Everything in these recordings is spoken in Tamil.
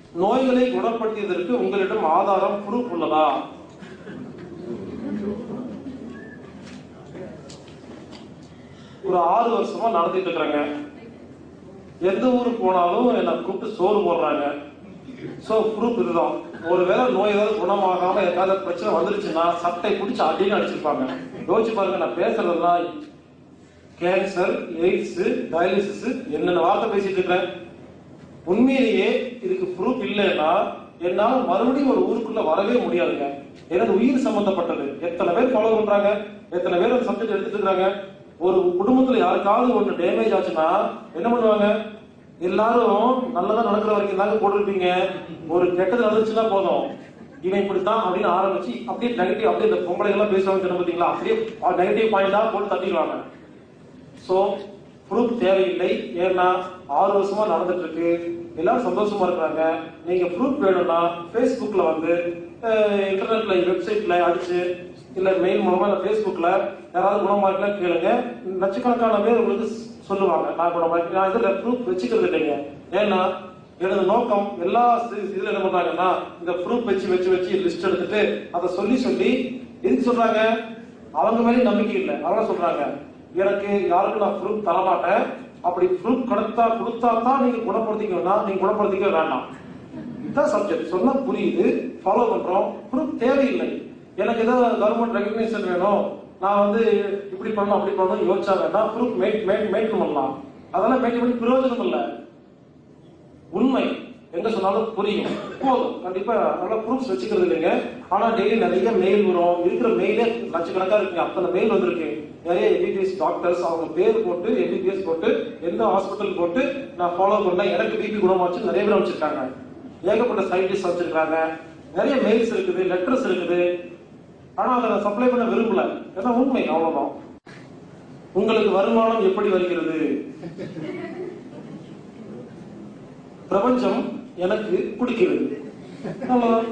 நோய்களை குணப்படுத்தியதற்கு உங்களிடம் ஆதாரம் ப்ரூஃப் உள்ளதா ஒரு ஆறு வருஷமா நடத்திட்டு இருக்கிறேங்க எந்த ஊருக்கு போனாலும் என்னை கூப்பிட்டு சோறு போடுறாங்க சோ ப்ரூஃப் இதுதான் ஒருவேளை நோய் ஏதாவது குணமாகாம ஏதாவது பிரச்சனை வந்துருச்சுன்னா சட்டை பிடிச்சி அடின்னு அடிச்சிருப்பாங்க யோசிச்சு பாருங்க நான் பேசுறதெல்லாம் கேன்சர் எய்ட்ஸ் டயாலிசிஸ் என்னென்ன வார்த்தை பேசிட்டு இருக்கிறேன் உண்மையிலேயே இதுக்கு ப்ரூஃப் இல்லைன்னா என்னால மறுபடியும் ஒரு ஊருக்குள்ள வரவே முடியாதுங்க ஏன்னா இது உயிர் சம்பந்தப்பட்டது எத்தனை பேர் ஃபாலோ பண்றாங்க எத்தனை பேர் அந்த சப்ஜெக்ட் எடுத்துட்டு இருக்காங்க ஒரு குடும்பத்துல யாருக்காவது ஒண்ணு டேமேஜ் ஆச்சுன்னா என்ன பண்ணுவாங்க எல்லாரும் நல்லதா நடக்கிற வரைக்கும் தாங்க போட்டிருப்பீங்க ஒரு கெட்டது நடந்துச்சுன்னா போதும் இவன் இப்படித்தான் அப்படின்னு ஆரம்பிச்சு அப்படியே நெகட்டிவ் அப்படியே இந்த பொம்பளை எல்லாம் பேசுவாங்க தெரியும் பாத்தீங்களா அப்படியே நெகட்டிவ் பாயிண்டா போட்டு தட்டிடுவாங்க சோ ப்ரூஃப் தேவையில்லை ஏன்னா ஆறு வருஷமா நடந்துட்டு இருக்கு எல்லாரும் சந்தோஷமா இருக்காங்க நீங்க ப்ரூஃப் வேணும்னா Facebookல வந்து அஹ், இன்டர்நெட்ல வெப்சைட்ல அடிச்சு இல்ல மெயில் மூலமா இல்ல Facebookல யாராவது குணமாக்கலாம் கேளுங்க லட்சக்கணக்கான பேர் உங்களுக்கு சொல்லுவாங்க நான் குணமாக்கி நான் இதுல ப்ரூஃப் வச்சுக்கிறது இல்லைங்க ஏன்னா எனது நோக்கம் எல்லா சி- இதுல என்ன பண்றாங்கன்னா இந்த ப்ரூஃப் வச்சு வச்சு வச்சு லிஸ்ட் எடுத்துட்டு அதை சொல்லி சொல்லி எதுக்கு சொல்றாங்க அவங்க மேலே நம்பிக்கை இல்லை அவங்க சொல்றாங்க எனக்கு யாருக்கும் நான் ப்ரூஃப் தர மாட்டேன் அப்படி ப்ரூஃப் கொடுத்தா கொடுத்தா தான் நீங்க குணப்படுத்திக்கணும்னா நீங்க குணப்படுத்திக்க வேண்டாம் இதுதான் சப்ஜெக்ட் சொன்னா புரியுது ஃபாலோ பண்றோம் ப்ரூஃப் தேவையில்லை எனக்கு ஏதாவது கவர்மெண்ட் ரெகக்னேஷன் வேணும் நான் வந்து இப்படி பண்ணணும் அப்படி பண்ணணும் யோசிச்சா வேண்டாம் ப்ரூஃப் மெயின்டைன் பண்ணலாம் அதெல்லாம் மெயின்டைன் பண்ணி பிரயோஜனம் இல்லை உண்மை எங்க சொன்னாலும் புரியும் போதும் கண்டிப்பா நல்லா ப்ரூஃப்ஸ் வச்சுக்கிறது இல்லைங்க ஆனா டெய்லி நிறைய மெயில் வரும் இருக்கிற மெயிலே லட்சக்கணக்கா இருக்குங்க அத்தனை மெயில் வந்திருக்கு நிறைய எம்பிபிஎஸ் டாக்டர்ஸ் அவங்க பேர் போட்டு எம்பிபிஎஸ் போட்டு எந்த ஹாஸ்பிட்டல் போட்டு நான் ஃபாலோ பண்ணேன் எனக்கு பிபி குணமாச்சு நிறைய பேர் வச்சிருக்காங்க ஏகப்பட்ட சயின்டிஸ்ட் வச்சிருக்காங்க நிறைய மெயில்ஸ் இருக்குது லெட்டர்ஸ் இருக்குது ஆனா அதை நான் சப்ளை பண்ண விரும்பல ஏன்னா உண்மை அவ்வளவுதான் உங்களுக்கு வருமானம் எப்படி வருகிறது பிரபஞ்சம் எனக்கு பிடிக்கிறது அவ்வளவுதான்.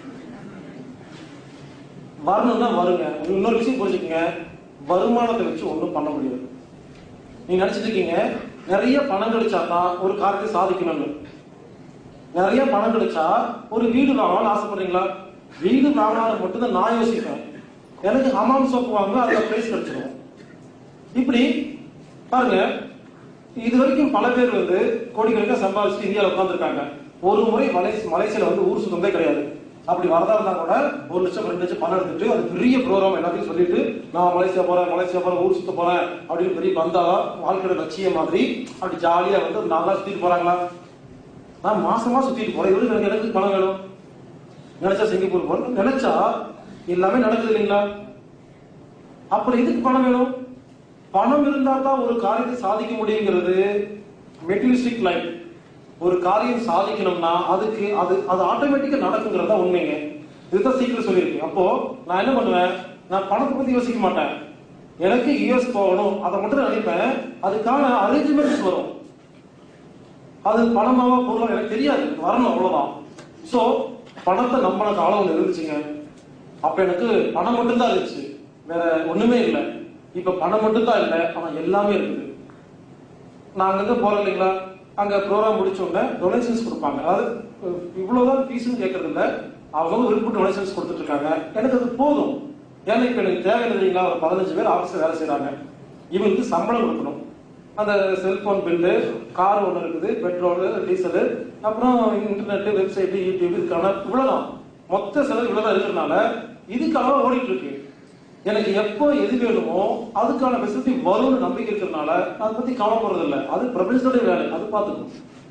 வரணும்னா வருங்க இன்னொரு விஷயம் புரிஞ்சுக்கங்க வருமானத்தை வச்சு ஒண்ணும் பண்ண முடியாது நீங்க நினைச்சிட்டு இருக்கீங்க நிறைய பணம் கிடைச்சா தான் ஒரு காரியத்தை சாதிக்கணும்னு நிறைய பணம் கிடைச்சா ஒரு வீடு வாங்கலாம்னு ஆசைப்படுறீங்களா வீடு வாங்கினாலும் மட்டும்தான் நான் யோசிப்பேன் எனக்கு ஹமாம் சோப்பு வாங்க அதுல பிரைஸ் கிடைச்சிடும் இப்படி பாருங்க இது வரைக்கும் பல பேர் வந்து கோடிக்கணக்காக சம்பாதிச்சுட்டு இந்தியாவில் உட்காந்துருக்காங்க ஒரு முறை மலேசி மலேசியால வந்து ஊர் சுத்தமே கிடையாது அப்படி வரதா இருந்தா கூட ஒரு லட்சம் ரெண்டு லட்சம் பணம் எடுத்துட்டு அது பெரிய ப்ரோக்ராம் எல்லாத்தையும் சொல்லிட்டு நான் மலேசியா போறேன் மலேசியா போறேன் ஊர் சுத்த போறேன் அப்படின்னு பெரிய வந்தா வாழ்க்கையோட லட்சியம் மாதிரி அப்படி ஜாலியா வந்து ஒரு நாலு நாள் சுத்திட்டு போறாங்களா நான் மாசமா சுத்திட்டு போறேன் இவருக்கு எனக்கு எனக்கு பணம் வேணும் நினைச்சா சிங்கப்பூர் போறேன் நினைச்சா எல்லாமே நடக்குது இல்லைங்களா அப்புறம் எதுக்கு பணம் வேணும் பணம் இருந்தா தான் ஒரு காரியத்தை சாதிக்க முடியுங்கிறது மெட்டீரியலிஸ்டிக் லைஃப் ஒரு காரியம் சாதிக்கணும்னா அதுக்கு அது அது ஆட்டோமேட்டிக்கா நடக்குங்கிறது தான் உண்மைங்க இதுதான் சீக்கிரம் சொல்லியிருக்கேன் அப்போ நான் என்ன பண்ணுவேன் நான் பணத்தை பத்தி யோசிக்க மாட்டேன் எனக்கு யூஎஸ் போகணும் அதை மட்டும் தான் நினைப்பேன் அதுக்கான அரேஞ்ச்மெண்ட்ஸ் வரும் அது பணமாவா பொருளா எனக்கு தெரியாது வரணும் அவ்வளவுதான் சோ பணத்தை நம்பின காலம் ஒண்ணு இருந்துச்சுங்க அப்ப எனக்கு பணம் மட்டும்தான் இருந்துச்சு வேற ஒண்ணுமே இல்லை இப்ப பணம் மட்டும்தான் இல்லை ஆனா எல்லாமே இருக்குது நான் அங்கங்க போறேன் இல்லைங்களா அங்க ப்ரோக்ராம் முடிச்ச உடனே டொனேஷன்ஸ் கொடுப்பாங்க அதாவது அஹ், இவ்வளவுதான் ஃபீஸ்னு கேட்கறது இல்ல அவங்க விருப்ப டொனேஷன்ஸ் கொடுத்துட்டு இருக்காங்க எனக்கு அது போதும் ஏன்னா இப்ப எனக்கு தேவையில்லை இல்லைங்களா ஒரு பதினஞ்சு பேர் ஆபீஸ்ல வேலை செய்றாங்க இவங்களுக்கு சம்பளம் கொடுக்கணும் அந்த செல்போன் பில்லு கார் ஒன்று இருக்குது பெட்ரோலு டீசலு அப்புறம் இன்டர்நெட் வெப்சைட் யூடியூப் இதுக்கான இவ்வளவுதான் மொத்த செலவு இவ்வளவுதான் இருக்கிறதுனால இதுக்காக ஓடிட்டு இருக்கு எனக்கு எப்போ எது வேணுமோ அதுக்கான ஃபெசிலிட்டி வரும்னு நம்பிக்கை இருக்கிறதுனால நான் அதை பத்தி கவலைப்படுறது இல்லை அது பிரபஞ்சத்துடைய வேலை அது பார்த்துக்கணும்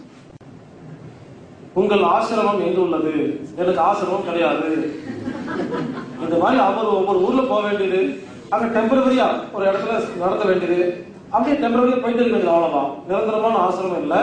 உங்கள் ஆசிரமம் எங்க உள்ளது எனக்கு ஆசிரமம் கிடையாது இந்த மாதிரி அவர் ஒவ்வொரு ஊர்ல போக வேண்டியது அங்க டெம்பரவரியா ஒரு இடத்துல நடத்த வேண்டியது அப்படியே டெம்பரவரியா போயிட்டு இருக்க வேண்டியது அவ்வளவுதான் நிரந்தரமான ஆசிரமம் இல்ல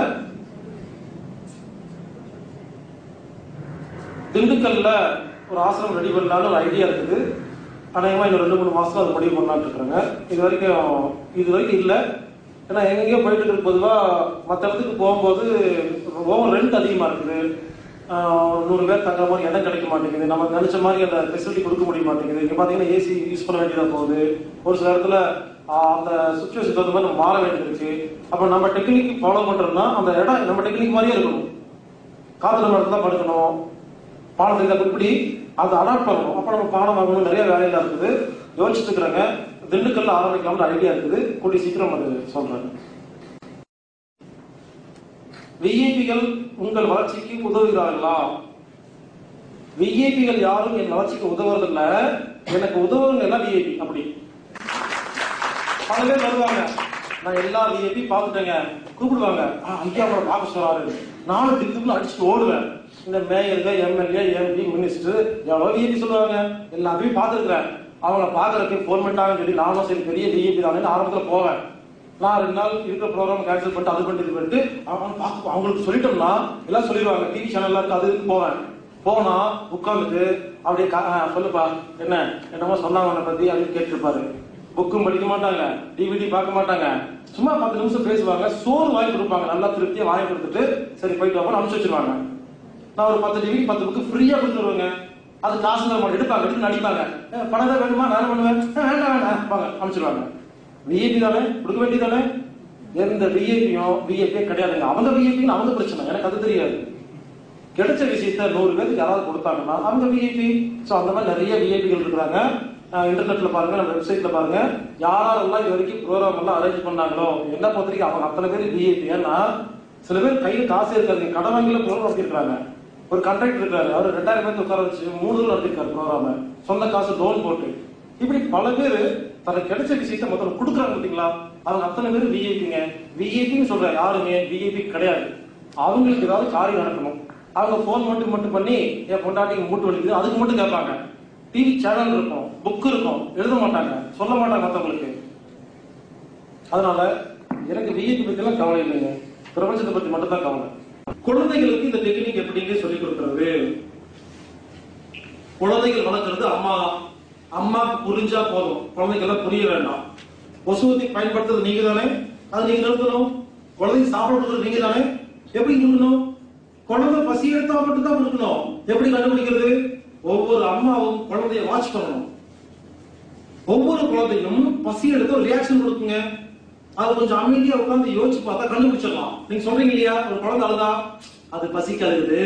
திண்டுக்கல்ல ஒரு ஆசிரமம் ரெடி பண்ணலாம்னு ஒரு ஐடியா இருக்குது அநேகமா இன்னும் ரெண்டு மூணு மாசம் அது முடிவு பண்ணலாம்னு இருக்கிறாங்க இது வரைக்கும் இது வரைக்கும் இல்ல ஏன்னா எங்கெங்கயோ போயிட்டு இருக்கு பொதுவா மற்ற இடத்துக்கு போகும்போது ஓவர் ரெண்ட் அதிகமா இருக்குது ஆஹ் நூறு பேர் தங்குற மாதிரி இடம் கிடைக்க மாட்டேங்குது நம்ம நினைச்ச மாதிரி அந்த ஃபெசிலிட்டி கொடுக்க முடிய மாட்டேங்குது இங்க பாத்தீங்கன்னா ஏசி யூஸ் பண்ண வேண்டியதா போகுது ஒரு சில இடத்துல ஆஹ் அந்த சுச்சுவேஷன் தகுந்த மாதிரி நம்ம மாற வேண்டியது இருக்கு அப்ப நம்ம டெக்னிக் ஃபாலோ பண்றோம்னா அந்த இடம் நம்ம டெக்னிக் மாதிரியே இருக்கணும் காத்துல மரத்துல தான் படுக்கணும் பாடத்துக்கு தான் இப்படி அதை அடாப்ட் பண்ணணும் அப்ப நம்ம பாடம் வாங்கணும் நிறைய வேலையில இருக்குது யோசிச்சுட்டு இருக்கிறாங்க திண்டுக்கல்ல ஆரம்பிக்கலாம்னு ஐடியா இருக்குது கூடி சீக்கிரம் அது சொல்றேன் விஐபிகள் உங்கள் வளர்ச்சிக்கு உதவுகிறார்களா விஐபிகள் யாரும் என் வளர்ச்சிக்கு உதவுறதில்ல எனக்கு உதவுறவங்க எல்லாம் விஐபி அப்படி பல பேர் வருவாங்க நான் எல்லா விஐபி பார்த்துட்டேங்க கூப்பிடுவாங்க "ஆ, ஐயா அவரை பார்க்க சொல்றாரு நானும் திக்கு அடிச்சுட்டு ஓடுவேன் இந்த மேயர்கள் எம்எல்ஏ எம்பி மினிஸ்டர் எவ்வளோ விஐபி சொல்லுவாங்க எல்லாத்தையும் பார்த்துருக்கிறேன் அவங்கள பார்க்கறதுக்கு ஃபோன் பண்ணிட்டாங்கன்னு சொல்லி நானும் சரி பெரிய விஐபி தானே ஆரம்பத்தில் போவேன் நான் ரெண்டு நாள் இருக்கிற ப்ரோக்ராம் கேன்சல் பண்ணிட்டு அது பண்ணிட்டு இது பண்ணிட்டு அவங்க பார்க்க அவங்களுக்கு சொல்லிட்டோம்னா எல்லாம் சொல்லிடுவாங்க டிவி சேனல்ல இருக்கு அது இதுக்கு போவேன் போனா உட்காந்துட்டு அப்படியே கா- ஆ, சொல்லுப்பா என்ன என்னமோ சொன்னாங்க உன்னை பத்தி அப்படின்னு கேட்டிருப்பாரு புக்கும் படிக்க மாட்டாங்க டிவிடி பார்க்க மாட்டாங்க சும்மா பத்து நிமிஷம் பேசுவாங்க சோறு வாங்கி கொடுப்பாங்க நல்லா திருப்தியா வாங்கி கொடுத்துட்டு சரி போயிட்டு வாங்க அனுப்பிச்சு வச்சிருவாங்க நான் ஒரு பத்து டிவி பத்து புக்கு ஃப்ரீயா கொடுத்துருவேங்க அது காசு தர மாட்டேன் எடுப்பாங்க எடுத்து நடிப்பாங்க "ஏ, பணம் தான் வேணுமா நான் பண்ணுவேன் "ஏ, வேண்டாம் வேண்டாம் வாங்க அனுப்பிச்சிருவாங்க விஐபி தானே கொடுக்க வேண்டியதானே எந்த விஐபியும் விஐபியே கிடையாதுங்க அவங்க விஐபின்னு அவங்க பிரச்சனை எனக்கு அது தெரியாது கிடைச்ச விஷயத்த நூறு பேருக்கு யாராவது கொடுத்தாங்கன்னா அவங்க விஐபி ஸோ அந்த மாதிரி நிறைய விஐபிகள் இருக்கிறாங்க அஹ் இன்டர்நெட்ல பாருங்க நம்ம வெப்சைட்ல பாருங்க யாரெல்லாம் இது வரைக்கும் ப்ரோக்ராம் எல்லாம் அரேஞ்ச் பண்ணாங்களோ என்ன பொறுத்தவரைக்கும் அவங்க அத்தனை பேர் விஐபி ஏன்னா சில பேர் கையில காசு இருக்காது கடன் வாங்கில ப்ரோக்ராம் நடத்திருக்காங்க ஒரு கண்டக்டர் இருக்காரு அவர் ரெண்டாயிரம் பேருக்கு உட்கார வச்சு மூணு தூரம் நடத்திருக்காரு ப்ரோக்ராம சொந்த காசு லோன் போட்டு இப்படி பல பேர் தனக்கு கிடைச்ச விஷயத்த மொத்தம் கொடுக்குறாங்க பாத்தீங்களா அவங்க அத்தனை பேர் விஐபிங்க விஐபின்னு சொல்ற யாருமே விஐபி கிடையாது அவங்களுக்கு ஏதாவது காரியம் நடக்கணும் அவங்க போன் மட்டும் மட்டும் பண்ணி என் பொண்டாட்டிக்கு மூட்டு வலிக்குது அதுக்கு மட்டும் கேட்பாங்க டிவி சேனல் இருக்கும் புக் இருக்கும் எழுத மாட்டாங்க சொல்ல மாட்டாங்க மத்தவங்களுக்கு அதனால எனக்கு விஐபி பத்தி எல்லாம் கவலை இல்லைங்க பிரபஞ்சத்தை பத்தி மட்டும் தான் கவலை குழந்தைகளுக்கு இந்த டெக்னிக் எப்படிங்க சொல்லி கொடுக்கறது குழந்தைகள் வளர்க்கறது அம்மா அம்மாக்கு புரிஞ்சா போதும் குழந்தைகள்லாம் புரிய வேண்டாம் கொசுவத்தி பயன்படுத்துறது நீங்க தானே அது நீங்க நிறுத்தணும் குழந்தைங்க சாப்பிட கொடுக்கறது நீங்க தானே எப்படி கொடுக்கணும் குழந்தை பசி எடுத்தா மட்டும் தான் கொடுக்கணும் எப்படி கண்டுபிடிக்கிறது ஒவ்வொரு அம்மாவும் குழந்தைய வாட்ச் பண்ணணும் ஒவ்வொரு குழந்தையும் பசி எடுத்து ஒரு ரியாக்ஷன் கொடுக்குங்க அது கொஞ்சம் அமைதியா உட்கார்ந்து யோசிச்சு பார்த்தா கண்டுபிடிச்சிடலாம் நீங்க சொல்றீங்க இல்லையா ஒரு குழந்தை அழுதா அது பசி கழுகுது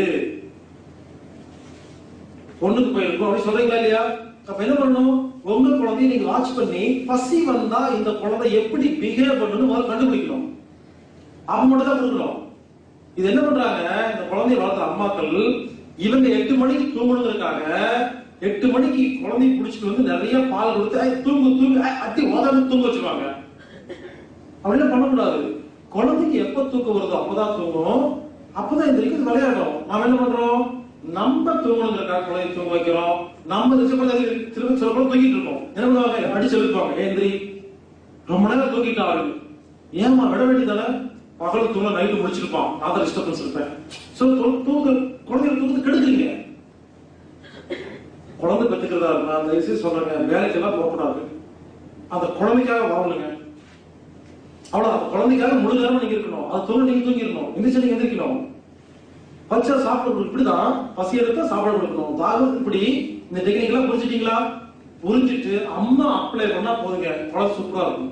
பொண்ணுக்கு போயிருக்கும் அப்படி சொல்றீங்களா இல்லையா அப்ப என்ன பண்ணணும் உங்க குழந்தைய நீங்க வாட்ச் பண்ணி பசி வந்தா இந்த குழந்தை எப்படி பிஹேவ் பண்ணணும் முதல்ல கண்டுபிடிக்கணும் அவங்க மட்டும் தான் கொடுக்கணும் இது என்ன பண்றாங்க இந்த குழந்தைய வளர்த்த அம்மாக்கள் இவங்க எட்டு மணிக்கு தூங்கணுங்கிறதுக்காக எட்டு மணிக்கு குழந்தைய பிடிச்சிட்டு வந்து நிறைய பால் கொடுத்து "ஐய், தூங்கு தூங்கு ஐய், அட்டி உதவி தூங்க வச்சுருவாங்க அப்படிலாம் பண்ணக்கூடாது குழந்தைக்கு எப்ப தூக்கம் வருதோ அப்பதான் தூங்கணும் அப்பதான் இந்த வரைக்கும் விளையாடணும் நாம என்ன பண்றோம் நம்ம தூங்கணுங்கிறக்காக குழந்தைய தூங்க வைக்கிறோம் நம்ம திரும்ப திரும்ப சில குழந்தை தூங்கிட்டு இருக்கோம் என்ன பண்ணுவாங்க அடிச்சு எழுப்புவாங்க ஏந்திரி ரொம்ப நேரம் தூங்கிட்டாரு ஏமா விட வேண்டியதானே பகல் தூங்க நைட்டு முடிச்சிருப்பான் நான் தான் டிஸ்டர்பன்ஸ் இருப்பேன் சோ தூங்க குழந்தைகள் தூக்கத்தை கெடுக்குறீங்க குழந்தை பெற்றுக்கிறதா இருந்தா அந்த விஷயம் சொல்றாங்க வேலைக்கெல்லாம் போகக்கூடாது அந்த குழந்தைக்காக வாழணுங்க அவ்வளவு அந்த குழந்தைக்காக முழு நேரம் நீங்க இருக்கணும் அது தூங்க நீங்க தூங்கிடணும் எந்திரிச்சு நீங்க எந்திரிக்கணும் பச்சை சாப்பிட கொடுக்கணும். இப்படிதான் பசி எடுத்தா சாப்பிட கொடுக்கணும் தாகம் இப்படி இந்த டெக்னிக் எல்லாம் புரிஞ்சுட்டீங்களா புரிஞ்சுட்டு அம்மா அப்ளை பண்ணா போதுங்க குழந்தை சூப்பரா இருக்கும்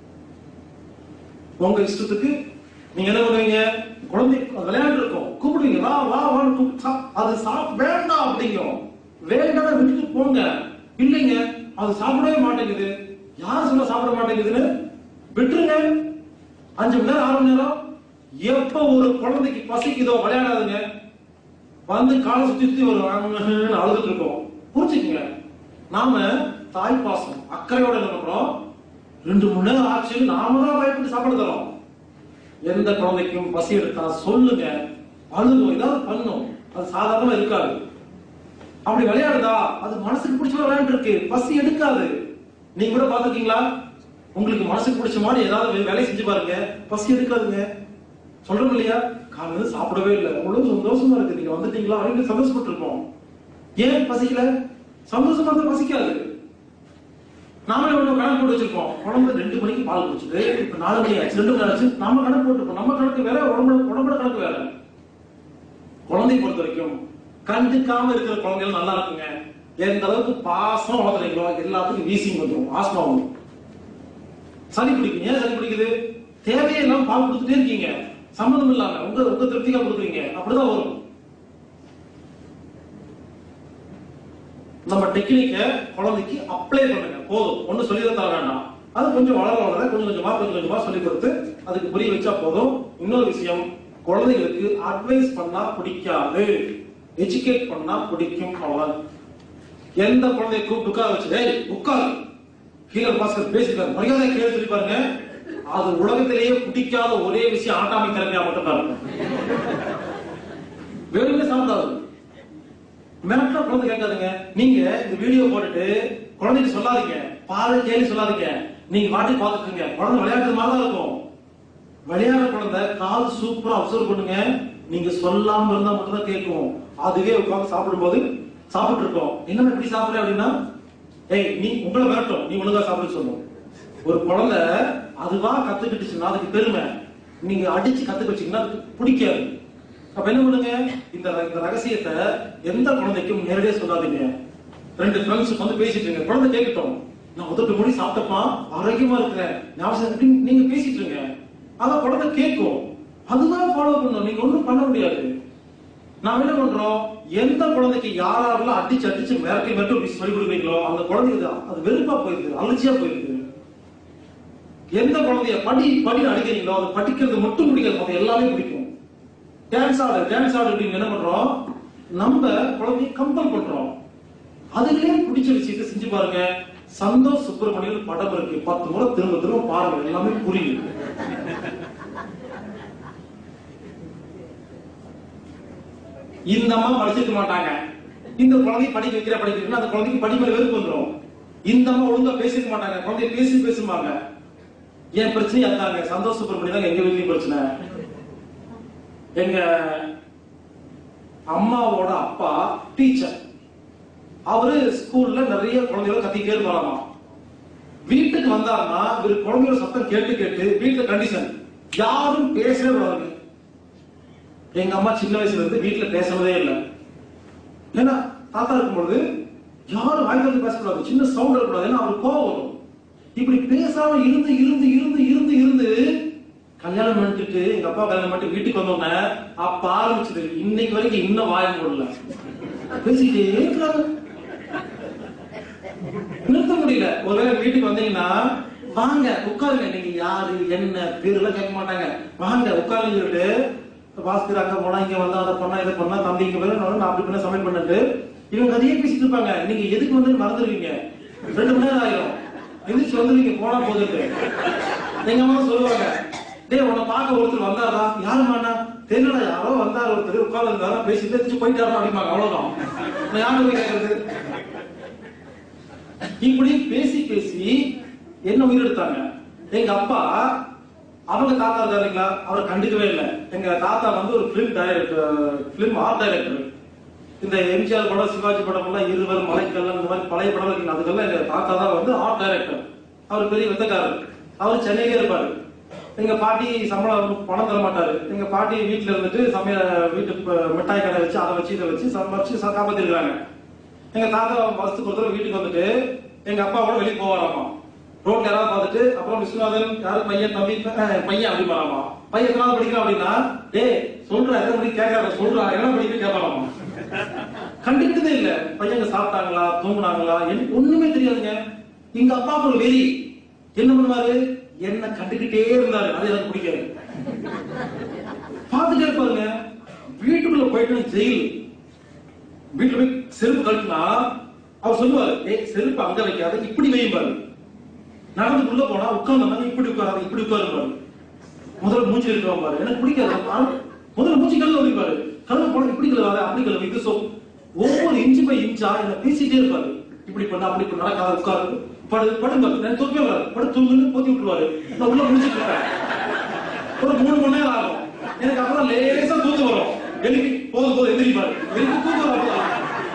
உங்க இஷ்டத்துக்கு நீங்க என்ன பண்ணுவீங்க குழந்தை விளையாண்டு இருக்கும் கூப்பிடுவீங்க வா வா வான்னு கூப்பிட்டு சா- அது சாப் வேண்டாம் அப்படிங்கும் வேண்டாம் விட்டுட்டு போங்க இல்லைங்க அது சாப்பிடவே மாட்டேங்குது யார் சொல்ல சாப்பிட மாட்டேங்குதுன்னு விட்டுருங்க அஞ்சு மணி நேரம் ஆறு மணி நேரம் எப்ப ஒரு குழந்தைக்கு பசிக்குதோ விளையாடாதுங்க வந்து காலை சுத்தி சுத்தி ஒரு அழுதுட்டு இருக்கோம் புரிச்சுக்குங்க நாம தாய் பாசம் அக்கறையோட என்ன பண்றோம் ரெண்டு மணி நேரம் ஆச்சு நாம தான் பயப்பட்டு சாப்பிட தரோம் எந்த குழந்தைக்கும் பசி எடுத்தா சொல்லுங்க அழுகும் ஏதாவது பண்ணும் அது சாதாரணமா இருக்காது அப்படி விளையாடுதா அது மனசுக்கு பிடிச்ச மாதிரி விளையாண்டு இருக்கு பசி எடுக்காது நீங்க கூட பாத்துருக்கீங்களா உங்களுக்கு மனசுக்கு பிடிச்ச மாதிரி ஏதாவது வே- வேலையை செஞ்சு பாருங்க பசி எடுக்காதுங்க சொல்றோம் இல்லையா காலையில சாப்பிடவே இல்லை அவ்வளவு சந்தோஷமா இருக்கு நீங்க வந்துட்டீங்களா அப்படின்னு சந்தோஷப்பட்டு இருக்கோம் ஏன் பசிக்கல சந்தோஷமா இருந்தா பசிக்காது நாமளே ஒண்ணு கணக்கு போட்டு வச்சிருக்கோம் குழந்தை ரெண்டு மணிக்கு பால் குடிச்சது இப்ப நாலு மணி ஆச்சு ரெண்டு மணி ஆச்சு நம்ம கணக்கு போட்டுருக்கோம் நம்ம கணக்கு வேற உடம்புல உடம்புல கணக்கு வேற குழந்தையை பொறுத்த வரைக்கும் கண்டுக்காம இருக்கிற குழந்தைகள் நல்லா இருக்குங்க எந்த அளவுக்கு பாசம் வளர்த்துறீங்களோ எல்லாத்துக்கும் வீசிங் வந்துடும் ஆஸ்மா வந்துடும் சளி பிடிக்கும் ஏன் சளி பிடிக்குது தேவையே இல்லாம பால் கொடுத்துட்டே இருக்கீங்க சம்மந்தம் இல்லாம உங்க உங்க திருப்திக்கா கொடுக்குறீங்க அப்படிதான் வரும் நம்ம டெக்னிக்க குழந்தைக்கு அப்ளை பண்ணுங்க போதும் ஒண்ணு சொல்லி தர வேண்டாம் அது கொஞ்சம் வளர வளர கொஞ்சம் கொஞ்சமா கொஞ்சம் கொஞ்சமா சொல்லி கொடுத்து அதுக்கு புரிய வச்சா போதும் இன்னொரு விஷயம் குழந்தைகளுக்கு அட்வைஸ் பண்ணா பிடிக்காது எஜுகேட் பண்ணா பிடிக்கும் அவ்வளவு எந்த குழந்தைய கூப்பிட்டு உட்கார வச்சு டேய் உட்கார் கீழே பாஸ்கர் பேசிட்டார் மரியாதை கேள்வி சொல்லி பாருங்க அது உலகத்திலேயே பிடிக்காத ஒரே விஷயம் ஆட்டாமி திறமையா மட்டும் தான் இருக்கும் வேணுமே சாப்பிடாது மிரட்டா குழந்தை கேட்காதுங்க நீங்க இந்த வீடியோ போட்டுட்டு குழந்தைக்கு சொல்லாதீங்க பாரு கேள்வி சொல்லாதீங்க நீங்க வாட்டி பாத்துக்கோங்க குழந்தை விளையாடுறது மாதிரி தான் இருக்கும் விளையாடுற குழந்தை கால் சூப்பரா அப்சர்வ் பண்ணுங்க நீங்க சொல்லாம இருந்தா மட்டும் தான் கேட்கும் அதுவே உட்கார்ந்து சாப்பிடும்போது சாப்பிட்டு இருக்கோம் என்ன இப்படி சாப்பிடுற அப்படின்னா ஏய் நீ உங்களை மிரட்டும் நீ ஒழுங்கா சாப்பிட சொல்லணும் ஒரு குழந்தை அதுவா கத்துக்கிட்டுச்சுன்னா அதுக்கு பெருமை நீங்க அடிச்சு கத்துக்க வச்சீங்கன்னா அதுக்கு பிடிக்காது அப்ப என்ன பண்ணுங்க இந்த ர- இந்த ரகசியத்தை எந்த குழந்தைக்கும் நேரடியா சொல்லாதீங்க ரெண்டு ஃப்ரெண்ட்ஸ் வந்து பேசிட்டு இருங்க குழந்தை கேட்கட்டும் நான் முதட்டு மொழி சாப்பிட்டப்பா ஆரோக்கியமா இருக்கிறேன் ஞாபகம் இருக்கு. நீங்க பேசிட்டு இருங்க அதான் குழந்தை கேட்கும் அதுதான் ஃபாலோ பண்ணும் நீங்க ஒண்ணும் பண்ண முடியாது நாம என்ன பண்றோம் எந்த குழந்தைக்கு யாரெல்லாம் அடிச்சு அடிச்சு மிரட்டி மிரட்டி இப்படி சொல்லி கொடுக்குறீங்களோ அந்த குழந்தைக்கு அது- அது வெறுப்பா போயிருக்கு அலர்ஜியா போயிருக்கு எந்த குழந்தைய படி படி அடிக்கிறீங்களோ அது படிக்கிறது மட்டும் பிடிக்காது மத்த எல்லாமே பிடிக்கும் டான்ஸ் ஆடு டான்ஸ் ஆடு அப்படின்னு என்ன பண்றோம் நம்ம குழந்தைய கம்பல் பண்றோம் அதுலயே பிடிச்ச விஷயத்தை செஞ்சு பாருங்க சந்தோஷ் சுப்பிரமணியன் படம் இருக்கு பத்து முறை திரும்ப திரும்ப பாருங்க எல்லாமே புரியுது இந்த அம்மா படிச்சிருக்க மாட்டாங்க இந்த குழந்தை படிக்க வைக்கிற படிக்க வைக்கிற அந்த குழந்தைக்கு படி மேல வெறுப்பு வந்துரும் இந்த அம்மா ஒழுங்கா பேசிருக்க மாட்டாங்க குழந்தைய பேசி பேசுவாங்க என் பிரச்சனை அதாங்க சந்தோஷ் சுப்பிரமணியம் தான் எங்க வீட்லயும் பிரச்சனை எங்க அம்மாவோட அப்பா டீச்சர் அவரு ஸ்கூல்ல நிறைய குழந்தைகளை கத்திக்கிட்டே இருப்பாராமா வீட்டுக்கு வந்தாருன்னா இவர் குழந்தையோட சத்தம் கேட்டு கேட்டு வீட்டுல கண்டிஷன் யாரும் பேசவே கூடாது எங்க அம்மா சின்ன வயசுல இருந்து வீட்டுல பேசுனதே இல்லை ஏன்னா தாத்தா இருக்கும்பொழுது யாரும் வாய் திறந்து பேசக்கூடாது சின்ன சவுண்ட் இருக்கக்கூடாது ஏன்னா அவருக்கு கோவம் வரும் இப்படி பேசாம இருந்து இருந்து இருந்து இருந்து இருந்து கல்யாணம் பண்ணிட்டு எங்க அப்பா கல்யாணம் பண்ணிட்டு வீட்டுக்கு வந்தோடனே அப்ப ஆரம்பிச்சது இன்னைக்கு வரைக்கும் இன்னும் வாய போடல பேசிட்டே இருக்கிறாங்க நிறுத்த முடியல ஒருவேளை வீட்டுக்கு வந்தீங்கன்னா வாங்க உட்காருங்க நீங்க யாரு என்ன பேர் எல்லாம் கேட்க மாட்டாங்க வாங்க உட்காருங்க சொல்லிட்டு பாஸ்கர் அங்க போனா இங்க வந்தா அதை பண்ணா இதை பண்ணா தம்பி இங்க போய் நான் அப்படி பண்ண சமையல் பண்ணிட்டு இவங்க அதையே பேசிட்டு இருப்பாங்க நீங்க எதுக்கு வந்து மறந்துடுவீங்க ரெண்டு மணி நேரம் ஆயிரும் எந்திரிச்சு வந்துருவீங்க போனா போதுட்டு எங்க அம்மா சொல்லுவாங்க டேய் உன்னை பார்க்க ஒருத்தர் வந்தாரா யாருமாண்ணா தெரியல யாரோ வந்தார் ஒருத்தர் உட்கார்ந்து இருந்தாரா பேசிட்டு எந்திரிச்சு போயிட்டாரா அப்படிம்பாங்க அவ்வளவுதான் நான் யாரு போய் கேட்கறது இப்படி பேசி பேசி என்ன உயிரெடுத்தாங்க எங்க அப்பா அவங்க தாத்தா இருக்காரு இல்லைங்களா அவரை கண்டுக்கவே இல்லை எங்க தாத்தா வந்து ஒரு film director film art director இந்த எம்ஜிஆர் படம் சிவாஜி படம் எல்லாம் இருவர் மலைக்கல்லாம் இந்த மாதிரி பழைய படம் இருக்கு அதுக்கெல்லாம் எங்க தாத்தா தான் வந்து ஆர்ட் டைரக்டர் அவர் பெரிய வித்தக்காரர் அவர் சென்னையிலே இருப்பாரு எங்க பாட்டி சம்பளம் பணம் தர மாட்டாரு எங்க பாட்டி வீட்டுல இருந்துட்டு சமையல் வீட்டு ப- மிட்டாய் கடை வச்சு அதை வச்சு இதை வச்சு சமைச்சு சா- காப்பாத்திருக்காங்க எங்க தாத்தா வருஷத்துக்கு ஒரு தடவை வீட்டுக்கு வந்துட்டு எங்க அப்பா கூட வெளியே போவாராமா ரோட்ல யாராவது பார்த்துட்டு அப்புறம் விஸ்வநாதன் யாரு பையன் தம்பி அஹ், பையன் அப்படி வராமா பையன் எத்தனாவது படிக்கிறான் அப்படின்னா டேய் சொல்றா எத்தனை மணிக்கு கேட்கற சொல்றா என்ன படிக்க கேட்கலாமா கண்டுக்கிட்டதே இல்ல பையங்க சாப்பிட்டாங்களா தூங்குனாங்களா எனக்கு ஒண்ணுமே தெரியாதுங்க எங்க அப்பாவுக்கு ஒரு வெறி என்ன பண்ணுவாரு என்ன கண்டுக்கிட்டே இருந்தாரு அது எனக்கு பிடிக்காது பார்த்துட்டே இருப்பாருங்க வீட்டுக்குள்ள போயிட்டு ஜெயில் வீட்டுல போய் செருப்பு கழட்டினா அவர் சொல்லுவாரு ஏய் செருப்பு அங்க வைக்காத இப்படி வையும்பாரு நடந்து உள்ள போனா உட்கார்ந்து இப்படி உட்காராது இப்படி உட்காருப்பாரு முதல்ல மூஞ்சி கழுவுவான் பாரு எனக்கு பிடிக்காது ஆனா, முதல்ல மூஞ்சி கழுவ வைப்பாரு கழுவ போன இப்படி கழுவாத அப்படி கழுவ இது சோ ஒவ்வொரு இன்ச்சு பை இன்ச்சா என்ன பேசிட்டே இருப்பாரு இப்படி பண்ணா அப்படி பண்ணா நடக்காத உட்காரு படு படுங்க நான் தூக்கவே வராது படு தூங்குன்னு போத்தி விட்டுருவாரு நான் உள்ள முடிச்சிட்டு இருப்பேன் ஒரு மூணு மணி நேரம் ஆகும் எனக்கு அப்புறம் லேசா தூக்கம் வரும் எழுப்பி போதும் போதும் எந்திரிப்பாரு எழுப்பி தூக்கம் வரும் அப்பதான்.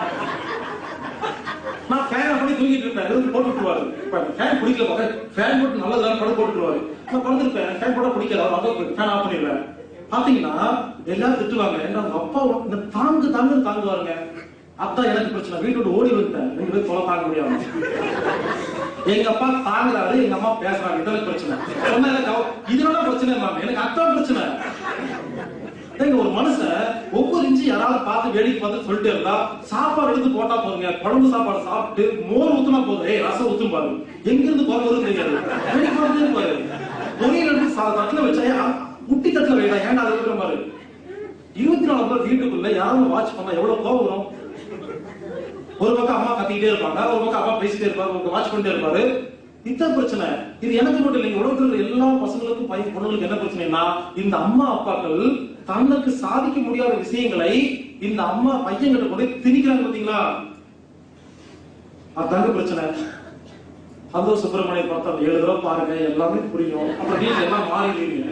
நான் ஃபேன் பண்ணி தூங்கிட்டு இருப்பேன் எதுவும் போட்டு விட்டுருவாரு ஃபேன் பிடிக்கல பக்கம் ஃபேன் போட்டு நல்லதான் படம் போட்டுருவாரு நான் படுத்திருப்பேன் ஃபேன் போட பிடிக்கல அவர் அங்கே ஃபேன் ஆஃப் பண்ணிடுவேன் பாத்தீங்கன்னா எல்லாரும் திட்டுவாங்க ஏன்னா அவங்க அப்பா இந்த தாங்கு தாங்கு தாங்குவாருங்க அதான் எனக்கு பிரச்சனை வீட்டு விட்டு ஓடி வந்துட்டேன் ரெண்டு பேரும் தொலை தாங்க முடியாம எங்க அப்பா தாங்குறாரு எங்க அம்மா பேசுறாங்க இதான் பிரச்சனை சொன்ன இதனால பிரச்சனை மேம் எனக்கு அதான் பிரச்சனை ஏங்க ஒரு மனுஷன் ஒவ்வொரு இன்ச்சு யாராவது பார்த்து வேடிக்கை பார்த்து சொல்லிட்டே இருந்தா சாப்பாடு எடுத்து போட்டா போதுங்க குழம்பு சாப்பாடு சாப்பிட்டு மோர் ஊத்துனா போதும் ஏய் ரசம் ஊத்தும் பாரு எங்க இருந்து குறை வருது தெரியாது வேடிக்கை பார்த்துட்டே இருப்பாரு பொரியல் எடுத்து சா- தட்டுல வச்சா ஏன் முட்டி தட்டுல வைடா ஏன்டா அதை வைக்கிற பாரு இருபத்தி நாலு பேர் வீட்டுக்குள்ள யாரும் வாட்ச் பண்ணா எவ்வளவு கோவம் வரும் ஒரு பக்கம் அம்மா கத்திக்கிட்டே இருப்பாங்க ஒரு பக்கம் அப்பா பேசிட்டே இருப்பாரு ஒரு வாட்ச் பண்ணிட்டே இருப்பாரு இதான் பிரச்சனை இது எனக்கு மட்டும் இல்லைங்க உலகத்தில் இருக்கிற எல்லா பசங்களுக்கும் பையன் பொண்ணுங்களுக்கு என்ன பிரச்சனைனா இந்த அம்மா அப்பாக்கள் தனக்கு சாதிக்க முடியாத விஷயங்களை இந்த அம்மா பையன்கிட்ட கொண்டு போய் திணிக்கிறாங்க பாத்தீங்களா அதாங்க பிரச்சனை சந்தோஷ் சுப்பிரமணியம் பார்த்தா ஏழு தடவை பாருங்க எல்லாமே புரியும் அப்புறம் நீங்க எல்லாம் மாறிடுவீங்க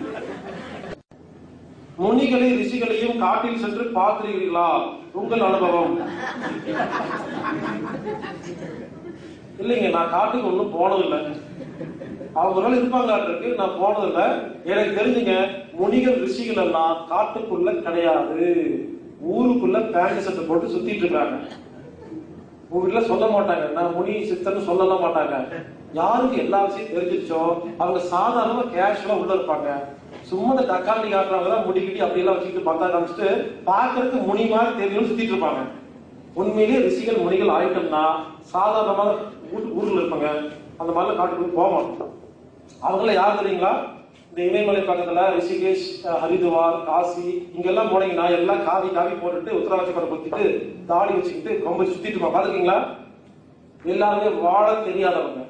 முனிகளை ரிஷிகளையும் காட்டில் சென்று பார்க்கிறீர்களா உங்கள் அனுபவம் இல்லைங்க நான் காட்டுக்கு ஒண்ணும் போனதில்லை அவங்க நாள் இருப்பாங்களாட்டிருக்கு நான் போனதில்லை எனக்கு தெரிஞ்சுங்க முனிகள் ரிஷிகள் எல்லாம் காட்டுக்குள்ள கிடையாது ஊருக்குள்ள பேண்ட் சட்டை போட்டு சுத்திட்டு இருக்காங்க உங்க வீட்டுல சொல்ல மாட்டாங்க நான் முனி சித்தன்னு சொல்லலாம் மாட்டாங்க யாருக்கு எல்லா விஷயம் தெரிஞ்சிச்சோ அவங்க சாதாரணமா கேஷுவலா உள்ள இருப்பாங்க சும்மா இந்த தக்காளி காட்டுறவங்க தான் முடிக்கிட்டி அப்படி எல்லாம் வச்சுக்கிட்டு பார்த்தா காமிச்சிட்டு பாக்குறதுக்கு முனி மாதிரி தெரியும் சுத்திட்டு இருப்பாங்க உண்மையிலேயே ரிஷிகள் முனிகள் ஆயிட்டோம்னா சாதாரணமாக ஊர்- ஊர்ல இருப்பாங்க அந்த மாதிரிலாம் காட்டுக்குள்ள போக மாட்டோம் அவங்கள யார் தெரியுங்களா இந்த இமயமலை பக்கத்துல ரிஷிகேஷ் அஹ், ஹரித்வார் காசி இங்கெல்லாம் போனீங்கன்னா எல்லாம் காவி காவி போட்டுட்டு உத்தரவாட்சி படம் குத்திட்டு தாடி வச்சுக்கிட்டு கொம்பு சுத்திட்டு இருப்பாங்க பாத்துக்கீங்களா எல்லாருமே வாழ தெரியாதவங்க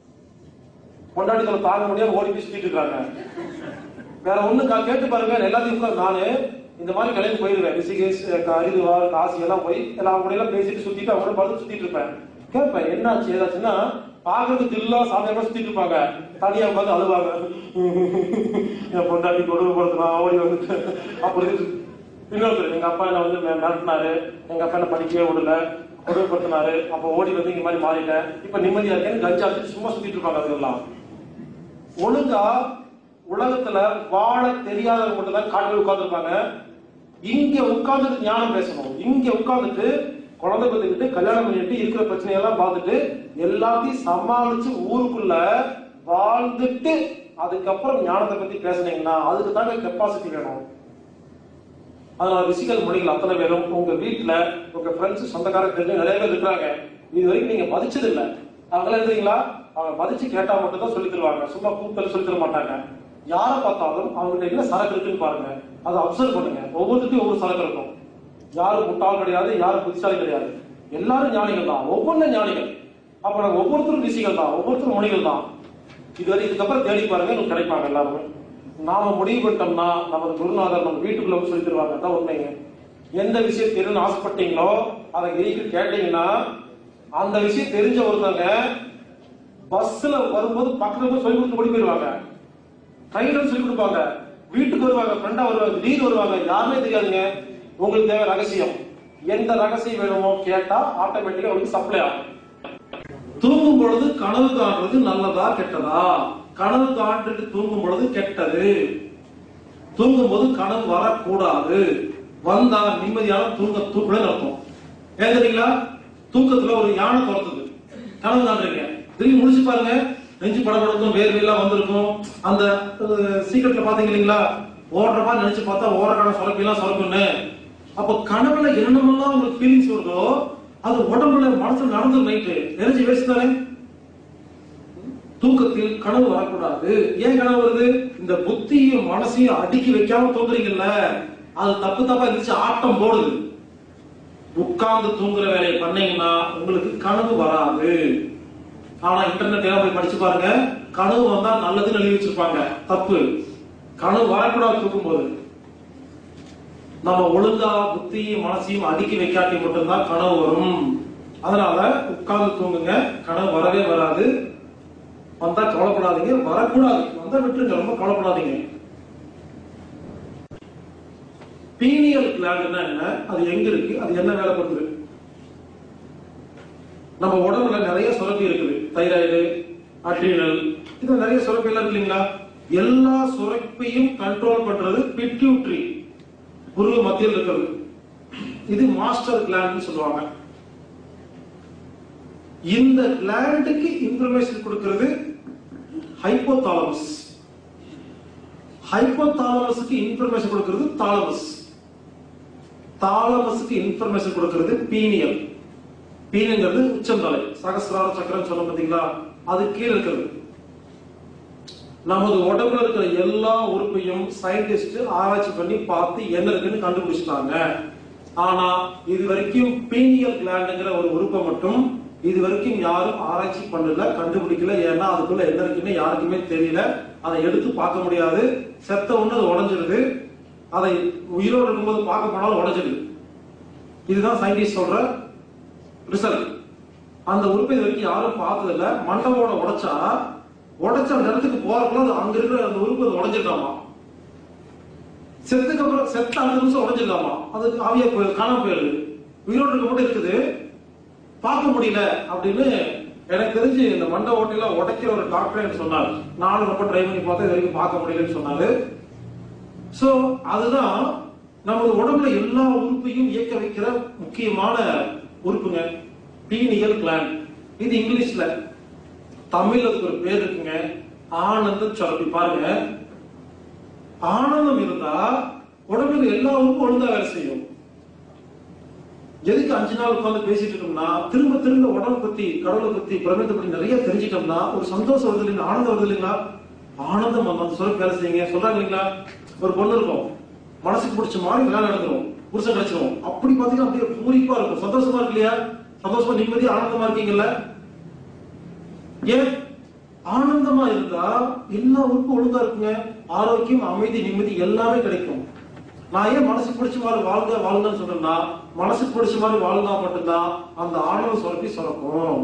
கொண்டாடிகளை தாங்க முடியாம ஓடி போய் சுத்திட்டு இருக்காங்க வேற ஒண்ணு கா- கேட்டு பாருங்க எல்லாத்தையும் கூட நானு இந்த மாதிரி கல்யாணம் போயிருவேன் ரிஷிகேஷ் அஹ், ஹரித்வார் காசி எல்லாம் போய் எல்லாம் அவங்க கூட எல்லாம் பேசிட்டு சுத்திட்டு அவங்க கூட பார்த்து சுத்திட்டு இருப்பேன் கேட்பேன் என்னாச்சு ஏதாச்சுன்னா பாக்குறதுக்கு தில்லா சாமியாம சுத்திட்டு இருப்பாங்க தனியா உட்காந்து அழுவாங்க என் பொண்டாட்டி கொடுமைப்படுத்துறான் ஓடி வந்துட்டு அப்படி இன்னொருத்தர் எங்க அப்பா என்ன வந்து மிர- மிரட்டினாரு எங்க அப்பா என்ன படிக்கவே விடல கொடுமைப்படுத்தினாரு அப்ப ஓடி வந்து இந்த மாதிரி மாறிட்டேன் இப்ப நிம்மதியா இருக்கேன்னு கஞ்சா வச்சுட்டு சும்மா சுத்திட்டு இருப்பாங்க அதெல்லாம் ஒழுங்கா உலகத்துல வாழ தெரியாதவங்க மட்டும் தான் காட்டில் உட்கார்ந்துருப்பாங்க இங்க உட்கார்ந்துட்டு ஞானம் பேசணும் இங்க உட்கார்ந்துட்டு குழந்தை பத்துக்கிட்டு கல்யாணம் பண்ணிட்டு இருக்கிற பிரச்சனையெல்லாம் பார்த்துட்டு எல்லாத்தையும் சமாளிச்சு ஊருக்குள்ள வாழ்ந்துட்டு அதுக்கப்புறம் ஞானத்தை பத்தி பேசுனீங்கன்னா அதுக்கு தாங்க கெப்பாசிட்டி வேணும் அதனால ரிஷிகள் மொழிகள் அத்தனை பேரும் உங்க வீட்டுல உங்க ஃப்ரெண்ட்ஸ் சொந்தக்காரங்க தெரிஞ்சு நிறைய பேர் இருக்கிறாங்க இது வரைக்கும் நீங்க மதிச்சது இல்ல அவங்கள எழுதுறீங்களா அவங்க மதிச்சு கேட்டா மட்டும் தான் சொல்லி தருவாங்க சும்மா கூப்பிட்டு சொல்லி தர மாட்டாங்க யாரை பார்த்தாலும் அவங்ககிட்ட என்ன சரக்கு இருக்குன்னு பாருங்க அதை அப்சர்வ் பண்ணுங்க ஒவ்வொருத்தையும் ஒவ்வொரு சரக்கு இருக்கும் யாரும் முட்டாள் கிடையாது யாரும் புத்திசாலி கிடையாது எல்லாரும் ஞானிகள் தான் ஒவ்வொன்றும் ஞானிகள் அப்ப நாங்க ஒவ்வொருத்தரும் ரிஷிகள் தான் ஒவ்வொருத்தரும் மொழிகள் தான் இதுவரை இதுக்கப்புறம் தேடி பாருங்க உங்களுக்கு கிடைப்பாங்க எல்லாருமே நாம முடிவு பண்ணிட்டோம்னா நமது குருநாதர் நம்ம வீட்டுக்குள்ள வந்து சொல்லி தருவாங்க அதான் உண்மைங்க எந்த விஷயம் தெரியணும்னு ஆசைப்பட்டீங்களோ அதை எரிக்கு கேட்டீங்கன்னா அந்த விஷயம் தெரிஞ்ச ஒருத்தவங்க பஸ்ல வரும்போது பக்கத்துல போய் சொல்லி கொடுத்து ஓடி போயிருவாங்க ட்ரெயின்ல சொல்லி கொடுப்பாங்க வீட்டுக்கு வருவாங்க ஃப்ரெண்டா வருவாங்க திடீர்னு வருவாங்க யாருமே தெரியாதுங்க உங்களுக்கு தேவை ரகசியம் எந்த ரகசியம் வேணுமோ கேட்டா ஆட்டோமேட்டிக்கா உங்களுக்கு சப்ளை ஆகும் தூங்கும் பொழுது கனவு காண்றது நல்லதா கெட்டதா கனவு காண்டுட்டு தூங்கும் பொழுது கெட்டது தூங்கும் போது கனவு வரக்கூடாது வந்தா நிம்மதியான தூங்க தூக்கல அர்த்தம் ஏன் தெரியுங்களா தூக்கத்துல ஒரு யானை துரத்துது கனவு காண்றீங்க திரும்பி முடிச்சு பாருங்க நெஞ்சு படபடக்கும் வேர்வையெல்லாம் வந்திருக்கும் அந்த சீக்கிரட்ல பாத்தீங்க இல்லைங்களா ஓடுற மாதிரி நினைச்சு பார்த்தா ஓரக்கான சுரப்பிலாம் சுரக்குன்னு அப்ப கனவுல என்னென்னமெல்லாம் உங்களுக்கு ஃபீலிங்ஸ் வருதோ அது உடம்புல மனசுல நடந்து நைட்டு எனர்ஜி வேஸ்ட் தானே தூக்கத்தில் கனவு வரக்கூடாது ஏன் கனவு வருது இந்த புத்தியும் மனசையும் அடுக்கி வைக்காம தூங்குறீங்கல்ல அது தப்பு தப்பா இருந்துச்சு ஆட்டம் போடுது உட்கார்ந்து தூங்குற வேலையை பண்ணீங்கன்னா உங்களுக்கு கனவு வராது ஆனா இன்டர்நெட் எல்லாம் போய் படிச்சு பாருங்க கனவு வந்தா நல்லதுன்னு எழுதி வச்சிருப்பாங்க தப்பு கனவு வரக்கூடாது தூக்கும் போது நம்ம ஒழுங்கா புத்தியும் மனசையும் அடுக்கி வைக்காட்டி மட்டும்தான் கனவு வரும் அதனால உட்கார்ந்து தூங்குங்க கனவு வரவே வராது வந்தா கவலைப்படாதீங்க வரக்கூடாது வந்தா விட்டுருங்க ரொம்ப கவலைப்படாதீங்க பீனியல் கிளாண்டுனா என்ன அது எங்க இருக்கு அது என்ன வேலை பண்ணுது நம்ம உடம்புல நிறைய சுரப்பி இருக்குது தைராய்டு அட்ரினல் இது நிறைய சுரப்பி எல்லாம் இருக்கு இல்லைங்களா எல்லா சுரப்பையும் கண்ட்ரோல் பண்றது பிட்யூட்ரி புருவ மத்தியில் இருக்கிறது இது மாஸ்டர் கிளாண்ட் சொல்லுவாங்க இந்த கிளாண்டுக்கு இன்ஃபர்மேஷன் கொடுக்கிறது ஹைப்போதாலமஸ் ஹைப்போதாலமஸுக்கு இன்ஃபர்மேஷன் கொடுக்கிறது தாலமஸ் தாலமஸுக்கு இன்ஃபர்மேஷன் கொடுக்கிறது பீனியல் பீனியல்ங்கிறது உச்சந்தலை சகசிரார சக்கரம் சொல்ல பாத்தீங்களா அது கீழே இருக்கிறது நமது உடம்புல இருக்கிற எல்லா உறுப்பையும் சயின்டிஸ்ட் ஆராய்ச்சி பண்ணி பார்த்து என்ன இருக்குன்னு கண்டுபிடிச்சிட்டாங்க ஆனா இது வரைக்கும் பீனியல் கிளாண்டுங்கிற ஒரு உறுப்பை மட்டும் இது வரைக்கும் யாரும் ஆராய்ச்சி பண்ணல கண்டுபிடிக்கல ஏன்னா அதுக்குள்ள என்ன இருக்குன்னு யாருக்குமே தெரியல அதை எடுத்து பார்க்க முடியாது செத்த ஒண்ணு அது உடஞ்சிருது அதை உயிரோடு இருக்கும்போது பார்க்க போனாலும் உடஞ்சிடுது இதுதான் சயின்டிஸ்ட் சொல்ற ரிசல்ட் அந்த உறுப்பை இது வரைக்கும் யாரும் பார்த்ததில்ல மண்டபோட உடைச்சா உடைச்ச அந்த இடத்துக்கு போறதுக்குள்ள அது அங்க இருக்கிற அந்த உறுப்பு அது உடஞ்சிருக்காமா செத்துக்கு அப்புறம் செத்த அடுத்த நிமிஷம் உடஞ்சிருக்காமா அது ஆவியா போய் காணாம போயிடுது உயிரோடு இருக்க மட்டும் இருக்குது பார்க்க முடியல அப்படின்னு எனக்கு தெரிஞ்சு இந்த மண்டை ஓட்டையில உடைக்கிற ஒரு டாக்டர் எனக்கு சொன்னார் நானும் ரொம்ப ட்ரை பண்ணி பார்த்தா இது வரைக்கும் பார்க்க முடியலன்னு சொன்னாரு சோ அதுதான் நமது உடம்புல எல்லா உறுப்பையும் இயக்க வைக்கிற முக்கியமான உறுப்புங்க பீனியல் கிளாண்ட் இது இங்கிலீஷ்ல தமிழ்ல அதுக்கு ஒரு பேர் இருக்குங்க ஆனந்த சுரப்பி பாருங்க ஆனந்தம் இருந்தா உடம்புல எல்லா உறுப்பும் ஒழுங்கா வேலை செய்யும் எதுக்கு அஞ்சு நாள் உட்கார்ந்து பேசிட்டு இருக்கோம்னா திரும்ப திரும்ப உடம்பு பத்தி கடவுளை பத்தி பிரபஞ்சத்தை பத்தி நிறைய தெரிஞ்சிட்டோம்னா ஒரு சந்தோஷம் வருது இல்லைங்களா ஆனந்தம் வருது இல்லைங்களா ஆனந்தம் வந்தா அந்த சுரப்பி வேலை செய்யுங்க சொல்றாங்க இல்லைங்களா ஒரு பொண்ணு இருக்கும் மனசுக்கு பிடிச்ச மாதிரி கல்யாணம் நடந்துரும் புருஷன் கிடைச்சிரும் அப்படி பாத்தீங்கன்னா அப்படியே பூரிப்பா இருக்கும் சந்தோஷமா இருக்கு இல்லையா சந்தோஷமா நிம்மதியா ஆனந்தமா இருக்கீங்கல்ல ஏன் ஆனந்தமா இருந்தா எல்லா உறுப்பும் ஒழுங்கா இருக்குங்க ஆரோக்கியம் அமைதி நிம்மதி எல்லாமே கிடைக்கும் நான் ஏன் மனசுக்கு பிடிச்ச மாதிரி வாழ்க வாழ்ங்கன்னு சொல்றேன்னா மனசுக்கு பிடிச்ச மாதிரி வாழ்ந்தா மட்டும்தான் அந்த ஆனந்த சுரப்பி சுரக்கும்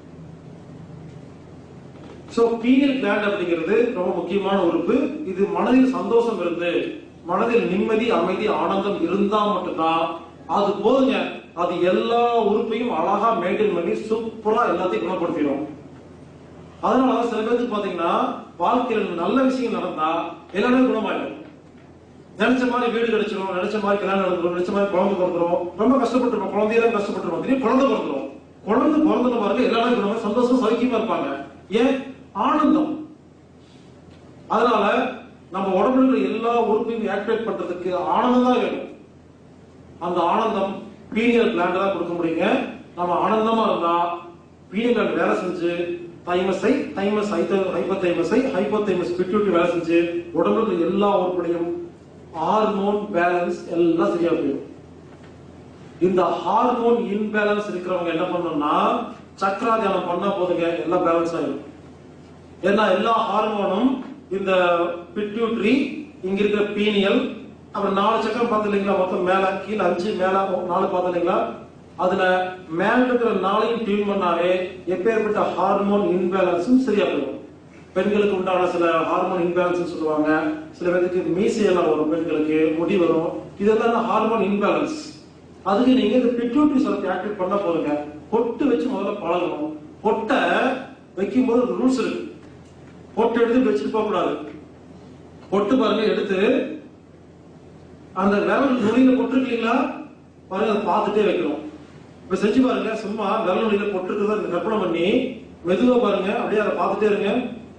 சோ பீனியல் கிளாண்ட் அப்படிங்கிறது ரொம்ப முக்கியமான உறுப்பு இது மனதில் சந்தோஷம் இருந்து மனதில் நிம்மதி அமைதி ஆனந்தம் இருந்தா மட்டும்தான் அது போதுங்க அது எல்லா உறுப்பையும் அழகா மெயின்டைன் பண்ணி சூப்பரா எல்லாத்தையும் குணப்படுத்திடும் அதனால சில பேருக்கு பாத்தீங்கன்னா வாழ்க்கையில நல்ல விஷயங்கள் நடந்தா எல்லாமே குணமாயிடும் நினைச்ச மாதிரி வீடு கிடைச்சிரும் நினைச்ச மாதிரி கல்யாணம் நடந்துரும் நினைச்ச மாதிரி குழந்தை பிறந்துரும் ரொம்ப கஷ்டப்பட்டுருப்போம் குழந்தையெல்லாம் கஷ்டப்பட்டுருப்போம் திடீர்னு குழந்தை பிறந்துரும் குழந்தை பிறந்தன பாருங்க எல்லாமே குணமா சந்தோஷம் சௌக்கியமா இருப்பாங்க ஏன் ஆனந்தம் அதனால நம்ம உடம்புல இருக்கிற எல்லா உறுப்பையும் ஆக்டிவேட் பண்றதுக்கு ஆனந்தம் தான் வேணும் அந்த ஆனந்தம் பீனியல் கிளாண்ட் தான் கொடுக்க முடியுங்க நம்ம ஆனந்தமா இருந்தா பீனியல் கிளாண்ட் வேலை செஞ்சு தைமஸை தைமஸ் ஹைப்போதைமஸை ஹைப்போதைமஸ் பிட்யூட்டி வேலை செஞ்சு உடம்புல இருக்கிற எல்லா உறுப்புடையும் ஹார்மோன் பேலன்ஸ் எல்லாம் சரியா போயிடும் இந்த ஹார்மோன் இன்பேலன்ஸ் இருக்கிறவங்க என்ன பண்ணணும்னா சக்கரா தியானம் பண்ணா போதுங்க எல்லாம் பேலன்ஸ் ஆயிடும் ஏன்னா எல்லா ஹார்மோனும் இந்த பிட்யூட்ரி இங்க இருக்கிற பீனியல் அப்புறம் நாலு சக்கரம் பார்த்து இல்லைங்களா மொத்தம் மேல கீழே அஞ்சு மேல நாலு பார்த்து இல்லைங்களா அதுல மேல இருக்கிற நாளையும் டியூன் பண்ணாவே எப்பேற்பட்ட ஹார்மோன் இன்பேலன்ஸும் சரியா போயிடும் பெண்களுக்கு உண்டான சில ஹார்மோன் இன்பேலன்ஸ் சொல்லுவாங்க சில பேருக்கு மீசையெல்லாம் வரும் பெண்களுக்கு முடி வரும் இதெல்லாம் ஹார்மோன் இன்பேலன்ஸ் அதுக்கு நீங்க இந்த பிட்யூட்ரி சுரப்பி ஆக்டிவேட் பண்ணா போதுங்க பொட்டு வச்சு முதல்ல பழகணும் பொட்டை வைக்கும்போது ஒரு ரூல்ஸ் இருக்கு பொட்டு எடுத்து வச்சுட்டு போக கூடாது பொட்டு பாருங்க எடுத்து அந்த விரல் நுனியில பொட்டுருக்கீங்களா பாருங்க அதை பார்த்துட்டே வைக்கணும் இப்ப செஞ்சு பாருங்க சும்மா விரல் நுனியில பொட்டுருக்கிறத இந்த கற்பனை பண்ணி மெதுவா பாருங்க அப்படியே அதை பார்த்துட்டே இருங்க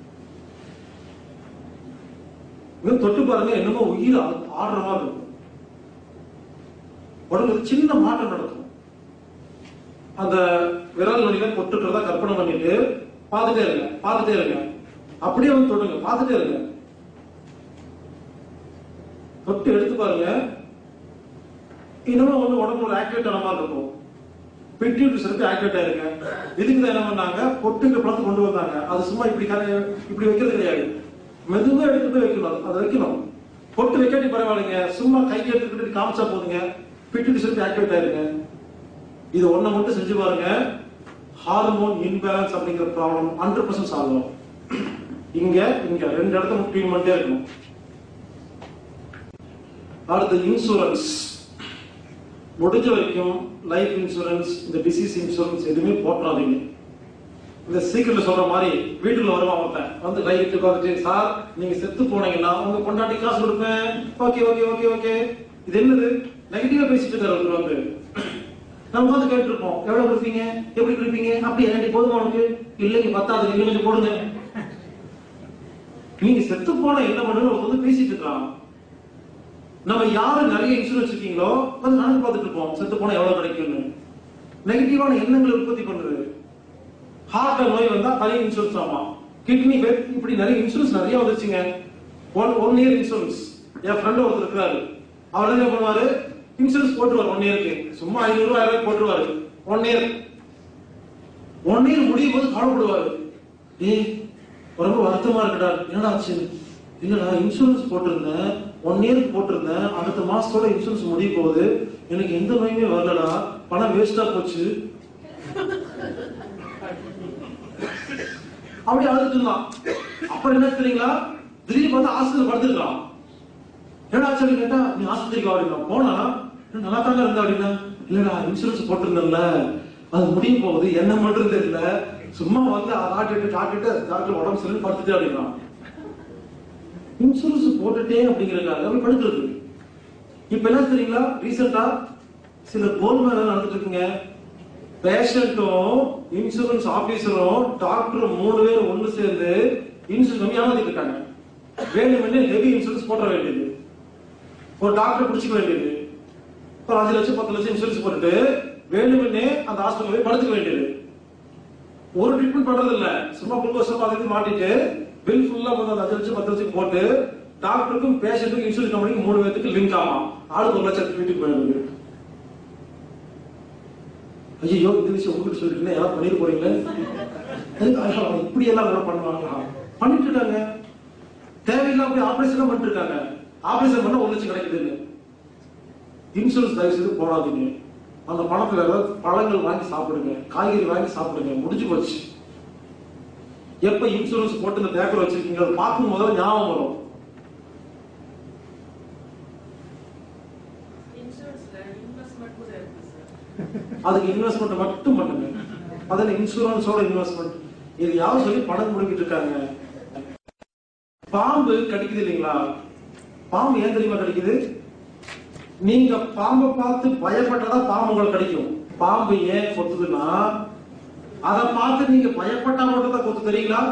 இன்னும் தொட்டு பாருங்க என்னமோ உயிர் ஆ- ஆடுற மாதிரி இருக்கும் உடம்புல ஒரு சின்ன மாற்றம் நடக்கும் அந்த விரல் நுனியில பொட்டுக்கிறதா கற்பனை பண்ணிட்டு பார்த்துட்டே இருங்க பார்த்துட்டே இருங்க அப்படியே வந்து தொடுங்க பார்த்துட்டே இருங்க தொட்டு எடுத்து பாருங்க இன்னமும் வந்து உடம்பு ஒரு ஆக்டிவேட் ஆன மாதிரி இருக்கும் பிட்யூட்ரி சுரப்பி ஆக்டிவேட் ஆயிருங்க இதுக்கு தான் என்ன பண்ணாங்க பொட்டுக்கு பழத்தை கொண்டு வந்தாங்க அது சும்மா இப்படி கர- இப்படி வைக்கிறது கிடையாது மெதுவா எடுத்து போய் வைக்கணும் அது- அதை வைக்கணும் பொட்டு வைக்காட்டி பரவாயில்லைங்க சும்மா கையை எடுத்துக்கிட்டு காமிச்சா போதுங்க பிட்யூட்ரி சுரப்பி ஆக்டிவேட் ஆயிருங்க இது ஒண்ணை மட்டும் செஞ்சு பாருங்க ஹார்மோன் இன்பேலன்ஸ் அப்படிங்கிற ப்ராப்ளம் ஹண்ட்ரட் பர்சன்ட் சால்வ் ஆகும் இங்க இங்க ரெண்டு இடத்த மட்டும் க்ளீன் பண்ணிட்டே இருக்கணும் அடுத்து இன்சூரன்ஸ் முடிஞ்ச வரைக்கும் லைஃப் இன்சூரன்ஸ் இந்த டிசீஸ் இன்சூரன்ஸ் எதுவுமே போட்டுறாதீங்க இந்த சீக்கிரட்ல சொல்ற மாதிரி வீட்டுக்குள்ள வருவான் ஒருத்தன் வந்து கையிட்டு உட்காந்துட்டு சார் நீங்க செத்து போனீங்கன்னா உங்க கொண்டாட்டி காசு கொடுப்பேன் ஓகே ஓகே ஓகே ஓகே இது என்னது நெகட்டிவா பேசிட்டு இருக்காரு ஒருத்தர் வந்து நம்ம வந்து கேட்டு இருப்போம் எவ்வளவு கொடுப்பீங்க எப்படி கொடுப்பீங்க அப்படி எனக்கு போதுமா உனக்கு இல்லைங்க பத்தாது இன்னும் கொஞ்சம் போடுங்க நீங்க செத்து போன என்ன பண்ணுன்னு ஒருத்தர் வந்து பேசிட்டு இருக்கான் நம்ம யாரு நிறைய இன்சூரன்ஸ் இருக்கீங்களோ அது கணக்கு பார்த்துட்டு இருப்போம் செத்து போனா எவ்வளவு கிடைக்கும்னு நெகட்டிவான எண்ணங்களை உற்பத்தி பண்ணுது ஹார்ட் நோய் வந்தா தனி இன்சூரன்ஸ் ஆமா கிட்னி இப்படி நிறைய இன்சூரன்ஸ் நிறைய வந்துச்சுங்க ஒன் ஒன் இயர் இன்சூரன்ஸ் என் ஃப்ரெண்ட் ஒருத்தர் இருக்கிறாரு அவர் என்ன பண்ணுவாரு இன்சூரன்ஸ் போட்டுருவார் ஒன் இயருக்கு சும்மா ஐநூறு ரூபாய் ஆயிரம் ரூபாய் போட்டுருவாரு ஒன் இயர் ஒன் இயர் முடியும் போது கவலைப்படுவாரு ஏய் ரொம்ப வருத்தமா இருக்குடா என்னடா ஆச்சு இல்லடா இன்சூரன்ஸ் போட்டிருந்தேன் ஒன் இயருக்கு போட்டிருந்தேன் அடுத்த மாசத்தோட இன்சூரன்ஸ் முடிய போகுது எனக்கு எந்த நோயுமே வரலடா பணம் வேஸ்டா போச்சு அப்படி அழுதுட்டு இருந்தான் அப்புறம் என்ன தெரியுங்களா திடீர்னு பார்த்தா ஆஸ்பத்திரி படுத்துருக்கான் என்னடா ஆச்சு அப்படின்னு கேட்டா நீ ஆஸ்பத்திரிக்கு வா அப்படின்னா போனா "நான் நல்லா தாங்க இருந்த அப்படின்னா இல்லடா இன்சூரன்ஸ் போட்டிருந்தேன்ல அது முடிய போகுது என்ன பண்றது இல்ல சும்மா வந்து டாக்டர் டாக்டர் டாக்டர் உடம்பு சொல்லி படுத்துட்டு அப்படின்னா இன்சூரன்ஸ் போட்டுட்டே அப்படிங்கிறக்காக அப்படி படுக்கிறது இப்ப என்ன தெரியுங்களா ரீசெண்டா சில கோல் மேல நடந்துட்டு இருக்குங்க பேஷண்ட்டும் இன்சூரன்ஸ் ஆபீசரும் டாக்டரும் மூணு பேரும் ஒண்ணு சேர்ந்து இன்சூரன்ஸ் கம்மி ஏமாத்திட்டு இருக்காங்க வேணுமென்னே ஹெவி இன்சூரன்ஸ் போட வேண்டியது ஒரு டாக்டர் பிடிச்சிக்க வேண்டியது ஒரு அஞ்சு லட்சம் பத்து லட்சம் இன்சூரன்ஸ் போட்டுட்டு வேணுமென்னே அந்த ஹாஸ்பிட்டல் போய் படுத்துக்க வேண்டியது ஒரு ட்ரீட்மெண்ட் பண்றது இல்ல சும்மா குளுக்கோஸ் பார்த்துட்டு மாட்டிட்டு பில் ஃபுல்லா வந்து அந்த அஞ்சு லட்சம் பத்து லட்சம் போட்டு டாக்டருக்கும் பேஷண்ட்டுக்கும் இன்சூரன்ஸ் கம்பெனிக்கு மூணு பேருக்கு லிங்க் ஆகும் ஆளுக்கு ஒரு லட்சம் வீட்டுக்கு போயிடுது ஐயோ இந்த விஷயம் உங்ககிட்ட சொல்லிட்டு யாராவது பண்ணிட்டு போறீங்களே எதுக்கு ஐயோ, அவன் இப்படி எல்லாம் கூட பண்ணுவாங்களா பண்ணிட்டு இருக்காங்க தேவையில்லாம போய் ஆபரேஷன் பண்ணிட்டு இருக்காங்க ஆபரேஷன் பண்ண ஒரு லட்சம் கிடைக்குதுன்னு இன்சூரன்ஸ் தயவு செய்து போடாதீங்க அந்த பணத்துல ஏதாவது பழங்கள் வாங்கி சாப்பிடுங்க காய்கறி வாங்கி சாப்பிடுங்க முடிஞ்சு போச்சு எப்ப இன்சூரன்ஸ் போட்டு இந்த பேப்பர் வச்சிருக்கீங்க அதை பார்க்கும் முதல்ல ஞாபகம் வரும் இன்சூரன்ஸ்ல இன்வெஸ்ட்மெண்ட் கூட இருக்கு சார் அதுக்கு இன்வெஸ்ட்மெண்ட் மட்டும் பண்ணுங்க அதில் இன்சூரன்ஸோட இன்வெஸ்ட்மெண்ட் இது யாரும் சொல்லி பணம் முடிக்கிட்டு இருக்காங்க பாம்பு கடிக்குது இல்லைங்களா பாம்பு ஏன் தெரியுமா கடிக்குது நீங்க பாம்பை பார்த்து பயப்பட்டதா பாம்பு உங்களை கடிக்கும் பாம்பு ஏன் கொத்துதுன்னா அதை பார்த்து நீங்க பயப்பட்டா மட்டும் தான் கொத்து தெரியுங்களா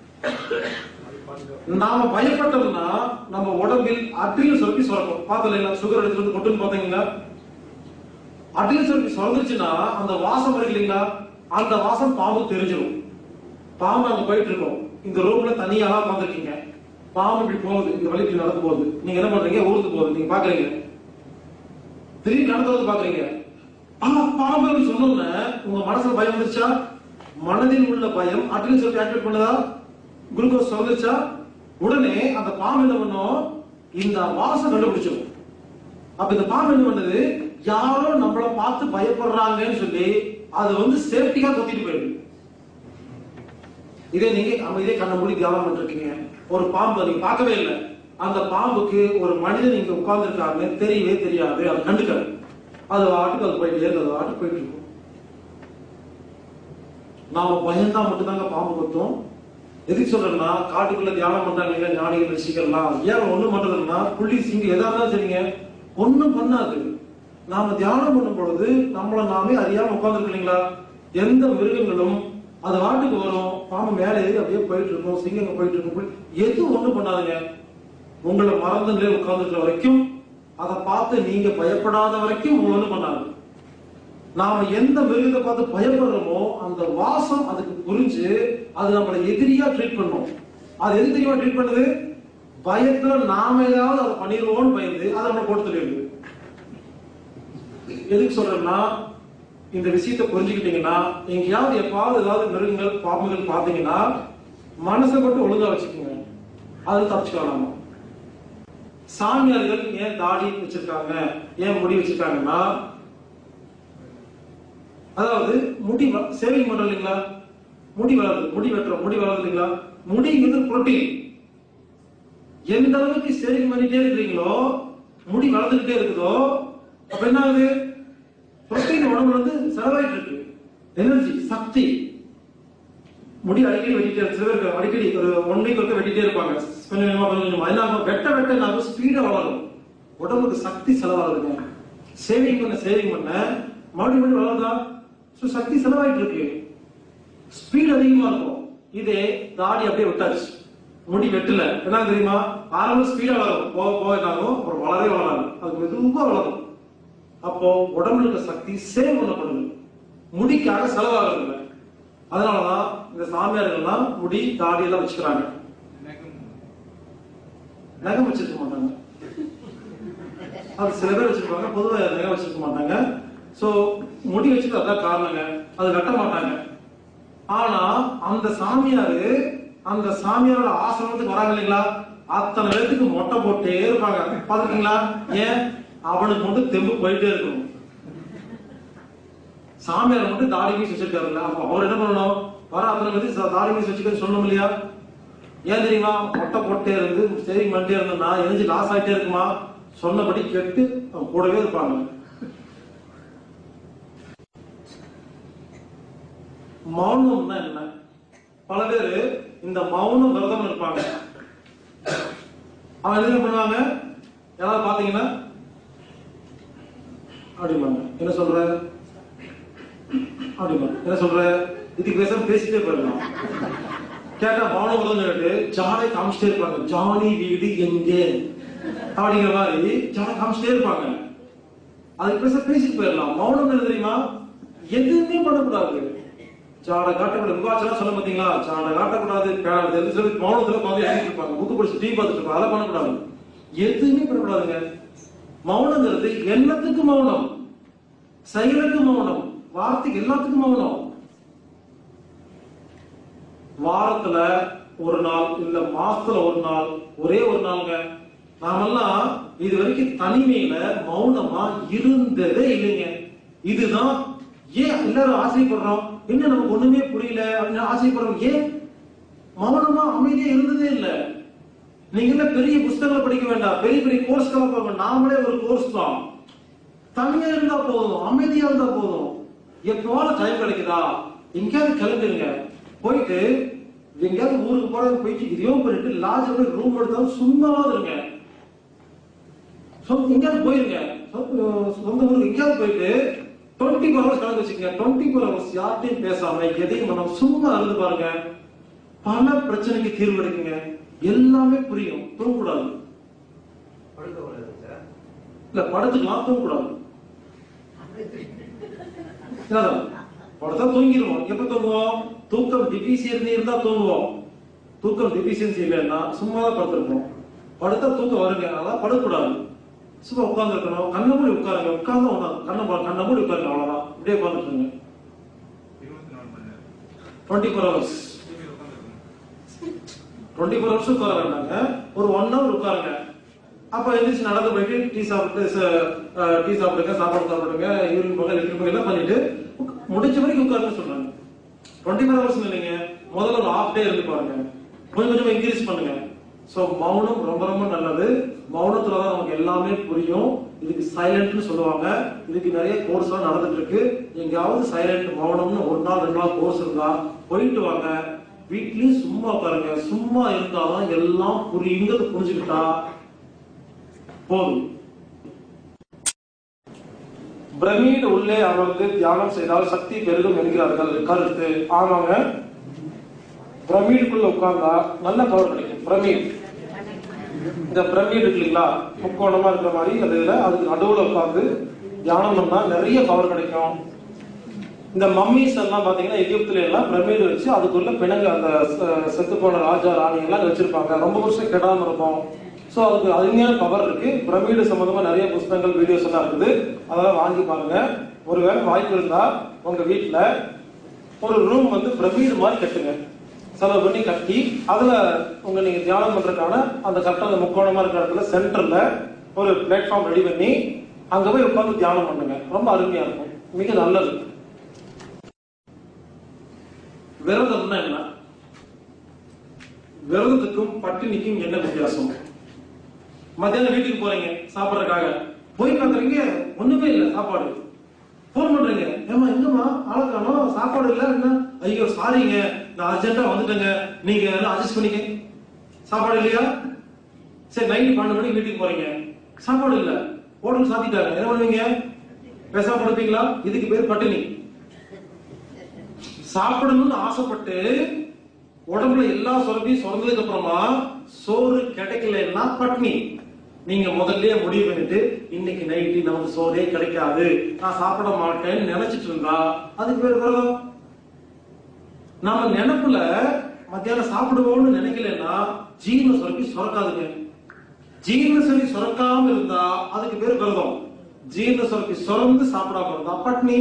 நாம பயப்பட்டோம்னா நம்ம உடம்பில் அட்ரில் சுரப்பி சுரக்கும் பார்த்தீங்களா சுகர் எடுத்துட்டு வந்து கொட்டுன்னு பார்த்தீங்களா அட்ரில் சுரப்பி சுரந்துச்சுன்னா அந்த வாசம் இருக்கு இல்லைங்களா அந்த வாசம் பாம்புக்கு தெரிஞ்சிடும் பாம்பு அங்க போயிட்டு இருக்கும் இந்த ரூம்ல தனியா உட்காந்துருக்கீங்க பாம்பு இப்படி போகுது இந்த வழி இப்படி நடந்து போகுது நீங்க என்ன பண்றீங்க ஊருக்கு போகுது நீங்க பாக்குறீங்க திடீர்னு கணக்கு வந்து பாக்குறீங்க ஆனா பாம்புன்னு சொன்னோம்னா உங்க மனசுல பயம் வந்துச்சா மனதில் உள்ள பயம் அட்ரில் சுரப்பி ஆக்டிவேட் பண்ணுதா குளுக்கோஸ் சுரந்துச்சா உடனே அந்த பாம்பு என்ன பண்ணும் இந்த வாசம் கண்டுபிடிச்சிடும் அப்ப இந்த பாம்பு என்ன பண்ணுது யாரோ நம்மள பார்த்து பயப்படுறாங்கன்னு சொல்லி அது வந்து சேஃப்டியா கொத்திட்டு போயிடுது இதே நீங்க அமைதியே கண்ண மூடி தியானம் பண்ணிருக்கீங்க ஒரு பாம்பு நீங்க பார்க்கவே இல்லை அந்த பாம்புக்கு ஒரு மனிதன் இங்க உட்கார்ந்து இருக்காங்க தெரியவே தெரியாது அது கண்டுக்காது அது வாட்டுக்கு அது போயிட்டு இருக்கு அது வாட்டுக்கு போயிட்டு இருக்கும் நாம பயந்தா மட்டும்தாங்க பாம்பு கொத்தும் எதுக்கு சொல்றேன்னா காட்டுக்குள்ள தியானம் பண்றாங்க இல்லையா ஞானிகள் ரிஷிகள்லாம் ஏன் ஒண்ணும் பண்றதுன்னா புள்ளி சிங்க எதா இருந்தாலும் சரிங்க ஒண்ணும் பண்ணாது நாம தியானம் பண்ணும் பொழுது நம்மள நாமே அறியாம உட்கார்ந்து இல்லைங்களா எந்த மிருகங்களும் அது வாட்டுக்கு வரும் பாம்பு மேலே ஏறி அப்படியே போயிட்டு இருக்கும் சிங்கங்க போயிட்டு இருக்கும் புலி- எதுவும் ஒண்ணும் பண்ணாதுங்க உங்களை மறந்த நிலையில் உட்கார்ந்துருக்கிற வரைக்கும் அதை பார்த்து நீங்க பயப்படாத வரைக்கும் உங்களை ஒண்ணும் பண்ணாது நாம எந்த மிருகத்தை பார்த்து பயப்படுறோமோ அந்த வாசம் அதுக்கு புரிஞ்சு அது நம்மளை எதிரியா ட்ரீட் பண்ணும் அது எது தெரியுமா ட்ரீட் பண்ணுது பயத்துல நாம ஏதாவது அதை பண்ணிடுவோம்னு பயந்து அதை நம்ம போட்டு தெரியுது எதுக்கு சொல்றேன்னா இந்த விஷயத்தை புரிஞ்சுக்கிட்டீங்கன்னா எங்கேயாவது எப்பாவது ஏதாவது மிருகங்கள் பாம்புகள் பார்த்தீங்கன்னா மனசை மட்டும் ஒழுங்கா வச்சுக்கோங்க அது தப்பிச்சுக்கலாம் சாமியார்கள் ஏன் தாடி வச்சிருக்காங்க ஏன் முடி வச்சிருக்காங்கன்னா அதாவது முடி சேவிங் பண்றோம் இல்லைங்களா முடி வளருது முடி வெட்டுறோம் முடி வளருது இல்லைங்களா முடிங்கிறது புரோட்டீன் எந்த அளவுக்கு சேவிங் பண்ணிட்டே இருக்கிறீங்களோ முடி வளர்ந்துகிட்டே இருக்குதோ அப்ப என்ன ஆகுது புரோட்டீன் உடம்புல வந்து செலவாயிட்டு இருக்கு எனர்ஜி சக்தி முடி அடிக்கடி வெட்டிட்டே இருக்கு. சில பேருக்கு அடிக்கடி ஒரு ஒன் வீக் ஒருக்க வெட்டிட்டே இருப்பாங்க கொஞ்சம் கொஞ்சமா கொஞ்சம் கொஞ்சமா என்ன ஆகும்? வெட்ட வெட்ட என்ன ஆகும் ஸ்பீடா வளரும் உடம்புக்கு சக்தி செலவாகுதுங்க சேவிங் பண்ண சேவிங் பண்ண மறுபடியும் மறுபடியும் வளருதா ஸோ சக்தி செலவாயிட்டு இருக்கு ஸ்பீட் அதிகமா இருக்கும் இதே தாடி அப்படியே விட்டாச்சு முடி வெட்டல என்ன தெரியுமா ஆரம்ப ஸ்பீடா வளரும் போக போக என்ன ஆகும் அப்புறம் வளரவே வளராது அது மெதுவா வளரும் அப்போ உடம்புல இருக்க சக்தி சேவ் பண்ணப்படுது முடிக்காக செலவாகிறது இல்லை அதனாலதான் இந்த சாமியார்கள்லாம் முடி தாடி எல்லாம் வச்சுக்கிறாங்க நகம் வச்சிருக்க மாட்டாங்க அது சில பேர் வச்சிருப்பாங்க பொதுவா நகம் வச்சிருக்க மாட்டாங்க சோ முடி வச்சுட்டு அதான் காரணங்க அது வெட்ட மாட்டாங்க ஆனா அந்த சாமியாரு அந்த சாமியாரோட ஆசிரமத்துக்கு வராங்க இல்லைங்களா அத்தனை பேருக்கு மொட்டை போட்டே இருப்பாங்க பாத்துருக்கீங்களா ஏன் அவனுக்கு மட்டும் தெம்பு போயிட்டே இருக்கணும் சாமியார் மட்டும் தாடி மீஸ் வச்சிருக்காருல்ல அப்ப அவர் என்ன பண்ணணும் வர அத்தனை பேருக்கு தாடி மீஸ் வச்சுக்க சொல்லணும் இல்லையா ஏன் தெரியுமா மொட்டை போட்டே இருந்து சரி பண்ணிட்டே இருந்தோம்னா எரிஞ்சு லாஸ் ஆயிட்டே இருக்குமா சொன்னபடி கேட்டு அவங்க கூடவே இருப்பாங்க மௌனம்னா என்ன பல பேரு இந்த மௌனம் விரதம் இருப்பாங்க அவன் என்ன பண்ணுவாங்க யாராவது பாத்தீங்கன்னா அப்படிம்பாங்க என்ன சொல்ற அப்படிம்பாங்க என்ன சொல்ற இதுக்கு பேசாம பேசிட்டே போயிடலாம் கேட்டா மௌன விரதம் கேட்டு ஜானை காமிச்சிட்டே இருப்பாங்க ஜானி வீடு எங்கே அப்படிங்கிற மாதிரி ஜானை காமிச்சிட்டே இருப்பாங்க அதுக்கு பேச பேசிட்டு போயிடலாம் மௌனம் என்ன தெரியுமா எதுவுமே பண்ணக்கூடாது சாட காட்டக்கூடாது விவாச்சலாம் சொல்ல பாத்தீங்களா சாட காட்டக்கூடாது பேடாது எது சொல்லி மௌனத்துல உட்காந்து எழுதிட்டு இருப்பாங்க புக்கு படிச்சு டீ பார்த்துட்டு இருப்பாங்க அதெல்லாம் பண்ணக்கூடாது எதுவுமே பண்ணக்கூடாதுங்க மௌனங்கிறது எண்ணத்துக்கு மௌனம் செயலுக்கு மௌனம் வார்த்தைக்கு எல்லாத்துக்கும் மௌனம் வாரத்துல ஒரு நாள் இல்ல மாசத்துல ஒரு நாள் ஒரே ஒரு நாளுங்க நாமெல்லாம் இது வரைக்கும் தனிமையில மௌனமா இருந்ததே இல்லைங்க இதுதான் ஏன் எல்லாரும் ஆசைப்படுறோம் என்ன நமக்கு ஒண்ணுமே புரியல அப்படின்னு ஆசைப்படுறோம் ஏன் மௌனமா அமைதியா இருந்ததே இல்ல நீங்க எல்லாம் பெரிய புஸ்தகங்களை படிக்க வேண்டாம் பெரிய பெரிய கோர்ஸ்களை போக வேண்டாம் நாமளே ஒரு கோர்ஸ் தான் தனியா இருந்தா போதும் அமைதியா இருந்தா போதும் எப்பவாவது டைம் கிடைக்குதா எங்கேயாவது கிளம்பிடுங்க போயிட்டு எங்கேயாவது ஊருக்கு போற போயிட்டு இதையும் பண்ணிட்டு லாட்ஜ் போய் ரூம் எடுத்தாலும் சும்மாவது இருங்க சொந்த எங்கேயாவது போயிருங்க சொந்த- சொந்த ஊருக்கு எங்கேயாவது போயிட்டு டுவெண்ட்டி ஃபோர் ஹவர்ஸ் கணக்கு வச்சுக்கோங்க டுவெண்ட்டி ஃபோர் ஹவர்ஸ் யார்ட்டையும் பேசாம எதையும் பண்ணாம சும்மா இருந்து பாருங்க பல பிரச்சனைக்கு தீர்வு கிடைக்குங்க எல்லாமே புரியும் தூங்கக்கூடாது படுக்க கூடாது சார் இல்ல படுத்துக்கலாம் தூங்கக்கூடாது என்னதான்? படுத்தா தூங்கிடுவோம் எப்ப தூங்குவோம் தூக்கம் டிபிசியன்சி இருந்தா தூங்குவோம் தூக்கம் டிபிசியன்சி இல்லைன்னா சும்மா தான் படுத்திருப்போம் படுத்தா தூக்கம் வருங்க அதான் படுக்கக்கூடாது சும்மா உட்கார்ந்து இருக்கணும் கண்ணை மூடி உட்காருங்க உட்கார்ந்து உட்காந்து கண்ணை மூ- கண்ணை மூடி உட்காருங்க அவ்வளவுதான் இப்படியே உட்காந்துருங்க இருபத்தி நாலு மணி நேரம் டுவெண்ட்டி ஃபோர் ஹவர்ஸ் டிவி உட்காந்துருக்கணும் டுவெண்ட்டி ஃபோர் ஹவர்ஸ் உட்கார வேண்டாங்க ஒரு ஒன் ஹவர் உட்காருங்க அப்ப எந்திரிச்சு நடந்து போயிட்டு டீ சாப்பிட்டு ச- அஹ், டீ சாப்பிடுங்க சாப்பாடு சாப்பிடுங்க யூரின் போக லெட்டர் போக எல்லாம் பண்ணிட்டு உக்- முடிஞ்ச வரைக்கும் உட்காருங்க சொல்றாங்க டுவெண்ட்டி ஃபோர் ஹவர்ஸ் இல்லைங்க முதல்ல ஒரு ஹாஃப் டே இருந்து பாருங்க கொஞ்சம் கொஞ்சமா இன்க்ரீஸ் பண்ணுங்க சோ மௌனம் ரொம்ப ரொம்ப நல்லது மௌனத்துல தான் நமக்கு எல்லாமே புரியும் இதுக்கு சைலண்ட்னு சொல்லுவாங்க இதுக்கு நிறைய கோர்ஸ் எல்லாம் நடந்துட்டு இருக்கு எங்கேயாவது சைலண்ட் மௌனம்னு ஒரு நாள் ரெண்டு நாள் கோர்ஸ் இருந்தா போயிட்டு வாங்க வீட்லயும் சும்மா உட்காருங்க சும்மா இருந்தாதான் எல்லாம் புரியுங்கிறது புரிஞ்சுக்கிட்டா போதும் பிரமிடு உள்ளே அமர்ந்து தியானம் செய்தால் சக்தி பெருகும் என்கிறார்கள் கருத்து ஆமாங்க பிரமிடுக்குள்ள உட்கார்ந்தா நல்ல பவர் கிடைக்கும் பிரமிட் இந்த பிரமிட் இருக்கு இல்லைங்களா முக்கோணமா இருக்கிற மாதிரி அதுல அதுக்கு நடுவுல உட்கார்ந்து தியானம் பண்ணா நிறைய பவர் கிடைக்கும் இந்த மம்மிஸ் எல்லாம் பாத்தீங்கன்னா எகிப்துல எல்லாம் பிரமிடு வச்சு அதுக்குள்ள பிணங்க அந்த செ- செத்து போன ராஜா ராணி எல்லாம் வச்சிருப்பாங்க ரொம்ப வருஷம் கெடாம இருக்கும் சோ அதுக்கு அருமையான பவர் இருக்கு பிரமிடு சம்பந்தமா நிறைய புஸ்தகங்கள் வீடியோஸ் எல்லாம் இருக்குது அதெல்லாம் வாங்கி பாருங்க ஒருவேளை வாய்ப்பு இருந்தா உங்க வீட்டுல ஒரு ரூம் வந்து பிரமிடு மாதிரி கட்டுங்க செலவு பண்ணி கட்டி அதுல உங்க நீங்க தியானம் பண்றதுக்கான அந்த கரெக்டா அந்த முக்கோணமா இருக்கிற இடத்துல சென்டர்ல ஒரு பிளாட்ஃபார்ம் ரெடி பண்ணி அங்க போய் உட்கார்ந்து தியானம் பண்ணுங்க ரொம்ப அருமையா இருக்கும் மிக நல்லது விரதம்னா என்ன விரதத்துக்கும் பட்டினிக்கும் என்ன வித்தியாசம் மத்தியானம் வீட்டுக்கு போறீங்க சாப்பிடறதுக்காக போய் பாக்குறீங்க ஒண்ணுமே இல்ல சாப்பாடு போன் பண்றீங்க ஏமா என்னமா ஆளக்கானோம் சாப்பாடு இல்ல என்ன ஐயோ சாரிங்க நான் அர்ஜென்ட்டா வந்துட்டேங்க நீங்க அட்ஜஸ்ட் பண்ணிக்க சாப்பாடு இல்லையா சரி நைட்டு பன்னெண்டு மணிக்கு வீட்டுக்கு போறீங்க சாப்பாடு இல்ல ஹோட்டல் சாத்திட்டாங்க என்ன பண்ணுவீங்க பேசாம படுப்பீங்களா இதுக்கு பேர் பட்டினி சாப்பிடணும்னு ஆசைப்பட்டு உடம்புல எல்லா சுரப்பியும் சுரந்ததுக்கு அப்புறமா சோறு கிடைக்கலன்னா பட்னி நீங்க முதல்லயே முடிவு பண்ணிட்டு இன்னைக்கு நைட்டு நமக்கு சோறே கிடைக்காது நான் சாப்பிட மாட்டேன்னு நினைச்சிட்டு இருந்தா அதுக்கு பேர் விரதம் நம்ம நினைப்புல மத்தியானம் சாப்பிடுவோம்னு நினைக்கலன்னா ஜீரண சுரப்பி சுரக்காதுங்க ஜீரண சுரப்பி சுரக்காம இருந்தா அதுக்கு பேர் விரதம் ஜீரண சுரப்பி சுரந்து சாப்பிடாம இருந்தா பட்னி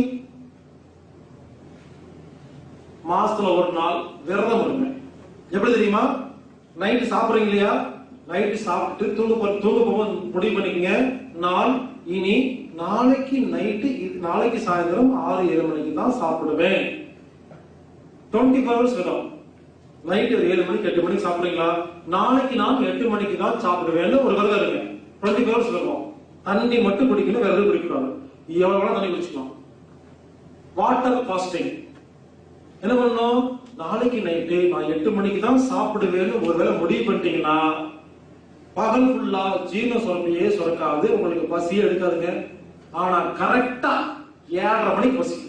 மாசத்துல ஒரு நாள் விரதம் இருங்க எப்படி தெரியுமா நைட்டு சாப்பிடுறீங்க இல்லையா நைட்டு சாப்பிட்டு தூங்க போ- தூங்க போகும்போது முடிவு பண்ணிக்கங்க நாள் இனி நாளைக்கு நைட்டு நாளைக்கு சாயந்தரம் ஆறு ஏழு மணிக்கு தான் சாப்பிடுவேன் டுவெண்ட்டி ஃபோர் ஹவர்ஸ் விரதம் நைட்டு ஏழு மணிக்கு எட்டு மணிக்கு சாப்பிடுறீங்களா நாளைக்கு நான் எட்டு மணிக்கு தான் சாப்பிடுவேன்னு ஒரு விரதம் இருங்க டுவெண்ட்டி ஃபோர் ஹவர்ஸ் விரதம் தண்ணி மட்டும் குடிக்கணும் வேற எதுவும் குடிக்கக்கூடாது எவ்வளவு வேணா தண்ணி குடிச்சுக்கலாம் வாட்டர் ஃபாஸ்டிங் என்ன பண்ணணும் நாளைக்கு நைட்டு நான் எட்டு மணிக்கு தான் சாப்பிடுவேன்னு ஒருவேளை முடிவு பண்ணிட்டீங்கன்னா பகல் ஃபுல்லா ஜீரண சுரப்பியே சுரக்காது உங்களுக்கு பசியே எடுக்காதுங்க ஆனா கரெக்டா ஏழரை மணிக்கு பசிக்கும்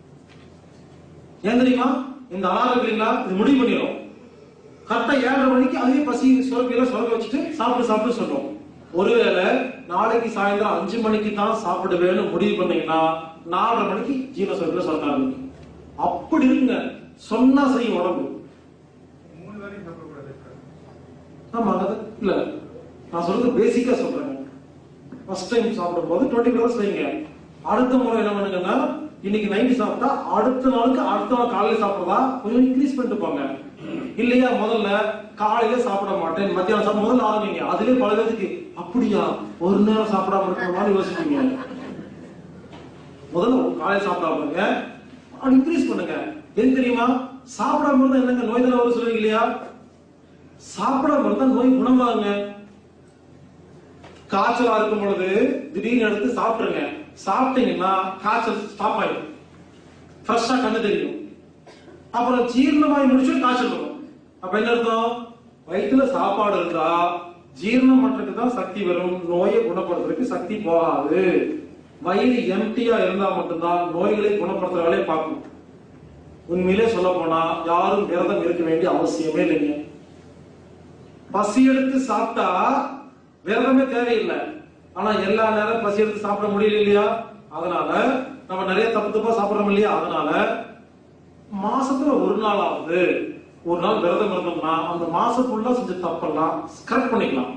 ஏன் தெரியுமா இந்த அலாரம் இல்லைங்களா இது முடிவு பண்ணிடும் கரெக்டா ஏழரை மணிக்கு அதே பசி சுரப்பியெல்லாம் சுரக்க வச்சுட்டு சாப்பிட்டு சாப்பிட்டு சொல்லும் ஒருவேளை நாளைக்கு சாயந்தரம் அஞ்சு மணிக்கு தான் சாப்பிடுவேன்னு முடிவு பண்ணீங்கன்னா நாலரை மணிக்கு ஜீரண சுரப்பில சுரக்க ஆரம்பிக்கும் அப்படி இருக்குங்க சொன்னா செய்யும் உடம்பு மூணு வேலையும் சாப்பிடக்கூடாது சார் ஆமா அது இல்ல நான் சொல்றது பேசிக்கா சொல்றேன் ஃபர்ஸ்ட் டைம் சாப்பிடும்போது டுவெண்ட்டி ஹவர்ஸ் வைங்க அடுத்த முறை என்ன பண்ணுங்கன்னா இன்னைக்கு நைட்டு சாப்பிட்டா அடுத்த நாளுக்கு அடுத்த நாள் காலையில சாப்பிடுறதா கொஞ்சம் இன்க்ரீஸ் பண்ணிட்டு போங்க இல்லையா முதல்ல காலையில சாப்பிட மாட்டேன் மத்தியானம் சாப்பிட முதல்ல ஆரம்பிங்க அதுலயே பல பேருக்கு அப்படியா ஒரு நேரம் சாப்பிடாம இருக்கிற மாதிரி யோசிப்பீங்க முதல்ல காலையில சாப்பிடாம இருங்க இன்க்ரீஸ் பண்ணுங்க எது தெரியுமா சாப்பிடாம இருந்தா என்னங்க நோய் தானே வரும் சொல்லுவீங்க இல்லையா சாப்பிடாம இருந்தா நோய் குணமாகுங்க காய்ச்சலா இருக்கும் பொழுது திடீர்னு எடுத்து சாப்பிட்டுருங்க சாப்பிட்டீங்கன்னா காய்ச்சல் ஸ்டாப் ஆயிடும் ஃப்ரெஷ்ஷா கண்ணு தெரியும் அப்புறம் ஜீரணமாய் முடிச்சு காய்ச்சல் வரும் அப்ப என்ன அர்த்தம் வயிற்றுல சாப்பாடு இருந்தா ஜீரணம் பண்றதுக்கு தான் சக்தி வரும் நோயை குணப்படுத்துறதுக்கு சக்தி போகாது வயிறு எம்டியா இருந்தா மட்டும்தான் நோய்களை குணப்படுத்துற வேலையை பார்க்கும் உண்மையிலே சொல்ல போனா யாரும் விரதம் இருக்க வேண்டிய அவசியமே இல்லைங்க பசி எடுத்து சாப்பிட்டா விரதமே தேவையில்லை ஆனா எல்லா நேரம் பசி எடுத்து சாப்பிட முடியல இல்லையா அதனால நம்ம நிறைய தப்பு தப்பா சாப்பிடுறோம் இல்லையா அதனால மாசத்துல ஒரு நாளாவது ஒரு நாள் விரதம் இருந்தோம்னா அந்த மாசம் ஃபுல்லா செஞ்ச தப்பெல்லாம் கரெக்ட் பண்ணிக்கலாம்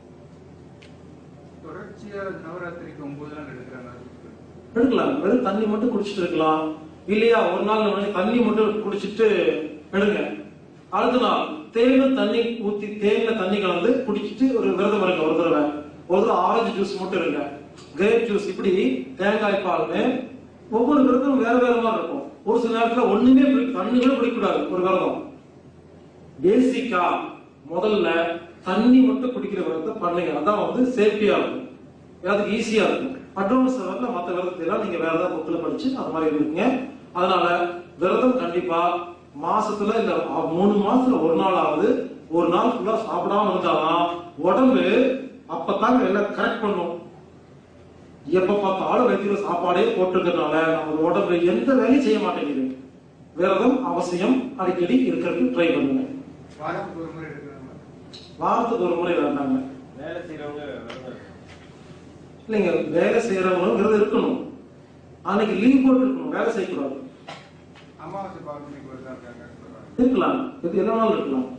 தொடர்ச்சியா நவராத்திரிக்கு ஒன்பது நாள் எடுக்கிறாங்க எடுக்கலாம் வெறும் தண்ணி மட்டும் குடிச்சிட்டு இருக்கலாம் இல்லையா ஒரு நாள் நம்ம தண்ணி மட்டும் குடிச்சிட்டு எடுங்க அடுத்த நாள் தேயில தண்ணி ஊத்தி தேயில தண்ணி கலந்து குடிச்சிட்டு ஒரு விரதம் இருங்க ஒரு தடவை ஒரு தடவை ஆரஞ்சு ஜூஸ் மட்டும் இருங்க கிரேப் ஜூஸ் இப்படி தேங்காய் பால்னு ஒவ்வொரு விரதமும் வேற வேற மாதிரி இருக்கும் ஒரு சில நேரத்துல ஒண்ணுமே குடி- தண்ணி கூட குடிக்கக்கூடாது ஒரு விரதம் பேசிக்கா முதல்ல தண்ணி மட்டும் குடிக்கிற விரதத்தை பண்ணுங்க அதான் வந்து சேஃப்டியா இருக்கும் அதுக்கு ஈஸியா இருக்கும் அட்வான்ஸ் லெவல்ல மத்த விரதத்தை எல்லாம் நீங்க வேற ஏதாவது புக்கில் படிச்சு அது மாதிரி இருக்குங்க அதனால விரதம் கண்டிப்பா மாசத்துல இல்ல அ- மூணு மாசத்துல ஒரு நாளாவது ஒரு நாள் ஃபுல்லா சாப்பிடாம இருந்தாதான் உடம்பு அப்பதான் எல்லாம் கரெக்ட் பண்ணும் எப்ப பார்த்தாலும் வைத்திய சாப்பாடே போட்டுருக்கறதுனால நம்ம உடம்பு எந்த வேலையும் செய்ய மாட்டேங்குது விரதம் அவசியம் அடிக்கடி இருக்கிறதுக்கு ட்ரை பண்ணுங்க வாரத்துக்கு ஒரு முறை எடுக்கிறாங்க வாரத்துக்கு ஒரு முறை வேண்டாங்க வேலை செய்யறவங்க விரதம் இல்லைங்க வேலை செய்யறவங்களும் விரதம் இருக்கணும் அன்னைக்கு லீவ் போட்டு இருக்கணும் வேலை செய்யக்கூடாது அமாவாசை பௌர்ணமிக்கு வருதா இருக்காங்க சொல்றாங்க இருக்கலாம் இது எல்லா நாளும் இருக்கலாம்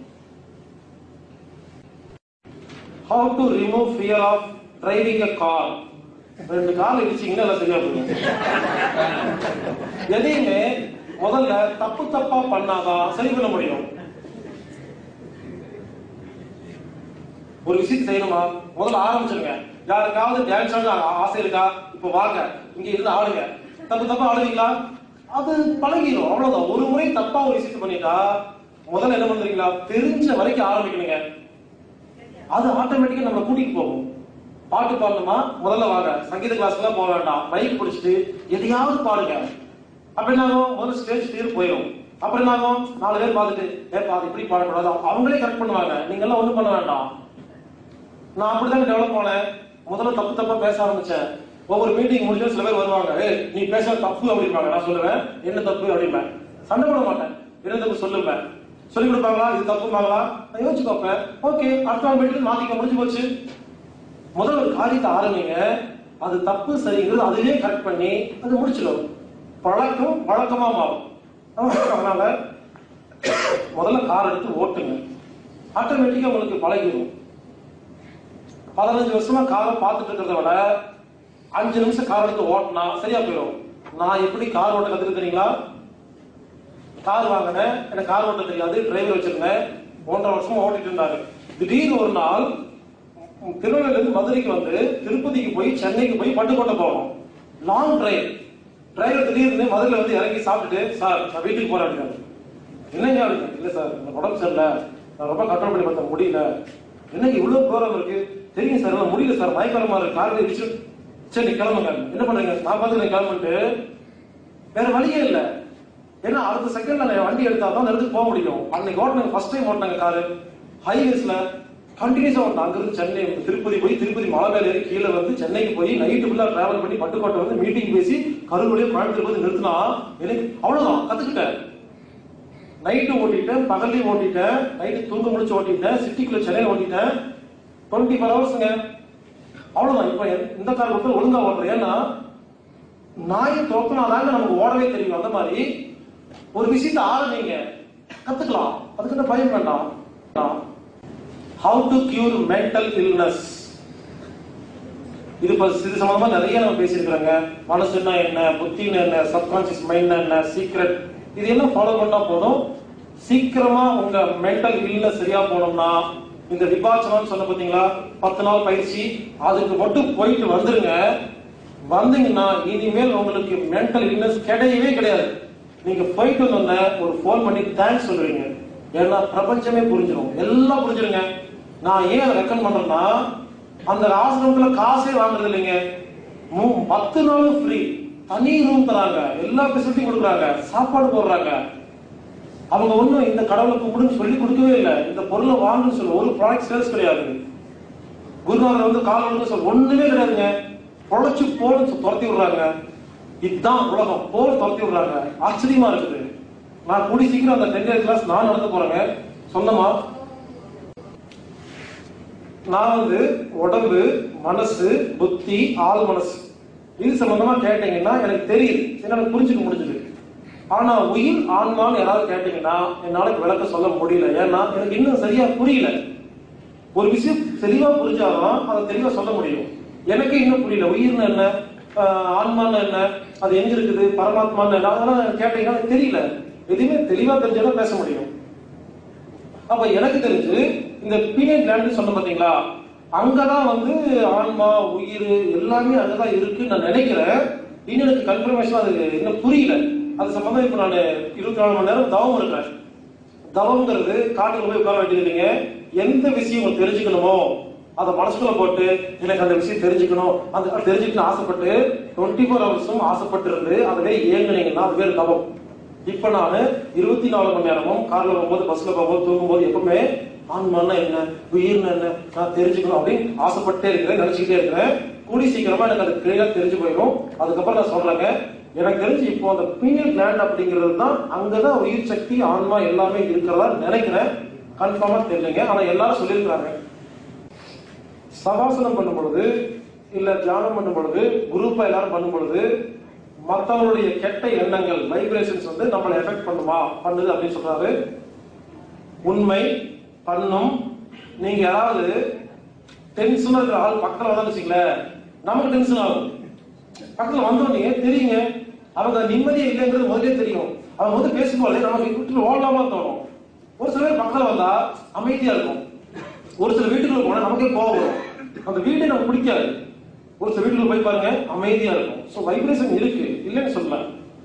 how to remove fear of driving a car ரெண்டு கால் இடிச்சீங்கன்னா எல்லாம் சரியா போயிடும் எதையுமே முதல்ல தப்பு தப்பா பண்ணாதான் சரி பண்ண முடியும் ஒரு விஷயம் செய்யணுமா முதல்ல ஆரம்பிச்சிருங்க யாருக்காவது டான்ஸ் ஆட ஆசை இருக்கா இப்ப வாங்க இங்க இருந்து ஆடுங்க தப்பு தப்பா ஆடுவீங்களா அது பழகிடும் அவ்வளவுதான் ஒரு முறை தப்பா ஒரு விஷயத்தை பண்ணிட்டா முதல்ல என்ன பண்றீங்களா தெரிஞ்ச வரைக்கும் ஆரம்பிக்கணுங்க அது ஆட்டோமேட்டிக்கா நம்ம கூட்டிட்டு போகும் பாட்டு பாடணுமா முதல்ல வாங்க சங்கீத கிளாஸ்க்குலாம் போக வேண்டாம் மைக் பிடிச்சிட்டு எதையாவது பாடுங்க அப்ப என்ன ஆகும் முதல்ல ஸ்டேஜ் தீர் போயிடும் அப்புறம் என்ன ஆகும் நாலு பேர் பார்த்துட்டு ஏப்பா அது இப்படி பாடக்கூடாது அவங்களே கரெக்ட் பண்ணுவாங்க நீங்க எல்லாம் ஒண்ணும் பண்ண வேண்டாம் நான் அப்படிதான் டெவலப் பண்ணேன் முதல்ல தப்பு தப்பா பேச ஆரம்பிச்சேன் ஒவ்வொரு மீட்டிங் முடிஞ்சு சில பேர் வருவாங்க ஏய் நீ பேச தப்பு அப்படிம்பாங்க நான் சொல்லுவேன் என்ன தப்பு அப்படிம்பேன் சண்டை போட மாட்டேன் என்ன தப்பு சொல்லுவேன் சொல்லி கொடுப்பாங்களா இது தப்புமாங்களா நான் யோசிச்சு பார்ப்பேன் ஓகே அடுத்த நாள் போயிட்டு மாத்திக்க முடிஞ்சு போச்சு முதல்ல ஒரு காரியத்தை ஆரம்பிங்க அது தப்பு சரிங்கிறது அதுவே கட் பண்ணி அது முடிச்சிடும் பழக்கம் வழக்கமா மாறும் அதனால முதல்ல கார் எடுத்து ஓட்டுங்க ஆட்டோமேட்டிக்கா உங்களுக்கு பழகிடும் பதினஞ்சு வருஷமா காரை பார்த்துட்டு இருக்கிறத விட அஞ்சு நிமிஷம் கார் எடுத்து ஓட்டினா சரியா போயிடும் நான் எப்படி கார் ஓட்ட கத்துக்கிறீங்களா கார் வாங்கினேன் எனக்கு கார் ஓட்ட தெரியாது டிரைவர் வச்சிருந்தேன் ஒன்றரை வருஷமா ஓட்டிட்டு இருந்தாரு திடீர்னு ஒரு நாள் திருநெல்வேலியில இருந்து மதுரைக்கு வந்து திருப்பதிக்கு போய் சென்னைக்கு போய் பட்டுக்கோட்டை போகணும் லாங் டிரைவ் டிரைவர் திடீர்னு மதுரையில வந்து இறங்கி சாப்பிட்டுட்டு சார் நான் வீட்டுக்கு போறேன் அப்படின்னாரு. என்னங்க அப்படின்னு இல்ல சார் எனக்கு உடம்பு சரியில்லை நான் ரொம்ப கண்ட்ரோல் பண்ணி பார்த்தேன் முடியல என்னங்க இவ்வளவு தூரம் இருக்கு தெரியும் சார் என்னால முடியல சார் மயக்கரமா இருக்கு காரில் இடிச்சு சரி நீ கிளம்புங்க என்ன பண்றீங்க நான் பார்த்து நீ கிளம்பிட்டு வேற வழியே இல்ல ஏன்னா அடுத்த செகண்ட்ல நான் வண்டி எடுத்தா தான் அந்த இடத்துக்கு போக முடியும் அன்னைக்கு ஓட்டினாங்க ஃபர்ஸ்ட் டைம் ஓட்டினாங்க காரு ஹைவேஸ்ல கண்டினியூஸா ஓட்டினா அங்க இருந்து சென்னை திருப்பதி போய் திருப்பதி மலை மேல ஏறி கீழே வந்து சென்னைக்கு போய் நைட்டு ஃபுல்லா டிராவல் பண்ணி பட்டுக்கோட்டை வந்து மீட்டிங் பேசி கரூர்லயே கோயம்புத்தூர் வந்து நிறுத்தினா எனக்கு அவ்வளவுதான் கத்துக்கிட்டேன் நைட்டு ஓட்டிட்டேன் பகல்லையும் ஓட்டிட்டேன் நைட்டு தூங்க முடிச்சு ஓட்டிட்டேன் சிட்டிக்குள்ள சென்னையில ஓட்டிட்டேன் டுவெண்ட்டி ஃபோர் ஹவர்ஸ்ங்க அவ்வளவுதான் இப்ப இந்த கார் மட்டும் ஒழுங்கா ஓட்டுறேன் ஏன்னா நாயை தோக்கினாதாங்க நமக்கு ஓடவே தெரியும் அந்த மாதிரி ஒரு விஷயத்தை ஆரம்பிங்க கத்துக்கலாம் அதுக்கு என்ன பயம் வேண்டாம் how to cure mental illness இது இப்ப இது சம்பந்தமா நிறைய நம்ம பேசியிருக்கிறோங்க மனசுன்னா என்ன புத்தின்னு என்ன சப்கான்சியஸ் மைண்ட் என்ன சீக்ரெட் இது எல்லாம் ஃபாலோ பண்ணா போதும் சீக்கிரமா உங்க மென்டல் இல்னஸ் சரியா போனோம்னா இந்த விபாச்சனம் சொன்ன பாத்தீங்களா பத்து நாள் பயிற்சி அதுக்கு மட்டும் போயிட்டு வந்துருங்க வந்தீங்கன்னா இனிமேல் உங்களுக்கு மென்டல் இல்னஸ் கிடையவே கிடையாது நீங்க போயிட்டு வந்தோடனே ஒரு ஃபோன் பண்ணி தேங்க்ஸ் சொல்றீங்க ஏன்னா பிரபஞ்சமே புரிஞ்சிடும் எல்லாம் புரிஞ்சிருங்க நான் ஏன் அதை ரெக்கமெண்ட் பண்றேன்னா அந்த ஆசிரமத்துல காசே வாங்குறது இல்லைங்க மூ- பத்து நாளும் ஃப்ரீ தனி ரூம் தராங்க எல்லா ஃபெசிலிட்டியும் கொடுக்குறாங்க சாப்பாடு போடுறாங்க அவங்க ஒண்ணும் இந்த கடவுளை கும்பிடுன்னு சொல்லி கொடுக்கவே இல்லை இந்த பொருளை வாங்குன்னு சொல்ல ஒரு ப்ராடக்ட் சேல்ஸ் கிடையாது குருநாதர் வந்து கால் வந்து சொல்ல ஒண்ணுமே கிடையாதுங்க பொழைச்சு போன்னு சொல்லி துரத்தி விடுறாங்க இதுதான் உலகம் போர் துரத்தி விடுறாங்க ஆச்சரியமா இருக்குது நான் கூடி சீக்கிரம் அந்த டென் டேஸ் கிளாஸ் நான் நடத்த போறேங்க சொந்தமா நான் வந்து உடம்பு மனசு புத்தி ஆள் மனசு இது சம்பந்தமா கேட்டீங்கன்னா எனக்கு தெரியுது என்னால புரிஞ்சுக்க முடிஞ்சது ஆனா உயிர் ஆன்மான்னு யாராவது கேட்டீங்கன்னா என்னால விளக்க சொல்ல முடியல ஏன்னா எனக்கு இன்னும் சரியா புரியல ஒரு விஷயம் தெளிவா புரிஞ்சாதான் அதை தெளிவா சொல்ல முடியும் எனக்கு இன்னும் புரியல உயிர்னு என்ன ஆஹ் ஆன்மான்னு என்ன அது எங்க இருக்குது பரமாத்மான்னு என்ன அதெல்லாம் கேட்டீங்கன்னா எனக்கு தெரியல எதுவுமே தெளிவா தெரிஞ்சாதான் பேச முடியும் அப்ப எனக்கு தெரிஞ்சு இந்த பீனியன் கிளாண்ட் சொன்ன பாத்தீங்களா அங்கதான் வந்து ஆன்மா உயிர் எல்லாமே அங்கதான் இருக்குன்னு நான் நினைக்கிறேன் இன்னும் எனக்கு கன்ஃபர்மேஷன் அது இன்னும் புரியல அது சம்பந்தம் இப்ப நான் இருபத்தி நாலு மணி நேரம் தவம் இருக்கிறேன் தவம்ங்கிறது காட்டுக்குள்ள போய் உட்கார வேண்டியது இல்லைங்க எந்த விஷயம் உங்களுக்கு தெரிஞ்சுக்கணுமோ அதை மனசுக்குள்ள போட்டு எனக்கு அந்த விஷயம் தெரிஞ்சுக்கணும் அந்த அது தெரிஞ்சுக்கணும் ஆசைப்பட்டு டுவெண்ட்டி ஃபோர் ஹவர்ஸும் ஆசைப்பட்டு இருந்து அதுவே இயங்குனீங்கன்னா அது பேர் தவம் இப்ப நான் இருபத்தி நாலு மணி நேரமும் கார்ல போகும்போது பஸ்ல போகும்போது தூங்கும்போது எப்பவுமே ஆன்மான்னா என்ன உயிர்னு என்ன நான் தெரிஞ்சுக்கணும் அப்படின்னு ஆசைப்பட்டே இருக்கிறேன் நினைச்சுக்கிட்டே இருக்கிறேன் கூடி சீக்கிரமா எனக்கு அது கிளியரா தெரிஞ்சு போயிடும் அதுக்கப்புறம் நான் சொல்றேங்க எனக்கு தெரிஞ்சு இப்போ அந்த பீனியல் கிளாண்ட் அப்படிங்கிறது தான் அங்கதான் உயிர் சக்தி ஆன்மா எல்லாமே இருக்கிறதா நினைக்கிறேன் கன்ஃபார்மா தெரியலைங்க ஆனா எல்லாரும் சொல்லியிருக்கிறாங்க சகாசனம் பண்ணும் பொழுது இல்ல தியானம் பண்ணும் பொழுது குரூப்பா எல்லாரும் பண்ணும் பொழுது மத்தவங்களுடைய கெட்ட எண்ணங்கள் வைப்ரேஷன்ஸ் வந்து நம்மளை எஃபெக்ட் பண்ணுமா பண்ணுது அப்படின்னு சொல்றாரு உண்மை பண்ணும் நீங்க யாராவது டென்ஷனா இருக்கிற ஆள் பக்கத்துல வந்தான்னு வச்சுங்களேன் நமக்கு டென்ஷன் ஆகும் பக்கத்துல வந்தோடனே தெரியுங்க அவங்க நிம்மதியே இல்லைங்கிறது முதலே தெரியும் அவங்க வந்து பேசும்போது நமக்கு விட்டு ஓடலாமா தோணும் ஒரு சில பேர் பக்கத்துல வந்தா அமைதியா இருக்கும் ஒரு சில வீட்டுக்குள்ள போனா நமக்கே கோவம் வரும் அந்த வீட்டை நமக்கு பிடிக்காது ஒரு சில வீட்டுக்குள்ள போய் பாருங்க அமைதியா இருக்கும் சோ வைப்ரேஷன் இருக்கு இல்லைன்னு சொல்லல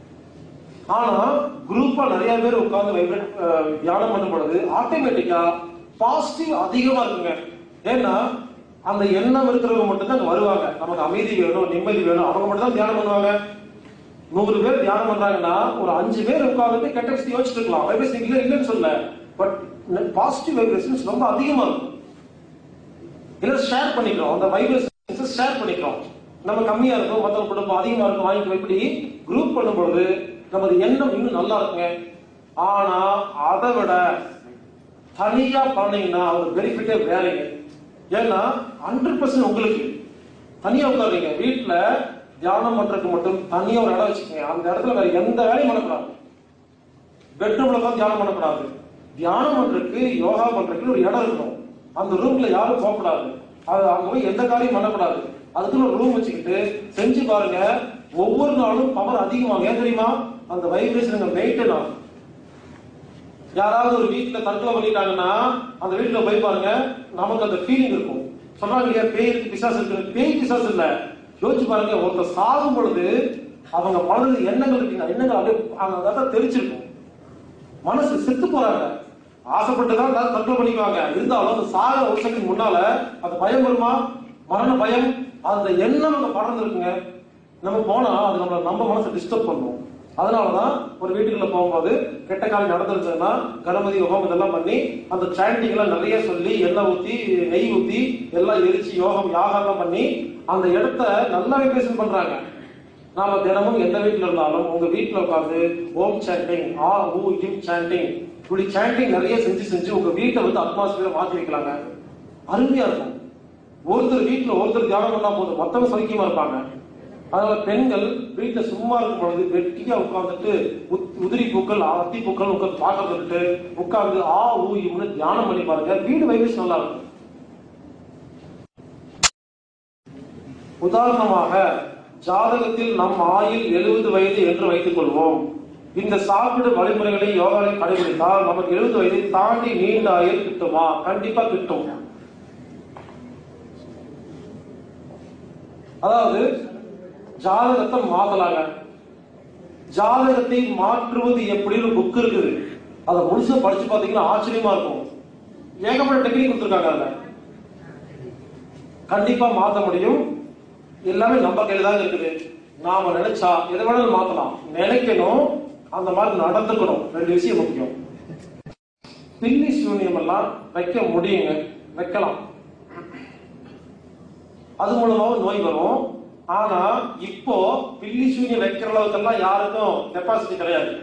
ஆனா குரூப்பா நிறைய பேர் உட்கார்ந்து வைப்ரேட் தியானம் பண்ணும் பொழுது ஆட்டோமேட்டிக்கா பாசிட்டிவ் அதிகமா இருக்குங்க ஏன்னா அந்த எண்ணம் இருக்கிறவங்க மட்டும் தான் அங்க வருவாங்க நமக்கு அமைதி வேணும் நிம்மதி வேணும் அவங்க மட்டும் தான் தியானம் பண்ணுவாங்க நூறு பேர் தியானம் பண்றாங்கன்னா ஒரு அஞ்சு பேர் உட்கார்ந்துட்டு கெட்ட விஷயம் யோசிச்சுட்டு இருக்கலாம் வைப்ரேஷன் இல்ல இல்லைன்னு சொல்ல பட் பாசிட்டிவ் வைப்ரேஷன்ஸ் ரொம்ப அதிகமா இருக்கும் இல்ல ஷேர் பண்ணிக்கிறோம் அந்த வைப்ரேஷன்ஸ் ஷேர் பண்ணிக்கிறோம் நம்ம கம்மியா இருக்கும் மத்தவங்க குடும்பம் அதிகமா இருக்கும் வாங்கிக்கிறோம் இப்படி குரூப் பண்ணும்பொழுது நமது எண்ணம் இன்னும் நல்லா இருக்குங்க ஆனா அதை விட தனியா பண்ணீங்கன்னா அவர் பெனிஃபிட்டே வேறங்க ஏன்னா ஹண்ட்ரட் பர்சன்ட் உங்களுக்கு தனியா உட்காருங்க வீட்டுல தியானம் பண்றதுக்கு மட்டும் தனியா ஒரு இடம் வச்சுக்கோங்க அந்த இடத்துல வேற எந்த வேலையும் பண்ணக்கூடாது பெட்ரூம்ல உட்காந்து தியானம் பண்ணக்கூடாது தியானம் பண்றதுக்கு யோகா பண்றதுக்கு ஒரு இடம் இருக்கணும் அந்த ரூம்ல யாரும் போகக்கூடாது அது அங்க போய் எந்த காரியம் பண்ணக்கூடாது அதுக்குன்னு ஒரு ரூம் வச்சுக்கிட்டு செஞ்சு பாருங்க ஒவ்வொரு நாளும் பவர் அதிகமாகும் ஏன் தெரியுமா அந்த வைப்ரேஷன் மெயின்டைன் ஆகும் யாராவது ஒரு வீட்டுல தற்கொலை பண்ணிட்டாங்கன்னா அந்த வீட்டுல போய் பாருங்க நமக்கு அந்த ஃபீலிங் இருக்கும் சொல்றாங்க இல்லையா பேய் இருக்கு பிசாசு இருக்கு பேய் பிசாசு இல்ல யோசிச்சு பாருங்க ஒருத்தர் சாகும் பொழுது அவங்க மனது எண்ணங்கள் இருக்குங்க எண்ணங்கள் அப்படியே அந்த இடத்துல தெரிச்சிருக்கும் மனசு செத்து போறாங்க ஆசைப்பட்டு தான் எல்லாரும் தற்கொலை பண்ணிக்குவாங்க இருந்தாலும் அந்த சாக ஒரு செகண்ட் முன்னால அந்த பயம் வருமா மரண பயம் அந்த எண்ணம் அங்க பறந்து இருக்குங்க நம்ம போனா அது நம்மள நம்ம மனசை டிஸ்டர்ப் பண்ணும் அதனாலதான் ஒரு வீட்டுக்குள்ள போகும்போது கெட்ட காலம் நடந்துருச்சுன்னா கணபதி ஹோமம் இதெல்லாம் பண்ணி அந்த சாண்டிங் எல்லாம் நிறைய சொல்லி எண்ணெய் ஊத்தி நெய் ஊத்தி எல்லாம் எரிச்சு யோகம் யாகம் எல்லாம் பண்ணி அந்த இடத்த நல்லா வைப்ரேஷன் பண்றாங்க நாம தினமும் எந்த வீட்டுல இருந்தாலும் உங்க வீட்டுல உட்காந்து ஓம் சாண்டிங் ஆ ஊ இம் சாண்டிங் இப்படி சாண்டிங் நிறைய செஞ்சு செஞ்சு உங்க வீட்டை வந்து அட்மாஸ்பியர் மாத்தி வைக்கலாங்க அருமையா இருக்கும் ஒருத்தர் வீட்டுல ஒருத்தர் தியானம் பண்ணா போதும் மத்தவங்க சௌக்கியமா இருப்பாங்க அதனால பெண்கள் வீட்டுல சும்மா இருக்கும் பொழுது வெட்டியா உட்கார்ந்துட்டு உத்- உதிரி பூக்கள் அத்தி பூக்கள் உட்கார்ந்து பார்க்கறதுட்டு உட்கார்ந்து ஆ ஊ இம்னு தியானம் பண்ணி பாருங்க வீடு வைப்ரேஷன் நல்லா இருக்கும் உதாரணமாக ஜாதகத்தில் நம் ஆயுள் எழுபது வயது என்று வைத்துக் கொள்வோம் இந்த சாப்பிடு வழிமுறைகளை யோகாவை கடைபிடித்தால் நமக்கு எழுபது வயதை தாண்டி நீண்ட ஆயுள் கிட்டுமா கண்டிப்பா கிட்டும் அதாவது ஜாதகத்தை மாத்தலாங்க ஜாதகத்தை மாற்றுவது எப்படின்னு புக் இருக்குது அதை முழுசா படிச்சு பாத்தீங்கன்னா ஆச்சரியமா இருக்கும் ஏகப்பட்ட டெக்னிக் கொடுத்துருக்காங்க அதுல கண்டிப்பா மாத்த முடியும் எல்லாமே நம்ம கையில தான் இருக்குது நாம நினைச்சா எதை வேணாலும் மாத்தலாம் நினைக்கணும் அந்த மாதிரி நடந்துக்கணும் ரெண்டு விஷயம் முக்கியம் பில்லி சூனியம் எல்லாம் வைக்க முடியுங்க வைக்கலாம் அது மூலமாவும் நோய் வரும் ஆனா இப்போ பில்லி சூனியம் வைக்கிற அளவுக்கெல்லாம் யாருக்கும் கெப்பாசிட்டி கிடையாது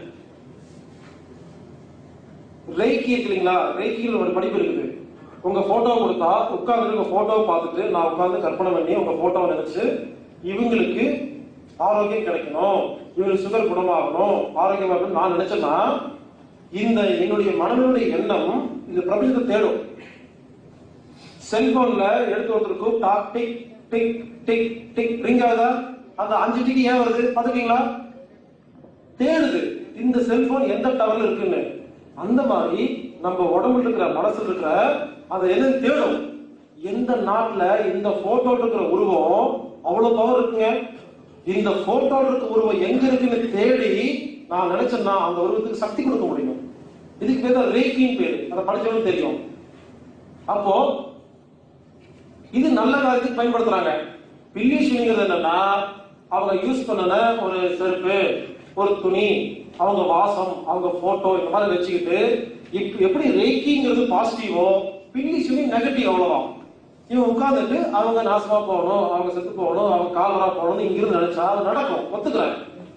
ரெய்கி இருக்கு இல்லைங்களா ரெய்கியில் ஒரு படிப்பு இருக்குது உங்க போட்டோ கொடுத்தா உட்கார்ந்து உங்க போட்டோவை பார்த்துட்டு நான் உட்கார்ந்து கற்பனை பண்ணி உங்க போட்டோவை நினைச்சு இவங்களுக்கு ஆரோக்கியம் கிடைக்கணும் இவங்களுக்கு சுகர் குணமாகணும் ஆரோக்கியமா இருக்கணும் நான் நினைச்சேன்னா இந்த என்னுடைய மனதினுடைய எண்ணம் இந்த பிரபஞ்சத்தை தேடும் செல்போன்ல எடுத்து ஒருத்தர் கூப்பிட்டா tick tick tick tick ring ஆகுதா அந்த அஞ்சு டிக் ஏன் வருது பாத்துக்கீங்களா தேடுது இந்த செல்போன் எந்த டவர்ல இருக்குன்னு அந்த மாதிரி நம்ம உடம்புல இருக்கிற மனசுல இருக்கிற அதை எது தேடும் எந்த நாட்டுல இந்த போட்டோ இருக்கிற உருவம் அவ்வளவு பவர் இருக்குங்க இந்த போட்டோ இருக்க உருவம் எங்க இருக்குன்னு தேடி நான் நினைச்சேன்னா அந்த உருவத்துக்கு சக்தி கொடுக்க முடியும் இதுக்கு பேர் தான் ரேக்கின்னு பேரு அதை படிச்சவங்களுக்கு தெரியும் அப்போ இது நல்ல காரியத்துக்கு பயன்படுத்துறாங்க பில்லி சூனிங்கிறது என்னன்னா அவங்க யூஸ் பண்ணன ஒரு செருப்பு ஒரு துணி அவங்க வாசம் அவங்க போட்டோ இந்த மாதிரி வச்சுக்கிட்டு இப்ப எப்படி ரேக்கிங்கிறது பாசிட்டிவோ பில்லி சூனி நெகட்டிவ் அவ்வளவுதான் இவன் உட்கார்ந்துட்டு அவங்க நாசமா போகணும் அவங்க செத்து போகணும் அவங்க கால்வரா போகணும்னு இங்கிருந்து நினைச்சா அது நடக்கும் ஒத்துக்கிறேன்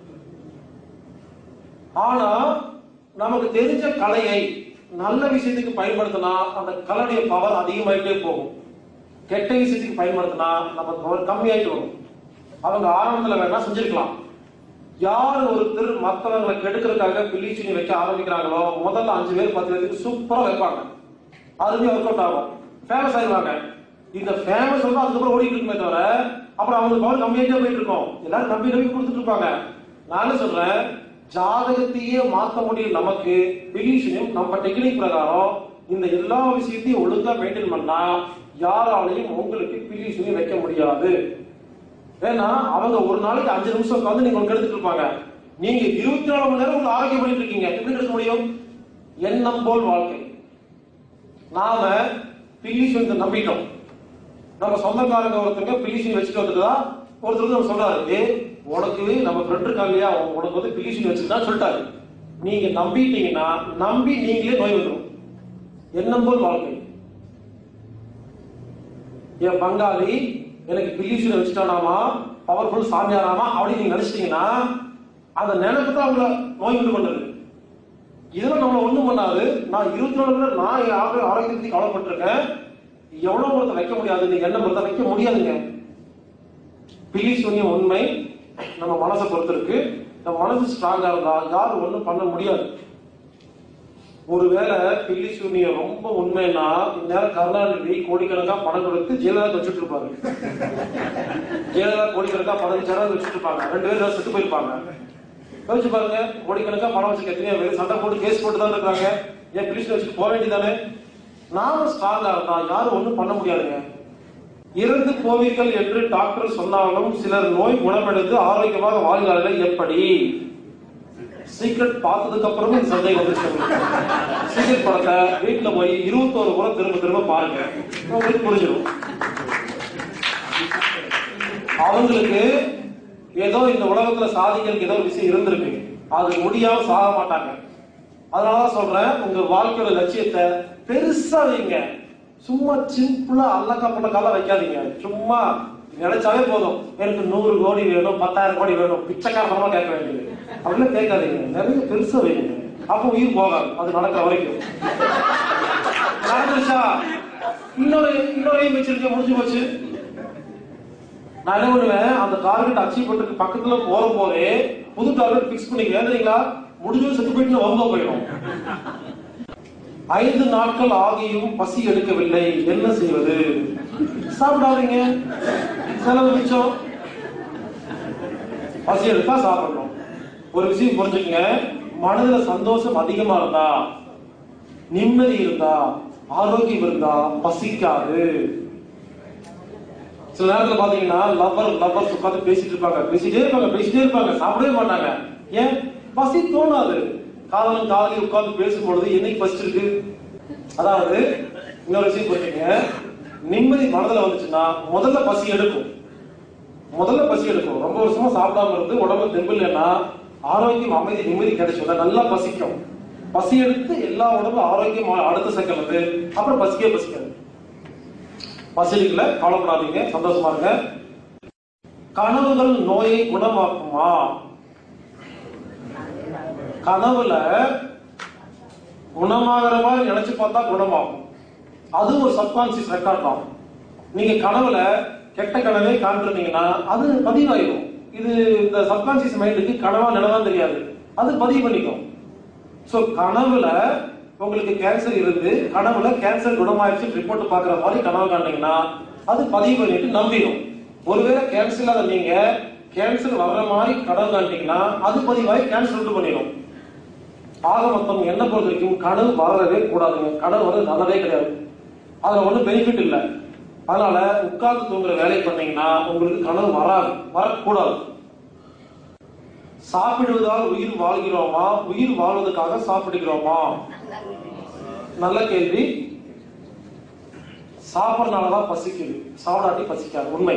ஆனா நமக்கு தெரிஞ்ச கலையை நல்ல விஷயத்துக்கு பயன்படுத்தினா அந்த கலையுடைய பவர் அதிகமாயிட்டே போகும் கெட்ட விஷயத்துக்கு பயன்படுத்தினா நம்ம பவர் கம்மியாயிட்டு வரும் அவங்க ஆரம்பத்துல வேணா செஞ்சிருக்கலாம் யார் ஒருத்தர் மத்தவங்களை கெடுக்கிறதுக்காக பில்லிச்சுனி வைக்க ஆரம்பிக்கிறாங்களோ முதல்ல அஞ்சு பேர் பத்து பேருக்கு சூப்பரா வைப்பாங்க அதுவே ஒர்க் அவுட் ஆகும் ஃபேமஸ் ஆயிடுவாங்க இந்த ஃபேமஸ் வந்து அதுக்கப்புறம் ஓடிட்டு இருக்குமே தவிர அப்புறம் அவங்களுக்கு பவர் கம்மியாயிட்டே போயிட்டு இருக்கும் எல்லாரும் நம்பி நம்பி கொடுத்துட்டு இருப்பாங்க நான் என்ன சொல்றேன் ஜாதகத்தையே மாத்த முடியும் நமக்கு பிலிஷனும் நம்ம டெக்னிக் பிரகாரம் இந்த எல்லா விஷயத்தையும் ஒழுங்கா மெயின்டைன் பண்ணா யாராலையும் உங்களுக்கு பிலிஷனையும் வைக்க முடியாது ஏன்னா அவங்க ஒரு நாளைக்கு அஞ்சு நிமிஷம் உட்காந்து நீங்க உங்களுக்கு எடுத்துட்டு இருப்பாங்க நீங்க இருபத்தி நாலு மணி நேரம் உங்களுக்கு ஆரோக்கியம் பண்ணிட்டு இருக்கீங்க எப்படி எடுக்க முடியும் எண்ணம் போல் வாழ்க்கை நாம பில்லிஷன் நம்பிட்டோம் நம்ம சொந்தக்காரங்க ஒருத்தங்க பில்லிஷன் வச்சுட்டு வந்துட்டு தான் ஒருத்தர் வந்து நம்ம சொல்றாரு "ஏய், உனக்கு நம்ம ஃப்ரெண்ட் இருக்கா இல்லையா உனக்கு வந்து பில்லிஷன் வச்சுதான் சொல்லிட்டாரு நீங்க நம்பிட்டீங்கன்னா நம்பி நீங்களே நோய் வந்துடும் எண்ணம் போல் வாழ்க்கை என் பங்காளி எனக்கு பில்லிஷன் வச்சுட்டானாமா பவர்ஃபுல் சாமியாராமா அப்படின்னு நீங்க நினைச்சிட்டீங்கன்னா அந்த நினைப்பு தான் உங்களை நோய் உண்டு பண்றது இதெல்லாம் நம்மள ஒண்ணும் பண்ணாது நான் இருபத்தி நாலு மணி நேரம் நான் என் ஆரோக்கிய ஆரோக்கியத்தை பத்தி கவலைப்பட்டிருக்கேன் எவ்வளவு ஒருத்தர் வைக்க முடியாது இந்த எண்ணம் ஒருத்தர் வைக்க முடியாதுங்க பில்லி சூன்யம் உண்மை நம்ம மனசை பொறுத்து இருக்கு நம்ம மனசு ஸ்ட்ராங்கா இருந்தா யாரும் ஒண்ணும் பண்ண முடியாது ஒருவேளை பில்லி சூன்யம் ரொம்ப உண்மைன்னா இந்நேரம் கருணாநிதி கோடிக்கணக்கா பணம் கொடுத்து ஜெயலலிதா வச்சுட்டு இருப்பாரு ஜெயலலிதா கோடிக்கணக்கா பணம் ஜனம் வச்சுட்டு இருப்பாங்க ரெண்டு பேரும் செத்து போயிருப்பாங்க யோசிச்சு பாருங்க கோடிக்கணக்கா பணம் வச்சுக்க எத்தனையோ பேர் சண்டை போட்டு கேஸ் போட்டு தான் இருக்காங்க ஏன் பிலிஸ் வச்சுட்டு போக வேண்டியதானே நாம ஸ்ட்ராங்கா இருந்தா யாரும் ஒண்ணும் பண்ண முடியாதுங்க இறந்து போவீர்கள் என்று டாக்டர் சொன்னாலும் சிலர் நோய் குணமடைந்து ஆரோக்கியமாக வாழ்கிறார்கள் எப்படி சீக்ரெட் பார்த்ததுக்கு அப்புறமும் இந்த சந்தேகம் வந்துச்சு சீக்ரெட் படத்தை வீட்டுல போய் இருபத்தோரு முறை திரும்ப திரும்ப பாருங்க உங்களுக்கு புரிஞ்சிடும் அவங்களுக்கு ஏதோ இந்த உலகத்துல சாதிக்கிறதுக்கு ஏதோ ஒரு விஷயம் இருந்திருக்கு அது முடியாம சாக மாட்டாங்க அதனாலதான் சொல்றேன் உங்க வாழ்க்கையோட லட்சியத்தை பெருசா வைங்க சும்மா சிம்பிளா அல்லக்கப்பட்ட கால வைக்காதீங்க சும்மா நினைச்சாவே போதும் எனக்கு நூறு கோடி வேணும் பத்தாயிரம் கோடி வேணும் பிச்சைக்காரமா கேட்க வேண்டியது அப்படிலாம் கேட்காதீங்க நிறைய பெருசா வைங்க அப்ப உயிர் போகாது அது நடக்கிற வரைக்கும் நடந்துச்சா இன்னொரு இன்னொரு aim வச்சிருக்கேன் முடிஞ்சு போச்சு நான் என்ன பண்ணுவேன் அந்த டார்கெட் அச்சீவ் பண்றதுக்கு பக்கத்துல போற போதே புது டார்கெட் பிக்ஸ் பண்ணிக்கிறேன் தெரியுங்களா முடிஞ்சு செத்து போயிட்டு வம்ப போயிடும் ஐந்து நாட்கள் ஆகியும் பசி எடுக்கவில்லை என்ன செய்வது சாப்பிடாதீங்க செலவு மிச்சம் பசி எடுத்தா சாப்பிடணும் ஒரு விஷயம் புரிஞ்சுக்கங்க மனதுல சந்தோஷம் அதிகமா இருந்தா நிம்மதி இருந்தா ஆரோக்கியம் இருந்தா பசிக்காது சில நேரத்துல பாத்தீங்கன்னா லவ்வர் லவ்வர்ஸ் உட்கார்ந்து பேசிட்டு இருப்பாங்க பேசிட்டே இருப்பாங்க பேசிட்டே இருப்பாங்க சாப்பிடவே மாட்டாங்க ஏன் பசி தோணாது காதலன் காதலி உட்கார்ந்து பேசும்பொழுது என்னைக்கு பசி இருக்கு அதாவது இன்னொரு விஷயம் புரிஞ்சுங்க நிம்மதி மனதுல வந்துச்சுன்னா முதல்ல பசி எடுக்கும் முதல்ல பசி எடுக்கும் ரொம்ப வருஷமா சாப்பிடாம இருந்து உடம்பு தெம்பு இல்லைன்னா ஆரோக்கியம் அமைதி நிம்மதி கிடைச்சோம்னா நல்லா பசிக்கும் பசி எடுத்து எல்லா உடம்பு ஆரோக்கியம் அடுத்த செகண்ட் வந்து அப்புறம் பசிக்கே பசிக்காது பசிக்கல கவலைப்படாதீங்க சந்தோஷமா இருங்க கனவுகள் நோயை குணமாக்குமா கனவுல குணமாகிற மாதிரி நினைச்சு பார்த்தா குணமாகும் அது ஒரு சப்கான்சியஸ் ரெக்கார்ட் தான் நீங்க கனவுல கெட்ட கனவே காண்றீங்கன்னா அது பதிவாயிடும் இது இந்த சப்கான்சியஸ் மைண்டுக்கு கனவா நினைவா தெரியாது அது பதிவு பண்ணிக்கும் சோ கனவுல உங்களுக்கு கேன்சர் இருந்து கனவுல கேன்சர் குணமாயிடுச்சு ரிப்போர்ட் பாக்குற மாதிரி கனவு காண்டீங்கன்னா அது பதிவு பண்ணிட்டு நம்பிடும் ஒருவேளை கேன்சர் இல்லாத நீங்க கேன்சர் வர்ற மாதிரி கனவு காண்டீங்கன்னா அது பதிவாகி கேன்சர் உண்டு பண்ணிடும் ஆக மொத்தம் என்ன பொறுத்த வரைக்கும் கனவு வரவே கூடாதுங்க கனவு வந்து நல்லதே கிடையாது அதுல ஒண்ணும் பெனிஃபிட் இல்ல அதனால உட்கார்ந்து தூங்குற வேலை பண்ணீங்கன்னா உங்களுக்கு கனவு வராது வரக்கூடாது சாப்பிடுவதால் உயிர் வாழ்கிறோமா உயிர் வாழ்வதற்காக சாப்பிடுகிறோமா நல்ல கேள்வி சாப்பிடறதுனாலதான் பசிக்குது சாப்பிடாட்டி பசிக்காது உண்மை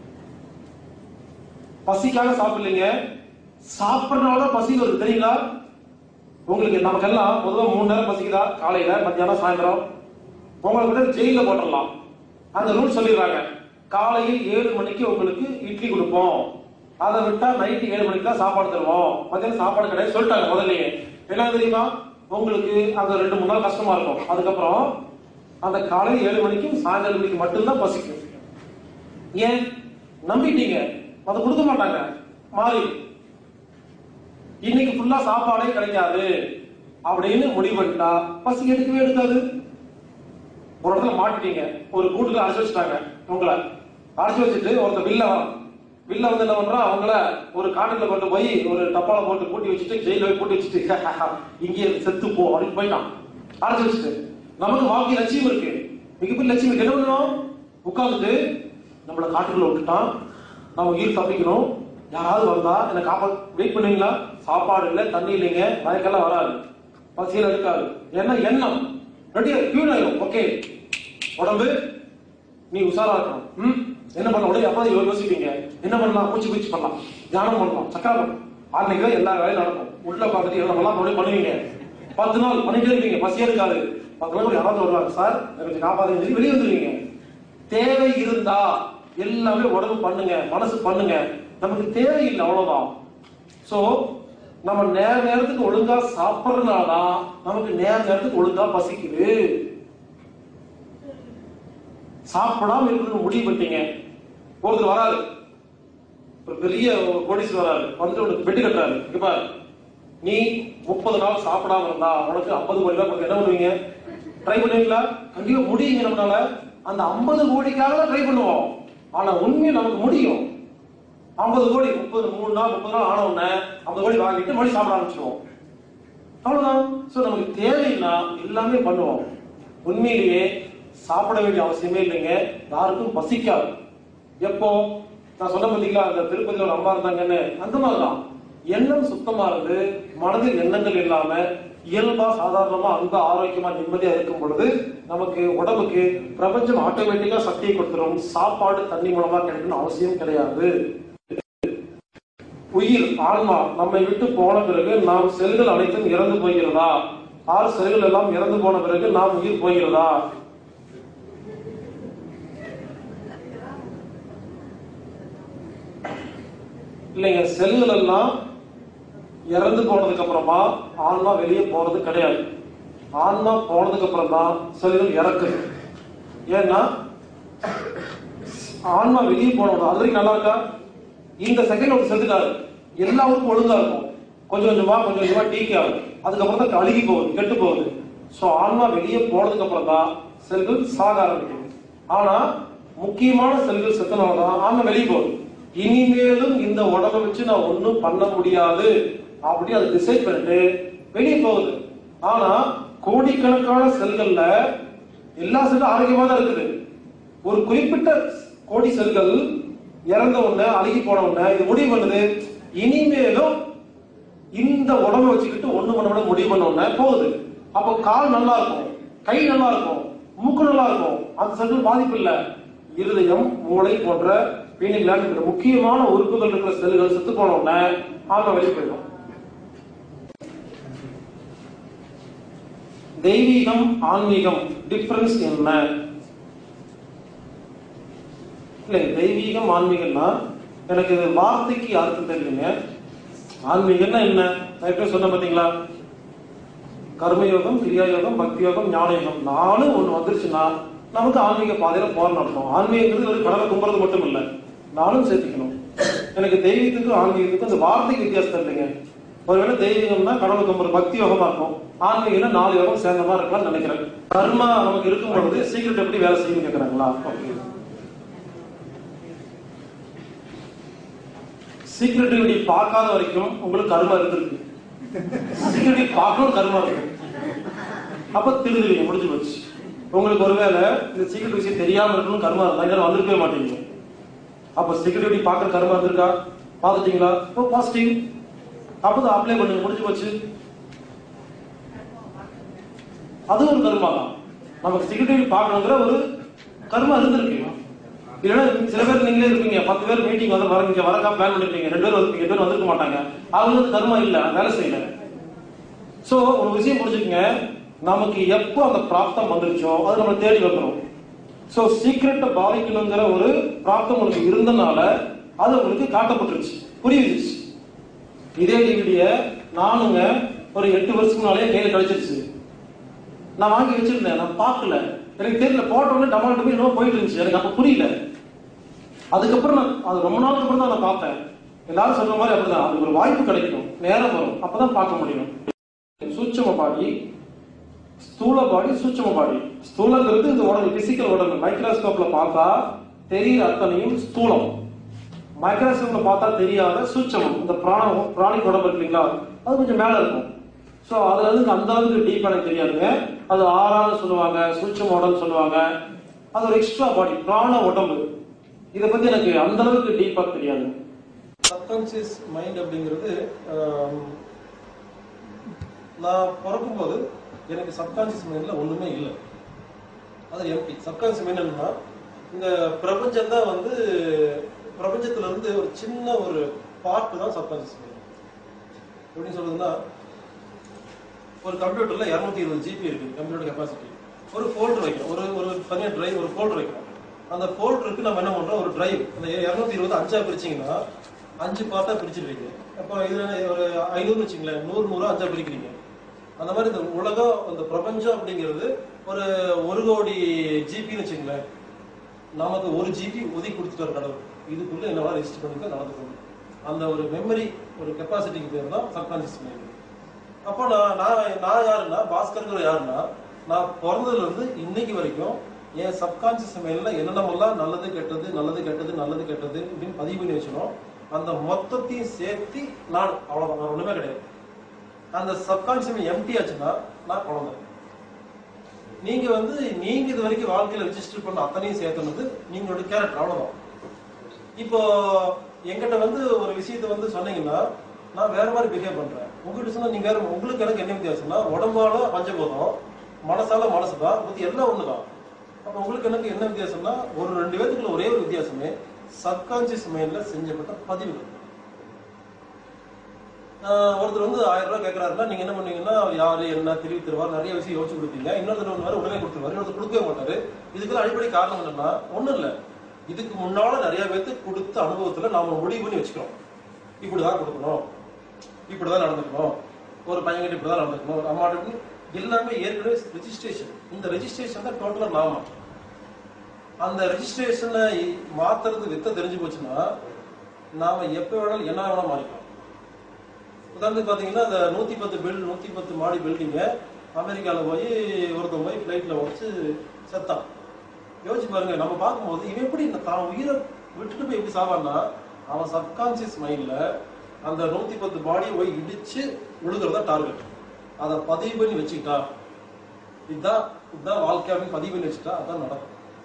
பசிக்காக சாப்பிடலீங்க சாப்பிடறதுனாலதான் பசி வருது தெரியுங்களா உங்களுக்கு நமக்கெல்லாம் பொதுவா மூணு நேரம் பசிக்குதா காலையில மத்தியானம் சாயந்தரம் உங்களுக்கு கூட ஜெயில போட்டுடலாம் அந்த ரூல் சொல்லிடுறாங்க காலையில் ஏழு மணிக்கு உங்களுக்கு இட்லி கொடுப்போம் அதை விட்டா நைட்டு ஏழு மணிக்கு தான் சாப்பாடு தருவோம் மத்தியானம் சாப்பாடு கிடையாது சொல்லிட்டாங்க முதல்லயே என்ன தெரியுமா உங்களுக்கு அந்த ரெண்டு மூணு நாள் கஷ்டமா இருக்கும் அதுக்கப்புறம் அந்த காலையில் ஏழு மணிக்கும் சாயந்தரம் மணிக்கு மட்டும்தான் பசிக்கும் ஏன் நம்பிட்டீங்க அதை கொடுக்க மாட்டாங்க மாறி இன்னைக்கு ஃபுல்லா சாப்பாடே கிடைக்காது அப்படின்னு முடிவு பண்ணிட்டா பசி எடுக்கவே எடுக்காது ஒரு இடத்துல மாட்டிட்டீங்க ஒரு கூட்டுல அடைச்சு வச்சுட்டாங்க உங்களை அடைச்சு வச்சுட்டு ஒருத்தர் வில்ல வரான் வில்ல வந்து என்ன பண்றான் அவங்கள ஒரு காட்டுல கொண்டு போய் ஒரு டப்பால போட்டு பூட்டி வச்சுட்டு ஜெயில போய் பூட்டி வச்சுட்டு இங்கே செத்து போ அப்படின்னு போயிட்டான் அடைச்சு வச்சுட்டு நமக்கு வாழ்க்கை லட்சியம் இருக்கு மிகப்பெரிய லட்சியம் இருக்கு என்ன பண்ணணும் உட்கார்ந்துட்டு நம்மள காட்டுக்குள்ள விட்டுட்டான் நம்ம உயிர் தப்பிக்கணும் யாராவது வந்தா என்ன காப்பா வெயிட் பண்ணுவீங்களா சாப்பாடு இல்ல தண்ணி இல்லைங்க மயக்கெல்லாம் வராது பசியில் இருக்காது என்ன எண்ணம் ரெடியா பியூன் ஆயிரும் ஓகே உடம்பு நீ உஷாரா இருக்கணும் ம் என்ன பண்ண உடனே அப்பா யோசிப்பீங்க என்ன பண்ணலாம் மூச்சு பயிற்சி பண்ணலாம் தியானம் பண்ணலாம் சக்கரம் பண்ணலாம் அன்னைக்கு தான் எல்லா வேலையும் நடக்கும் உள்ள பார்த்துட்டு என்ன பண்ணலாம் மறுபடியும் பண்ணுவீங்க பத்து நாள் பண்ணிட்டே இருப்பீங்க பசியே இருக்காது பத்து நாள் யாராவது வருவாங்க சார் எனக்கு காப்பாதுன்னு சொல்லி வெளியே வந்துருவீங்க தேவை இருந்தா எல்லாமே உடம்பு பண்ணுங்க மனசு பண்ணுங்க நமக்கு தேவையில்லை அவ்வளவுதான் சோ நம்ம நேர நேரத்துக்கு ஒழுங்கா சாப்பிடுறதுனாலதான் நமக்கு நேர நேரத்துக்கு ஒழுங்கா பசிக்குது சாப்பிடாம இருக்கணும்னு முடிவு பண்ணிட்டீங்க ஒருத்தர் வராரு ஒரு பெரிய ஒரு கோடீஸ்வரர் வராரு வந்து உனக்கு பெட்டு கட்டுறாரு இங்க பாரு நீ முப்பது நாள் சாப்பிடாம இருந்தா உனக்கு ஐம்பது கோடி ரூபாய் கொடுத்து என்ன பண்ணுவீங்க ட்ரை பண்ணுவீங்களா கண்டிப்பா முடியுங்க நம்மளால அந்த ஐம்பது கோடிக்காக தான் ட்ரை பண்ணுவோம் ஆனா உண்மையை நமக்கு முடியும் ஐம்பது கோடி முப்பது மூணு நாள் முப்பது நாள் ஆன உடனே ஐம்பது கோடி வாங்கிட்டு மறுபடியும் சாப்பிட ஆரம்பிச்சிருவோம் அவ்வளவுதான் சோ நமக்கு தேவைன்னா எல்லாமே பண்ணுவோம் உண்மையிலேயே சாப்பிட வேண்டிய அவசியமே இல்லைங்க யாருக்கும் பசிக்காது எப்போ நான் சொன்ன பார்த்தீங்களா அந்த திருப்பதியில ஒரு அம்மா இருந்தாங்கன்னு அந்த மாதிரிதான் எண்ணம் சுத்தமா இருந்து மனதில் எண்ணங்கள் இல்லாம இயல்பா சாதாரணமா அன்பா ஆரோக்கியமா நிம்மதியா இருக்கும் பொழுது நமக்கு உடம்புக்கு பிரபஞ்சம் ஆட்டோமேட்டிக்கா சக்தியை கொடுத்துரும் சாப்பாடு தண்ணி மூலமா கிடைக்கணும் அவசியம் கிடையாது உயிர் ஆன்மா நம்மை விட்டு போன பிறகு நாம் செல்கள் அனைத்தும் இறந்து போகிறதா ஆறு செல்கள் எல்லாம் இறந்து போன பிறகு நாம் உயிர் போகிறதா இல்லைங்க செல்கள் எல்லாம் இறந்து போனதுக்கு அப்புறமா ஆன்மா வெளியே போறது கிடையாது ஆன்மா போனதுக்கு அப்புறம் தான் செல்கள் இறக்குது ஏன்னா ஆன்மா வெளியே போனது அது வரைக்கும் நல்லா இருக்கா இந்த செகண்ட் ஒரு செத்துட்டாரு எல்லா ஊருக்கும் ஒழுங்கா இருக்கும் கொஞ்சம் கொஞ்சமா கொஞ்சம் கொஞ்சமா டீக்கே ஆகும் அதுக்கப்புறம் தான் அழுகி போகுது கெட்டு போகுது சோ ஆன்மா வெளியே போனதுக்கு அப்புறம் தான் செல்கள் சாக ஆரம்பிக்குது ஆனா முக்கியமான செல்கள் செத்தனால தான் ஆன்மா வெளியே போகுது இனிமேலும் இந்த உடம்பை வச்சு நான் ஒண்ணும் பண்ண முடியாது அப்படி அதை டிசைட் பண்ணிட்டு வெளியே போகுது ஆனா கோடிக்கணக்கான செல்கள்ல எல்லா செல்லும் ஆரோக்கியமா தான் இருக்குது ஒரு குறிப்பிட்ட கோடி செல்கள் இறந்த உடனே அழுகி போன உடனே இது முடிவு பண்ணுது இனிமேலும் இந்த உடம்ப வச்சுக்கிட்டு ஒண்ணு பண்ண விட முடிவு பண்ண உடனே போகுது அப்போ கால் நல்லா இருக்கும் கை நல்லா இருக்கும் மூக்கு நல்லா இருக்கும் அந்த செல்கள் பாதிப்பு இல்ல இருதயம் மூளை போன்ற பீனிக் gland இருக்கிற முக்கியமான உறுப்புகள் இருக்கிற செல்கள் செத்து போன உடனே ஆன்மா வெளியே போயிடும் தெய்வீகம் ஆன்மீகம் டிஃபரன்ஸ் என்ன இல்லை தெய்வீகம் ஆன்மீகம்னா எனக்கு இது வார்த்தைக்கு அர்த்தம் தெரியலங்க ஆன்மீகம்னா என்ன நான் எப்படி சொன்ன பாத்தீங்களா கர்மயோகம் கிரியாயோகம் பக்தி யோகம் ஞான யோகம் நாலு ஒண்ணு வந்துருச்சுன்னா நமக்கு ஆன்மீக பாதையில போற அர்த்தம் ஆன்மீகங்கிறது ஒரு கடலை கும்புறது மட்டும் இல்ல நானும் சேர்த்துக்கணும் எனக்கு தெய்வீகத்துக்கும் ஆன்மீகத்துக்கும் அந்த வார்த்தைக்கு வித்தியாசம் இல்லைங்க ஒருவேளை தெய்வீகம்னா கடவுள் கும்புறது பக்தி யோகமா இருக்கும் ஆன்மீகம்னா நாலு யோகம் சேர்ந்த மாதிரி இருக்கலாம்னு நினைக்கிறேன் கர்மா நமக்கு இருக்கும் பொழுது சீக்கிரம் எப்படி வேலை செய்யணும் கேக்குறாங்களா Okay. சீக்ரெட் டியூட்டி பார்க்காத வரைக்கும் உங்களுக்கு கர்மா இருந்திருக்கு சீக்ரெட் பார்க்கணும் கர்மா இருக்கு அப்ப திருந்துவீங்க முடிஞ்சு போச்சு உங்களுக்கு ஒருவேளை இந்த சீக்ரெட் விஷயம் தெரியாம இருக்கணும் கர்மா இருந்தா யாரும் வந்திருக்கவே மாட்டீங்க அப்ப சீக்ரெட் டியூட்டி பார்க்கற கர்மா இருந்திருக்கா பாத்துட்டீங்களா ஓ பாசிட்டிவ் அப்பதான் அப்ளை பண்ணுங்க முடிஞ்சு போச்சு அது ஒரு கர்மா தான் நமக்கு சீக்ரெட் டியூட்டி பார்க்கணுங்கிற ஒரு கர்மா இருந்திருக்கு இல்லைன்னா சில பேர் நீங்களே இருப்பீங்க பத்து பேர் மீட்டிங் வந்து வர இங்க வரக்கா பிளான் பண்ணிருப்பீங்க ரெண்டு பேர் வந்து பேர் வந்திருக்க மாட்டாங்க அவங்க வந்து கர்மா இல்ல வேலை செய்யல சோ ஒரு விஷயம் புரிஞ்சுக்கங்க நமக்கு எப்போ அந்த பிராப்தம் வந்துருச்சோ அது நம்ம தேடி வந்துடும் சோ சீக்கிரட்டை பாதிக்கணுங்கிற ஒரு பிராப்தம் உங்களுக்கு இருந்தனால அது உங்களுக்கு காட்டப்பட்டுருச்சு புரியுதுச்சு இதே டிவிடிய நானுங்க ஒரு எட்டு வருஷத்துக்கு முன்னாலே கையில கிடைச்சிருச்சு நான் வாங்கி வச்சிருந்தேன் நான் பார்க்கல எனக்கு தெரியல போட்ட உடனே டமால் போய் இன்னும் போயிட்டு இருந்துச்சு எனக்கு அப்ப புரியல அதுக்கப்புறம் நான் அது ரொம்ப நாளுக்கு அப்புறம் தான் நான் பார்த்தேன் எல்லாரும் சொல்ற மாதிரி அப்படிதான் அதுக்கு ஒரு வாய்ப்பு கிடைக்கும் நேரம் வரும் அப்பதான் பார்க்க முடியும் சூட்சம பாடி ஸ்தூல பாடி சூட்சம பாடி ஸ்தூலங்கிறது இந்த உடம்பு பிசிக்கல் உடம்பு மைக்ரோஸ்கோப்ல பார்த்தா தெரியுற அத்தனையும் ஸ்தூலம் மைக்ரோஸ்கோப்ல பார்த்தா தெரியாத சூட்சமம் இந்த பிராண பிராணி உடம்பு இருக்கு இல்லைங்களா அது கொஞ்சம் மேல இருக்கும் சோ அதுல இருந்து அந்த அளவுக்கு டீப் எனக்கு தெரியாதுங்க அது ஆறான்னு சொல்லுவாங்க சூட்சம உடம்பு சொல்லுவாங்க அது ஒரு எக்ஸ்ட்ரா பாடி பிராண உடம்பு இதை பத்தி எனக்கு அந்த அளவுக்கு டீப்பா தெரியாது சப்கான்சியஸ் மைண்ட் அப்படிங்கிறது ஆம், நான் பிறக்கும்போது எனக்கு சப்கான்சியஸ் மைண்ட்ல ஒண்ணுமே இல்லை அது எம்டி சப்கான்சியஸ் மைண்ட் என்னன்னா இந்த பிரபஞ்சம் தான் வந்து பிரபஞ்சத்துல இருந்து ஒரு சின்ன ஒரு பார்ட் தான் சப்கான்சியஸ் மைண்ட் எப்படின்னு சொல்றதுன்னா ஒரு கம்ப்யூட்டர்ல 220 இருபது ஜிபி இருக்கு கம்ப்யூட்டர் கெப்பாசிட்டி ஒரு ஃபோல்டர் வைக்கும் ஒரு ஒரு தனியாக டிரைவ் ஒரு ஃபோல்டர் வைக்கும் அந்த ஃபோல்டருக்கு நம்ம என்ன பண்றோம் ஒரு டிரைவ் அந்த 220 இருபது அஞ்சா பிரிச்சீங்கன்னா அஞ்சு பார்ட்டா பிரிச்சிருவீங்க அப்போ இதுல ஒரு ஐநூறு வச்சுங்களேன் நூறு நூறு அஞ்சா பிரிக்கிறீங்க அந்த மாதிரி இந்த உலகம் இந்த பிரபஞ்சம் அப்படிங்கிறது ஒரு ஒரு கோடி ஜிபின்னு வச்சுங்களேன் நமக்கு ஒரு ஜிபி ஒதுக்கி கொடுத்துட்டாரு கடவுள் இதுக்குள்ள என்னவா ரெஜிஸ்டர் பண்ணிக்க நடந்துக்கணும் அந்த ஒரு மெமரி ஒரு கெப்பாசிட்டிக்கு பேர் தான் சப்கான்சியஸ் மைண்ட் அப்போ நான் நான் நான் யாருன்னா பாஸ்கர்ங்கிற யாருன்னா நான் பிறந்ததுல இருந்து இன்னைக்கு வரைக்கும் என் சப்கான்சியஸ் மைண்ட்ல என்னென்னமெல்லாம் நல்லது கெட்டது நல்லது கெட்டது நல்லது கெட்டது அப்படின்னு பதிவு பண்ணி வச்சிடும் அந்த மொத்தத்தையும் சேர்த்து நான் அவ்வளவுதான் வேற ஒண்ணுமே கிடையாது அந்த சப்கான்சியஸ் மைண்ட் எம்டி ஆச்சுன்னா நான் குழந்தை நீங்க வந்து நீங்க இது வரைக்கும் வாழ்க்கையில ரெஜிஸ்டர் பண்ண அத்தனையும் சேர்த்துனது நீங்களோட கேரக்டர் அவ்வளவுதான் இப்போ என்கிட்ட வந்து ஒரு விஷயத்த வந்து சொன்னீங்கன்னா நான் வேற மாதிரி பிஹேவ் பண்றேன் உங்ககிட்ட சொன்னா நீங்க வேற உங்களுக்கு எனக்கு என்ன வித்தியாசம்னா உடம்பால பஞ்சபோதம் மனசால மனசுதான் புத்தி எல்லாம் ஒண்ணுதான் அப்ப உங்களுக்கு எனக்கு என்ன வித்தியாசம்னா ஒரு ரெண்டு பேத்துக்குள்ள ஒரே ஒரு வித்தியாசமே சப்கான்சியஸ் மைண்ட்ல செஞ்சப்பட்ட பதிவுகள் ஆஹ் ஒருத்தர் வந்து ஆயிரம் ரூபாய் கேட்கறாருன்னா நீங்க என்ன பண்ணுவீங்கன்னா அவர் யாரு என்ன தெரிவி தருவார் நிறைய விஷயம் யோசிச்சு கொடுப்பீங்க இன்னொருத்தர் வந்து உடனே கொடுத்துருவாரு இன்னொருத்தர் கொடுக்கவே மாட்டாரு இதுக்கெல்லாம் அடிப்படை காரணம் என்னன்னா ஒண்ணும் இல்ல இதுக்கு முன்னால நிறைய பேருக்கு கொடுத்த அனுபவத்துல நாம முடிவு பண்ணி வச்சுக்கிறோம் இப்படிதான் கொடுக்கணும் இப்படிதான் நடந்துக்கணும் ஒரு பையன்கிட்ட இப்படிதான் நடந்துக்கணும் ஒரு அம்மாட்ட எல்லாமே ஏற்கனவே ரெஜிஸ்ட்ரேஷன் இந்த ரெஜிஸ்ட்ரேஷன் தான் டோட்டலா நாம அந்த ரெஜிஸ்ட்ரேஷனை மாத்துறது வித்த தெரிஞ்சு போச்சுன்னா நாம எப்ப வேணாலும் என்ன வேணா மாறிக்கலாம் உதாரணத்துக்கு பாத்தீங்கன்னா அந்த நூத்தி பத்து பில் நூத்தி பத்து மாடி பில்டிங்க அமெரிக்கால போய் ஒருத்தன் போய் பிளைட்ல உடச்சு செத்தான் யோசிச்சு பாருங்க நம்ம பார்க்கும்போது இவன் எப்படி இந்த தான் உயிரை விட்டுட்டு போய் எப்படி சாவான்னா அவன் சப்கான்சியஸ் மைண்ட்ல அந்த நூத்தி பத்து பாடியை போய் இடிச்சு விழுகிறதா டார்கெட் அதை பதிவு பண்ணி வச்சுக்கிட்டா இதுதான் இதுதான் வாழ்க்கை அப்படின்னு பதிவு பண்ணி வச்சுட்டா அதான் நடக்கும்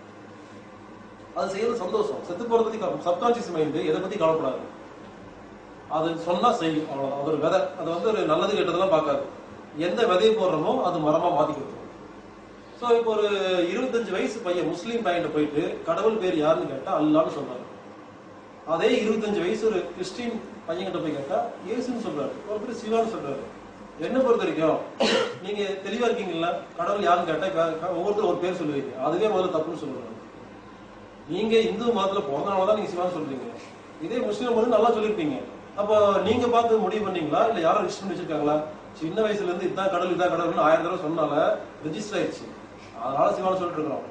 அது செய்யறது சந்தோஷம் செத்து போறத பத்தி சப்கான்சியஸ் மைண்ட் எதை பத்தி கவலைப்படாது அது சொன்னா செய்யும் அவ்வளவுதான் அது ஒரு விதை அது வந்து ஒரு நல்லது கெட்டதெல்லாம் பார்க்காது எந்த விதையை போடுறோமோ அது மரமா மாத்தி கொடுத்துரும் சோ இப்போ ஒரு இருபத்தஞ்சு வயசு பையன் முஸ்லீம் பையன் போயிட்டு கடவுள் பேர் யாருன்னு கேட்டா அல்லான்னு சொல்றாரு அதே இருபத்தஞ்சு வயசு ஒரு கிறிஸ்டின் பையன்கிட்ட போய் கேட்டா இயேசுன்னு சொல்றாரு ஒருத்தர் சிவான்னு சொல்றாரு என்ன பொறுத்த வரைக்கும் நீங்க தெளிவா இருக்கீங்களா கடவுள் யாருன்னு கேட்டா க- ஒவ்வொருத்தரும் ஒரு பேர் சொல்லுவீங்க அதுவே முதல்ல தப்புன்னு சொல்லுவாங்க நீங்க இந்து மதத்துல பிறந்தனாலதான் நீங்க சிவான்னு சொல்றீங்க இதே முஸ்லீம் வந்து நல்லா சொல்லிருப்பீங்க அப்போ நீங்க பார்த்து முடிவு பண்ணீங்களா இல்ல யாரும் ரிஜிஸ்டர் பண்ணி வச்சிருக்காங்களா சின்ன வயசுல இருந்து இதான் கடவுள் இதான் கடவுள்னு ஆயிரம் தடவை சொன்னால ரெஜிஸ்டர் ஆயிடுச்சு அதனால சிவான்னு சொல்லிட்டு இருக்கிறோம்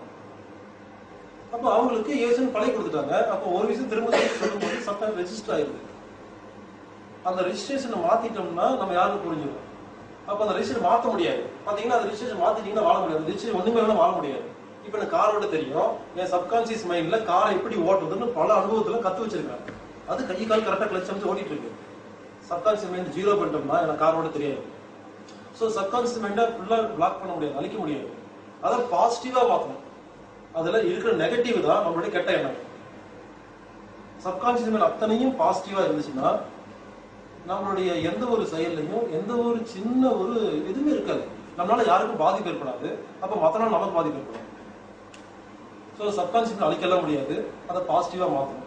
அப்போ அவங்களுக்கு ஏசுன்னு பழகி கொடுத்துட்டாங்க அப்போ ஒரு விஷயம் திரும்ப திரும்ப சொல்லும்போது சட்டம் ரெஜிஸ்டர் ஆயிருது அந்த ரெஜிஸ்ட்ரேஷனை மாத்திட்டோம்னா நம்ம யாருக்கும் புரிஞ்சிடும் அப்ப அந்த ரெஜிஸ்டர் மாத்த முடியாது பாத்தீங்கன்னா அந்த ரெஜிஸ்ட்ரேஷன் மாத்திட்டீங்கன்னா வாழ முடியாது ரெஜிஸ்டர் ஒண்ணுமே வேணா வாழ முடியாது இப்ப எனக்கு கார் ஓட்ட தெரியும் என் சப்கான்சியஸ் மைண்ட்ல காரை எப்படி ஓட்டுறதுன்னு பல அனுபவத்துல கத்து வச்சிருக்கேன் அது கை கால் கரெக்டா கிளச் அமைச்சு ஓட்டிட்டு இருக்கு சப்கான்சியஸ் மைண்ட் ஜீரோ பண்ணிட்டோம்னா எனக்கு கார் ஓட்ட தெரியாது சோ சப்கான்சியஸ் மைண்டை ஃபுல்லா பிளாக் பண்ண முடியாது அழிக்க முடியாது அதை பாசிட்டிவா மாத்தணும் அதுல இருக்கிற நெகட்டிவ் தான் நம்மளுடைய கெட்ட எண்ணம் சப்கான்சியஸ் மைண்ட் அத்தனையும் பாசிட்டிவா இருந்துச்சுன்னா நம்மளுடைய எந்த ஒரு செயல்லையும் எந்த ஒரு சின்ன ஒரு எதுவுமே இருக்காது நம்மளால யாருக்கும் பாதிப்பு ஏற்படாது அப்ப மத்த நாள் நமக்கு பாதிப்பு ஏற்படும் ஸோ சப்கான்சியஸ் அழிக்கலாம் முடியாது அதை பாசிட்டிவா மாத்தணும்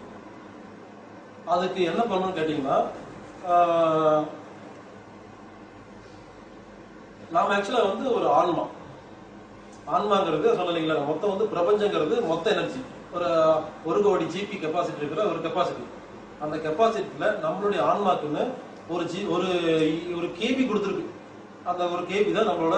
அதுக்கு என்ன பண்ணணும்னு கேட்டீங்கன்னா ஆஹ், நாம ஆக்சுவலா வந்து ஒரு ஆன்மா ஆன்மாங்கிறது சொன்னீங்களா மொத்தம் வந்து பிரபஞ்சங்கிறது மொத்த எனர்ஜி ஒரு ஒரு கோடி ஜிபி கெப்பாசிட்டி இருக்கிற ஒரு கெப்பாசிட்டி அந்த கெப்பாசிட்டில நம்மளுடைய ஆன்மாக்குன்னு ஒரு ஜி ஒரு ஒரு கேபி கொடுத்துருக்கு அந்த ஒரு கேபி தான் நம்மளோட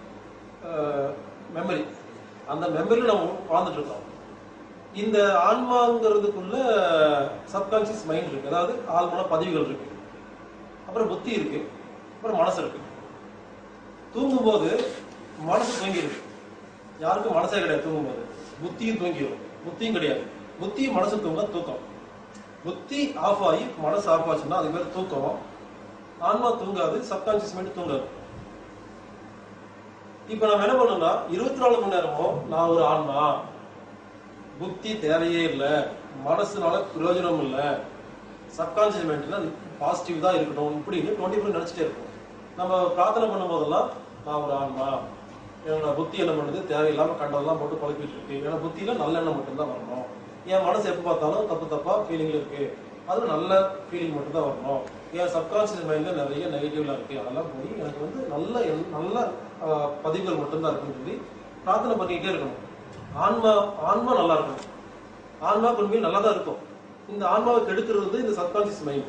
மெமரி அந்த மெமரியில் நம்ம வாழ்ந்துட்டு இருக்கோம் இந்த ஆன்மாங்கிறதுக்குள்ள சப்கான்சியஸ் மைண்ட் இருக்கு அதாவது ஆழ்மான பதிவுகள் இருக்கு அப்புறம் புத்தி இருக்கு அப்புறம் மனசு இருக்கு தூங்கும்போது மனசு தூங்கிருக்கு யாருக்கும் மனசே கிடையாது தூங்கும்போது புத்தியும் தூங்கிடும் புத்தியும் கிடையாது புத்தி மனசு தூங்க தூக்கம் புத்தி ஆஃப் ஆகி மனசு ஆஃப் ஆச்சுன்னா அது பேர் தூக்கம் ஆன்மா தூங்காது சப்கான்சியஸ் மைண்ட் தூங்காது இப்ப நம்ம என்ன பண்ணோம்னா இருபத்தி நாலு மணி நேரமும் நான் ஒரு ஆன்மா புத்தி தேவையே இல்ல மனசுனால பிரயோஜனம் இல்ல சப்கான்சியஸ் மைண்ட்ல பாசிட்டிவ் தான் இருக்கணும் இப்படின்னு டுவெண்ட்டி ஃபோர் நினைச்சிட்டே இருக்கும் நம்ம பிரார்த்தனை பண்ணும் போதெல்லாம் நான் ஒரு ஆன்மா என்னோட புத்தி என்ன பண்ணுது தேவையில்லாம கண்டதெல்லாம் போட்டு குழப்பிட்டு இருக்கு என்னோட புத்தியில நல்ல எண்ணம் மட்டும்தான் வரணும் என் மனசு எப்ப பார்த்தாலும் தப்பு தப்பா ஃபீலிங்ல இருக்கு அது நல்ல ஃபீலிங் மட்டும் தான் வரணும் என் சப்கான்சியஸ் மைண்ட்ல நிறைய நெகட்டிவ்லாம் இருக்கு அதெல்லாம் போய் எனக்கு வந்து நல்ல எண்ண- நல்ல ஆஹ், பதிவுகள் மட்டும்தான் இருக்குன்னு சொல்லி பிரார்த்தனை பண்ணிக்கிட்டே இருக்கணும் ஆன்மா ஆன்மா நல்லா இருக்கணும் ஆன்மா கொண்டு நல்லா தான் இருக்கும் இந்த ஆன்மாவை கெடுக்கிறது வந்து இந்த சப்கான்சியஸ் மைண்ட்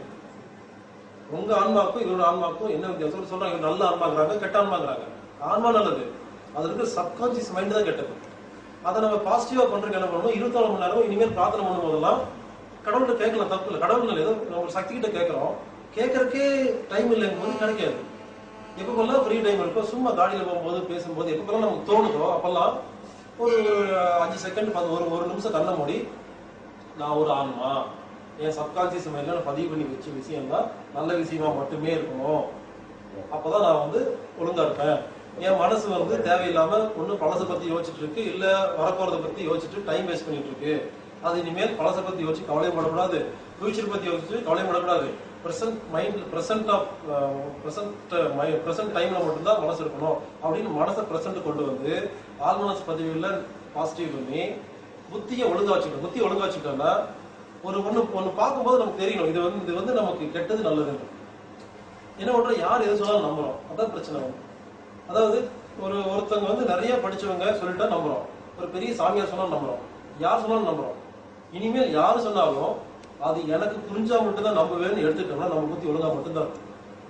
உங்க ஆன்மாவுக்கும் இவரோட ஆன்மாவுக்கும் என்ன வித்தியாசம் சொல்றாங்க இவர் நல்ல ஆன்மாங்கிறாங்க கெட்ட ஆன்மாங்கிறாங்க ஆன்மா நல்லது அது இருக்கிற சப்கான்சியஸ் மைண்ட் தான் கெட்டது அதை நம்ம பாசிட்டிவா பண்றதுக்கு என்ன பண்ணணும் இருபத்தி நாலு மணி நேரம் இனிமேல் பிரார்த்தனை பண்ணும் போதெல்லாம் கடவுள்கிட்ட கேட்கலாம் தப்பு இல்லை கடவுள் இல்லை ஏதோ நம்ம ஒரு சக்தி கிட்ட கேட்கறோம் கேட்கறக்கே டைம் இல்லைங்கும் போது கிடைக்காது எப்பப்பெல்லாம் ஃப்ரீ டைம் இருக்கோ சும்மா காடியில போகும்போது பேசும்போது எப்பப்பெல்லாம் நமக்கு தோணுதோ அப்பெல்லாம் ஒரு அஞ்சு செகண்ட் பத்து ஒரு ஒரு நிமிஷம் கண்ணை மூடி நான் ஒரு ஆன்மா என் சப்கான்சியஸ் மைண்ட்ல நான் பதிவு பண்ணி வச்ச விஷயம் தான் நல்ல விஷயமா மட்டுமே இருக்கணும் அப்பதான் நான் வந்து ஒழுங்கா இருப்பேன் என் மனசு வந்து தேவையில்லாம ஒண்ணு பழசை பத்தி யோசிச்சுட்டு இருக்கு இல்ல வரப்போறத பத்தி யோசிச்சுட்டு டைம் வேஸ்ட் பண்ணிட்டு இருக்கு அது இனிமேல் பழசை பத்தி யோசிச்சு கவலைப்படக்கூடாது ஃபியூச்சர் பத்தி யோசிச்சு கவலைப்படக்கூடாது present mind present of present present டைம்ல மட்டும்தான் மனசு இருக்கணும் அப்படின்னு மனசை பிரசன்ட் கொண்டு வந்து ஆல்மனஸ் பதிவுல பாசிட்டிவ் பண்ணி புத்தியை ஒழுங்கா வச்சுக்கணும் புத்தியை ஒழுங்கா வச்சுக்கிட்டோம்னா ஒரு ஒண்ணு ஒண்ணு பார்க்கும்போது நமக்கு தெரியணும் இது வந்து இது வந்து நமக்கு கெட்டது நல்லதுன்னு என்ன பண்றோம் யார் எது சொன்னாலும் நம்புறோம் அதான் பிரச்சனை வந்து. அதாவது ஒரு ஒருத்தவங்க வந்து நிறைய படிச்சவங்க சொல்லிட்டா நம்புறோம் ஒரு பெரிய சாமியார் சொன்னாலும் நம்புறோம் யார் சொன்னாலும் நம்புறோம் இனிமேல் யார் சொன்னாலும் அது எனக்கு புரிஞ்சா மட்டும்தான் நம்புவேன்னு எடுத்துட்டோம்னா நம்ம புத்தி ஒழுங்கா மட்டும்தான் இருக்கும்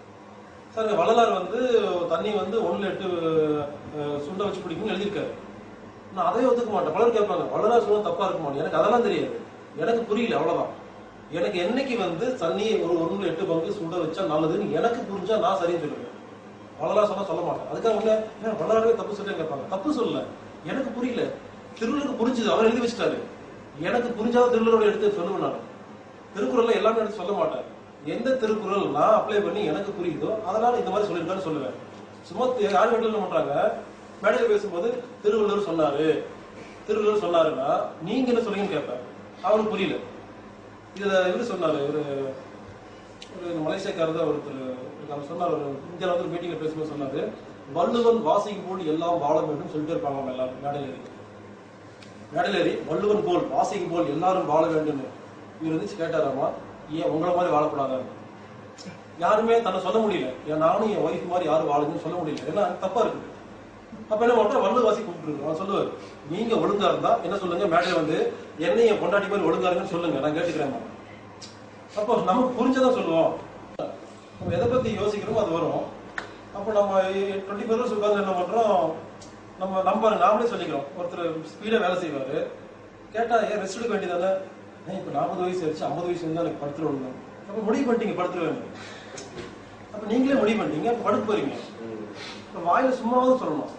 சார் வள்ளலார் வந்து தண்ணி வந்து ஒண்ணுல எட்டு அஹ், சுண்டை வச்சு குடிக்கணும்னு எழுதியிருக்காரு நான் அதை ஒத்துக்க மாட்டேன் பலர் கேட்பாங்க வள்ளலார் சொன்னா தப்பா இருக்குமா எனக்கு அதெல்லாம் தெரியாது எனக்கு புரியல அவ்வளவுதான் எனக்கு என்னைக்கு வந்து தண்ணி ஒரு ஒண்ணுல எட்டு பங்கு சுட வச்சா நல்லதுன்னு எனக்கு புரிஞ்சா நான் சரின்னு சொல்லுவேன் வள்ளலார் சொன்னா சொல்ல மாட்டேன் அதுக்காக உள்ள ஏன் வள்ளலாரே தப்பு சொல்றேன் கேட்பாங்க தப்பு சொல்லல எனக்கு புரியல திருவள்ளுவருக்கு புரிஞ்சுது அவர் எழுதி வச்சிட்டாரு எனக்கு புரிஞ்சாத திருவள்ளுவரோட எடுத்து சொல்லுவேன் நான் திருக்குறள்ல எல்லாமே எடுத்து சொல்ல மாட்டேன் எந்த திருக்குறள் நான் அப்ளை பண்ணி எனக்கு புரியுதோ அதனால இந்த மாதிரி சொல்லியிருக்கான்னு சொல்லுவேன் சும்மா தெ- யார் வீட்டில் என்ன பண்றாங்க மேடையில் பேசும்போது திருவள்ளுவர் சொன்னாரு திருவள்ளுவர் சொன்னாருன்னா நீங்க என்ன சொல்றீங்கன்னு கேட்பேன் அவருக்கு புரியல இதுல இவரு சொன்னாரு இவரு ஒரு இந்த மலேசியக்காரர் தான் ஒருத்தர் அவர் சொன்னார் ஒரு இந்தியாவில் வந்து மீட்டிங்ல பேசும்போது சொன்னாரு வள்ளுவன் வாசிக்கும் போல் எல்லாம் வாழ வேண்டும் சொல்லிட்டே இருப்பாங்க அவங்க எல்லாரும் மேடையில் ஏறி மேடையில் ஏறி வள்ளுவன் போல் வாசிக்கும் போல் எல்லாரும் வாழ வேண்டும்னு இவர் வந்து கேட்டாராமா ஏன் உங்களை மாதிரி வாழக்கூடாது யாருமே தன்னை சொல்ல முடியல ஏன் நானும் என் ஒய்ஃப் மாதிரி யாரும் வாழுதுன்னு சொல்ல முடியல ஏன்னா தப்பா இருக்கு அப்ப என்ன பண்றோம் வள்ளுவர் வாசி கூப்பிட்டுருக்கு அவன் சொல்லுவார் நீங்க ஒழுங்கா இருந்தா என்ன சொல்லுங்க மேடையில வந்து என்னை என் பொண்டாட்டி மாதிரி ஒழுங்கா இருங்கன்னு சொல்லுங்க நான் கேட்டுக்கிறேன் அப்போ நமக்கு புரிஞ்சதான் சொல்லுவோம் நம்ம எதை பத்தி யோசிக்கிறோமோ அது வரும் அப்போ நம்ம டுவெண்ட்டி ஃபோர் ஹவர்ஸ் உட்காந்து என்ன பண்றோம் நம்ம நம்ம நாமளே சொல்லிக்கிறோம் ஒருத்தர் ஸ்பீடா வேலை செய்வாரு கேட்டா ஏன் ரெஸ்ட் எடுக்க வேண்டியதானே ஏன் இப்ப நாற்பது வயசு ஆயிடுச்சு ஐம்பது வயசு இருந்தா எனக்கு படுத்துருவாங்க அப்ப முடிவு பண்ணிட்டீங்க படுத்துருவேன் அப்ப நீங்களே முடிவு பண்ணிட்டீங்க அப்ப படுக்க போறீங்க இப்ப வாயில சும்மாவும் சொல்லணும்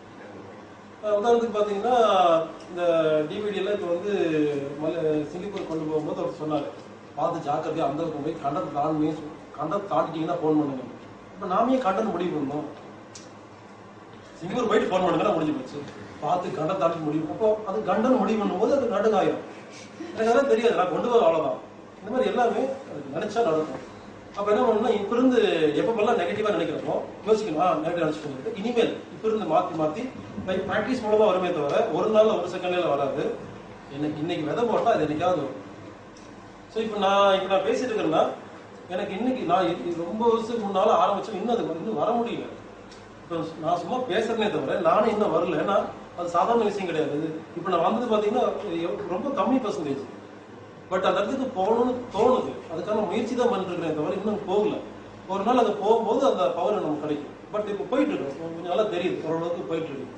அஹ் உதாரணத்துக்கு பாத்தீங்கன்னா இந்த டிவிடி எல்லாம் இப்ப வந்து மல சிங்கப்பூர் கொண்டு போகும்போது அவர் சொன்னாரு பார்த்து ஜாக்கிரதையா அந்த பக்கம் போய் கண்டத்தை தாண்டி கண்டத்தை தாண்டிட்டீங்கன்னா போன் பண்ணுங்க இப்ப நாமே கண்டன் முடிவு பண்ணோம் சிங்கப்பூர் போயிட்டு போன் பண்ணுங்க முடிஞ்சு போச்சு பார்த்து கண்டன் தாண்டி முடிவு அப்போ அது கண்டன் முடிவு பண்ணும்போது அது நடுங்காயிரும் எனக்கு அதெல்லாம் தெரியாது நான் கொண்டு வர அவ்வளவுதான் இந்த மாதிரி எல்லாமே அதுக்கு நினைச்சா நடக்கும் அப்ப என்ன பண்ணணும்னா இப்ப இருந்து எப்பப்பெல்லாம் நெகட்டிவா நினைக்கிறோமோ யோசிக்கணும் ஆ நெகட்டிவ் நினைச்சுட்டு இனிமேல் இப்ப இருந்து மாத்தி மாத்தி பிராக்டிஸ் மூலமா வருமே தவிர ஒரு நாள்ல ஒரு செகண்ட்ல வராது எனக்கு இன்னைக்கு விதை போட்டா அது என்னைக்காவது வரும் ஸோ இப்போ நான் இப்போ நான் பேசிட்டு இருக்கேன்னா எனக்கு இன்னைக்கு நான் இது ரொம்ப வருஷத்துக்கு முன்னால ஆரம்பிச்சேன் இன்னும் அது இன்னும் வர முடியல இப்போ நான் சும்மா பேசுறேனே தவிர நானும் இன்னும் வரல ஏன்னா அது சாதாரண விஷயம் கிடையாது இப்போ நான் வந்தது பார்த்தீங்கன்னா எவ்- ரொம்ப கம்மி பர்சன்டேஜ் பட் அந்த இடத்துக்கு போகணும்னு தோணுது அதுக்கான முயற்சி தான் பண்ணிருக்கிறேன் தவிர இன்னும் போகல ஒரு நாள் அது போகும்போது அந்த பவர் நமக்கு கிடைக்கும் பட் இப்போ போயிட்டு இருக்கு கொஞ்சம் நல்லா தெரியுது ஓரளவுக்கு போயிட்டு இருக்கு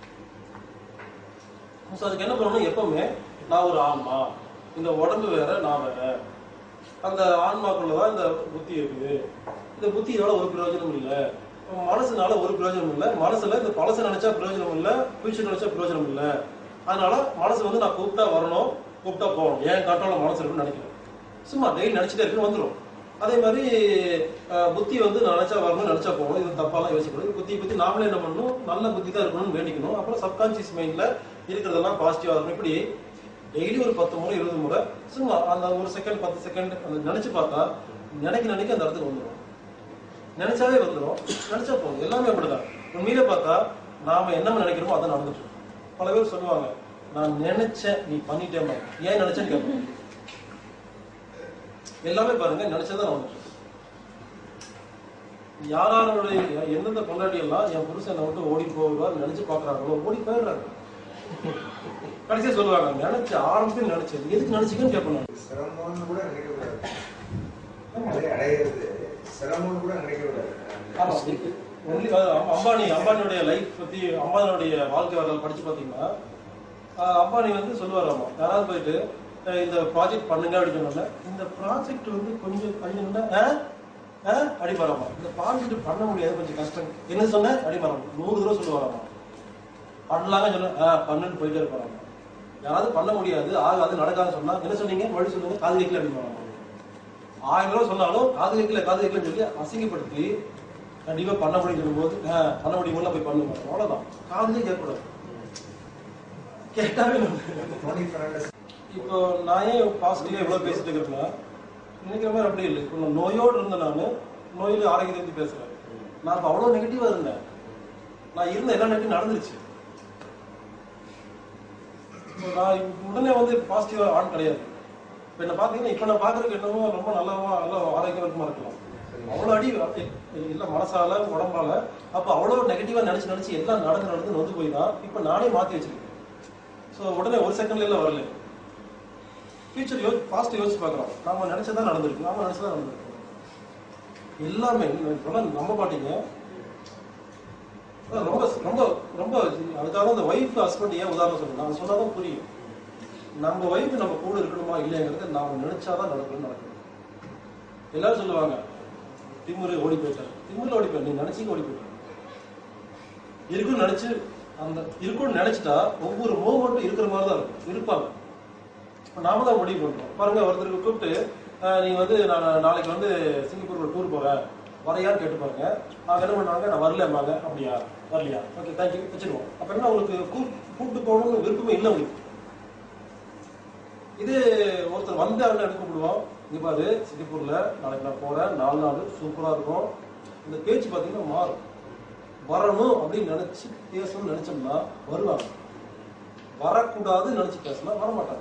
ஸோ அதுக்கு என்ன பண்ணணும் எப்பவுமே நான் ஒரு ஆன்மா இந்த உடம்பு வேற நான் வேற அந்த ஆன்மாக்குள்ளதான் இந்த புத்தி இருக்குது இந்த புத்தியால ஒரு பிரயோஜனம் இல்லை மனசுனால ஒரு பிரயோஜனம் இல்லை மனசுல இந்த பழசு நினைச்சா பிரயோஜனம் இல்லை ஃபியூச்சர் நினைச்சா பிரயோஜனம் இல்லை அதனால மனசு வந்து நான் கூப்பிட்டா வரணும் கூப்பிட்டா போகணும் ஏன் கண்ட்ரோல மனசு இருக்குன்னு நினைக்கிறேன் சும்மா டெய்லி நினைச்சிட்டே இருக்குன்னு வந்துடும் அதே மாதிரி அஹ், புத்தி வந்து நான் நினைச்சா வரணும் நினைச்சா போகணும் இது தப்பாலாம் யோசிக்கக்கூடாது புத்தி பத்தி நாமளே என்ன பண்ணணும் நல்ல புத்தி தான் இருக்கணும்னு வேண்டிக்கணும் அப்புறம் சப்கான்சியஸ் மைண்ட்ல இருக்கிறதெல்லாம் பாசிட்டிவா இருக்கணும் இப்படி டெய்லி ஒரு பத்து முறை இருபது முறை சும்மா அந்த ஒரு செகண்ட் பத்து செகண்ட் அந்த நினைச்சு பார்த்தா நினைக்க நினைக்க அந்த இடத்துக்கு வந்துடும் நினைச்சாவே வந்துடும் நினைச்சா போதும் எல்லாமே அப்படிதான் உண்மையிலே பார்த்தா நாம என்ன நினைக்கிறோமோ அதான் நடந்துட்டு இருக்கும். பல பேர் சொல்லுவாங்க நான் நினைச்சேன் நீ பண்ணிட்டேன் ஏன் நினைச்சேன்னு கேட்பேன் எல்லாமே பாருங்க நினைச்சதான் நடந்துட்டு இருக்கு. யாராருடைய எந்தெந்த பொண்டாட்டி எல்லாம் என் புருஷன் என்னை விட்டு ஓடி போவார் நினைச்சு பாக்குறாங்களோ ஓடி போயிடுறாங்க கடைசியா சொல்லுவாங்க நினைச்சு ஆரம்பத்தில் நினைச்சது எதுக்கு நினைச்சீங்கன்னு கேட்பேன் நான். சிரமம்னு கூட நினைக்கக்கூடாது அதை அடையிறது சிரமம்னு கூட நினைக்கக்கூடாது ஆமா, இருக்கு. Only, அஹ், அம்பானி அம்பானியோடைய லைஃப் பத்தி அம்பானியோடைய வாழ்க்கை வரலாறு படிச்சு பாத்தீங்கன்னா அஹ், அம்பானி வந்து சொல்லுவாராமா யாராவது போயிட்டு அஹ், இந்த ப்ராஜெக்ட் பண்ணுங்க அப்படின்னு சொன்னோம்னா இந்த ப்ராஜெக்ட் வந்து கொஞ்சம் கொஞ்சம் அடிப்பாராமா இந்த ப்ராஜெக்ட் பண்ண முடியாது கொஞ்சம் கஷ்டம் என்ன சொன்ன அடிப்பாராமா நூறு தடவை சொல்லுவாராமா பண்ணலாங்க சொன்ன ஆஹ் பண்ணுன்னு போயிட்டே இருப்பாராமா யாராவது பண்ண முடியாது ஆகாது நடக்காதுன்னு சொன்னா என்ன சொன்னீங்க மறுபடியும் சொல்லுங்க காது வைக்கல அடிப்பாராமா ஆயிரம் ரூபாய் சொன்னாலும் காது வைக்கல காது வைக்கலன்னு சொல்லி அசிங்கப்படுத்தி கண்டிப்பா பண்ண முடியும் சொல்லும்போது ஆஹ் பண்ண முடியுமில்ல போய் பண்ணுங்க அவ்வளவுதான் காதுலயே கேட்கக்கூடாது கேட்டாவே நம்ம டோனி பெர்னாண்டஸ் இப்போ நான் ஏன் பாசிட்டிவா இவ்வளவு பேசிட்டு இருக்கிறேன்னா நினைக்கிற மாதிரி அப்படி இல்லை இப்போ நான் நோயோடு இருந்தேன் நான் நோயில ஆரோக்கியத்தை பத்தி பேசுறேன் நான் இப்போ அவ்வளவு நெகட்டிவா இருந்தேன் நான் இருந்த எல்லா நெகட்டிவ் நடந்துருச்சு இப்போ நான் உடனே வந்து பாசிட்டிவா ஆன் கிடையாது இப்போ என்ன பாத்தீங்கன்னா இப்போ நான் பாக்குறதுக்கு என்னமோ ரொம்ப நல்லாவா நல்லா ஆரோக்கியமா இருக்கலாம் அவ்வளவு அடி இல்ல மனசால உடம்பால அப்ப அவ்வளவு நெகட்டிவா நினைச்சு நினைச்சு எல்லாம் நடந்து நடந்து நொந்து போய் தான் இப்ப நானே மாத்தி வச்சிருக்கேன் சோ உடனே ஒரு செகண்ட்ல எல்லாம் வரல ஃபியூச்சர் யோ பாஸ்ட் யோசிச்சு பார்க்குறோம் நாம நினைச்சதா நடந்திருக்கு நாம நினைச்சதா நடந்திருக்கு எல்லாமே நீங்க சொன்னா நம்ப மாட்டீங்க அதான் ரொம்ப ரொம்ப ரொம்ப அதுக்காக அந்த ஒய்ஃப் ஹஸ்பண்ட் ஏன் உதாரணம் சொல்றேன் நான் சொன்னாதான் புரியும் நம்ம ஒய்ஃப் நம்ம கூட இருக்கணுமா இல்லையாங்கிறது நாம நினைச்சாதான் நடக்கணும் நடக்கணும் எல்லாரும் சொல்லுவாங்க திமுரு ஓடி போயிட்டார் திமுரு ஓடி போயிட்டார் நீ நினைச்சீங்க ஓடி போயிட்டார் இருக்குன்னு நினைச்சு அந்த இருக்குன்னு நினைச்சிட்டா ஒவ்வொரு மூவ்மெண்ட்டும் இருக்கிற மாதிரி தான் இருக்கும் இருப்பாங்க இப்ப நாம தான் முடிவு பண்றோம் பாருங்க ஒருத்தருக்கு கூப்பிட்டு அஹ், நீங்க வந்து நான் நாளைக்கு வந்து சிங்கப்பூர் டூர் போறேன் வரையான்னு கேட்டு பாருங்க அவங்க என்ன பண்ணுவாங்க நான் வரலம்பாங்க அப்படியா வரலையா ஓகே தேங்க்யூ வச்சிருவோம் அப்ப என்ன உங்களுக்கு கூ- கூப்பிட்டு போகணும்னு விருப்பமே இல்லை உங்களுக்கு இது ஒருத்தர் வந்து அவங்க எடுக்க கூப்பிடுவோம் இங்க பாரு சிங்கப்பூர்ல நாளைக்கு நான் போறேன் நாலு நாள் சூப்பரா இருக்கும் இந்த பேச்சு பாத்தீங்கன்னா மாறும் வரணும் அப்படின்னு நினைச்சு பேசணும்னு நினைச்சோம்னா வருவாங்க வரக்கூடாதுன்னு நினைச்சு பேசினா வர மாட்டாங்க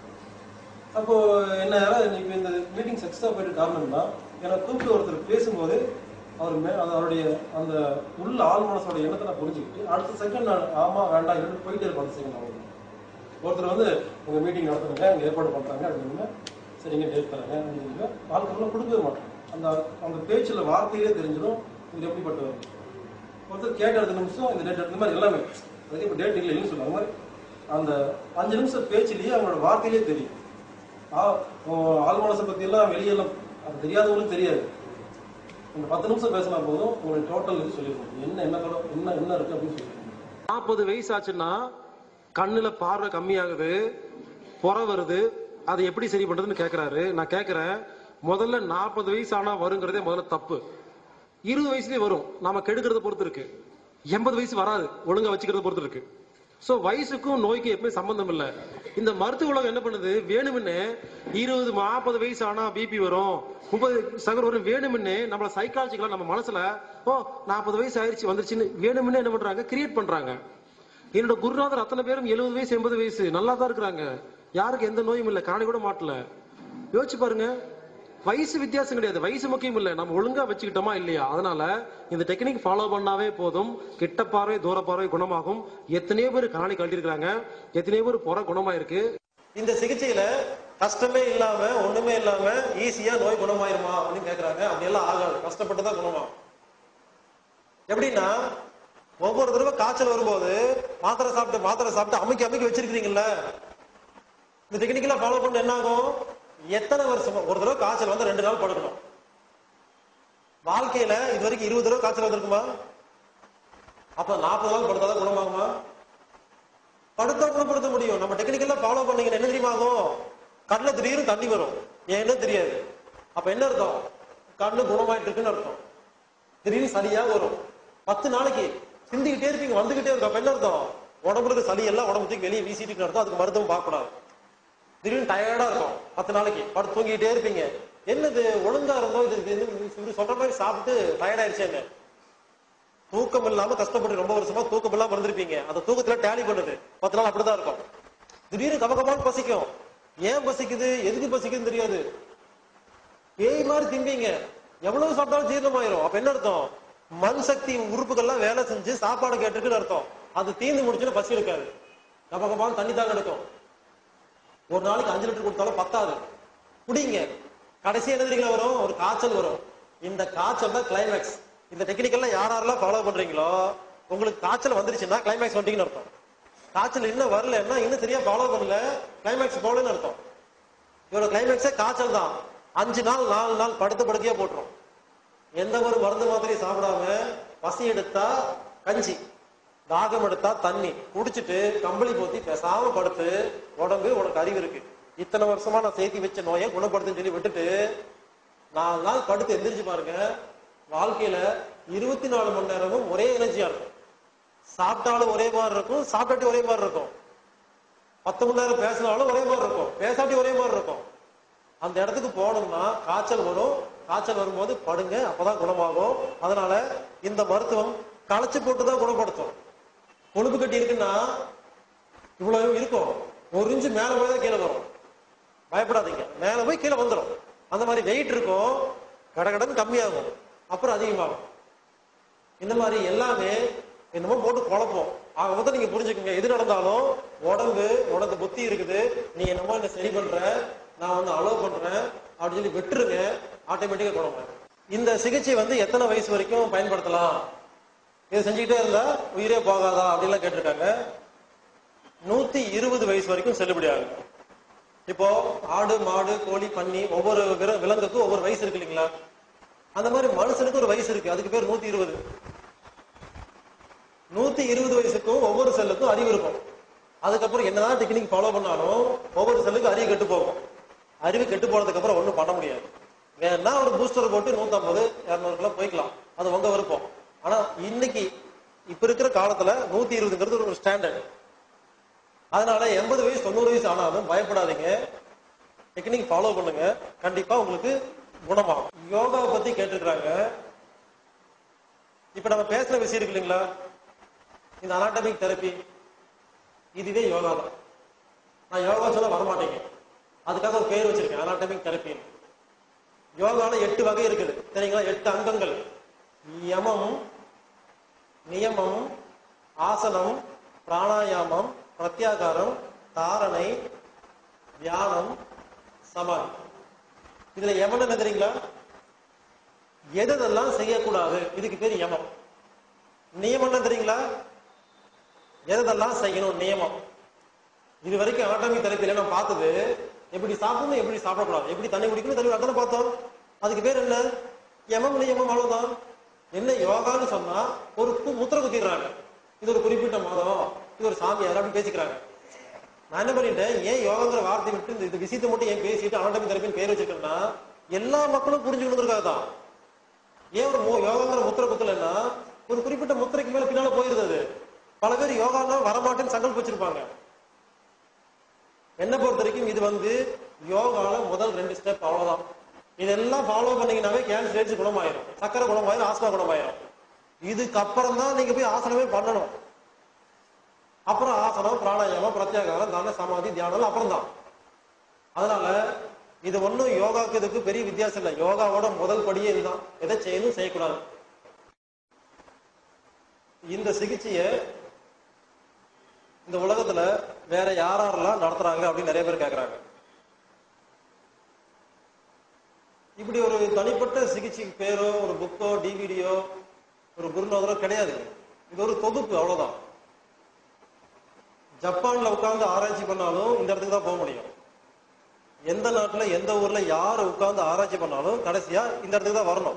அப்போ என்ன இப்ப இந்த மீட்டிங் சக்ஸஸா போயிட்டு காரணம்னா எனக்கு கூப்பிட்டு ஒருத்தர் பேசும்போது அவர் மே அது அவருடைய அந்த உள்ள ஆள் மனசோட எண்ணத்தை நான் புரிஞ்சுக்கிட்டு அடுத்த செகண்ட் நான் ஆமா வேண்டாம் இருந்து போயிட்டே இருப்பேன் அடுத்த செகண்ட் அவங்க ஒருத்தர் வந்து உங்க மீட்டிங் நடத்துறாங்க அங்க ஏற்பாடு பண்றாங்க அப்படின்னா சரிங்க டேட் தராங்க அப்படிங்க ஆட்கள் கொடுக்கவே மாட்டோம் அந்த அந்த பேச்சுல வார்த்தையிலே தெரிஞ்சிடும் இது எப்படிப்பட்டவர் ஒருத்தர் கேட்ட அடுத்த நிமிஷம் இந்த டேட் இந்த மாதிரி எல்லாமே அதுக்கு இப்போ டேட் இல்லை இல்லைன்னு சொல்லுவாங்க மாதிரி அந்த அஞ்சு நிமிஷம் பேச்சிலேயே அவங்களோட வார்த்தையிலே தெரியும் ஆ- உன் ஆள் மனசை பத்தி எல்லாம் வெளியெல்லாம் அது தெரியாதவங்களுக்கு தெரியாது இந்த பத்து நிமிஷம் பேசினா போதும் உங்களுக்கு டோட்டல் இது சொல்லிடுவோம் என்ன என்ன தொட- என்ன என்ன இருக்கு அப்படின்னு சொல்லிடுவோம் நாற்பது வயசு ஆச்சுன்னா கண்ணுல பார்வை கம்மியாகுது புற வருது அதை எப்படி சரி பண்றதுன்னு கேக்குறாரு நான் கேக்குறேன் முதல்ல நாற்பது வயசு ஆனா வருங்கிறதே முதல்ல தப்பு இருபது வயசுலயே வரும் நாம கெடுக்கிறத பொறுத்து இருக்கு எண்பது வயசு வராது ஒழுங்கா வச்சுக்கிறத பொறுத்து இருக்கு சோ வயசுக்கும் நோய்க்கும் எப்பவுமே சம்பந்தம் இல்ல இந்த மருத்துவ உலகம் என்ன பண்ணுது வேணும்னு இருபது நாற்பது வயசு ஆனா பிபி வரும் முப்பது சகர் வரும் வேணும்னு நம்மள சைக்காலஜிக்கலா நம்ம மனசுல ஓ நாற்பது வயசு ஆயிருச்சு வந்துருச்சுன்னு வேணும்னு என்ன பண்றாங்க கிரியேட் பண்றாங்க என்னோட குருநாதர் அத்தனை பேரும் எழுபது வயசு எண்பது வயசு நல்லா தான் இருக்கிறாங்க யாருக்கு எந்த நோயும் இல்ல காணி கூட மாட்டல யோசிச்சு பாருங்க வயசு வித்தியாசம் கிடையாது வயசு முக்கியம் இல்ல நம்ம ஒழுங்கா வச்சுக்கிட்டோமா இல்லையா அதனால இந்த டெக்னிக் ஃபாலோ பண்ணாவே போதும் கிட்ட பார்வை தூர பார்வை குணமாகும் எத்தனையோ பேர் காணி கட்டிருக்காங்க எத்தனையோ பேர் புற குணமாயிருக்கு இந்த சிகிச்சையில கஷ்டமே இல்லாம ஒண்ணுமே இல்லாம ஈஸியா நோய் குணமாயிருமா அப்படின்னு கேக்குறாங்க அப்படி எல்லாம் ஆகாது கஷ்டப்பட்டு தான் குணமாகும் எப்படின்னா ஒவ்வொரு தடவை காய்ச்சல் வரும்போது மாத்திரை சாப்பிட்டு மாத்திரை சாப்பிட்டு அமுக்கி அமுக்கி வச்சிருக்கீங்கல்ல இந்த டெக்னிக்கெல்லாம் ஃபாலோ பண்ண என்ன ஆகும் எத்தனை வருஷமா ஒரு தடவை காய்ச்சல் வந்து ரெண்டு நாள் படுக்கணும் வாழ்க்கையில இது வரைக்கும் இருபது தடவை காய்ச்சல் வந்திருக்குமா அப்ப நாற்பது நாள் படுத்தாதான் குணமாகுமா படுத்தா குணப்படுத்த முடியும் நம்ம டெக்னிக்கெல்லாம் ஃபாலோ பண்ணீங்கன்னா என்ன தெரியுமா ஆகும் கண்ணுல திடீர்னு தண்ணி வரும் ஏன்னு தெரியாது அப்ப என்ன அர்த்தம் கண்ணு குணமாயிட்டு இருக்குன்னு அர்த்தம் திடீர்னு சளியா வரும் பத்து நாளைக்கு சிந்திக்கிட்டே இருப்பீங்க வந்துகிட்டே இருக்கும் அப்ப என்ன அர்த்தம் உடம்புல இருக்க சளி எல்லாம் உடம்பு தூக்கி வெளியே வீசிட்டு இருக்குன்னு அர்த்தம் அதுக்கு மருத்துவம் பார்க்க கூடாது திடீர்னு டயர்டா இருக்கும் பத்து நாளைக்கு படுத்து தூங்கிட்டே இருப்பீங்க என்னது ஒழுங்கா இருந்தோம் இது இது இவரு சொல்ற மாதிரி சாப்பிட்டு டயர்ட் ஆயிடுச்சேங்க தூக்கம் இல்லாம கஷ்டப்பட்டு ரொம்ப வருஷமா தூக்கம் இல்லாம இருந்திருப்பீங்க அந்த தூக்கத்துல டேலி பண்ணுது பத்து நாள் அப்படிதான் இருக்கும் திடீர்னு கபகபான்னு பசிக்கும் ஏன் பசிக்குது எதுக்கு பசிக்குதுன்னு தெரியாது பேய் மாதிரி திம்பீங்க எவ்வளவு சாப்பிட்டாலும் ஜீரணமாயிரும் அப்ப என்ன அர்த்தம் மண் சக்தி உறுப்புகள்லாம் வேலை செஞ்சு சாப்பாடு கேட்டிருக்குன்னு அர்த்தம் அது தீர்ந்து முடிச்சுன்னு பசி இருக்காது கப கபான்னு தண்ணி தாங்க எடுக்கும் ஒரு நாளைக்கு அஞ்சு லிட்டர் கொடுத்தாலும் பத்தாது குடிங்க கடைசி என்ன தெரியுங்களா வரும் ஒரு காய்ச்சல் வரும் இந்த காய்ச்சல் தான் கிளைமேக்ஸ் இந்த டெக்னிக்கெல்லாம் யார் யாரெல்லாம் ஃபாலோ பண்றீங்களோ உங்களுக்கு காய்ச்சல் வந்துருச்சுன்னா கிளைமேக்ஸ் வந்துட்டீங்கன்னு அர்த்தம் காய்ச்சல் இன்னும் வரலன்னா இன்னும் சரியா ஃபாலோ பண்ணல கிளைமேக்ஸ் போகலன்னு அர்த்தம் இவரோட கிளைமேக்ஸே காய்ச்சல் தான் அஞ்சு நாள் நாலு நாள் படுத்து படுக்கையா போட்டுரும் எந்த ஒரு மருந்து மாத்திரை சாப்பிடாம பசி எடுத்தா கஞ்சி தாகம் எடுத்தா தண்ணி குடிச்சிட்டு கம்பளி போத்தி பேசாம படுத்து உடம்பு உனக்கு அறிவு இருக்கு இத்தனை வருஷமா நான் சேர்த்தி வச்ச நோயை குணப்படுத்துன்னு சொல்லி விட்டுட்டு நாலு நாள் படுத்து எந்திரிச்சு பாருங்க வாழ்க்கையில இருபத்தி நாலு மணி நேரமும் ஒரே எனர்ஜியா இருக்கும் சாப்பிட்டாலும் ஒரே மாதிரி இருக்கும் சாப்பிட்டாட்டி ஒரே மாதிரி இருக்கும் பத்து மணி நேரம் பேசினாலும் ஒரே மாதிரி இருக்கும் பேசாட்டி ஒரே மாதிரி இருக்கும் அந்த இடத்துக்கு போனோம்னா காய்ச்சல் வரும் காய்ச்சல் வரும்போது படுங்க அப்பதான் குணமாகும் அதனால இந்த மருத்துவம் களைச்சு போட்டு தான் குணப்படுத்தும் கொழுப்பு கட்டி இருக்குன்னா இவ்வளவு இருக்கும் ஒரு இன்ச்சு மேல போய் தான் கீழே வரும் பயப்படாதீங்க மேல போய் கீழே வந்துடும் அந்த மாதிரி வெயிட் இருக்கும் கடகடன்னு கம்மியாகும் அப்புறம் அதிகமாகும் இந்த மாதிரி எல்லாமே என்னமோ போட்டு குழப்பம் ஆக மொத்தம் நீங்க புரிஞ்சுக்கோங்க எது நடந்தாலும் உடம்பு உனக்கு புத்தி இருக்குது நீ என்னமோ என்ன சரி பண்ற நான் வந்து அலோவ் பண்றேன் அப்படின்னு சொல்லி விட்டுருங்க ஆட்டோமேட்டிக்கா குழம்பு இந்த சிகிச்சை வந்து எத்தனை வயசு வரைக்கும் பயன்படுத்தலாம் இதை செஞ்சுக்கிட்டே இருந்தா உயிரே போகாதா அப்படின்லாம் கேட்டிருக்காங்க நூத்தி இருபது வயசு வரைக்கும் செல்லுபடி ஆகும் இப்போ ஆடு மாடு கோழி பன்னி ஒவ்வொரு விர- விலங்குக்கும் ஒவ்வொரு வயசு இருக்கு இல்லைங்களா அந்த மாதிரி மனுஷனுக்கு ஒரு வயசு இருக்கு அதுக்கு பேர் நூத்தி இருபது நூத்தி இருபது வயசுக்கும் ஒவ்வொரு செல்லுக்கும் அறிவு இருக்கும் அதுக்கப்புறம் என்னதான் டெக்னிக் ஃபாலோ பண்ணாலும் ஒவ்வொரு செல்லுக்கும் அறிவு கெட்டு போகும் அறிவு கெட்டு போனதுக்கு அப்புறம் ஒண்ணும் பண்ண முடியாது வேணா ஒரு பூஸ்டர் போட்டு நூத்தம்பது இருநூறுக்குள்ள போய்க்கலாம் அது உங்க விருப்பம் ஆனா இன்னைக்கு இப்ப இருக்கிற காலத்துல நூத்தி இருபதுங்கிறது ஒரு ஸ்டாண்டர்ட் அதனால எண்பது வயசு தொண்ணூறு வயசு ஆனாலும் பயப்படாதீங்க டெக்னிக் ஃபாலோ பண்ணுங்க கண்டிப்பா உங்களுக்கு குணமாகும் யோகாவை பத்தி கேட்டிருக்கிறாங்க இப்ப நம்ம பேசுற விஷயம் இருக்கு இல்லைங்களா இந்த அனாட்டமிக் தெரப்பி இதுவே யோகா தான் நான் யோகா சொல்ல வரமாட்டேங்க அதுக்காக ஒரு பேர் வச்சிருக்கேன் அனாட்டமிக் தெரப்பி யோகால எட்டு வகை இருக்குது சரிங்களா எட்டு அங்கங்கள் யமம் நியமம் ஆசனம் பிராணாயாமம் பிரத்யாகாரம் தாரணை தியானம் சமாதி இதுல யமன் என்ன தெரியுங்களா எதெல்லாம் செய்யக்கூடாது இதுக்கு பேர் யமம் நியமம் என்ன தெரியுங்களா எதெல்லாம் செய்யணும் நியமம் இது வரைக்கும் ஆட்டமிக் தெரப்பில நான் பார்த்தது எப்படி சாப்பிடணும் எப்படி சாப்பிடக்கூடாது எப்படி தண்ணி குடிக்கணும் தண்ணி அத்தனை பார்த்தோம் அதுக்கு பேர் என்ன யமம் நியமம் அவ்வளவுதான் என்ன யோகான்னு சொன்னா ஒரு கு- முத்திரை குத்திடுறாங்க இது ஒரு குறிப்பிட்ட மதம் இது ஒரு சாமியார் அப்படின்னு பேசிக்கிறாங்க நான் என்ன பண்ணிட்டேன் ஏன் யோகாங்கிற வார்த்தை விட்டு இந்த- இந்த விஷயத்தை மட்டும் ஏன் பேசிட்டு அனாட்டமிக் தெரப்பின்னு பேர் வச்சிருக்கேன்னா எல்லா மக்களும் புரிஞ்சுக்கணுங்கிறதுக்காக தான் ஏன் ஒரு மு- யோகாங்கிற முத்திரை குத்தலைன்னா ஒரு குறிப்பிட்ட முத்திரைக்கு மேல பின்னால போயிருது அது. பல பேர் யோகான்னா வரமாட்டேன்னு சங்கல்பம் வச்சிருப்பாங்க என்ன பொறுத்த வரைக்கும் இது வந்து யோகால முதல் ரெண்டு ஸ்டெப் அவ்வளவுதான் இதெல்லாம் ஃபாலோ பண்ணீங்கன்னாவே கேன்சர் ரேட்ஸ் குணமாயிரும் சக்கரை குணமாயிரும் ஆஸ்மா குணமாயிரும் இதுக்கப்புறம் தான் நீங்க போய் ஆசனமே பண்ணணும் அப்புறம் ஆசனம் பிராணாயாமம் பிரத்யாகாரம் தான சமாதி தியானம் அப்புறம் தான் அதனால இது ஒண்ணும் யோகாக்கு இதுக்கு பெரிய வித்தியாசம் இல்லை யோகாவோட முதல் படியே இதுதான் எதை செய்யணும் செய்யக்கூடாது இந்த சிகிச்சையை இந்த உலகத்துல வேற யாரெல்லாம் நடத்துறாங்க அப்படின்னு நிறைய பேர் கேக்குறாங்க இப்படி ஒரு தனிப்பட்ட சிகிச்சைக்கு பேரோ ஒரு புக்கோ டிவிடியோ ஒரு குருநாதரோ கிடையாது இது ஒரு தொகுப்பு அவ்வளவுதான் ஜப்பான்ல உட்கார்ந்து ஆராய்ச்சி பண்ணாலும் இந்த இடத்துக்கு தான் போக முடியும் எந்த நாட்டுல எந்த ஊர்ல யார் உட்கார்ந்து ஆராய்ச்சி பண்ணாலும் கடைசியா இந்த இடத்துக்கு தான் வரணும்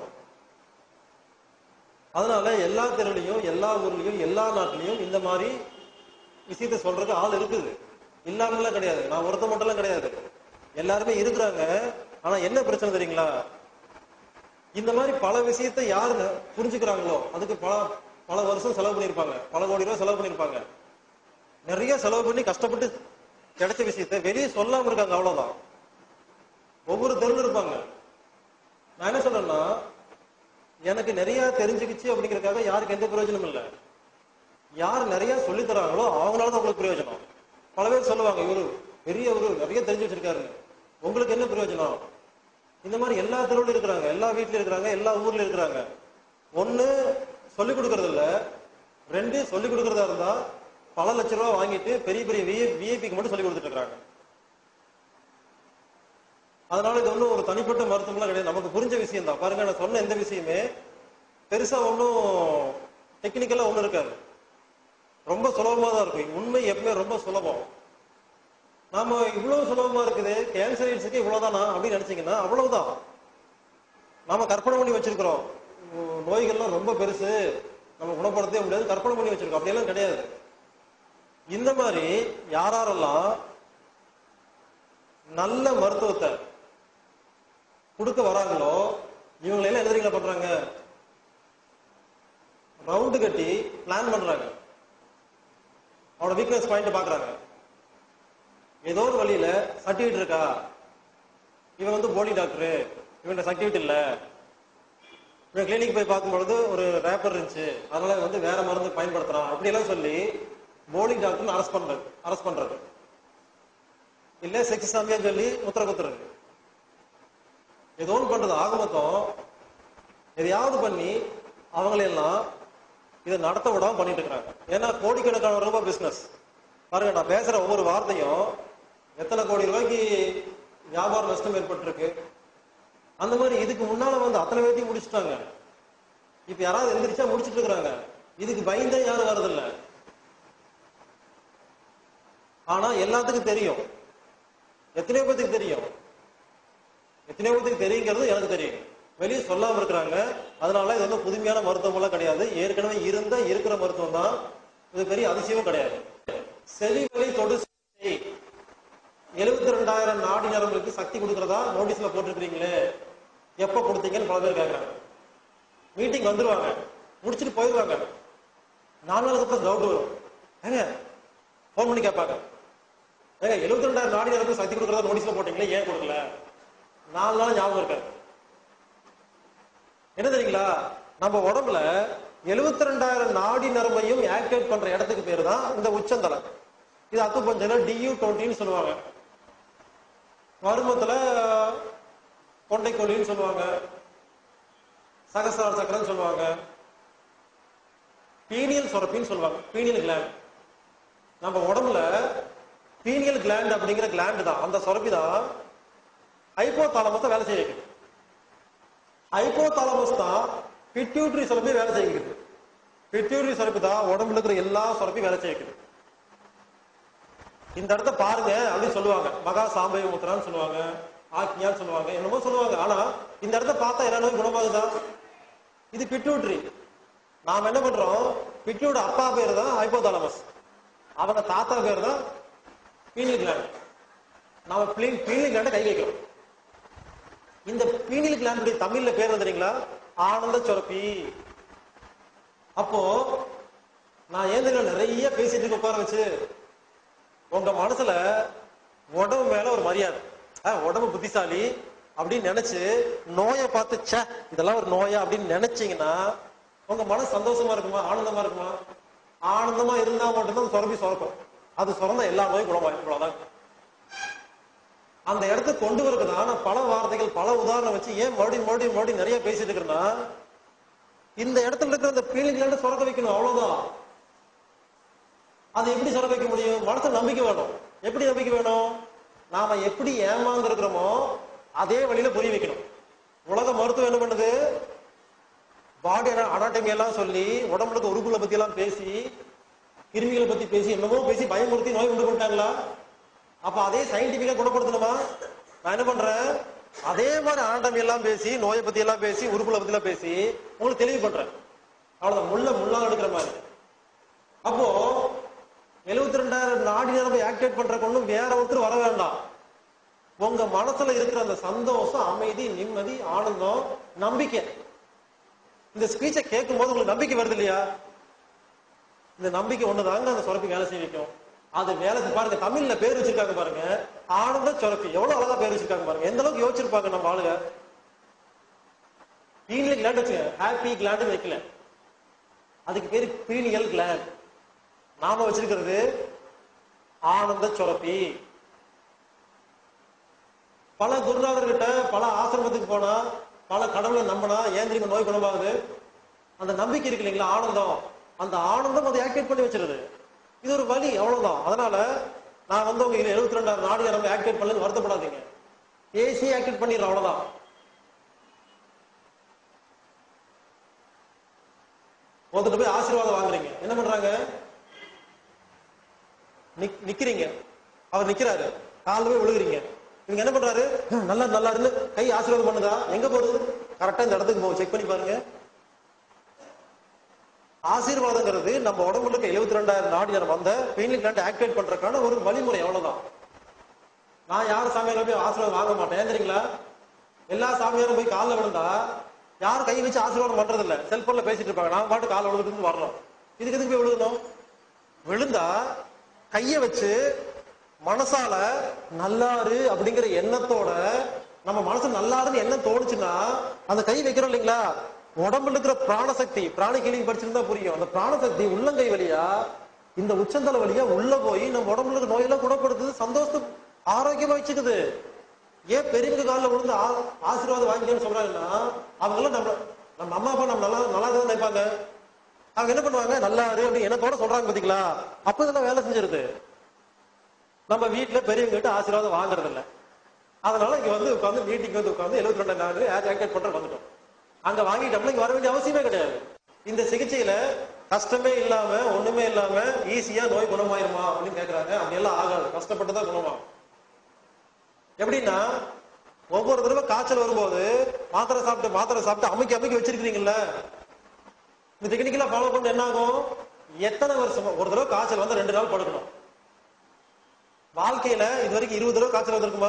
அதனால எல்லா தெருவுலையும் எல்லா ஊர்லயும் எல்லா நாட்டிலையும் இந்த மாதிரி விஷயத்த சொல்றதுக்கு ஆள் இருக்குது இல்லாமலாம் கிடையாது நான் ஒருத்த மட்டும்லாம் கிடையாது எல்லாருமே இருக்கிறாங்க ஆனா என்ன பிரச்சனை தெரியுங்களா இந்த மாதிரி பல விஷயத்த யாரு புரிஞ்சுக்கிறாங்களோ அதுக்கு பல பல வருஷம் செலவு பண்ணிருப்பாங்க பல கோடி ரூபாய் செலவு பண்ணிருப்பாங்க நிறைய செலவு பண்ணி கஷ்டப்பட்டு கிடைச்ச விஷயத்த வெளியே சொல்லாம இருக்காங்க அவ்வளவுதான் ஒவ்வொரு தெருவில் இருப்பாங்க நான் என்ன சொல்றேன்னா எனக்கு நிறைய தெரிஞ்சுக்கிச்சு அப்படிங்கறதுக்காக யாருக்கு எந்த பிரயோஜனமும் இல்லை யார் நிறைய சொல்லித் தராங்களோ அவங்களால தான் உங்களுக்கு பிரயோஜனம் பல பேர் சொல்லுவாங்க இவரு பெரிய இவரு நிறைய தெரிஞ்சு வச்சிருக்காரு உங்களுக்கு என்ன பிரயோஜனம் இந்த மாதிரி எல்லா தெருவுல இருக்கிறாங்க எல்லா வீட்லயும் இருக்கிறாங்க எல்லா ஊர்ல இருக்கிறாங்க ஒண்ணு சொல்லிக் கொடுக்கறது இல்ல ரெண்டு சொல்லிக் கொடுக்கறதா இருந்தா பல லட்ச ரூபா வாங்கிட்டு பெரிய பெரிய விஐபிக்கு மட்டும் சொல்லி கொடுத்துட்டு இருக்காங்க அதனால இது ஒன்றும் ஒரு தனிப்பட்ட மருத்துவம்லாம் கிடையாது நமக்கு புரிஞ்ச விஷயம் தான் பாருங்க நான் சொன்ன எந்த விஷயமே பெருசா ஒன்றும் டெக்னிக்கலா ஒன்றும் இருக்காது ரொம்ப சுலபமா தான் இருக்கும் உண்மை எப்பவுமே ரொம்ப சுலபம் நாம இவ்வளவு சுலபமா இருக்குது கேன்சர் எய்ட்ஸுக்கு இவ்வளவுதானா அப்படின்னு நினைச்சீங்கன்னா அவ்வளவுதான் நாம கற்பனை பண்ணி வச்சிருக்கிறோம் உம், நோய்கள்லாம் ரொம்ப பெருசு நம்ம குணப்படுத்தவே முடியாது கற்பனை பண்ணி வச்சிருக்கோம் அப்படியெல்லாம் கிடையாது இந்த மாதிரி யாரெல்லாம் நல்ல மருத்துவத்தை கொடுக்க வராங்களோ இவங்களை எல்லாம் எதிரிகளை பண்றாங்க ரவுண்டு கட்டி பிளான் பண்றாங்க அவனோட வீக்னஸ் பாயிண்ட் பாக்குறாங்க ஏதோ ஒரு வழியில சர்டிபிகேட் இருக்கா இவன் வந்து போலி டாக்டர் இவன் சர்டிபிகேட் இல்ல இவன் கிளினிக் போய் பார்க்கும்பொழுது ஒரு ரேப்பர் இருந்துச்சு அதனால வந்து வேற மருந்து பயன்படுத்துறான் அப்படி எல்லாம் சொல்லி போலி டாக்டர் அரெஸ்ட் பண்றது அரெஸ்ட் பண்றது இல்ல செக்ஸ் சாமியா சொல்லி முத்திர குத்துறது ஏதோ ஒன்று பண்றது ஆக மொத்தம் எதையாவது பண்ணி அவங்களையெல்லாம் இதை நடத்த விடாம பண்ணிட்டு இருக்காங்க ஏன்னா கோடிக்கணக்கான ரூபாய் பிசினஸ் பாருங்க நான் பேசுற ஒவ்வொரு வார்த்தையும் எத்தனை கோடி ரூபாய்க்கு வியாபார நஷ்டம் ஏற்பட்டிருக்கு அந்த மாதிரி இதுக்கு முன்னால வந்து அத்தனை பேர்த்தையும் முடிச்சுட்டாங்க இப்ப யாராவது எந்திரிச்சா முடிச்சிட்டு இருக்காங்க இதுக்கு பயந்தே யாரும் வரதில்ல ஆனா எல்லாத்துக்கும் தெரியும் எத்தனையோ பேத்துக்கு தெரியும் எத்தனையோ பேத்துக்கு தெரியுங்கிறது எனக்கு தெரியும் வெளியே சொல்லாம இருக்கிறாங்க அதனால இது வந்து புதுமையான மருத்துவம் எல்லாம் கிடையாது ஏற்கனவே இருந்த இருக்கிற மருத்துவம் தான் இது பெரிய அதிசயமும் கிடையாது செவி வழி தொடு எழுபத்தி ரெண்டாயிரம் நாடி நரம்புக்கு சக்தி கொடுக்கறதா நோட்டீஸ்ல போட்டிருக்கிறீங்களே எப்ப கொடுத்தீங்கன்னு பல பேர் கேட்கறாங்க மீட்டிங் வந்துருவாங்க முடிச்சுட்டு போயிடுவாங்க நாலு நாளுக்கு அப்புறம் டவுட் வரும் ஏங்க ஃபோன் பண்ணி கேட்பாங்க ஏங்க எழுபத்தி ரெண்டாயிரம் நாடி நரம்புக்கு சக்தி கொடுக்கறதா நோட்டீஸ்ல போட்டீங்களே ஏன் கொடுக்கல நாலு நாள் ஞாபகம் இருக்காது என்ன தெரியுங்களா நம்ம உடம்புல எழுபத்தி ரெண்டாயிரம் நாடி நரம்பையும் ஆக்டிவேட் பண்ற இடத்துக்கு பேர் தான் இந்த உச்சந்தலை இது அக்குப்பஞ்சல டியூ டுவெண்ட்டின்னு சொல்லுவாங்க மருமத்துல கொண்டைக்கோழின்னு சொல்லுவாங்க சகசார சக்கரம்னு சொல்லுவாங்க பீனியல் சுரப்பின்னு சொல்லுவாங்க பீனியல் கிளாண்ட் நம்ம உடம்புல பீனியல் கிளாண்ட் அப்படிங்கிற கிளாண்ட் தான் அந்த சுரப்பி தான் ஹைப்போதாலமஸை வேலை செய்ய வைக்குது ஹைப்போதாலமஸ் தான் பிட்யூட்ரி சுரப்பி வேலை செய்ய வைக்குது பிட்யூட்ரி சுரப்பி தான் உடம்புல இருக்கிற எல்லா சுரப்பி வேலை செய்ய வைக்குது இந்த இடத்த பாருங்க அப்படின்னு சொல்லுவாங்க மகா சாம்பய முத்திரான்னு சொல்லுவாங்க ஆக்ஞான்னு சொல்லுவாங்க என்னமோ சொல்லுவாங்க ஆனா இந்த இடத்த பார்த்தா எல்லா நோயும் குணமாகுதா இது பிட்யூட்ரி நாம என்ன பண்றோம் பிட்யூட அப்பா பேர் தான் ஹைப்போதாலமஸ் அவங்க தாத்தா பேர் தான் பீனியல் கிளாண்ட் நாம பீனியல் கிளாண்ட கை வைக்கிறோம் இந்த பீனியல் கிளாண்டுடைய தமிழ்ல பேர் வந்து தெரியுங்களா ஆனந்த சுரப்பி அப்போ நான் ஏன் தெரியுமா நிறைய பேசிட்டு இருக்க உட்கார வச்சு உங்க மனசுல உடம்பு மேல ஒரு மரியாதை அஹ், உடம்பு புத்திசாலி அப்படின்னு நினைச்சு நோயை பார்த்து ச்சே இதெல்லாம் ஒரு நோயா அப்படின்னு நினைச்சீங்கன்னா உங்க மனசு சந்தோஷமா இருக்குமா ஆனந்தமா இருக்குமா ஆனந்தமா இருந்தா மட்டும்தான் அந்த சுரப்பி சுரக்கும் அது சுரந்தா எல்லா நோயும் குணமாயிரும் இவ்வளவுதான் அந்த இடத்துக்கு கொண்டு வரதுனா நான் பல வார்த்தைகள் பல உதாரணம் வச்சு ஏன் மறுபடியும் மறுபடியும் மறுபடியும் நிறைய பேசிட்டு இருக்கிறேன்னா இந்த இடத்துல இருக்கிற அந்த பீலிங் சுரக்க வைக்கணும் அவ்வளவுதான் அதை எப்படி சுரக்க வைக்க முடியும் மனசுல நம்பிக்கை வேணும் எப்படி நம்பிக்கை வேணும் நாம எப்படி ஏமாந்து இருக்கிறோமோ அதே வழியில புரிய வைக்கணும் உலக மருத்துவம் என்ன பண்ணுது பாடி அனாட்டமி எல்லாம் சொல்லி உடம்புல இருக்க உறுப்புகளை பத்தி எல்லாம் பேசி கிருமிகளை பத்தி பேசி என்னமோ பேசி பயமுறுத்தி நோய் உண்டு பண்ணிட்டாங்களா அப்ப அதே சயின்டிபிக்கா குணப்படுத்தணுமா நான் என்ன பண்றேன் அதே மாதிரி அனாட்டமி எல்லாம் பேசி நோயை பத்தி எல்லாம் பேசி உறுப்புகளை பத்தி எல்லாம் பேசி உங்களுக்கு தெளிவு பண்றேன் அவ்வளவுதான் முள்ள முள்ளா எடுக்கிற மாதிரி அப்போ எழுபத்தி ரெண்டாயிரம் நாடி நரம்பை ஆக்டிவேட் பண்றதுக்கு ஒண்ணும் வேற ஒருத்தர் வர வேண்டாம் உங்க மனசுல இருக்கிற அந்த சந்தோஷம் அமைதி நிம்மதி ஆனந்தம் நம்பிக்கை இந்த ஸ்பீச்சை கேட்கும் போது உங்களுக்கு நம்பிக்கை வருது இல்லையா இந்த நம்பிக்கை ஒண்ணுதாங்க அந்த சுரப்பி வேலை செய்ய வைக்கும் அது வேலை செய்~ பாருங்க தமிழ்ல பேர் வச்சிருக்காங்க பாருங்க ஆனந்த சுரப்பி எவ்வளவு அழகா பேர் வச்சிருக்காங்க பாருங்க எந்த அளவுக்கு யோசிச்சிருப்பாங்க நம்ம ஆளுங்க பீனியல் கிளாண்ட் வச்சுங்க ஹாப்பி கிளாண்ட் வைக்கல அதுக்கு பேரு பீனியல் கிளாண்ட் நாம வச்சிருக்கிறது ஆனந்த சுரப்பி பல குருநாதர்கிட்ட பல ஆசிரமத்துக்கு போனா பல கடவுளை நம்பினா ஏன் தெரியுமா நோய் குணமாகுது அந்த நம்பிக்கை இருக்கு இல்லைங்களா ஆனந்தம் அந்த ஆனந்தம் அதை ஆக்டிவேட் பண்ணி வச்சிருது இது ஒரு வலி அவ்வளவுதான் அதனால நான் வந்து உங்க எழுபத்தி ரெண்டாயிரம் நாடி நரம்பு ஆக்டிவேட் பண்ணலன்னு வருத்தப்படாதீங்க ஏசி ஆக்டிவேட் பண்ணிடுறோம் அவ்வளவுதான் ஒருத்தர் போய் ஆசீர்வாதம் வாங்குறீங்க என்ன பண்றாங்க நிக்- நிக்கிறீங்க அவர் நிக்கிறாரு காலில் போய் விழுகுறீங்க நீங்க என்ன பண்றாரு "ஹம், நல்லா நல்லா இருந்து கை ஆசீர்வாதம் பண்ணுதா எங்க போகுது கரெக்டா இந்த இடத்துக்கு போகும் செக் பண்ணி பாருங்க ஆசீர்வாதங்கிறது நம்ம உடம்புல இருக்க எழுபத்தி ரெண்டாயிரம் நாடி நரம்பு அந்த பெயினிங் கிளாண்ட் ஆக்டிவேட் பண்றதுக்கான ஒரு வழிமுறை அவ்வளவுதான் நான் யார் சாமியாரும் போய் ஆசீர்வாதம் வாங்க மாட்டேன் ஏன் தெரியுங்களா எல்லா சாமியாரும் போய் காலில் விழுந்தா யாரும் கை வச்சு ஆசீர்வாதம் பண்றது இல்ல செல்போன்ல பேசிட்டு இருப்பாங்க நான் பாட்டு காலில் விழுந்துட்டு வரணும் இதுக்கு எதுக்கு போய் விழுகணும் விழுந்தா கைய வச்சு மனசால நல்லாரு அப்படிங்கிற எண்ணத்தோட நம்ம மனசு நல்லாருன்னு எண்ணம் தோணுச்சுன்னா அந்த கை வைக்கிறோம் இல்லைங்களா உடம்புல இருக்கிற பிராணசக்தி பிராணி கிளிங் படிச்சிருந்தா புரியும் அந்த பிராணசக்தி உள்ளங்கை வழியா இந்த உச்சந்தலை வழியா உள்ள போய் நம்ம உடம்புல இருக்க நோயெல்லாம் குணப்படுத்துது சந்தோஷத்தை ஆரோக்கியமா வச்சுக்குது ஏன் பெரியவங்க காலில் விழுந்து ஆ- ஆசீர்வாதம் வாங்கிக்கன்னு சொல்றாங்கன்னா அவங்க எல்லாம் நம்ம நம்ம அம்மா அப்பா நம்ம நல்லா நல்லா தான் நினைப்பாங்க அவங்க என்ன பண்ணுவாங்க நல்லா இரு அப்படி எண்ணத்தோட சொல்றாங்க பாத்தீங்களா அப்ப இதெல்லாம் வேலை செஞ்சிருது நம்ம வீட்டுல பெரியவங்க கிட்ட ஆசீர்வாதம் வாங்குறது இல்ல அதனால இங்க வந்து உட்காந்து மீட்டிங் வந்து உட்காந்து எழுபத்தி ரெண்டு நாள் ஆக்டிவேட் பண்ற வந்துட்டோம் அங்க வாங்கிட்டோம்னா இங்க வர வேண்டிய அவசியமே கிடையாது இந்த சிகிச்சையில கஷ்டமே இல்லாம ஒண்ணுமே இல்லாம ஈஸியா நோய் குணமாயிருமா அப்படின்னு கேக்குறாங்க அப்படி எல்லாம் ஆகாது கஷ்டப்பட்டு தான் குணமாகும் எப்படின்னா ஒவ்வொரு தடவை காய்ச்சல் வரும்போது மாத்திரை சாப்பிட்டு மாத்திரை சாப்பிட்டு அமைக்க அமைக்க வச்சிருக்கீங்கல்ல இந்த டெக்னிக்கலா ஃபாலோ பண்ண என்ன ஆகும் எத்தனை வருஷமா ஒரு தடவை காய்ச்சல் வந்து ரெண்டு நாள் படுக்கணும் வாழ்க்கையில இது வரைக்கும் இருபது தடவை காய்ச்சல் வந்திருக்குமா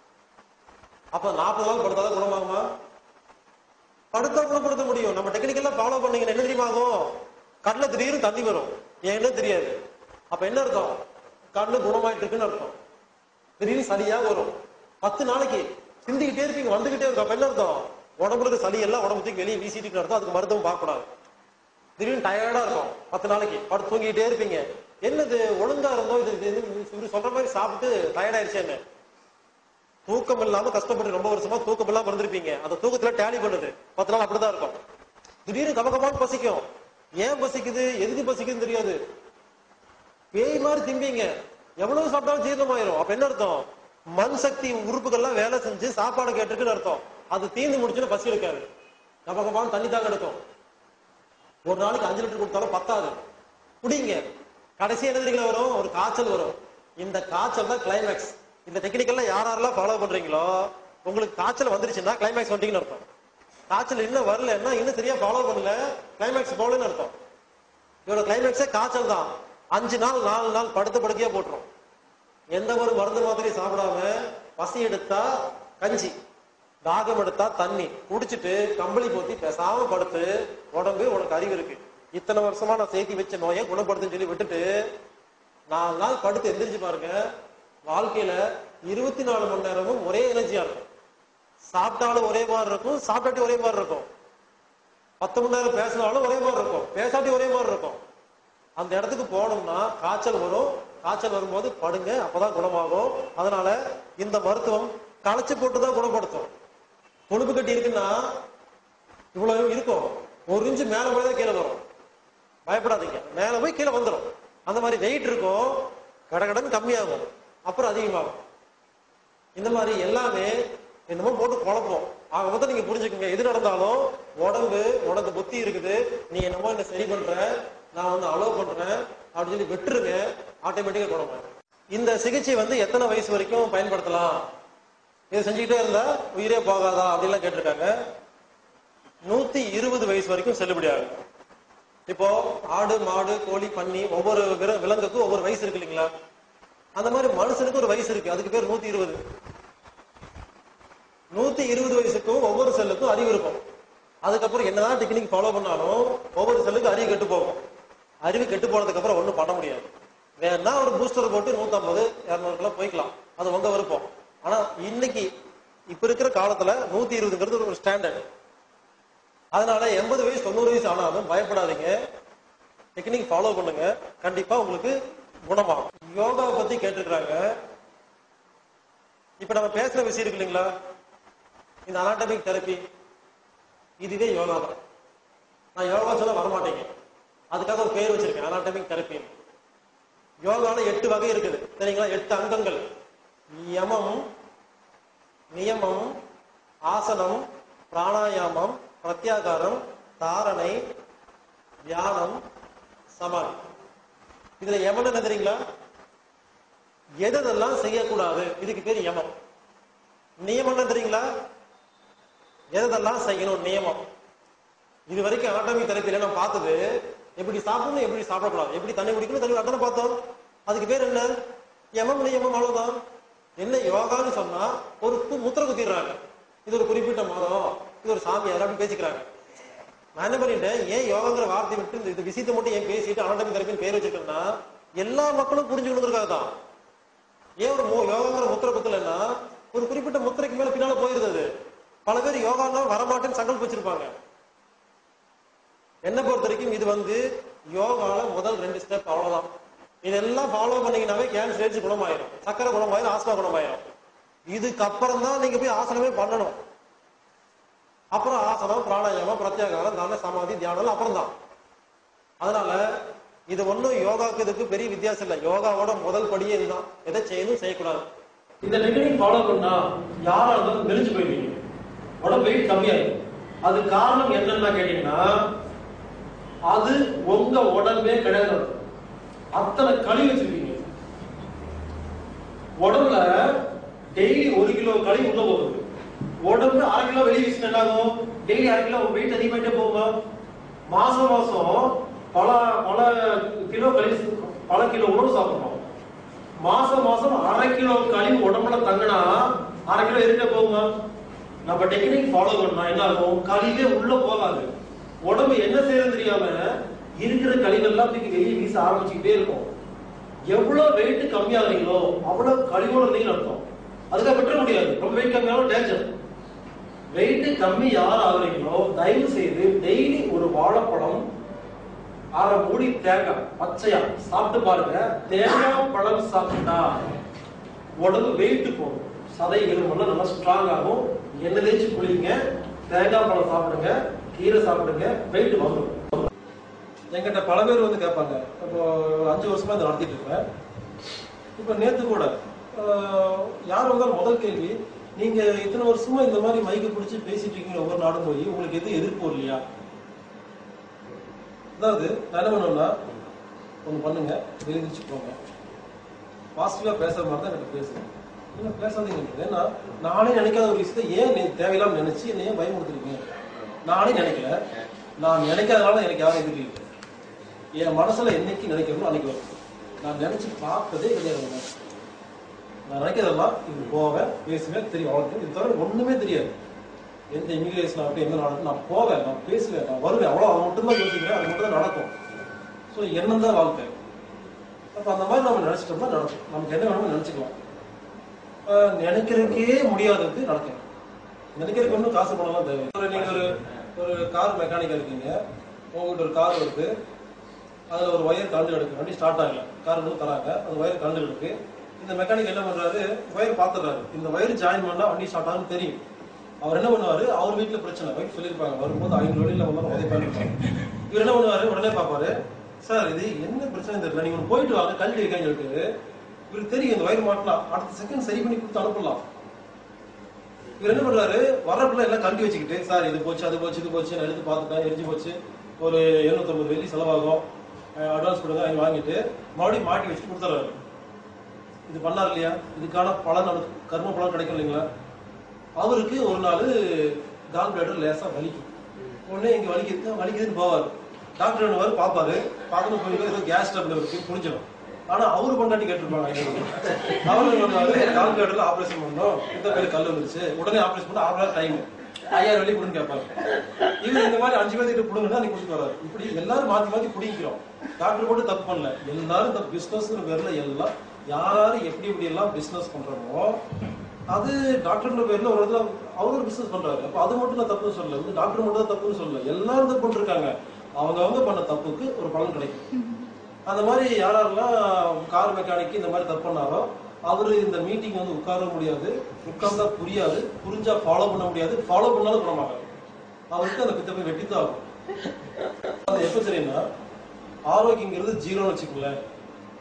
அப்ப நாற்பது நாள் படுத்தாதான் குணமாகுமா படுத்தா குணப்படுத்த முடியும் நம்ம டெக்னிக்கலா ஃபாலோ பண்ணீங்கன்னா என்ன தெரியுமா ஆகும் கண்ணுல திடீர்னு தண்ணி வரும் ஏன்னு தெரியாது அப்ப என்ன அர்த்தம் கண்ணு குணமாயிட்டு இருக்குன்னு அர்த்தம் திடீர்னு சளியா வரும் பத்து நாளைக்கு சிந்திக்கிட்டே இருப்பீங்க வந்துகிட்டே இருக்கும் அப்ப என்ன அர்த்தம் உடம்புல இருக்க சளி எல்லாம் உடம்பு தூக்கி வெளியே வீசிட்டு இருக்கு அர்த்தம் அதுக்கு மருத்துவம் பார்க்க கூடாது திடீர்னு டயர்டா இருக்கும் பத்து நாளைக்கு படுத்து தூங்கிட்டே இருப்பீங்க என்னது ஒழுங்கா இருந்தோம் இது இது இவரு சொல்ற மாதிரி சாப்பிட்டு டயர்ட் ஆயிடுச்சேன்னு தூக்கம் இல்லாம கஷ்டப்பட்டு ரொம்ப வருஷமா தூக்கம் இல்லாம இருந்திருப்பீங்க அந்த தூக்கத்துல டேலி பண்ணுது பத்து நாள் அப்படிதான் இருக்கும் திடீர்னு கமகமான்னு பசிக்கும் ஏன் பசிக்குது எதுக்கு பசிக்குதுன்னு தெரியாது பேய் மாதிரி திம்பிங்க எவ்வளவு சாப்பிட்டாலும் ஜீரணமாயிரும் அப்ப என்ன அர்த்தம் மண் சக்தி உறுப்புகள்லாம் வேலை செஞ்சு சாப்பாடு கேட்டிருக்குன்னு அர்த்தம் அது தீர்ந்து முடிச்சுன்னு பசி எடுக்காது கபகபான்னு தண்ணி தாங்க எடுக்கும் ஒரு நாளைக்கு அஞ்சு லிட்டர் கொடுத்தாலும் பத்தாது குடிங்க கடைசி என்ன தெரியுங்களா வரும் ஒரு காய்ச்சல் வரும் இந்த காய்ச்சல் தான் கிளைமேக்ஸ் இந்த டெக்னிக்கெல்லாம் யார் யாரெல்லாம் ஃபாலோ பண்றீங்களோ உங்களுக்கு காய்ச்சல் வந்துருச்சுன்னா கிளைமேக்ஸ் வந்துட்டீங்கன்னு அர்த்தம் காய்ச்சல் இன்னும் வரலன்னா இன்னும் சரியா ஃபாலோ பண்ணல கிளைமேக்ஸ் போகலன்னு அர்த்தம் இவரோட கிளைமேக்ஸே காய்ச்சல் தான் அஞ்சு நாள் நாலு நாள் படுத்த படுக்கையா போட்டுரும் எந்த ஒரு மருந்து மாத்திரையும் சாப்பிடாம பசி எடுத்தா கஞ்சி தாகம் எடுத்தா தண்ணி குடிச்சிட்டு கம்பளி போத்தி பேசாம படுத்து உடம்பு உனக்கு அறிவு இருக்கு இத்தனை வருஷமா நான் சேர்த்தி வச்ச நோயை குணப்படுத்துன்னு சொல்லி விட்டுட்டு நாலு நாள் படுத்து எந்திரிச்சு பாருங்க வாழ்க்கையில இருபத்தி நாலு மணி நேரமும் ஒரே எனர்ஜியா இருக்கும் சாப்பிட்டாலும் ஒரே மாதிரி இருக்கும் சாப்பிட்டாட்டி ஒரே மாதிரி இருக்கும் பத்து மணி நேரம் பேசினாலும் ஒரே மாதிரி இருக்கும் பேசாட்டி ஒரே மாதிரி இருக்கும் அந்த இடத்துக்கு போனோம்னா காய்ச்சல் வரும் காய்ச்சல் வரும்போது படுங்க அப்பதான் குணமாகும் அதனால இந்த மருத்துவம் களைச்சு போட்டு தான் குணப்படுத்தும் கொழுப்பு கட்டி இருக்குன்னா இவ்வளவு இருக்கும் ஒரு இன்ச்சு மேல போய் தான் கீழே வரும் பயப்படாதீங்க மேல போய் கீழே வந்துடும் அந்த மாதிரி வெயிட் இருக்கும் கடகடன்னு கம்மியாகும் அப்புறம் அதிகமாகும் இந்த மாதிரி எல்லாமே என்னமோ போட்டு குழப்பம் ஆக மொத்தம் நீங்க புரிஞ்சுக்கங்க எது நடந்தாலும் உடம்பு உனக்கு புத்தி இருக்குது நீ என்னமோ என்ன சரி பண்ற நான் வந்து அலோவ் பண்றேன் அப்படின்னு சொல்லி விட்டுருங்க ஆட்டோமேட்டிக்கா குணமாயிடும் இந்த சிகிச்சை வந்து எத்தனை வயசு வரைக்கும் பயன்படுத்தலாம் இதை செஞ்சுக்கிட்டே இருந்தா உயிரே போகாதா அப்படின்லாம் கேட்டிருக்காங்க நூத்தி இருபது வயசு வரைக்கும் செல்லுபடி ஆகும் இப்போ ஆடு மாடு கோழி பன்னி ஒவ்வொரு விர- விலங்குக்கும் ஒவ்வொரு வயசு இருக்கு இல்லைங்களா அந்த மாதிரி மனுஷனுக்கு ஒரு வயசு இருக்கு அதுக்கு பேர் நூத்தி இருபது நூத்தி இருபது வயசுக்கும் ஒவ்வொரு செல்லுக்கும் அறிவு இருக்கும் அதுக்கப்புறம் என்னதான் டெக்னிக் ஃபாலோ பண்ணாலும் ஒவ்வொரு செல்லுக்கும் அறிவு கெட்டு போகும் அறிவு கெட்டு போனதுக்கு அப்புறம் ஒண்ணும் பண்ண முடியாது வேணா ஒரு பூஸ்டர் போட்டு நூத்தம்பது இருநூறுக்குள்ள போய்க்கலாம் அது உங்க விருப்பம் ஆனா இன்னைக்கு இப்ப இருக்கிற காலத்துல நூத்தி இருபதுங்கிறது ஒரு ஸ்டாண்டர்ட் அதனால எண்பது வயசு தொண்ணூறு வயசு ஆனாலும் பயப்படாதீங்க டெக்னிக் ஃபாலோ பண்ணுங்க கண்டிப்பா உங்களுக்கு குணமாகும் யோகாவை பத்தி கேட்டிருக்கிறாங்க இப்ப நம்ம பேசுற விஷயம் இருக்கு இல்லைங்களா இந்த அனாட்டமிக் தெரப்பி இதுவே யோகா தான் நான் யோகா சொல்ல வரமாட்டேங்க அதுக்காக ஒரு பேர் வச்சிருக்கேன் அனாட்டமிக் தெரப்பி யோகால எட்டு வகை இருக்குது சரிங்களா எட்டு அங்கங்கள் யமம் நியமம் ஆசனம் பிராணாயாமம் பிரத்யாகாரம் தாரணை தியானம் சமாதி இதுல யமன் என்ன தெரியுங்களா எதெல்லாம் செய்யக்கூடாது இதுக்கு பேர் யமம் நியமம் என்ன தெரியுங்களா எதெல்லாம் செய்யணும் நியமம் இது வரைக்கும் அனாட்டமி தெரப்பில நான் பார்த்தது எப்படி சாப்பிடணும் எப்படி சாப்பிடக்கூடாது எப்படி தண்ணி குடிக்கணும் தண்ணி அதான பார்த்தோம் அதுக்கு பேர் என்ன யமம் நியமம் அவ்வளவுதான் என்ன யோகான்னு சொன்னா ஒரு கு- முத்திரை குத்திடுறாங்க இது ஒரு குறிப்பிட்ட மதம் இது ஒரு சாமியார் அப்படின்னு பேசிக்கிறாங்க நான் என்ன பண்ணிட்டேன் ஏன் யோகாங்கிற வார்த்தை விட்டு இந்த- இந்த விஷயத்தை மட்டும் ஏன் பேசிட்டு அனாட்டமி தெரப்பின்னு பேர் வச்சிருக்கேன்னா எல்லா மக்களும் புரிஞ்சுக்கணுங்கிறதுக்காக தான் ஏன் ஒரு மு- யோகாங்கிற முத்திரை குத்தலைன்னா ஒரு குறிப்பிட்ட முத்திரைக்கு மேல பின்னால போயிருது அது. பல பேர் யோகான்னா வரமாட்டேன்னு சங்கல்பம் வச்சிருப்பாங்க என்ன பொறுத்த வரைக்கும் இது வந்து யோகால முதல் ரெண்டு ஸ்டெப் அவ்வளவுதான் இதெல்லாம் ஃபாலோ பண்ணீங்கன்னாவே கேன்சர் ஏஜ் குணமாயிரும் சக்கரை குணமாயிரும் ஆஸ்மா குணமாயிரும் இதுக்கப்புறம் தான் நீங்க போய் ஆசனமே பண்ணணும் அப்புறம் ஆசனம் பிராணாயாமம் பிரத்யாகாரம் தான சமாதி தியானம் அப்புறம் தான் அதனால இது ஒண்ணும் யோகாக்கு இதுக்கு பெரிய வித்தியாசம் இல்லை யோகாவோட முதல் படியே இதுதான் எதை செய்யணும் செய்யக்கூடாது இந்த டெக்னிக் ஃபாலோ பண்ணா யாரா இருந்தாலும் மெலிஞ்சு போயிருவீங்க உடம்பு வெயிட் கம்மியாயிடும் அது காரணம் என்னன்னு கேட்டீங்கன்னா அது உங்க உடம்பே கிடையாது அத்தனை களி வச்சிருக்கீங்க உடம்புல டெய்லி ஒரு கிலோ களி உள்ள போகுது உடம்பு அரை கிலோ வெளியே வீசினா என்ன ஆகும் டெய்லி அரை கிலோ வெயிட் அதிகமாயிட்டே போகுமா மாசம் மாசம் பல பல கிலோ களி பல கிலோ உணவு சாப்பிடுறோம் மாசம் மாசம் அரை கிலோ கழிவு உடம்புல தங்கினா அரை கிலோ இருக்க போகுமா நம்ம டெக்னிக் ஃபாலோ பண்ணா என்ன ஆகும் கழிவே உள்ள போகாது உடம்பு என்ன செய்யறது தெரியாம இருக்கிற கழிவெல்லாம் தூக்கி வெளியே வீச ஆரம்பிச்சுக்கிட்டே இருக்கும் எவ்வளவு வெயிட் கம்மியாகிறீங்களோ அவ்வளவு கழிவோட இருந்தீங்கன்னு அர்த்தம் அதுக்காக விட்டுற முடியாது ரொம்ப வெயிட் கம்மியாலும் டேஞ்சர் வெயிட் கம்மி யார் ஆகுறீங்களோ தயவு செய்து டெய்லி ஒரு வாழைப்பழம் அரை மூடி தேங்காய் பச்சையா சாப்பிட்டு பாருங்க தேங்காய் பழம் சாப்பிட்டா உடம்பு வெயிட் போகும் சதை எலும்பெல்லாம் நல்லா ஸ்ட்ராங் ஆகும் எண்ணெய் தேய்ச்சி குளிங்க தேங்காய் பழம் சாப்பிடுங்க கீரை சாப்பிடுங்க வெயிட் வந்துடும் என்கிட்ட பல பேர் வந்து கேட்பாங்க இப்போ ஒரு அஞ்சு வருஷமா இதை நடத்திட்டு இருக்கேன் இப்போ நேத்து கூட ஆஹ், யார் வந்தாலும் முதல் கேள்வி நீங்க இத்தனை வருஷமா இந்த மாதிரி மைக்கு பிடிச்சி பேசிட்டு இருக்கீங்க ஒவ்வொரு நாடும் போய் உங்களுக்கு எதுவும் எதிர்ப்பு இல்லையா அதாவது நான் என்ன பண்ணுவேன்னா ஒன்று பண்ணுங்க எழுதிச்சு போங்க பாசிட்டிவா பேசுற மாதிரி தான் எனக்கு பேசுங்க என்ன பேசாதீங்க ஏன்னா நானே நினைக்காத ஒரு விஷயத்தை ஏன் நீ தேவையில்லாம நினைச்சு என்னை ஏன் பயமுறுத்துறீங்க நானே நினைக்கல நான் நினைக்காதனால எனக்கு யாரும் எதிர்ப்பு இல்லை என் மனசுல என்னைக்கு நினைக்கிறோமோ அன்னைக்கு வரும் நான் நினைச்சு பார்த்ததே கிடையாது எனக்கு. நான் நினைக்கிறதெல்லாம் இது போவேன் பேசுவேன் தெரியும் அவ்வளவு இது தவிர ஒண்ணுமே தெரியாது எந்த இமிகிரேஷன் ஆகட்டும் எந்த நாடு நான் போவேன் நான் பேசுவேன் நான் வருவேன் அவ்வளோ அது மட்டும் தான் யோசிக்கிறேன் அது மட்டும் தான் நடக்கும் ஸோ எண்ணம் தான் வாழ்க்கை அப்போ அந்த மாதிரி நம்ம நினைச்சிட்டோம்னா நடக்கும் நமக்கு என்ன வேணுமோ நினைச்சுக்கலாம் ஆஹ் நினைக்கிறதுக்கே முடியாதது நடக்கும் நினைக்கிறதுக்கு ஒன்றும் காசு பணம்லாம் தேவை ஒரு நீங்க ஒரு ஒரு கார் மெக்கானிக்கா இருக்கீங்க உங்ககிட்ட ஒரு கார் வருது அதுல ஒரு ஒயர் கலந்து கிடக்கு வண்டி ஸ்டார்ட் ஆகல கார் வந்து தராங்க அந்த ஒயர் கலந்து கிடக்கு இந்த மெக்கானிக் என்ன பண்றாரு ஒயர் பாத்துறாரு இந்த ஒயர் ஜாயின் பண்ணா வண்டி ஸ்டார்ட் ஆகும்னு தெரியும் அவர் என்ன பண்ணுவாரு அவர் வீட்டுல பிரச்சனை ஒய்ஃப் சொல்லியிருப்பாங்க வரும்போது ஐநூறு வழியில வந்தாலும் உதைப்பாரு இவர் என்ன பண்ணுவாரு உடனே பாப்பாரு சார் இது என்ன பிரச்சனை தெரியல நீங்க ஒண்ணு போயிட்டு வாங்க கழட்டி வைக்கான்னு சொல்லிட்டு இவருக்கு தெரியும் இந்த ஒயர் மாட்டலாம் அடுத்த செகண்ட் சரி பண்ணி கொடுத்து அனுப்பலாம் இவர் என்ன பண்றாரு வரப்புல எல்லாம் கம்பி வச்சுக்கிட்டு சார் இது போச்சு அது போச்சு இது போச்சு நான் எடுத்து பார்த்துட்டேன் எரிஞ்சு போச்சு ஒரு 750 வெள்ளி செலவாகும் அட்வான்ஸ் கொடுங்க வாங்கி வாங்கிட்டு மறுபடியும் மாட்டி வச்சுட்டு கொடுத்துறாரு இது பண்ணார் இல்லையா இதுக்கான பலன் அவருக்கு கர்ம பலன் கிடைக்கும் இல்லைங்களா அவருக்கு ஒரு நாள் கால் பிளேடர் லேசா வலிக்கும் உடனே இங்க வலிக்குது வலிக்குதுன்னு போவார் டாக்டர் என்னவாரு பாப்பாரு பார்க்கணும் போய் ஏதோ கேஸ் டபுள் இருக்கு புரிஞ்சிடும் ஆனா அவரு பொண்டாட்டி கேட்டிருப்பாங்க அவரு வந்து கால் பிளேடர்ல ஆபரேஷன் பண்ணோம் இந்த பேர் கல் வந்துருச்சு உடனே ஆபரேஷன் பண்ண ஆறு டைம் ஐயாயிரம் வெளியே கொடுன்னு கேட்பாங்க இவர் இந்த மாதிரி அஞ்சு பேர்த்திட்ட கொடுங்கன்னா நீ கொடுத்து வராரு இப்படி எல்லாரும் மாத்தி மாத்தி குடிக்கிறோம் டாக்டர் மட்டும் தப்பு பண்ணல எல்லாரும் இந்த பிசினஸ் பேர்ல எல்லாம் யார் எப்படி எப்படி எல்லாம் பிசினஸ் பண்றோமோ அது டாக்டர்ன்ற பேர்ல ஒரு இடத்துல அவர் ஒரு பிசினஸ் பண்றாரு அப்ப அது மட்டும் நான் தப்புன்னு சொல்லல வந்து டாக்டர் மட்டும் தான் தப்புன்னு சொல்லல எல்லாரும் தப்பு பண்ணிருக்காங்க அவங்க அவங்க பண்ண தப்புக்கு ஒரு பலன் கிடைக்கும் அந்த மாதிரி யாரெல்லாம் கார் மெக்கானிக் இந்த மாதிரி தப்பு பண்ணாரோ அவரு இந்த மீட்டிங் வந்து உட்கார முடியாது உட்கார்ந்தா புரியாது புரிஞ்சா ஃபாலோ பண்ண முடியாது ஃபாலோ பண்ணாலும் குணமாகாது அவருக்கு அந்த பித்த போய் வெட்டித்தான் ஆகும் அது எப்ப தெரியும்னா ஆரோக்கியங்கிறது ஜீரோன்னு வச்சுக்கோங்களேன்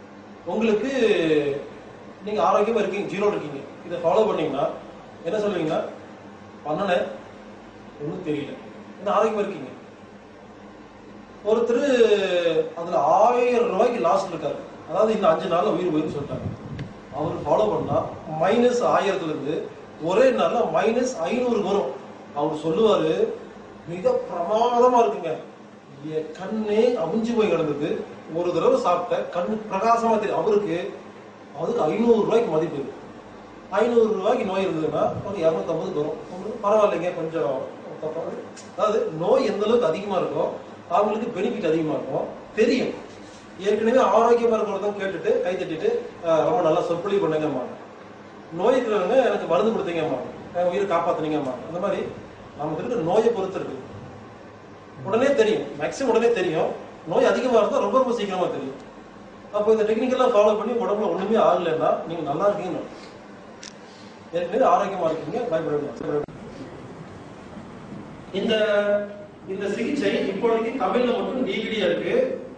உங்களுக்கு நீங்க ஆரோக்கியமா இருக்கீங்க ஜீரோ இருக்கீங்க இதை ஃபாலோ பண்ணீங்கன்னா என்ன சொல்லுவீங்கன்னா பண்ணல ஒன்றும் தெரியல என்ன ஆரோக்கியமா இருக்கீங்க ஒருத்தர் அதுல ஆயிரம் ரூபாய்க்கு லாஸ்ட் இருக்காரு அதாவது இந்த அஞ்சு நாள்ல உயிர் போயின்னு சொல்லிட்டாங்க அவர் ஃபாலோ பண்ணா மைனஸ் ஆயிரத்துல இருந்து ஒரே நாள்ல மைனஸ் ஐநூறு வரும் அவர் சொல்லுவாரு மிக பிரமாதமா இருக்குங்க என் கண்ணே அவிஞ்சு போய் கிடந்தது ஒரு தடவை சாப்பிட்ட கண்ணு பிரகாசமா தெரியும் அவருக்கு அதுக்கு ஐநூறு ரூபாய்க்கு மதிப்பு ஐநூறு ரூபாய்க்கு நோய் இருந்ததுன்னா ஒரு இரநூத்தம்பது வரும் உங்களுக்கு பரவாயில்லைங்க கொஞ்சம் தப்பா- அதாவது நோய் எந்த அளவுக்கு அதிகமா இருக்கோ அவங்களுக்கு பெனிஃபிட் அதிகமா இருக்கும் தெரியும் ஏற்கனவே ஆரோக்கியமா இருக்கிறவங்க கேட்டுட்டு கை தட்டிட்டு "ஆஹ், ரொம்ப நல்லா சொற்பொழிவு பண்ணுங்கம்மா நோய் இருக்கிறவங்க எனக்கு மருந்து கொடுத்தீங்கம்மா என் உயிரை காப்பாத்துனீங்கம்மா அந்த மாதிரி நமக்கு இருக்கிற நோயை பொறுத்து இருக்கு உடனே தெரியும் மேக்ஸிமம் உடனே தெரியும் நோய் அதிகமா இருந்தா ரொம்ப ரொம்ப சீக்கிரமா தெரியும் அப்போ இந்த டெக்னிக்கெல்லாம் ஃபாலோ பண்ணி உடம்புல ஒண்ணுமே ஆகலைன்னா நீங்க நல்லா இருக்கீங்க ஏற்கனவே ஆரோக்கியமா இருக்கீங்க பயப்பட இந்த இந்த சிகிச்சை இப்பொழுதைக்கு தமிழ்ல மட்டும் டிகிரியா இருக்கு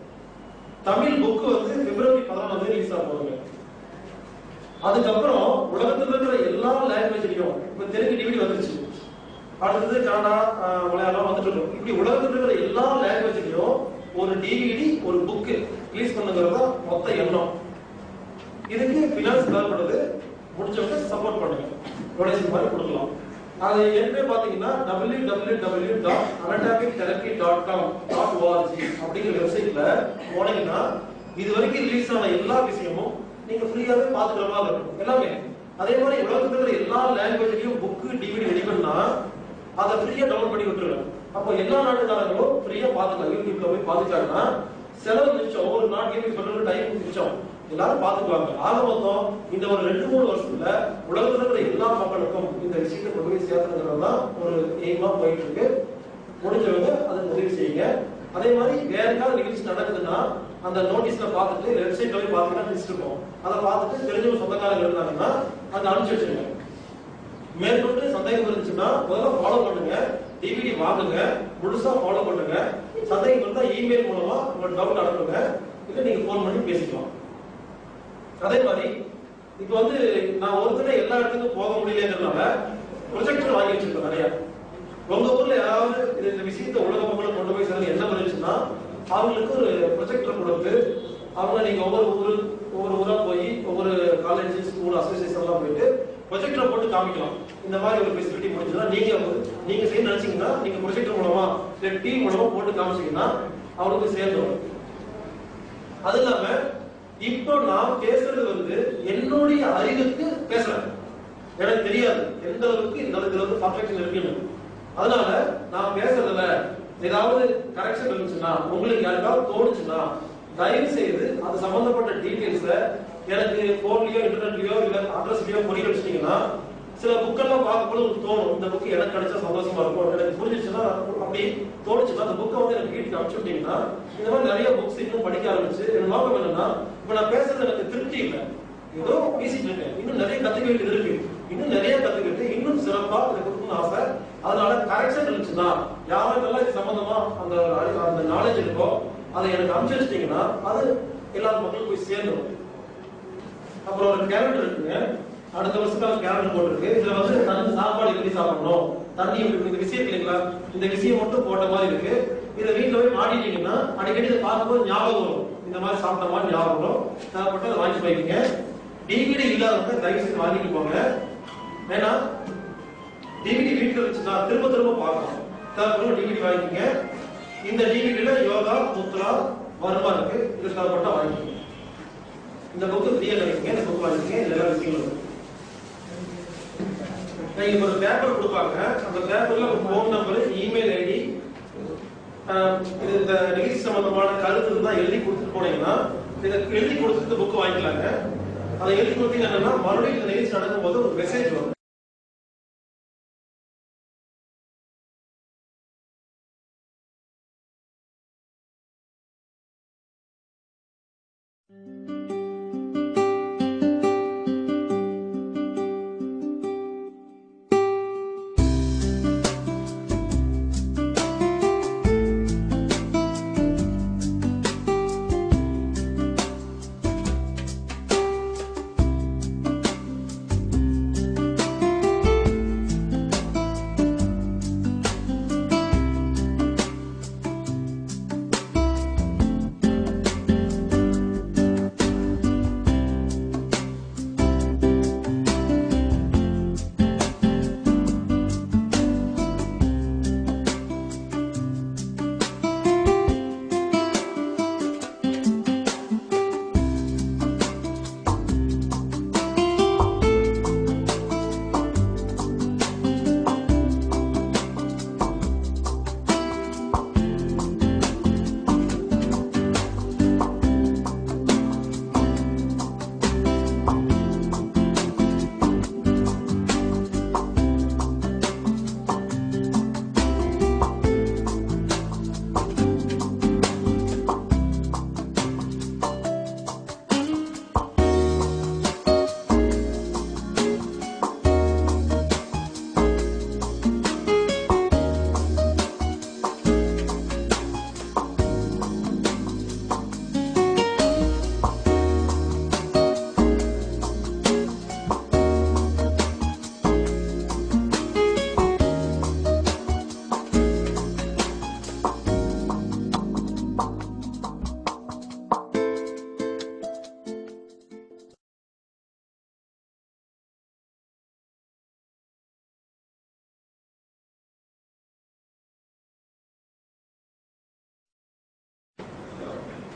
தமிழ் புக் வந்து பிப்ரவரி பதினாலாம் தேதி ரிலீஸ் ஆக போகுங்க அதுக்கப்புறம் உலகத்துல இருக்கிற எல்லா லாங்குவேஜ்லயும் இப்ப தெலுங்கு டிவிடி வந்துருச்சு அடுத்தது கன்னடா ஆஹ், மலையாளம் வந்துட்டு இருக்கும் இப்படி உலகத்துல இருக்கிற எல்லா லாங்குவேஜ்லயும் ஒரு டிவிடி ஒரு புக் ரிலீஸ் பண்ணுங்கிறது தான் மொத்த எண்ணம் இதுக்கு பினான்ஸ் தேவைப்படுது முடிச்சவங்க சப்போர்ட் பண்ணுங்க டொனேஷன் மாதிரி கொடுக்கலாம் அது ஏற்கனவே பாத்தீங்கன்னா W W W dot anatomic therapy dot com dot O R G அப்படிங்கிற வெப்சைட்ல போனீங்கன்னா இது வரைக்கும் ரிலீஸ் ஆன எல்லா விஷயமும் நீங்க ஃப்ரீயாவே பாத்துக்கிற மாதிரி இருக்கும் எல்லாமே அதே மாதிரி உலகத்துல இருக்கிற எல்லா லாங்குவேஜ்லயும் புக்கு டிவிடி ரெடி பண்ணா அதை ஃப்ரீயா டவுன்லோட் பண்ணி விட்டுருவேன் அப்போ எல்லா நாட்டுக்காரங்களும் ஃப்ரீயா பாத்துக்கலாம் யூடியூப்ல போய் பாத்துட்டாங்கன்னா செலவு மிச்சம் ஒரு நாள் கேள்வி சொல்றது டைம் மிச்சம் எல்லாரும் பாத்துக்குவாங்க ஆக மொத்தம் இந்த ஒரு ரெண்டு மூணு வருஷத்துல உலகத்துல இருக்கிற எல்லா மக்களுக்கும் இந்த விஷயத்தை கொண்டு போய் சேர்த்துங்கிறது தான் ஒரு எய்மா போயிட்டு இருக்கு முடிஞ்சவங்க அதுக்கு உதவி செய்யுங்க அதே மாதிரி வேற ஏதாவது நிகழ்ச்சி நடக்குதுன்னா அந்த நோட்டீஸ்ல பார்த்துட்டு வெப்சைட்ல போய் பார்த்தீங்கன்னா லிஸ்ட் இருக்கும் அதை பார்த்துட்டு தெரிஞ்சவங்க சொந்தக்காரங்க இருந்தாங்கன்னா அதை அனுப்பிச்சு வச்சிருங்க மேற்கொண்டு சந்தேகம் இருந்துச்சுன்னா முதல்ல ஃபாலோ பண்ணுங்க டிவிடி வாங்குங்க முழுசா ஃபாலோ பண்ணுங்க சந்தேகம் இருந்தா இமெயில் மூலமா உங்க டவுட் அனுப்புங்க இல்ல நீங்க ஃபோன் பண்ணி பேசிக்கலாம் அதே மாதிரி இப்போ வந்து நான் ஒருத்தரே எல்லா இடத்துக்கும் போக முடியலங்கிறதுனால ப்ரொஜெக்டர் வாங்கி வச்சிருக்கேன் நிறைய உங்க ஊர்ல யாராவது இது- இந்த விஷயத்தை உலக மக்களுக்கு கொண்டு போய் சேர்ந்து என்ன இருந்துச்சுன்னா அவங்களுக்கு ஒரு ப்ரொஜெக்டர் கொடுத்து அவங்க நீங்க ஒவ்வொரு ஊரு ஒவ்வொரு ஊரா போய் ஒவ்வொரு காலேஜ் ஸ்கூல் அசோசியேஷன் எல்லாம் போயிட்டு ப்ரொஜெக்டர் போட்டு காமிக்கலாம் இந்த மாதிரி ஒரு ஃபெசிலிட்டி முடிஞ்சதுன்னா நீங்க வந்து- நீங்க செய்ய நினைச்சீங்கன்னா நீங்க ப்ரொஜெக்டர் மூலமா இல்ல டிவி மூலமா போட்டு காமிச்சீங்கன்னா அவங்களுக்கு சேர்ந்துடும் அது இல்லாம இப்போ நான் பேசுறது வந்து என்னுடைய அறிவுக்கு பேசுறேன் எனக்கு தெரியாது எந்த அளவுக்கு இந்த அளவுக்கு வந்து பர்ஃபெக்ஷன் இருக்குன்னு அதனால நான் பேசுறதுல ஏதாவது கரெக்ஷன் இருந்துச்சுன்னா உங்களுக்கு யாருக்காவது தோணுச்சுன்னா தயவு செய்து அது சம்பந்தப்பட்ட டீடைல்ஸ எனக்கு போன்லயோ இன்டர்நெட்லயோ இல்ல அட்ரஸ்லயோ பொறி வச்சிட்டீங்கன்னா சில புக்கெல்லாம் பார்க்கும்போது உங்களுக்கு தோணும் இந்த புக் எனக்கு கிடைச்சா சந்தோஷமா இருக்கும் எனக்கு புரிஞ்சிச்சுன்னா அப்படி தோணுச்சுன்னா அந்த புக்கை வந்து எனக்கு வீட்டுக்கு அனுப்பிச்சு விட்டீங்கன்னா இந்த மாதிரி நிறைய புக்ஸ் இன்னும் படிக்க ஆரம்பிச்சு என் நோக்கம் என்னன்னா இப்ப நான் பேசுறது எனக்கு திருப்தி இல்லை ஏதோ பேசிட்டு இருக்கேன் இன்னும் நிறைய கத்துக்க வேண்டியது இருக்கு இன்னும் நிறைய கத்துக்கிட்டு இன்னும் சிறப்பா இதை கொடுக்கணும்னு ஆசை அதனால கரெக்ஷன் இருந்துச்சுன்னா யாருக்கெல்லாம் இது சம்பந்தமா அந்த அறி- அந்த நாலேஜ் இருக்கோ அதை எனக்கு அனுப்பிச்சு வச்சிட்டீங்கன்னா அது எல்லா மக்களுக்கும் போய் சேர்ந்துடும் அப்புறம் ஒரு கேலண்டர் இருக்குங்க அடுத்த வருஷத்துக்கு கேலண்டர் போட்டிருக்கு இதுல வந்து தண்ணி சாப்பாடு எப்படி சாப்பிடணும் தண்ணி எப்படி இந்த விஷயம் இல்லைங்களா இந்த விஷயம் மட்டும் போட்ட மாதிரி இருக்கு இதை வீட்டுல போய் மாட்டிட்டீங்கன்னா அடிக்கடி இதை பார்க்கும்போது ஞாபகம் வரும் இந்த மாதிரி சாப்பிட்ட மாதிரி ஞாபகம் வரும் தேவைப்பட்டு அதை வாங்கி போய்க்கிங்க டிவிடி இல்லாதவங்க தயவு செய்து வாங்கிட்டு போங்க ஏன்னா டிவிடி வீட்டுல வச்சுன்னா திரும்ப திரும்ப பார்க்கலாம் தேவைப்படும் டிவிடி வாங்கிக்கங்க இந்த டிவிடில யோகா முத்ரா வருமா இருக்கு இது தேவைப்பட்டா வாங்கிக்கோங்க இந்த புக்கு ஃப்ரீயா கிடைக்குங்க இந்த புக் வாங்கிக்கங்க இதுல எல்லா விஷயங்களும் இருக்கு. நீங்க இப்ப ஒரு பேப்பர் கொடுப்பாங்க அந்த பேப்பர்ல உங்க ஃபோன் நம்பர் இமெயில் ஐடி இது இந்த நிகழ்ச்சி சம்பந்தமான கருத்து இருந்தா எழுதி கொடுத்துட்டு போனீங்கன்னா இதை எழுதி கொடுத்துட்டு புக் வாங்கிக்கலாங்க அதை எழுதி கொடுத்தீங்கன்னா மறுபடியும் இந்த நிகழ்ச்சி நடக்கும்போது ஒரு மெசேஜ் வரும்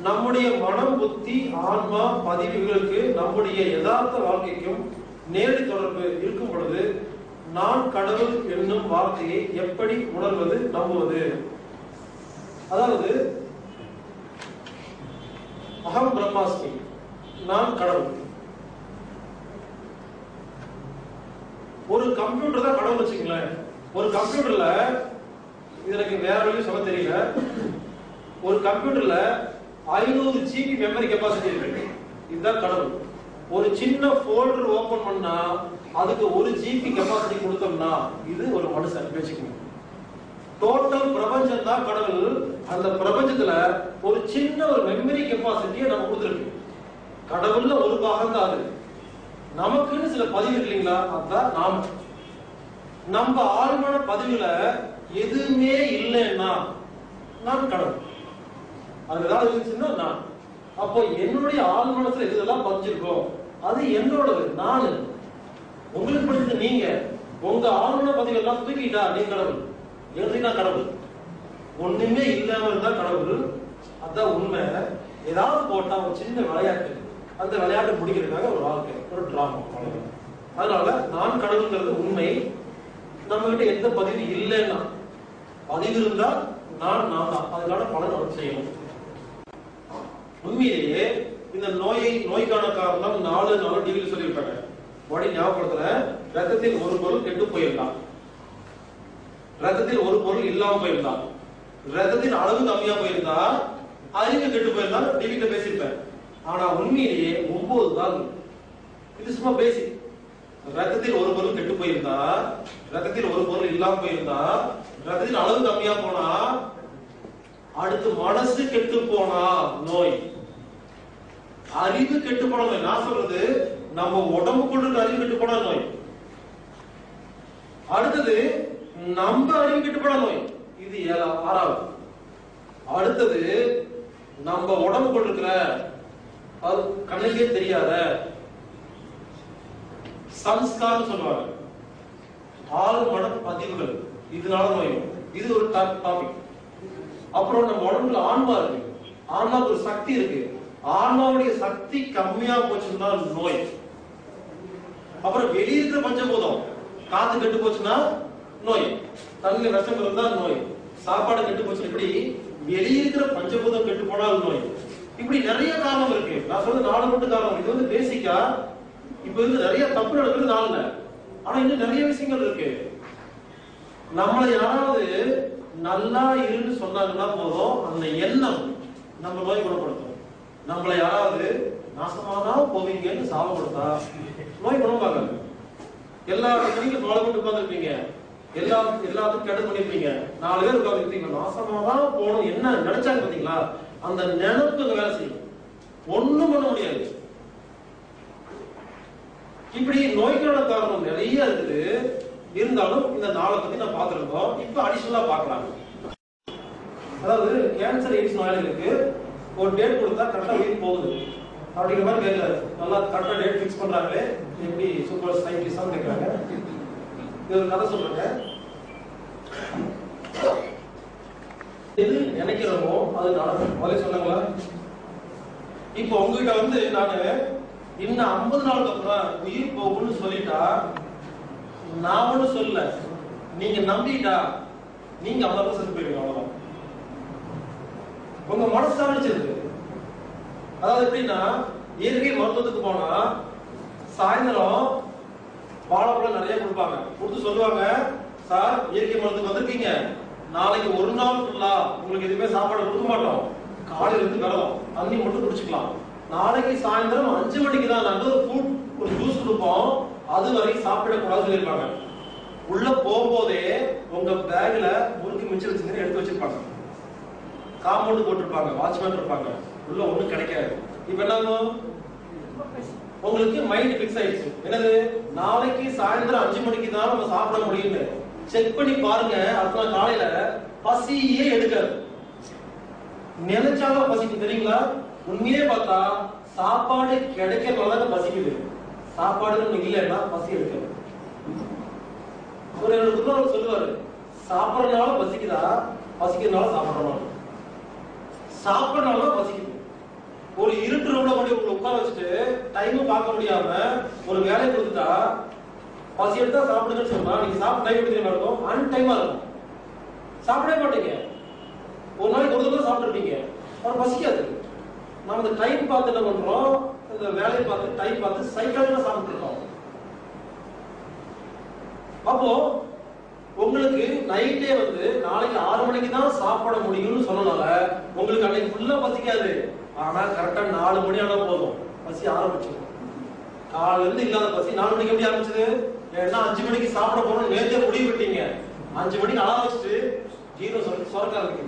நம்முடைய மனம் புத்தி ஆன்மா பதிவுகளுக்கு நம்முடைய யதார்த்த வாழ்க்கைக்கும் நேரடி தொடர்பு இருக்கும் பொழுது நான் கடவுள் என்னும் வார்த்தையை எப்படி உணர்வது நம்புவது அதாவது அகம் பிரம்மாஸ்மி நான் கடவுள் ஒரு கம்ப்யூட்டர் தான் கடவுள் வச்சுங்களேன் ஒரு கம்ப்யூட்டர்ல இது எனக்கு வேற வழியும் சொல்ல தெரியல ஒரு கம்ப்யூட்டர்ல ஐநூறு ஜிபி மெமரி கெப்பாசிட்டி இருக்கு இதுதான் கடவுள் ஒரு சின்ன ஃபோல்டர் ஓபன் பண்ணா அதுக்கு ஒரு ஜிபி கெப்பாசிட்டி கொடுத்தோம்னா இது ஒரு மனுஷன் வச்சுக்கோங்க டோட்டல் பிரபஞ்சம் தான் கடவுள் அந்த பிரபஞ்சத்துல ஒரு சின்ன ஒரு மெமரி கெப்பாசிட்டியை நம்ம கொடுத்துருக்கு கடவுள்ல ஒரு பாகம் தான் அது நமக்குன்னு சில பதிவு இருக்கு இல்லைங்களா அதுதான் நாம நம்ம ஆழ்மன பதிவுல எதுவுமே இல்லைன்னா நான் கடவுள் அது ஏதாவது இருந்துச்சுன்னா நான் அப்போ என்னுடைய ஆள் மனசுல எது இதெல்லாம் பதிஞ்சிருக்கோ அது என்னோடது நானு உங்களுக்கு படிச்சது நீங்க உங்க ஆழ்மன பதிவு எல்லாம் தூக்கிட்டா நீ கடவுள் எழுதினா கடவுள் ஒண்ணுமே இல்லாம இருந்தா கடவுள் அதான் உண்மை ஏதாவது போட்டா ஒரு சின்ன விளையாட்டு அந்த விளையாட்டு முடிக்கிறதுக்காக ஒரு வாழ்க்கை ஒரு டிராமா அதனால நான் கடவுள்ங்கிறது உண்மை நம்ம கிட்ட எந்த பதிவு இல்லைன்னா பதிவு இருந்தா நான் நான் தான் அதனால பலன் அவர் செய்யணும் உண்மையிலேயே இந்த நோயை நோய்க்கான காரணம் நாலு நாலு டிகிரி சொல்லியிருக்காங்க பாடி ஞாபகப்படுத்துறேன் ரத்தத்தில் ஒரு பொருள் கெட்டு போயிருந்தான் ரத்தத்தில் ஒரு பொருள் இல்லாம போயிருந்தான் ரத்தத்தின் அளவு கம்மியா போயிருந்தா அறிவு கெட்டு போயிருந்தா டிவிட்ட பேசியிருப்பேன் ஆனா உண்மையிலேயே ஒன்பது தான் இது சும்மா பேசிக் ரத்தத்தில் ஒரு பொருள் கெட்டு போயிருந்தா ரத்தத்தில் ஒரு பொருள் இல்லாம போயிருந்தா ரத்தத்தின் அளவு கம்மியா போனா அடுத்து மனசு கெட்டு போனா நோய் அறிவு கெட்டு போன நோய் நான் சொல்றது நம்ம உடம்புக்குள்ள இருக்க அறிவு கெட்டு போன நோய் அடுத்தது நம்ம அறிவு கெட்டு போன நோய் இது ஏழா- ஆறாவது அடுத்தது நம்ம உடம்புக்குள்ள இருக்கிற அது கண்ணுக்கே தெரியாத சம்ஸ்காரம் சொல்லுவாங்க ஆறு மன பதிவுகள் இதனால நோய் வரும். இது ஒரு டாபிக் அப்புறம் நம்ம உடம்புல ஆன்மா இருக்கு ஆன்மாவுக்கு ஒரு சக்தி இருக்கு ஆன்மாவுடைய சக்தி கம்மியா போச்சுன்னா நோய் அப்புறம் வெளிய இருக்கிற பஞ்சபூதம் காத்து கெட்டு போச்சுன்னா நோய் தண்ணி விஷம் இருந்தா நோய் சாப்பாடு கெட்டு போச்சு இப்படி வெளிய இருக்கிற பஞ்சபூதம் கெட்டு போனால் நோய் இப்படி நிறைய காரணம் இருக்கு நான் சொல்றது நாலு மட்டும் காரணம் இது வந்து பேசிக்கா இப்ப வந்து நிறைய தப்பு நடக்குது நாளுல ஆனா இன்னும் நிறைய விஷயங்கள் இருக்கு நம்மளை யாராவது நல்லா இருன்னு சொன்னாங்கன்னா போதும் அந்த எண்ணம் நம்ம நோய் குணப்படுத்தும் நம்மளை யாராவது நாசமாதான் போவீங்கன்னு சாபப்படுத்தா நோய் குணமாகாது எல்லா நீங்க நாலு பேர் உட்கார்ந்துருப்பீங்க எல்லா எல்லாத்துக்கும் கெடு பண்ணிருப்பீங்க நாலு பேர் உட்கார்ந்துருப்பீங்க நாசமாதான் போகணும் என்ன நினைச்சாங்க பாத்தீங்களா அந்த நினைப்பு அங்க வேலை செய்யும் ஒண்ணும் பண்ண முடியாது இப்படி நோய்க்கான காரணம் நிறைய இருக்குது இருந்தாலும் இந்த நாளை பத்தி நான் பார்த்திருந்தோம் இப்ப அடிஷனலா பார்க்கலாம் அதாவது கேன்சர் எய்ட்ஸ் நோயாளிகளுக்கு ஒரு டேட் கொடுத்தா கரெக்டா உயிர் போகுது அப்படிங்கிற மாதிரி கேட்கல நல்லா கரெக்டா டேட் ஃபிக்ஸ் பண்றாங்களே எப்படி சூப்பர் சயின்டிஸ்டா கேட்கறாங்க இது ஒரு கதை சொல்றாங்க எது நினைக்கிறோமோ அது நடக்கும் முதல்ல சொன்னாங்களா இப்போ உங்ககிட்ட வந்து நானு இன்னும் ஐம்பது நாளுக்கு அப்புறம் உயிர் போகும்னு சொல்லிட்டா நான் ஒண்ணும் சொல்லல நீங்க நம்பிட்டா நீங்க அவ்வளவு செத்து போயிருவீங்க அவ்வளவுதான் உங்க மனசு கவனிச்சிருக்கு அதாவது எப்படின்னா இயற்கை மருத்துவத்துக்கு போனா சாயந்தரம் வாழைப்பழம் நிறைய கொடுப்பாங்க கொடுத்து சொல்லுவாங்க சார் இயற்கை மருந்துக்கு வந்திருக்கீங்க நாளைக்கு ஒரு நாள் ஃபுல்லா உங்களுக்கு எதுவுமே சாப்பாடு கொடுக்க மாட்டோம் காலையில இருந்து விரதம் தண்ணி மட்டும் குடிச்சுக்கலாம் நாளைக்கு சாயந்தரம் அஞ்சு மணிக்கு தான் நாங்க ஒரு ஃப்ரூட் ஒரு ஜூஸ் கொடுப்போம் அது வரைக்கும் சாப்பிடக்கூடாதுன்னு சொல்லியிருப்பாங்க உள்ள போகும்போதே உங்க பேக்ல முறுக்கு மிச்சம் வச்சுங்க எடுத்து வச்சிருப்பாங்க காம்பவுண்ட் போட்டிருப்பாங்க வாட்ச்மேன் இருப்பாங்க உள்ள ஒண்ணும் கிடைக்காது இப்ப என்ன ஆகும்? உங்களுக்கு மைண்ட் பிக்ஸ் ஆயிடுச்சு என்னது நாளைக்கு சாயந்தரம் அஞ்சு மணிக்கு தான் நம்ம சாப்பிட முடியும்னு செக் பண்ணி பாருங்க அடுத்த நாள் காலையில பசியே எடுக்காது நினைச்சாலும் பசிக்கு தெரியுங்களா உண்மையே பார்த்தா சாப்பாடு கிடைக்கிறதுனால பசிக்குது சாப்பாடு ஒண்ணு இல்லைன்னா பசி எடுக்காது ஒரு என்னோட குருநாதர் சொல்லுவாரு சாப்பிடறதுனால பசிக்குதா பசிக்கிறதுனால சாப்பிடணும் சாப்பிடறதுனால பசிக்குது ஒரு இருட்டு ரூம்ல கொண்டு உங்களை உட்கார வச்சுட்டு டைமும் பார்க்க முடியாம ஒரு வேலையை கொடுத்துட்டா பசி எடுத்தா சாப்பிடுங்கன்னு சொன்னா நீங்க சாப்பிட டைம் எப்படி தெரியுமா இருக்கும் அன் டைமா இருக்கும் சாப்பிடவே மாட்டீங்க ஒரு நாளைக்கு ஒரு தடவை சாப்பிட்டுருப்பீங்க அப்புறம் பசிக்காது நம்ம இந்த டைம் பார்த்து என்ன பண்றோம் இந்த வேலையை பார்த்து டைம் பார்த்து சைக்கிள் சாப்பிட்டு இருக்கோம் அப்போ உங்களுக்கு நைட்டே வந்து நாளைக்கு ஆறு மணிக்கு தான் சாப்பிட முடியும்னு சொன்னனால உங்களுக்கு அன்னைக்கு ஃபுல்லா பசிக்காது ஆனா கரெக்டா நாலு மணி ஆனா போதும் பசி ஆரம்பிச்சிடும் காலையில இருந்து இல்லாத பசி நாலு மணிக்கு எப்படி ஆரம்பிச்சது ஏன்னா அஞ்சு மணிக்கு சாப்பிட போறோம் நேரத்தே முடிவு விட்டீங்க அஞ்சு மணிக்கு அலாரம் வச்சுட்டு ஜீரோ சொல்லி சுரக்க ஆரம்பிக்குது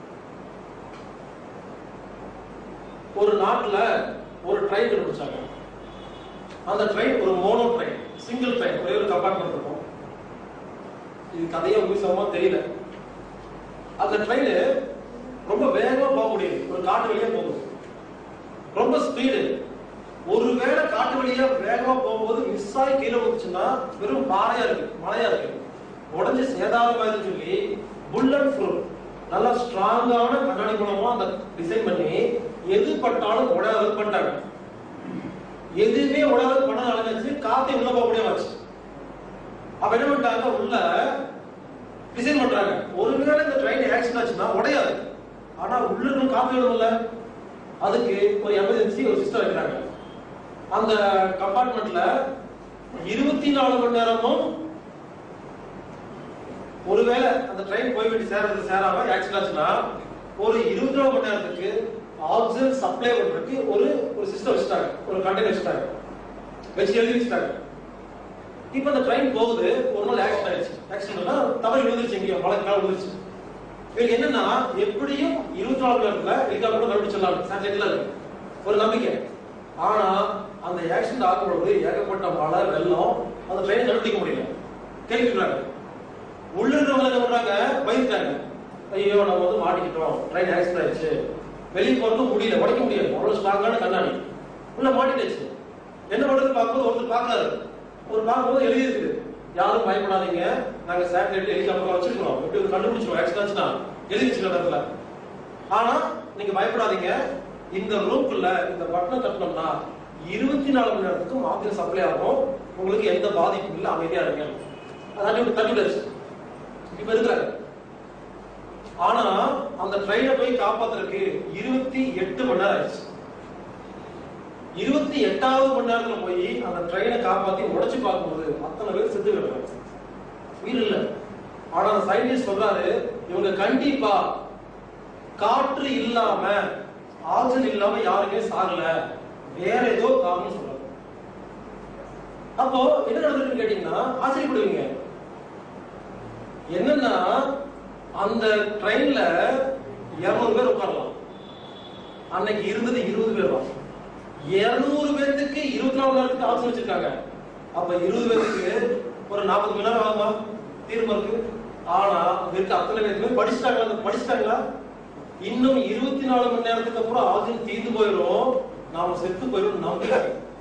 ஒரு நாட்டுல ஒரு ட்ரெயின் கண்டுபிடிச்சாங்க அந்த ட்ரெயின் ஒரு மோனோ ட்ரெயின் சிங்கிள் ட்ரெயின் ஒரே ஒரு கம்பார்ட்மெண்ட் இருக்கும் இது கதையா முழுசமா தெரியல அந்த ட்ரெயின் ரொம்ப வேகமா போக முடியும் ஒரு காட்டு வழியா போகுது ரொம்ப ஸ்பீடு ஒருவேளை காட்டு வழியா வேகமா போகும்போது மிஸ் ஆகி கீழே வந்துச்சுன்னா வெறும் பாறையா இருக்கு மலையா இருக்கு உடஞ்சு சேதாரமாயிருன்னு சொல்லி புல்லட் ப்ரூஃப் நல்லா ஸ்ட்ராங்கான கண்ணாடி மூலமா அந்த டிசைன் பண்ணி எது பட்டாலும் உடையாத பண்ணிட்டாங்க எதுவுமே உடையாத பண்ண நடந்துச்சு காத்து உள்ள போக முடியாமச்சு அப்ப என்ன பண்ணிட்டாங்க உள்ள டிசைன் பண்றாங்க ஒருவேளை இந்த ட்ரெயின் ஆக்சிடென்ட் ஆச்சுன்னா உடையாது ஆனா உள்ள இன்னும் காத்து வேணும்ல அதுக்கு ஒரு எமர்ஜென்சி ஒரு சிஸ்டம் வைக்கிறாங்க அந்த கம்பார்ட்மெண்ட்ல இருபத்தி நாலு மணி நேரமும் ஒருவேளை அந்த ட்ரெயின் போய் விட்டு சேரது சேராம ஆக்சிடென்ட் ஆச்சுன்னா ஒரு இருபத்தி நாலு மணி நேரத்துக்கு ஆக்சிஜன் சப்ளை பண்றதுக்கு ஒரு ஒரு சிஸ்டம் வச்சுட்டாங்க ஒரு கண்டெய்னர் வச்சுட்டாங்க வச்சு எழுதி வச்சுட்டாங்க இப்ப அந்த ட்ரெயின் போகுது ஒரு நாள் ஆக்சிடென்ட் ஆயிடுச்சு ஆக்சிடென்ட்னா தவறு விழுந்துருச்சு எங்கேயோ மலைக்கு மேல விழுந்துருச்சு இவங்க என்னன்னா எப்படியும் இருபத்தி நாலு மணி நேரத்துல ஹெலிகாப்டர் கண்டுபிடிச்சிடலாம் சேட்டலைட்ல இருக்கு ஒரு நம்பிக்கை ஆனா அந்த ஆக்சிடென்ட் ஆகும்போது ஏகப்பட்ட மழை வெள்ளம் அந்த ட்ரெயின் கண்டுபிடிக்க முடியல கேள்விப்படுறாங்க உள்ள இருக்கிறவங்க என்ன பண்றாங்க பயந்துட்டாங்க ஐயோ நம்ம வந்து மாட்டிக்கிட்டோம் ட்ரெயின் ஆக்சிடென்ட் ஆயிடுச்சு வெளியே போறது முடியல உடைக்க முடியாது அவ்வளவு ஸ்ட்ராங்கான கண்ணாடி உள்ள மாட்டிடுச்சு என்ன பண்றது பார்க்கும்போது ஒருத்தர் பார்க்கறாரு ஒரு பார்க்கும்போது எழுதி இருக்குது யாரும் பயப்படாதீங்க நாங்க சேட்டலைட் ஹெலிகாப்டர் வச்சிருக்கோம் எப்படி ஒரு கண்டுபிடிச்சிருவோம் ஆக்சிடென்ட்னா எழுதி வச்சிருக்க இடத்துல ஆனா நீங்க பயப்படாதீங்க இந்த ரூம்குள்ள இந்த பட்டனை தட்டினோம்னா இருபத்தி நாலு மணி நேரத்துக்கும் ஆக்சிஜன் சப்ளை ஆகும் உங்களுக்கு எந்த பாதிப்பும் இல்லை அமைதியா இருங்க அதான் தட்டி விடாச்சு இப்ப இருக்கிறாங்க ஆனா அந்த ட்ரெயினை போய் காப்பாத்துறதுக்கு இருபத்தி எட்டு மணி நேரம் ஆயிடுச்சு இருபத்தி எட்டாவது மணி நேரத்துல போய் அந்த ட்ரெயினை காப்பாத்தி உடைச்சு பார்க்கும்போது அத்தனை பேர் செத்து கிடக்குறாங்க உயிர் இல்ல ஆனா அந்த சயின்டிஸ்ட் சொல்றாரு இவங்க கண்டிப்பா காற்று இல்லாம ஆக்சிஜன் இல்லாம யாருமே சாகல வேற ஏதோ காரணம் சொல்றாங்க அப்போ என்ன நடந்திருக்குன்னு கேட்டீங்கன்னா ஆச்சரியப்படுவீங்க என்னன்னா அந்த ட்ரெயின்ல இருநூறு பேர் உட்காரலாம் அன்னைக்கு இருந்தது இருபது பேர் தான் இருநூறு பேருக்கு இருபத்தி நாலு நேரத்துக்கு ஆப்ஷன் வச்சிருக்காங்க அப்ப இருபது பேருக்கு ஒரு நாற்பது மணி நேரம் ஆகுமா தீர்வு இருக்கு ஆனா அங்க இருக்க அத்தனை பேருக்கு படிச்சுட்டாங்களா படிச்சுட்டாங்களா இன்னும் இருபத்தி நாலு மணி நேரத்துக்கு அப்புறம் ஆக்சிஜன் தீர்ந்து போயிடும் நாம செத்து போயிடும் நம்பிக்கை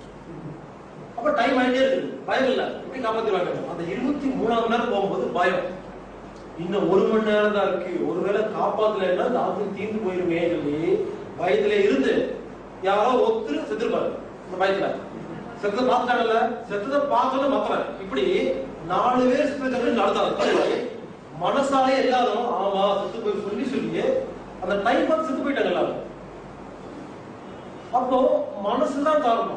அப்ப டைம் ஆயிட்டே இருக்கு பயம் இல்ல எப்படி காப்பாத்திடுவாங்க அந்த இருபத்தி மூணாவது மணி நேரம் போகும்போது பயம் இன்னும் ஒரு மணி நேரம் தான் இருக்கு ஒருவேளை காப்பாத்தலைன்னா இந்த ஆக்சிஜன் தீர்ந்து போயிருமே சொல்லி பயத்துல இருந்து யாரோ ஒருத்தர் செத்துருப்பாரு இந்த பயத்துல செத்து பார்த்துட்டாங்கல்ல செத்ததை பார்த்தோன்னு மத்தவன் இப்படி நாலு பேர் செத்துருக்காங்க நடந்தாங்க மனசாலே எல்லாரும் ஆமா செத்து போய் சொல்லி சொல்லி அந்த டைம் பார்த்து செத்து போயிட்டாங்க எல்லாரும் அப்போ மனசுதான் காரணம்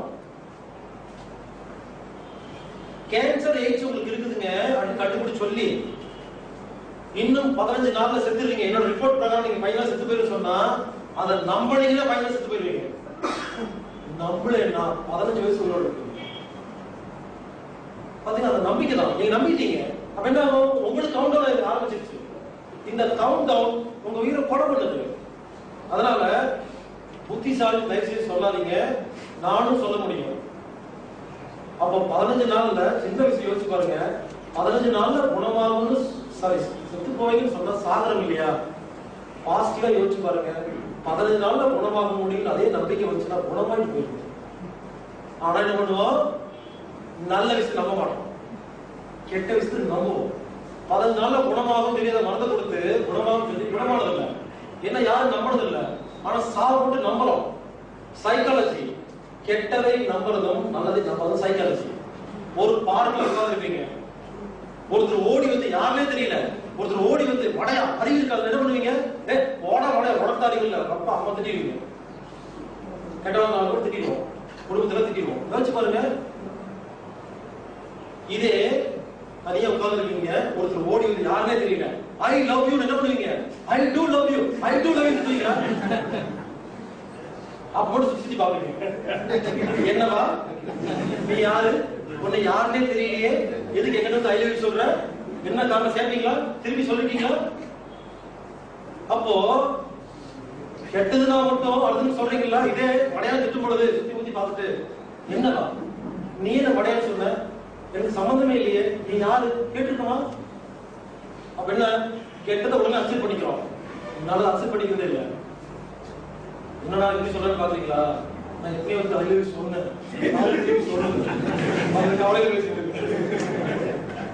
கேன்சர் எய்ட்ஸ் உங்களுக்கு இருக்குதுங்க அப்படின்னு கண்டுபிடிச்சு சொல்லி இன்னும் பதினஞ்சு நாள்ல செத்துருவீங்க என்னோட ரிப்போர்ட் பிரகாரம் நீங்க பையனா செத்து போயிரு சொன்னா அதை நம்பினீங்கன்னா பையனா செத்து போயிருவீங்க நம்பலன்னா பதினஞ்சு வயசு உங்களோட இருக்கு பாத்தீங்கன்னா அந்த நம்பிக்கை தான் நீங்க நம்பிட்டீங்க அப்ப என்ன ஆகும் உங்களுக்கு கவுண்ட் டவுன் ஆரம்பிச்சிருச்சு இந்த கவுண்ட் டவுன் உங்க உயிரை கொலை பண்ணுது அதனால புத்திசாலி தயவு செய்து சொல்லாதீங்க நானும் சொல்ல முடியும் அப்போ பதினஞ்சு நாள்ல சின்ன விஷயம் யோசிச்சு பாருங்க பதினஞ்சு நாள்ல குணமாகும்னு சாரி செத்து போவீங்கன்னு சொன்னா சாகரம் இல்லையா பாசிட்டிவா யோசிச்சு பாருங்க பதினஞ்சு நாள்ல குணமாக முடியும் அதே நம்பிக்கை வச்சுன்னா குணமாயிட்டு போயிடும் ஆனா என்ன பண்ணுவோம் நல்ல விஷயம் நம்ப மாட்டோம் கெட்ட விஷயத்துக்கு நம்புவோம் பதினஞ்சு நாள்ல குணமாகும் தெரியாத மனதை கொடுத்து குணமாகும் சொல்லி குணமானது இல்ல என்ன யாரும் நம்புறது இல்ல ஆனா சாவு போட்டு நம்புறோம் சைக்காலஜி கெட்டதை நம்புறதும் நல்லதை நம்புறதும் சைக்காலஜி ஒரு பார்க்ல உட்கார்ந்துருப்பீங்க ஒருத்தர் ஓடி வந்து யாருமே தெரியல ஒருத்தர் ஓடி வந்து வடையா அறிவு இருக்காது என்ன பண்ணுவீங்க ஏ போடா வடையா உடத்தாரிகள் இல்ல அப்பா அம்மா திட்டிடுவீங்க கெட்டவங்க கூட திட்டிடுவோம் குடும்பத்துல திட்டிடுவோம் யோசிச்சு பாருங்க இதே தனியா உட்கார்ந்துருக்கீங்க ஒருத்தர் ஓடி வந்து யாருமே தெரியல ஐ லவ் யூ என்ன பண்ணுவீங்க I too love you I too love you சொல்லுவீங்க அப்ப மட்டும் சுத்தி சுத்தி பாப்பீங்க என்னவா நீ யாரு உன்னை யாருன்னே தெரியலையே எதுக்கு எங்கிட்ட வந்து ஐ லவ் யூ சொல்ற என்ன காரணம் சேர்த்தீங்களா திருப்பி சொல்லிட்டீங்களா அப்போ கெட்டதுனா மட்டும் அடுத்து சொல்றீங்களா இதே மடையா திட்டும் பொழுது சுத்தி ஊத்தி பார்த்துட்டு என்னவா நீ என்ன மடையா சொன்ன எனக்கு சம்மந்தமே இல்லையே நீ யாரு கேட்டிருக்கமா அப்ப என்ன கெட்டதை உடனே அக்செப்ட் பண்ணிக்கிறோம் நல்லதை அக்செப்ட் பண்ணிக்கிறதே இல்லை என்னடா இப்படி சொல்றேன்னு பாத்தீங்களா நான் எத்தனையோ வந்து ஐயோ சொன்னேன் நாலு திருப்பி சொன்னேன் அவங்க கவலைகள் வச்சுருக்கு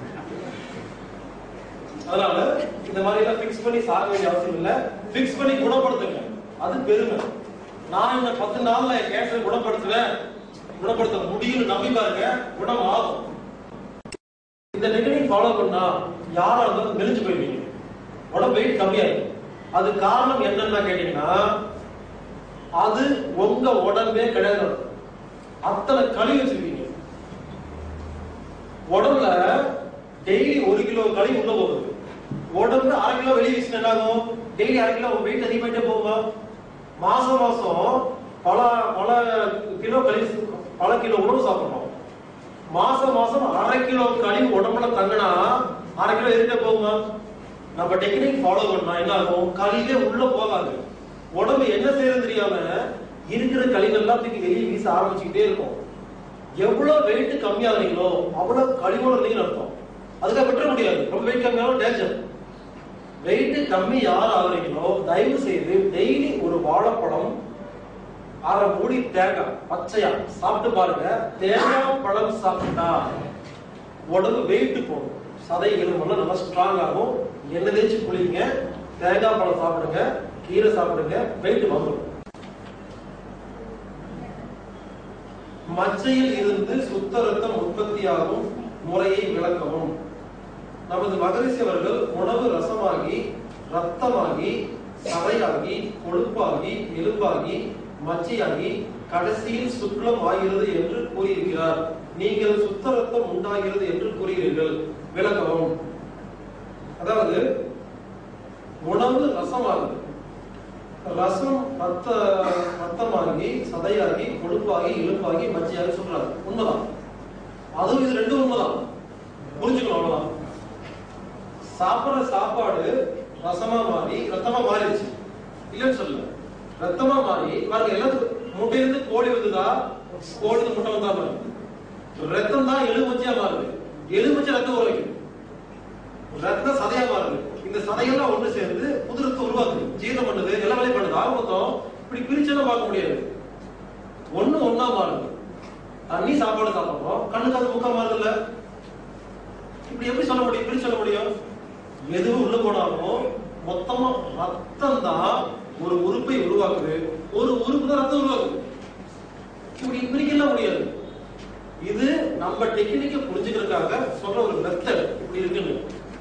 அதனால இந்த மாதிரி எல்லாம் ஃபிக்ஸ் பண்ணி சாக வேண்டிய அவசியம் இல்ல ஃபிக்ஸ் பண்ணி குணப்படுத்துங்க அது பெருமை நான் இந்த பத்து நாள்ல என் கேன்சர் குணப்படுத்துவேன் குணப்படுத்த முடியும்னு நம்பி பாருங்க குணம் ஆகும் இந்த டெக்னிக் ஃபாலோ பண்ணா யாரா இருந்தாலும் மெலிஞ்சு போயிருவீங்க உடம்பு வெயிட் கம்மியாயிடும் அது காரணம் என்னன்னு கேட்டீங்கன்னா அது உங்க உடம்பே கிடையாது அத்தனை கழிவு வச்சிருக்கீங்க உடம்புல டெய்லி ஒரு கிலோ கழிவு உள்ள போகுது உடம்புல அரை கிலோ வெளியே வீசினா என்ன ஆகும் டெய்லி அரை கிலோ வெயிட் அதிகமாயிட்டே போகுமா மாசம் மாசம் பல பல கிலோ கழிவு பல கிலோ உணவு சாப்பிடணும் மாசம் மாசம் அரை கிலோ கழிவு உடம்புல தங்கினா அரை கிலோ எதிர்க்க போகுமா நம்ம டெக்னிக் ஃபாலோ பண்ணா என்ன ஆகும் கழிவே உள்ள போகாது உடம்பு என்ன செய்யறது தெரியாம இருக்கிற கழிவெல்லாம் தூக்கி வெளியே வீச ஆரம்பிச்சுக்கிட்டே இருக்கும் எவ்வளவு வெயிட் கம்மியாகிறீங்களோ அவ்வளவு கழிவோட இருந்தீங்கன்னு அர்த்தம் அதுக்காக விட்டுற முடியாது ரொம்ப வெயிட் கம்மியாலும் டேஞ்சர் வெயிட் கம்மி யார் ஆகுறீங்களோ தயவு செய்து டெய்லி ஒரு வாழைப்பழம் அரை மூடி தேங்காய் பச்சையா சாப்பிட்டு பாருங்க தேங்காய் பழம் சாப்பிட்டா உடம்பு வெயிட் போடும் சதை எலும்பெல்லாம் நல்லா ஸ்ட்ராங் ஆகும் எண்ணெய் தேய்ச்சி குளிங்க தேங்காய் பழம் சாப்பிடுங்க கீரை சாப்பிடுங்க வெயிட் வந்துடும் மச்சையில் இருந்து சுத்த ரத்தம் உற்பத்தியாகும் முறையை விளக்கவும் நமது மகரிஷி அவர்கள் உணவு ரசமாகி ரத்தமாகி சதையாகி கொழுப்பாகி எலும்பாகி மச்சையாகி கடைசியில் சுக்லம் ஆகிறது என்று கூறியிருக்கிறார் நீங்கள் சுத்த ரத்தம் உண்டாகிறது என்று கூறுகிறீர்கள் விளக்கவும் அதாவது உணவு ரசமாகுது ரசம் ரத்த ரத்தமாகி சதையாகி கொழுப்பாகி எலும்பாகி மச்சையாகி சொல்றாரு உண்மைதான் அதுவும் இது ரெண்டும் உண்மைதான் புரிஞ்சுக்கணும் அவ்வளவுதான் சாப்பிடுற சாப்பாடு ரசமா மாறி ரத்தமா மாறிடுச்சு இல்லைன்னு சொல்லல ரத்தமா மாறி பாருங்க எல்லாத்துக்கும் முட்டையிலிருந்து கோழி வந்ததா கோழி முட்டை வந்தா மாறுது ரத்தம் தான் எலுமிச்சையா மாறுது எலுமிச்சை ரத்தம் உரைக்கும் ரத்தம் சதையா மாறுது இந்த சதையெல்லாம் ஒண்ணு சேர்ந்து புது ரத்தம் உருவாக்குது ஜீரணம் பண்ணுது எல்லா வேலையும் பண்ணுது ஆக மொத்தம் இப்படி பிரிச்செல்லாம் பார்க்க முடியாது ஒண்ணு ஒண்ணா மாறுது தண்ணி சாப்பாடு சாப்பிடுறோம் கண்ணுக்கு அது முக்கம் மாறுது இல்ல இப்படி எப்படி சொல்ல முடியும் எப்படி சொல்ல முடியும் எதுவும் உள்ள போனாலும் மொத்தமா ரத்தம் தான் ஒரு உறுப்பை உருவாக்குது ஒரு உறுப்பு தான் ரத்தம் உருவாக்குது இப்படி பிரிக்கலாம் முடியாது இது நம்ம டெக்னிக்கை புரிஞ்சுக்கிறதுக்காக சொல்ற ஒரு மெத்தட் இப்படி இருக்குன்னு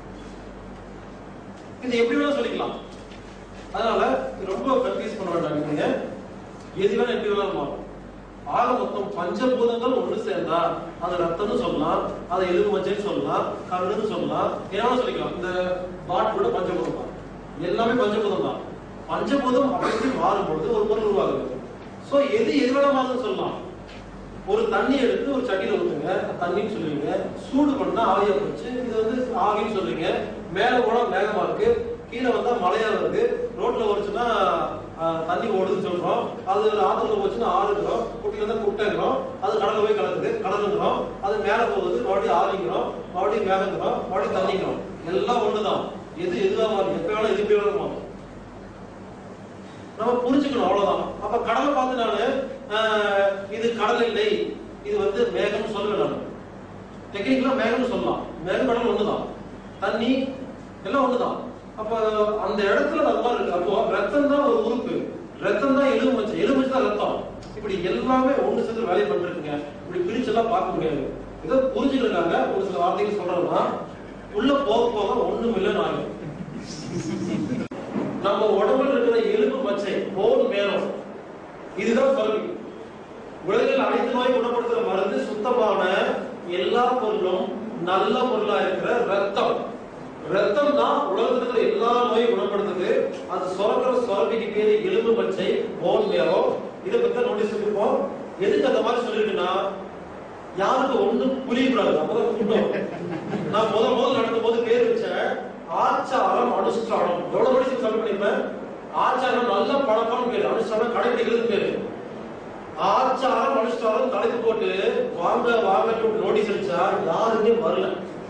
இது எப்படி வேணா சொல்லிக்கலாம் அதனால இது ரொம்ப கன்ஃபியூஸ் பண்ண வேண்டாம் நீங்க எது வேணா எப்படி வேணாலும் மாறும் ஆக மொத்தம் பஞ்சபூதங்கள் ஒண்ணு சேர்ந்தா அது ரத்தம்னு சொல்லலாம் அதை எலும்பு மஞ்சள்னு சொல்லலாம் கண்ணுன்னு சொல்லலாம் என்ன சொல்லிக்கலாம் இந்த பாட் கூட பஞ்சபூதம் தான் எல்லாமே பஞ்சபூதம் தான் பஞ்சபூதம் அப்படி மாறும்பொழுது ஒரு பொருள் உருவாகுது சோ எது எது வேணா மாறுதுன்னு சொல்லலாம் ஒரு தண்ணி எடுத்து ஒரு சட்டியில ஊத்துங்க தண்ணின்னு சொல்லுவீங்க சூடு பண்ணா ஆவியா போச்சு இது வந்து ஆவின்னு சொல்றீங்க மேல போனா மேகமா இருக்கு கீழே வந்தா மழையா வருது ரோட்ல ஓடுச்சுன்னா ஆஹ், தண்ணி ஓடுதுன்னு சொல்றோம் அது ஆத்துல போச்சுன்னா ஆறுங்கிறோம் குட்டில இருந்தா குட்டைங்கிறோம் அது கடல்ல போய் கலக்குது கடலுங்கிறோம் அது மேல போகுது மறுபடியும் ஆவிங்கிறோம் மறுபடியும் மேகங்கிறோம் மறுபடியும் தண்ணிங்கிறோம் எல்லாம் ஒண்ணுதான் எது எதுவா மாறும் எப்ப வேணா எது எப்படி வேணாலும் மாறும் நம்ம புரிஞ்சுக்கணும் அவ்வளவுதான் அப்ப கடலை பார்த்து நானு ஆஹ், இது கடல் இல்லை இது வந்து மேகம் சொல்லுவேன் நான் டெக்னிக்கலா மேகம்னு சொல்லலாம் மேகம் கடல் ஒண்ணுதான் தண்ணி எல்லாம் ஒண்ணுதான் அப்ப அந்த இடத்துல அது மாதிரி இருக்கு அப்போ ரத்தம் தான் ஒரு உறுப்பு ரத்தம் தான் எலுமிச்சை எலுமிச்சை தான் ரத்தம் இப்படி எல்லாமே ஒண்ணு சேர்ந்து வேலை பண்ணிருக்குங்க இப்படி பிரிச்செல்லாம் பார்க்க முடியாது ஏதோ புரிஞ்சுக்கிறாங்க ஒரு சில வார்த்தைகள் சொல்றோம்னா உள்ள போக போக ஒண்ணும் இல்லைன்னு ஆகும் நம்ம உடம்புல இருக்கிற எலும்பு மச்சை போன் மேலும் இதுதான் சொல்லி உலகில் அனைத்து நோய் குணப்படுத்துற மருந்து சுத்தமான எல்லா பொருளும் நல்ல பொருளா இருக்கிற ரத்தம் ரத்தம் தான் உலகத்துல இருக்கிற எல்லா நோயும் குணப்படுத்துது அது சுரக்கிற சுரப்பிக்கு பேரு எலும்பு பச்சை போன் மேரோ இதை பத்தி நோட்டீஸ் பண்ணிருப்போம் எதுக்கு அந்த மாதிரி சொல்லிருக்குன்னா யாருக்கு ஒண்ணும் புரியக்கூடாது அப்பதான் கூட்டம் நான் முத முதல் நடக்கும் போது பேர் வச்சேன் ஆச்சாரம் அனுஷ்டானம் எவ்வளவு படிச்சு சொல்லி பண்ணிருப்பேன் ஆச்சாரம் நல்ல பழக்கம் பேரு அனுஷ்டானம் கடைபிடிக்கிறது பேரு ஆச்சாரம் அனுஷ்டானம் தலைப்பு போட்டு வாங்க வாங்க நோட்டீஸ் அடிச்சா யாருமே வரல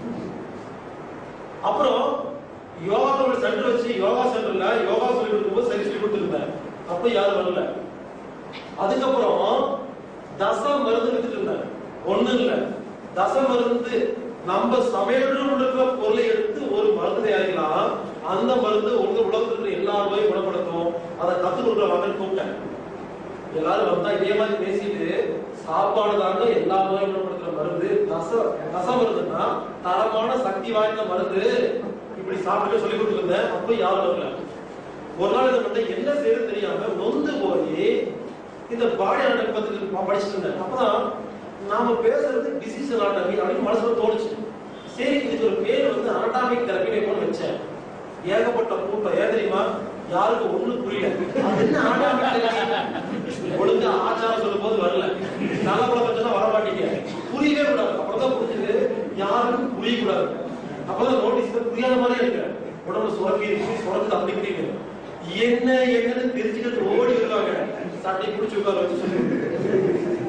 அப்புறம் யோகா சென்டர் வச்சு யோகா சென்டர்ல யோகா சொல்லி கொடுக்கும்போது சரி சொல்லி கொடுத்துருந்தேன் அப்ப யாரும் வரல அதுக்கப்புறம் தச மருந்து வித்துட்டு இருந்தேன் ஒண்ணு இல்ல தச மருந்து நம்ம சமையல் இருக்கிற பொருளை எடுத்து ஒரு மருந்து தயாரிக்கலாம் அந்த மருந்து உங்க உலகத்துல இருக்கிற எல்லா நோயும் குணப்படுத்தும் அதை கத்து கொடுக்குற மகன் கூப்பிட்டேன் எல்லாரும் வந்தா இதே மாதிரி பேசிட்டு சாப்பாடு தாங்க எல்லா நோயும் குணப்படுத்துற மருந்து தச தச மருந்துன்னா தரமான சக்தி வாய்ந்த மருந்து இப்படி சாப்பிட்டு சொல்லி கொடுத்துருந்தேன் அப்ப யாரும் வரல ஒரு நாள் இதை மட்டும் என்ன செய்யறது தெரியாம நொந்து போய் இந்த பாடி அனாட்டமி பத்தி நான் படிச்சுட்டு இருந்தேன் அப்பதான் நாம பேசுறது டிசீஸ் அனாட்டமி அப்படின்னு மனசுல தோணுச்சு சரி இதுக்கு ஒரு பேர் வந்து அனாட்டாமிக் தெரப்பி போட்டு வச்சேன் ஏகப்பட்ட கூட்டம் ஏன் தெரியுமா யாருக்கு ஒண்ணும் புரியல அது என்ன anatomic therapy? ஒழுங்கா ஆச்சாரம் சொல்லும் போது வரல நல்ல குழப்பம் வர மாட்டீங்க புரியவே கூடாது அப்புறம் புரிஞ்சது யாருக்கும் புரியக்கூடாது அப்பதான் நோட்டீஸ் புரியாத மாதிரி இருக்கு உடம்பு சுரக்கி இருக்கு சுரக்கு அப்படி இப்படி என்ன என்னன்னு தெரிஞ்சுக்கிட்டு ஓடி வருவாங்க சட்டை பிடிச்சி உட்கார வச்சு சொல்லி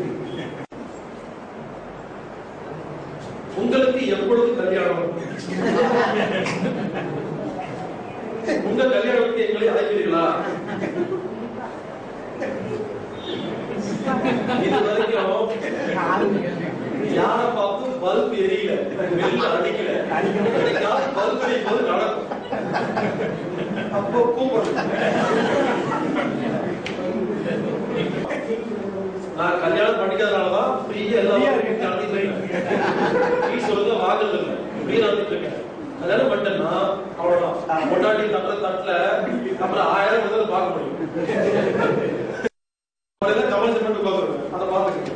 உங்களுக்கு எப்பொழுது கல்யாணம் உங்க கல்யாணத்துக்கு எங்களை அழைக்கிறீர்களா இது வரைக்கும் யாரை பார்த்தும் பல்ப் எரியல வெள்ள அடிக்கல அடிக்காத பல்ப் எரியும் போது நடக்கும் அப்போ கூப்பிடுறேன் நான் கல்யாணம் பண்ணிக்கிறதுனாலதான் ஃப்ரீயா எல்லாம் நடத்திட்டு இருக்கேன் ஃப்ரீ சொல்லுங்க வாங்குறது இல்லை ஃப்ரீ நடத்திட்டு இருக்கேன் கல்யாணம் பண்ணிட்டேன்னா அவ்வளவுதான் பொண்டாட்டி தட்டுற தட்டுல அப்புறம் ஆயிரம் வந்து பார்க்க முடியும் கமல் செமெண்ட் பார்க்கறது அதை பார்த்துக்கிட்டு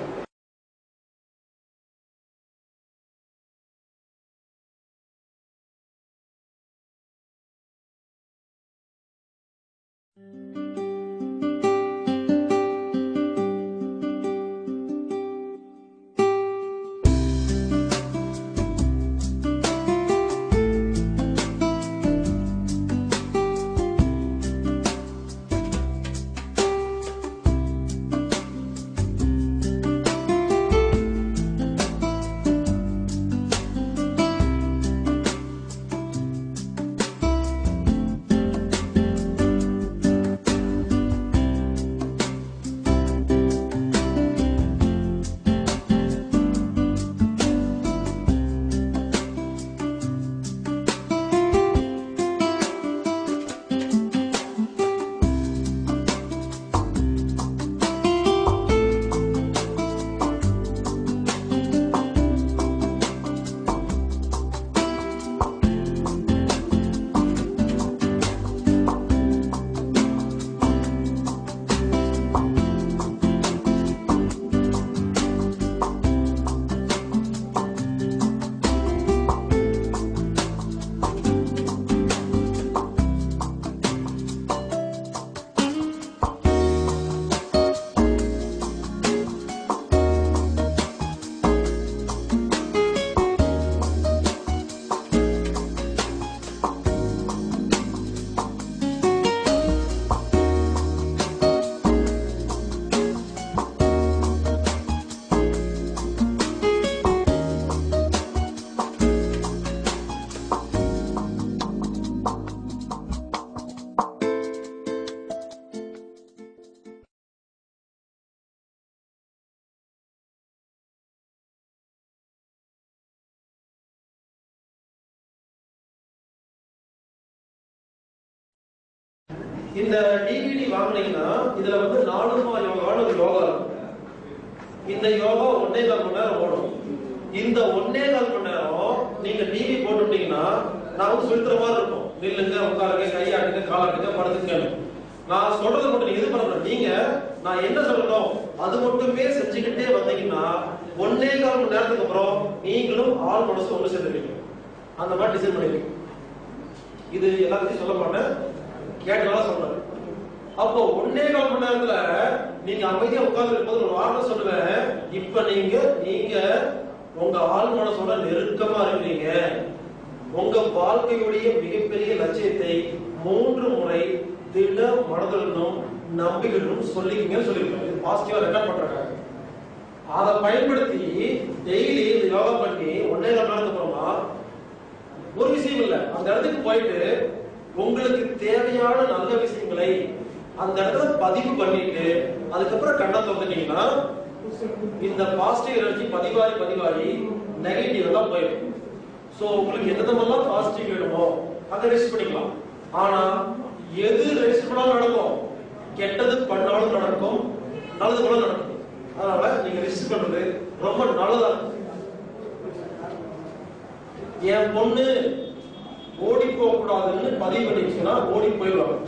இந்த டிவிடி வாங்குனீங்கன்னா இதுல வந்து நாலுமா யோகான்னு ஒரு யோகா இருக்கும் இந்த யோகா ஒன்னே கால் மணி நேரம் ஓடும் இந்த ஒன்னே கால் மணி நேரம் நீங்க டிவி போட்டுட்டீங்கன்னா நான் வந்து சொல்லிற மாதிரி இருக்கும் நில்லுங்க உட்காருங்க கையாட்டுங்க காலாட்டுங்க படுத்துங்க நான் சொல்றதை மட்டும் நீங்க இது பண்ணணும் நீங்க நான் என்ன சொல்லணும் அது மட்டுமே செஞ்சுக்கிட்டே வந்தீங்கன்னா ஒன்னே கால் மணி நேரத்துக்கு அப்புறம் நீங்களும் ஆள் மனசு ஒண்ணு சேர்ந்துருவீங்க அந்த மாதிரி டிசைன் பண்ணிருக்கீங்க இது எல்லாத்தையும் சொல்ல மாட்டேன் கேட்டனால சொல்றேன் அப்போ ஒன்னே கால் மணி நேரத்துல நீங்க அமைதியா உட்கார்ந்து இருக்கும்போது ஒரு வார்த்தை சொல்லுவேன் இப்ப நீங்க நீங்க உங்க ஆள் மனசோட நெருக்கமா இருக்கிறீங்க உங்க வாழ்க்கையுடைய மிகப்பெரிய லட்சியத்தை மூன்று முறை திட மனதுடனும் நம்பிக்கையுடனும் சொல்லிக்கங்க சொல்லிருக்கேன் இது பாசிட்டிவா ரெக்கார்ட் பண்றாங்க அதை பயன்படுத்தி டெய்லி இந்த யோகா பண்ணி ஒன்னே கால் மணி நேரத்துக்கு அப்புறமா ஒரு விஷயம் இல்ல அந்த இடத்துக்கு போயிட்டு உங்களுக்கு தேவையான நல்ல விஷயங்களை அந்த இடத்துல பதிவு பண்ணிட்டு அதுக்கப்புறம் கண்ணை திறந்துட்டீங்கன்னா இந்த பாசிட்டிவ் எனர்ஜி பதிவாகி பதிவாகி நெகட்டிவ் எல்லாம் போயிடும் சோ உங்களுக்கு எந்தெல்லாம் பாசிட்டிவ் வேணுமோ அதை ரெஜிஸ்ட் பண்ணிக்கலாம் ஆனா எது ரெஜிஸ்ட் பண்ணாலும் நடக்கும் கெட்டது பண்ணாலும் நடக்கும் நல்லது கூட நடக்கும் அதனால நீங்க ரெஜிஸ்ட் பண்றது ரொம்ப நல்லதா இருக்கும் என் பொண்ணு ஓடி போக கூடாதுன்னு பதிவு பண்ணிச்சுன்னா ஓடி போயிடுவாங்க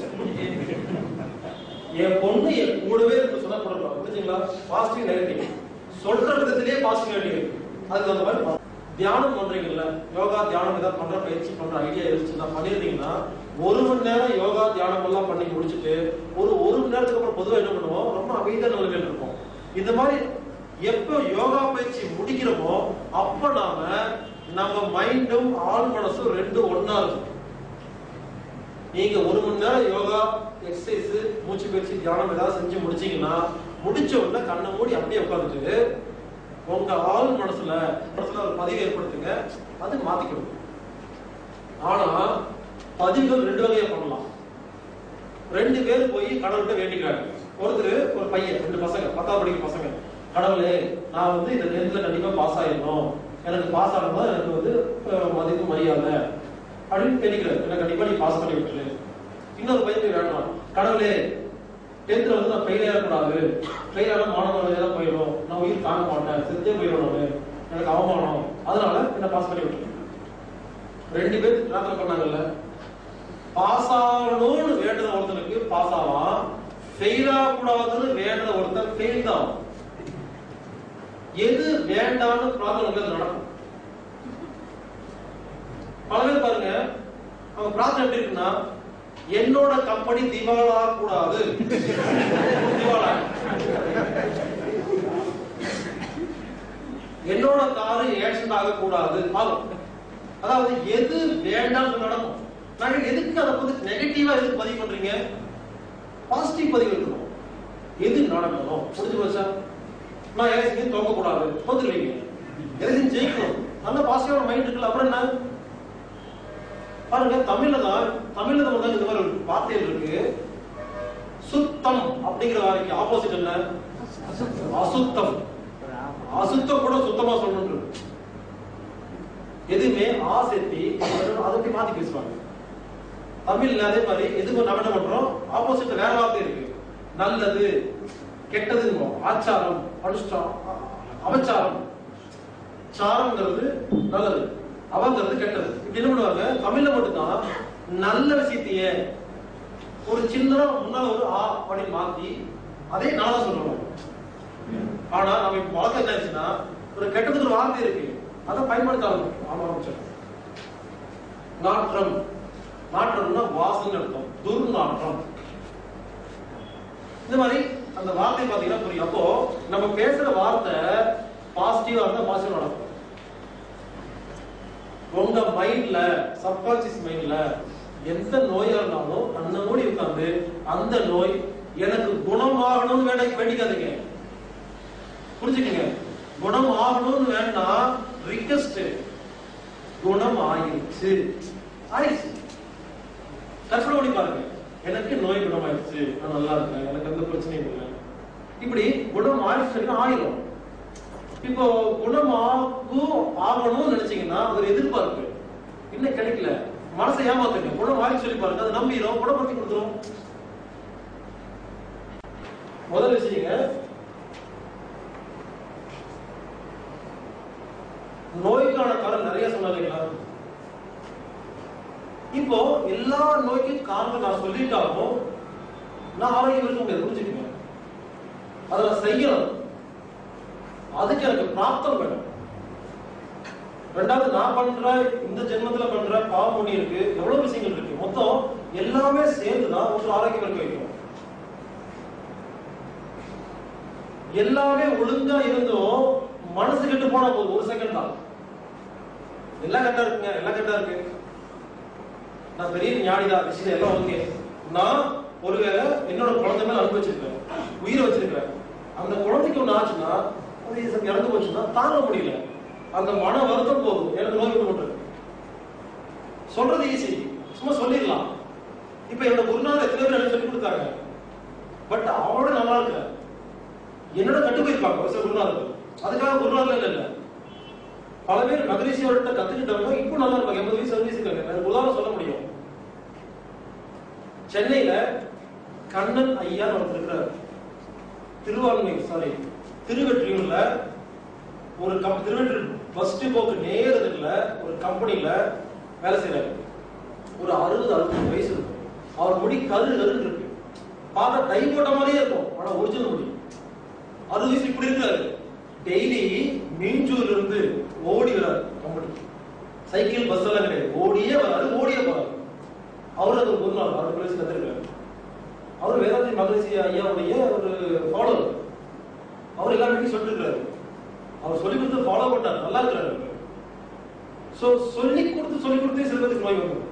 என் பொண்ணு என் கூடவே இருக்கு சொன்னா கொடுக்கலாம் புரிஞ்சுங்களா பாசிட்டிவ் நெகட்டிவ் சொல்ற விதத்திலேயே பாசிட்டிவ் நெகட்டிவ் அதுக்கு அந்த மாதிரி பா- தியானம் பண்றீங்கல்ல யோகா தியானம் ஏதாவது பண்ற பயிற்சி பண்ற ஐடியா இருந்துச்சுன்னா பண்ணிருந்தீங்கன்னா ஒரு மணி நேரம் யோகா தியானம் எல்லாம் பண்ணி முடிச்சுட்டு ஒரு ஒரு மணி நேரத்துக்கு அப்புறம் பொதுவா என்ன பண்ணுவோம் ரொம்ப அமைதியான நிலைமையில் இருப்போம் இந்த மாதிரி எப்ப யோகா பயிற்சி முடிக்கிறோமோ அப்ப நாம நம்ம மைண்டும் ஆள் மனசும் ரெண்டும் ஒண்ணா இருக்கும் நீங்க ஒரு மணி நேரம் யோகா எக்ஸசைஸ் மூச்சு பயிற்சி தியானம் ஏதாவது செஞ்சு முடிச்சீங்கன்னா முடிச்ச உடனே கண்ணை மூடி அப்படியே உட்காந்துட்டு உங்க ஆள் மனசுல மனசுல ஒரு பதிவு ஏற்படுத்துங்க அது மாத்திக்கணும் ஆனா பதிவுகள் ரெண்டு வகையா பண்ணலாம் ரெண்டு பேர் போய் கடவுள்கிட்ட வேண்டிக்கிறாங்க ஒருத்தர் ஒரு பையன் ரெண்டு பசங்க பத்தாவது படிக்கிற பசங்க கடவுளே நான் வந்து இந்த டென்த்ல கண்டிப்பா பாஸ் ஆயிடணும் எனக்கு பாஸ் ஆகணும் எனக்கு வந்து அஹ், மதிப்பு மரியாதை அப்படின்னு வேண்டிக்கிறாரு எனக்கு கண்டிப்பா நீ பாஸ் பண்ணி விட்டுரு இன்னொரு பையன் போய் வேண்டாம் கடவுளே டென்த்ல வந்து நான் ஃபெயில் ஆகக்கூடாது ஃபெயில் ஆன மாணவர்கள் தான் போயிடும் நான் உயிர் தாங்க மாட்டேன் செத்தே போயிடும் நானு எனக்கு அவமானம் அதனால என்ன பாஸ் பண்ணி விட்டுரு ரெண்டு பேர் பிரார்த்தனை பண்ணாங்கல்ல பாஸ் ஆகணும்னு வேண்டத ஒருத்தனுக்கு பாஸ் ஆவான் ஃபெயில் ஆகக்கூடாதுன்னு வேண்டத ஒருத்தன் ஃபெயில் தான் ஆவான். எது வேண்டான்னு பிரார்த்தனை நடக்கும் பல பேர் பாருங்க அவங்க பிரார்த்தனை எப்படி இருக்குன்னா என்னோட கம்பெனி திவாலா கூடாது திவாலா என்னோட காரு ஆக்சிடென்ட் ஆக கூடாது ஆகும் அதாவது எது வேண்டாம்னு நடக்கும் நாங்க எதுக்கு அதை வந்து நெகட்டிவா எதுக்கு பதிவு பண்றீங்க பாசிட்டிவ் பதிவு இருக்கணும் எது நடக்கணும் புரிஞ்சு போச்சா நான் எலெக்ஷன் தோக்க கூடாது தோத்துருவீங்க எலெக்ஷன் ஜெயிக்கணும் நல்ல பாசிட்டிவான மைண்ட் இருக்குல்ல அப்புறம் என்ன பாருங்க தமிழ்ல தான் தமிழ்ல தான் வந்து இந்த மாதிரி ஒரு வார்த்தைகள் இருக்கு சுத்தம் அப்படிங்கிற வார்த்தைக்கு ஆப்போசிட் என்ன அசுத்தம் அசுத்தம் கூட சுத்தமா சொல்லணும் எதுவுமே ஆ சேர்த்தி அதை எப்படி மாத்தி பேசுவாங்க தமிழ்ல அதே மாதிரி எதுவும் நம்ம என்ன பண்றோம் ஆப்போசிட் வேற வார்த்தை இருக்கு நல்லது கெட்டதுன்னு ஆச்சாரம் அனுஷ்டானம் அபச்சாரம் சாரம்ங்கிறது நல்லது அவங்கிறது கெட்டது இப்படி என்ன பண்ணுவாங்க தமிழ்ல மட்டும்தான் நல்ல விஷயத்தையே ஒரு சின்ன முன்னால ஒரு ஆ அப்படின்னு மாத்தி அதே நாளா சொல்லுவாங்க ஆனா நம்ம இப்ப வழக்கம் என்ன ஆச்சுன்னா ஒரு கெட்டதுக்கு ஒரு வார்த்தை இருக்கு அதை பயன்படுத்த ஆரம்பிச்சோம் ஆரம்பிச்சோம் நாற்றம் நாற்றம்னா வாசனை அர்த்தம் துர்நாற்றம் இந்த மாதிரி அந்த வார்த்தை பாத்தீங்கன்னா புரியும் அப்போ நம்ம பேசுற வார்த்தை பாசிட்டிவா இருந்தா பாசிட்டிவ் நடக்கும் உங்க மைண்ட்ல சப்கான்சியஸ் மைண்ட்ல எந்த நோயா இருந்தாலும் அந்த மூடி உட்கார்ந்து அந்த நோய் எனக்கு குணமாகணும்னு வேண்ட வேண்டிக்காதீங்க புரிஞ்சுக்கங்க குணம் ஆகணும்னு வேண்டாம் ரிக்வெஸ்ட் குணம் ஆயிடுச்சு ஆயிடுச்சு கற்பனை பண்ணி பாருங்க எனக்கு நோய் குணமாயிடுச்சு நான் நல்லா இருக்கேன் எனக்கு எந்த பிரச்சனையும் இல்லை இப்படி குணம் ஆயிடுச்சுன்னா ஆயிரும் இப்போ குணமாகும் ஆகணும்னு நினைச்சீங்கன்னா அது ஒரு எதிர்பார்ப்பு இன்னும் கிடைக்கல மனசை ஏமாத்துங்க குணம் ஆகி சொல்லி பாருங்க அது நம்பிடும் குணப்படுத்தி கொடுத்துரும் முதல் விஷயங்க நோய்க்கான காரணம் நிறைய சொன்னாங்களா இப்போ எல்லா நோய்க்கும் காரணம் நான் சொல்லிட்டாலும் நான் ஆரோக்கியம் இருக்க முடியாது புரிஞ்சுக்கங்க அதை நான் செய்யணும் அதுக்கு எனக்கு பிராப்தம் வேணும் ரெண்டாவது நான் பண்ற இந்த ஜென்மத்துல பண்ற பாவமணி இருக்கு எவ்வளவு விஷயங்கள் இருக்கு மொத்தம் எல்லாமே சேர்ந்து தான் ஒரு ஆரோக்கியம் இருக்க வைக்கும் எல்லாமே ஒழுங்கா இருந்தும் மனசு கெட்டு போனா போதும் ஒரு செகண்ட் தான் எல்லாம் கரெக்டா இருக்குங்க எல்லாம் கரெக்டா இருக்கு நான் பெரிய ஞானிதான் விஷயம் எல்லாம் ஓகே நான் ஒருவேளை என்னோட குழந்தை மேல அனுப்பி வச்சிருக்கேன் உயிரை வச்சிருக்கேன் அந்த குழந்தைக்கு ஒண்ணு ஆச்சுன்னா அது இது இறந்து போச்சுன்னா தாங்க முடியல அந்த மன வருத்தம் போதும் எனக்கு நோய் கொண்டு சொல்றது ஈஸி சும்மா சொல்லிடலாம் இப்ப என்னோட குருநாதர் எத்தனை பேர் எனக்கு சொல்லி கொடுத்தாங்க பட் அவரோட நல்லா இருக்க என்னோட கட்டு போயிருப்பாங்க ஒரு சில குருநாதர் அதுக்காக குருநாதர் இல்ல இல்ல பல பேர் மகரிஷியோட கத்துக்கிட்டவங்க இப்போ நல்லா இருப்பாங்க எண்பது வயசு அறுபது வயசு இருக்காங்க எனக்கு உதாரணம் சொல்ல முடியும் சென்னையில கண்ணன் ஐயா ஒருத்தர் இருக்கிறார் திருவான்மை சாரி திருவெற்றியூர்ல ஒரு கம் திருவெற்றி பஸ் டிப்போக்கு நேர் எதிரில் ஒரு கம்பெனில வேலை செய்யறாரு ஒரு அறுபது அறுபது வயசு இருக்கும் அவர் முடி கரு கருன்னு இருக்கு பார்த்தா டை போட்ட மாதிரியே இருக்கும் ஆனா ஒரிஜினல் முடி அறுபது வயசு இப்படி இருக்காரு டெய்லி மீஞ்சூர்ல இருந்து ஓடி வராரு கம்பெனி சைக்கிள் பஸ் எல்லாம் கிடையாது ஓடியே வராரு ஓடியே போறாரு அவரு அது ஒரு நாள் அவர் பிளேஸ் கத்திருக்காரு அவர் வேதாந்தி மகரிஷி ஐயாவுடைய ஒரு ஃபாலோவர் அவர் எல்லா வீட்டையும் சொல்லிருக்காரு அவர் சொல்லி கொடுத்து ஃபாலோ பண்ணார் நல்லா இருக்கிறாரு சோ சொல்லி கொடுத்து சொல்லி கொடுத்தே சில பேருக்கு நோய் வரும்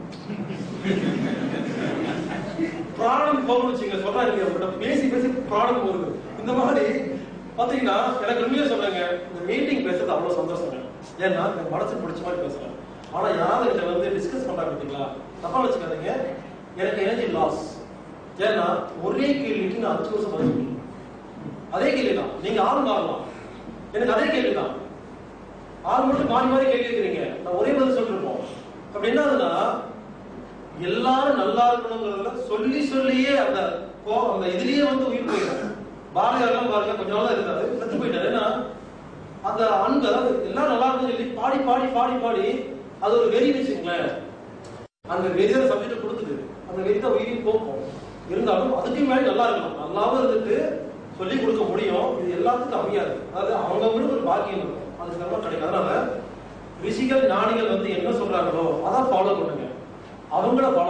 பிராணம் போகணும் வச்சுங்க சொல்றாங்க அவர்கிட்ட பேசி பேசி பிராணம் போகுது இந்த மாதிரி பாத்தீங்கன்னா எனக்கு உண்மையா சொல்றேங்க இந்த மீட்டிங் பேசுறது அவ்வளவு சந்தோஷங்க ஏன்னா எனக்கு மனசு பிடிச்ச மாதிரி பேசுறேன் ஆனா யாராவது இதை வந்து டிஸ்கஸ் பண்றாங்க பாத்தீங்களா தப்பா வச்சுக்காதீங்க எனக்கு எனர்ஜி லாஸ் ஏன்னா ஒரே கேள்விக்கு நான் அஞ்சு வருஷம் பதில் சொல்லணும். அதே கேள்விதான் நீங்க ஆள் மாறலாம் எனக்கு அதே கேள்விதான் ஆள் மட்டும் மாறி மாறி கேள்வி கேட்கிறீங்க நான் ஒரே பதில் சொல்லிருப்போம் அப்படி என்ன ஆகுதுன்னா எல்லாரும் நல்லா இருக்கணுங்கிறதுல சொல்லி சொல்லியே அந்த கோ- அந்த இதுலயே வந்து உயிர் போயிடும் பாரதியாரெல்லாம் பாருங்க கொஞ்ச நாள் தான் இருந்தாரு செத்து போயிட்டாரு ஏன்னா அந்த அன்பு அதாவது எல்லாரும் நல்லா இருக்கணும்னு சொல்லி பாடி பாடி பாடி பாடி அது ஒரு வெறி வச்சுங்களேன் அந்த வெறியான சப்ஜெக்ட் கொடுக்குது அந்த வெறி தான் உயிரையும் போக்கும் இருந்தாலும் அதுக்கு மேலே நல்லா இருக்கணும் நல்லாவும் இருந்துட்டு சொல்லி கொடுக்க முடியும் இது எல்லாத்துக்கும் அமையாது அதாவது அவங்கவுங்களுக்கு ஒரு பாக்கியம் இருக்கும் அது நம்ம கிடைக்கும் அதனால ரிஷிகள் ஞானிகள் வந்து என்ன சொல்றாங்களோ அதான் ஃபாலோ பண்ணுங்க அவங்கள ஃபாலோ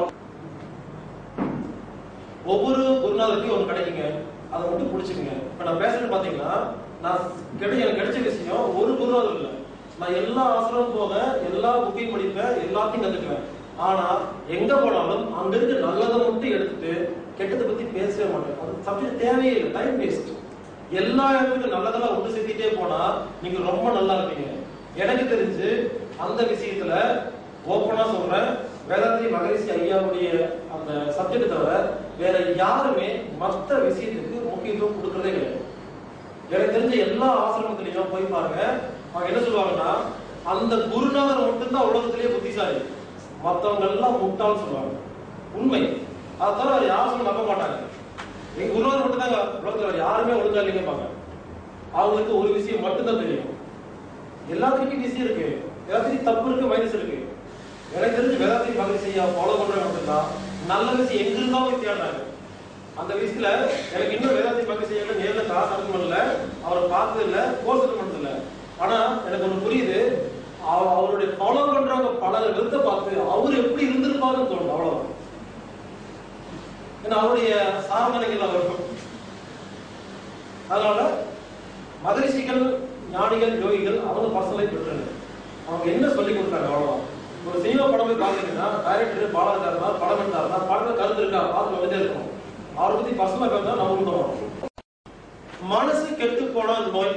ஒவ்வொரு குருநாதருக்கும் ஒன்று கிடைக்குங்க அதை மட்டும் பிடிச்சிக்கங்க இப்ப நான் பேசுறது பாத்தீங்கன்னா நான் கிடை எனக்கு கிடைச்ச விஷயம் ஒரு குருநாதர் இல்லை நான் எல்லா ஆசிரமும் போக எல்லா புக்கையும் படிப்பேன் எல்லாத்தையும் கத்துக்குவேன் ஆனா எங்க போனாலும் அங்க இருக்க நல்லதை மட்டும் எடுத்துட்டு கெட்டதை பத்தி பேசவே மாட்டேன் அது சப்ஜெக்ட் தேவையே இல்லை டைம் வேஸ்ட் எல்லா இடத்துக்கும் நல்லதெல்லாம் ஒன்று சேர்த்திட்டே போனா நீங்க ரொம்ப நல்லா இருப்பீங்க எனக்கு தெரிஞ்சு அந்த விஷயத்துல ஓப்பனா சொல்றேன் வேதாந்தி மகரிஷி ஐயாவுடைய அந்த சப்ஜெக்ட் தவிர வேற யாருமே மத்த விஷயத்துக்கு முக்கியத்துவம் கொடுக்கறதே கிடையாது எனக்கு தெரிஞ்ச எல்லா ஆசிரமத்திலையும் போய் பாருங்க அவங்க என்ன சொல்லுவாங்கன்னா அந்த குருநாதர் மட்டும்தான் உலகத்திலேயே புத்திசாலி மத்தவங்க எல்லாம் முட்டாள்னு சொல்லுவாங்க உண்மை அதை தவிர வேற யாரும் சொல்ல நம்ப மாட்டாங்க எங்க குருநாதர் மட்டும் தாங்க உலகத்துல வேற யாருமே ஒழுங்கா இல்லைங்க அவங்களுக்கு ஒரு விஷயம் மட்டும்தான் தெரியும் எல்லாத்துக்கும் விஷயம் இருக்கு எல்லாத்துக்கும் தப்பு இருக்கு மைனஸ் இருக்கு எனக்கு தெரிஞ்சு வேதாந்தி மகரிஷி ஐயா ஃபாலோ பண்றவங்க மட்டும்தான் நல்ல விஷயம் எங்க இருந்தாலும் போய் தேடுறாங்க அந்த விஷயத்துல எனக்கு இன்னும் வேதாந்தி மகரிஷி ஐயா நேர்ல கிளாஸ் அட்டன் பண்ணல அவரை பார்த்தது இல்ல கோர்ஸ் அட்டன் பண்ணது இல்ல ஆனா எனக்கு ஒண்ணு புரியுது அவ- அவருடைய ஃபாலோ பண்றவங்க பல விருத்த பார்த்து அவர் எப்படி இருந்திருப்பாருன்னு தோணுது அவ்வளவுதான் ஏன்னா அவருடைய சாதனைகள் அவர் அதனால மகரிஷிகள் ஞானிகள் யோகிகள் அவங்க பர்சனலை பெற்றாங்க அவங்க என்ன சொல்லி கொடுத்தாங்க அவ்வளவுதான் ஒரு சினிமா படம் போய் பாத்தீங்கன்னா டைரக்டர் பாலாஜா இருந்தா படம் எடுத்தாருன்னா படத்துல கருத்து இருக்கா பார்த்து வந்துட்டே இருக்கும் அவரை பத்தி பர்சனலா பேசினா நம்ம உண்டு மனசு கெட்டு போனா நோய்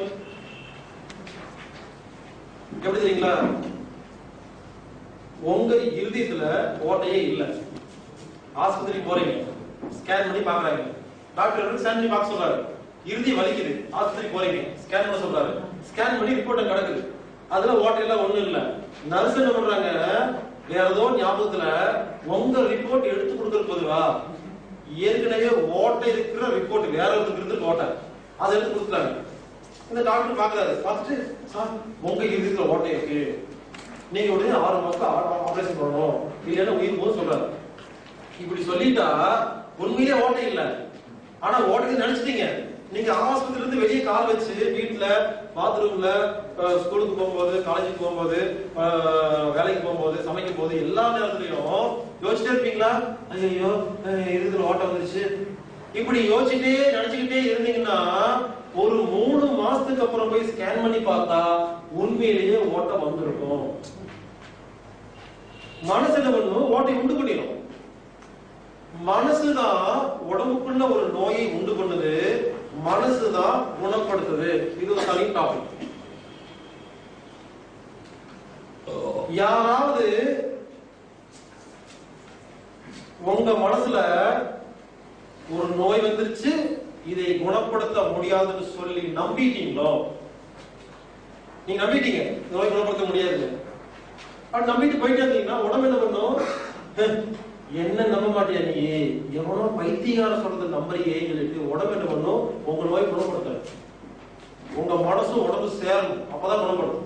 எப்படி தெரியுங்களா உங்க இருதயத்துல ஓட்டையே இல்ல ஆஸ்பத்திரி போறீங்க ஸ்கேன் பண்ணி பாக்குறாங்க டாக்டர் ஸ்கேன் பண்ணி பார்க்க சொல்றாரு இறுதி வலிக்குது ஆஸ்பத்திரி போறீங்க ஸ்கேன் பண்ண சொல்றாரு ஸ்கேன் பண்ணி ரிப்போர்ட் கிடக்குது அதுல ஓட்டையெல்லாம் ஒண்ணும் இல்ல நர்ஸ் என்ன பண்றாங்க வேற ஏதோ ஞாபகத்துல உங்க ரிப்போர்ட் எடுத்து கொடுக்கறது பொதுவா ஏற்கனவே ஓட்டை இருக்கிற ரிப்போர்ட் வேற ஒருத்தருக்கு இருந்து ஓட்டை அதை எடுத்து கொடுத்துட்டாங்க இந்த டாக்டர் பாக்குறாரு பார்த்துட்டு சார் உங்க இருக்கிற ஓட்டை இருக்கு நீங்க உடனே ஆறு மாசம் ஆபரேஷன் பண்ணணும் இல்லைன்னா உயிர் போது சொல்றாரு இப்படி சொல்லிட்டா உண்மையிலே ஓட்டை இல்ல ஆனா ஓட்டைக்கு நினைச்சிட்டீங்க நீங்க ஆஸ்பத்திரில இருந்து வெளியே கால் வச்சு வீட்டுல பாத்ரூம்ல ஸ்கூலுக்கு போகும்போது காலேஜுக்கு போகும்போது அஹ், வேலைக்கு போகும்போது சமைக்கும் போது எல்லா நேரத்துலயும் யோசிச்சுட்டே இருப்பீங்களா ஐயோ இதுல ஓட்டம் வந்துருச்சு இப்படி யோசிச்சுட்டே நினைச்சுக்கிட்டே இருந்தீங்கன்னா ஒரு மூணு மாசத்துக்கு அப்புறம் போய் ஸ்கேன் பண்ணி பார்த்தா உண்மையிலேயே ஓட்டம் வந்திருக்கும் மனசு என்ன பண்ணும் ஓட்டை உண்டு பண்ணிடும் மனசுதான் உடம்புக்குள்ள ஒரு நோயை உண்டு பண்ணுது மனசுதான் குணப்படுத்துது இது ஒரு தனி டாபிக் யாராவது உங்க மனசுல ஒரு நோய் வந்துருச்சு இதை குணப்படுத்த முடியாதுன்னு சொல்லி நம்பிட்டீங்களோ நீங்க நம்பிட்டீங்க இந்த நோய் குணப்படுத்த முடியாது அப்படி நம்பிட்டு போயிட்டே இருந்தீங்கன்னா உடம்பு என்ன பண்ணும் "ஹ், என்ன நம்ப மாட்டியா நீ எவனோ பைத்தியகார சொல்றத நம்புறியே சொல்லிட்டு உடம்பு என்ன பண்ணும் உங்க நோய் குணப்படுத்த உங்க மனசும் உடம்பு சேரணும் அப்பதான் குணப்படும்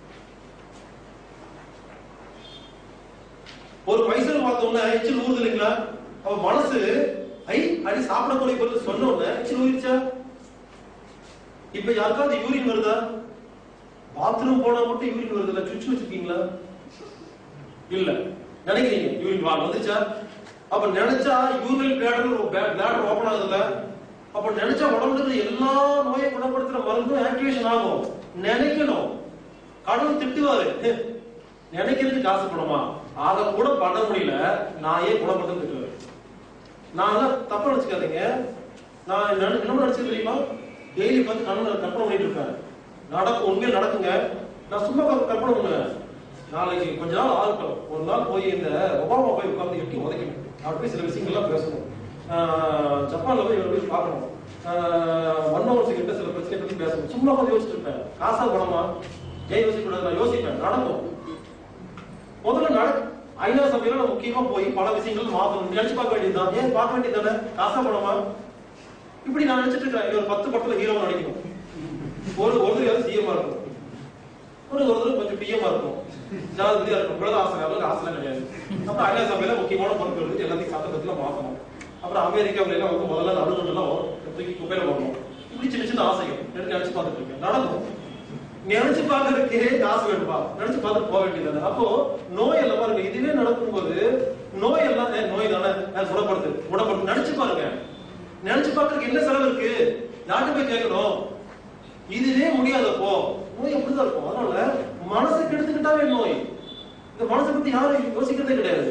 ஒரு பைசல் பார்த்த உடனே எச்சில் ஊறுது இல்லைங்களா அவ மனசு ஐ அடி சாப்பிடக்கூடிய பொருள் சொன்ன உடனே எச்சில் ஊறிச்சா இப்ப யாருக்காவது யூரின் வருதா பாத்ரூம் போனா மட்டும் யூரின் வருதுல்ல சுவிட்ச் வச்சிருக்கீங்களா இல்ல நினைக்கிறீங்க யூரின் வால் வந்துச்சா அப்ப நினைச்சா யூரின் பிளாடர் பிளாடர் ஓபன் ஆகுதுல்ல அப்ப நினைச்சா உடம்புல இருக்கிற எல்லா நோயை குணப்படுத்துற மருந்தும் ஆக்டிவேஷன் ஆகும் நினைக்கணும் கடவுள் திட்டுவாரு "ஹே, நினைக்கிறதுக்கு காசு பணமா அதை கூட பண்ண முடியல நான் ஏன் குணப்படுத்த திட்டுவாரு நான் எல்லாம் தப்பா நினைச்சுக்காதீங்க நான் என்ன என்ன நினைச்சு தெரியுமா டெய்லி பார்த்து கண்ணு கற்பனை பண்ணிட்டு இருப்பேன் நடக்கும் உண்மையில் நடக்குங்க நான் சும்மா உட்கார்ந்து கற்பனை பண்ணுவேன் நாளைக்கு கொஞ்ச நாள் ஆகட்டும் ஒரு நாள் போய் இந்த ஒபாமா போய் உட்கார்ந்து எட்டி உதைக்கணும் அவர் போய் சில விஷயங்கள்லாம் பேசணும் ஆஹ் ஜப்பான்ல போய் இவரை போய் பார்க்கணும் ஆஹ் மன்மோகன் சிங் கிட்ட சில பிரச்சனை பத்தி பேசணும் சும்மா உட்கார்ந்து யோசிச்சுட்டு இருப்பேன் காசா பணமா ஏன் யோசிக்க கூடாது நான் யோசிப்பேன் நடக்கும் முதல்ல நட ஐநா சபையில நம்ம முக்கியமா போய் பல விஷயங்கள் மாத்தணும் நினைச்சு பார்க்க வேண்டியதுதான் ஏன் பார்க்க வேண்டியது தானே காசா பணமா இப்படி நான் நினைச்சிட்டு இருக்கேன் இங்க ஒரு பத்து படத்துல ஹீரோ நடிக்கணும் ஒரு ஒருத்தர் சிஎம்மா இருக்கும் ஒரு ஒருத்தர் கொஞ்சம் பிஎம்மா இருக்கும் ஜனாதிபதியா இருக்கும் இவ்வளவு ஆசை அவங்களுக்கு ஆசைலாம் கிடையாது அப்புறம் ஐநா சபையில முக்கியமான பொறுப்பு இருக்கு எல்லாத்தையும் சட்டத்துல மாத்தணும் அப்புறம் அமெரிக்காவுல எல்லாம் வந்து முதல்ல நடுநடுலாம் தூக்கி குப்பையில போடணும் இப்படி சின்ன சின்ன ஆசைகள் எனக்கு நினைச்சு பார்த்துட்டு இருக்கேன் நடக்கும் நினைச்சு பார்க்கறதுக்கே காசு வேணுமா நினைச்சு பார்த்துட்டு போக வேண்டியது அப்போ நோய் எல்லாம் பாருங்க இதுவே நடக்கும்போது நோய் எல்லாம் ஏ, நோய் தானே ஏ, குணப்படுத்து குணப்படுத்து நினைச்சு பாருங்க நினைச்சு பார்க்கறதுக்கு என்ன செலவு இருக்கு யார்கிட்ட போய் கேட்கணும் இதுவே முடியாதப்போ நோய் அப்படிதான் இருக்கும் அதனால மனசுக்கு எடுத்துக்கிட்டாவே நோய் இந்த மனசை பத்தி யாரும் யோசிக்கிறதே கிடையாது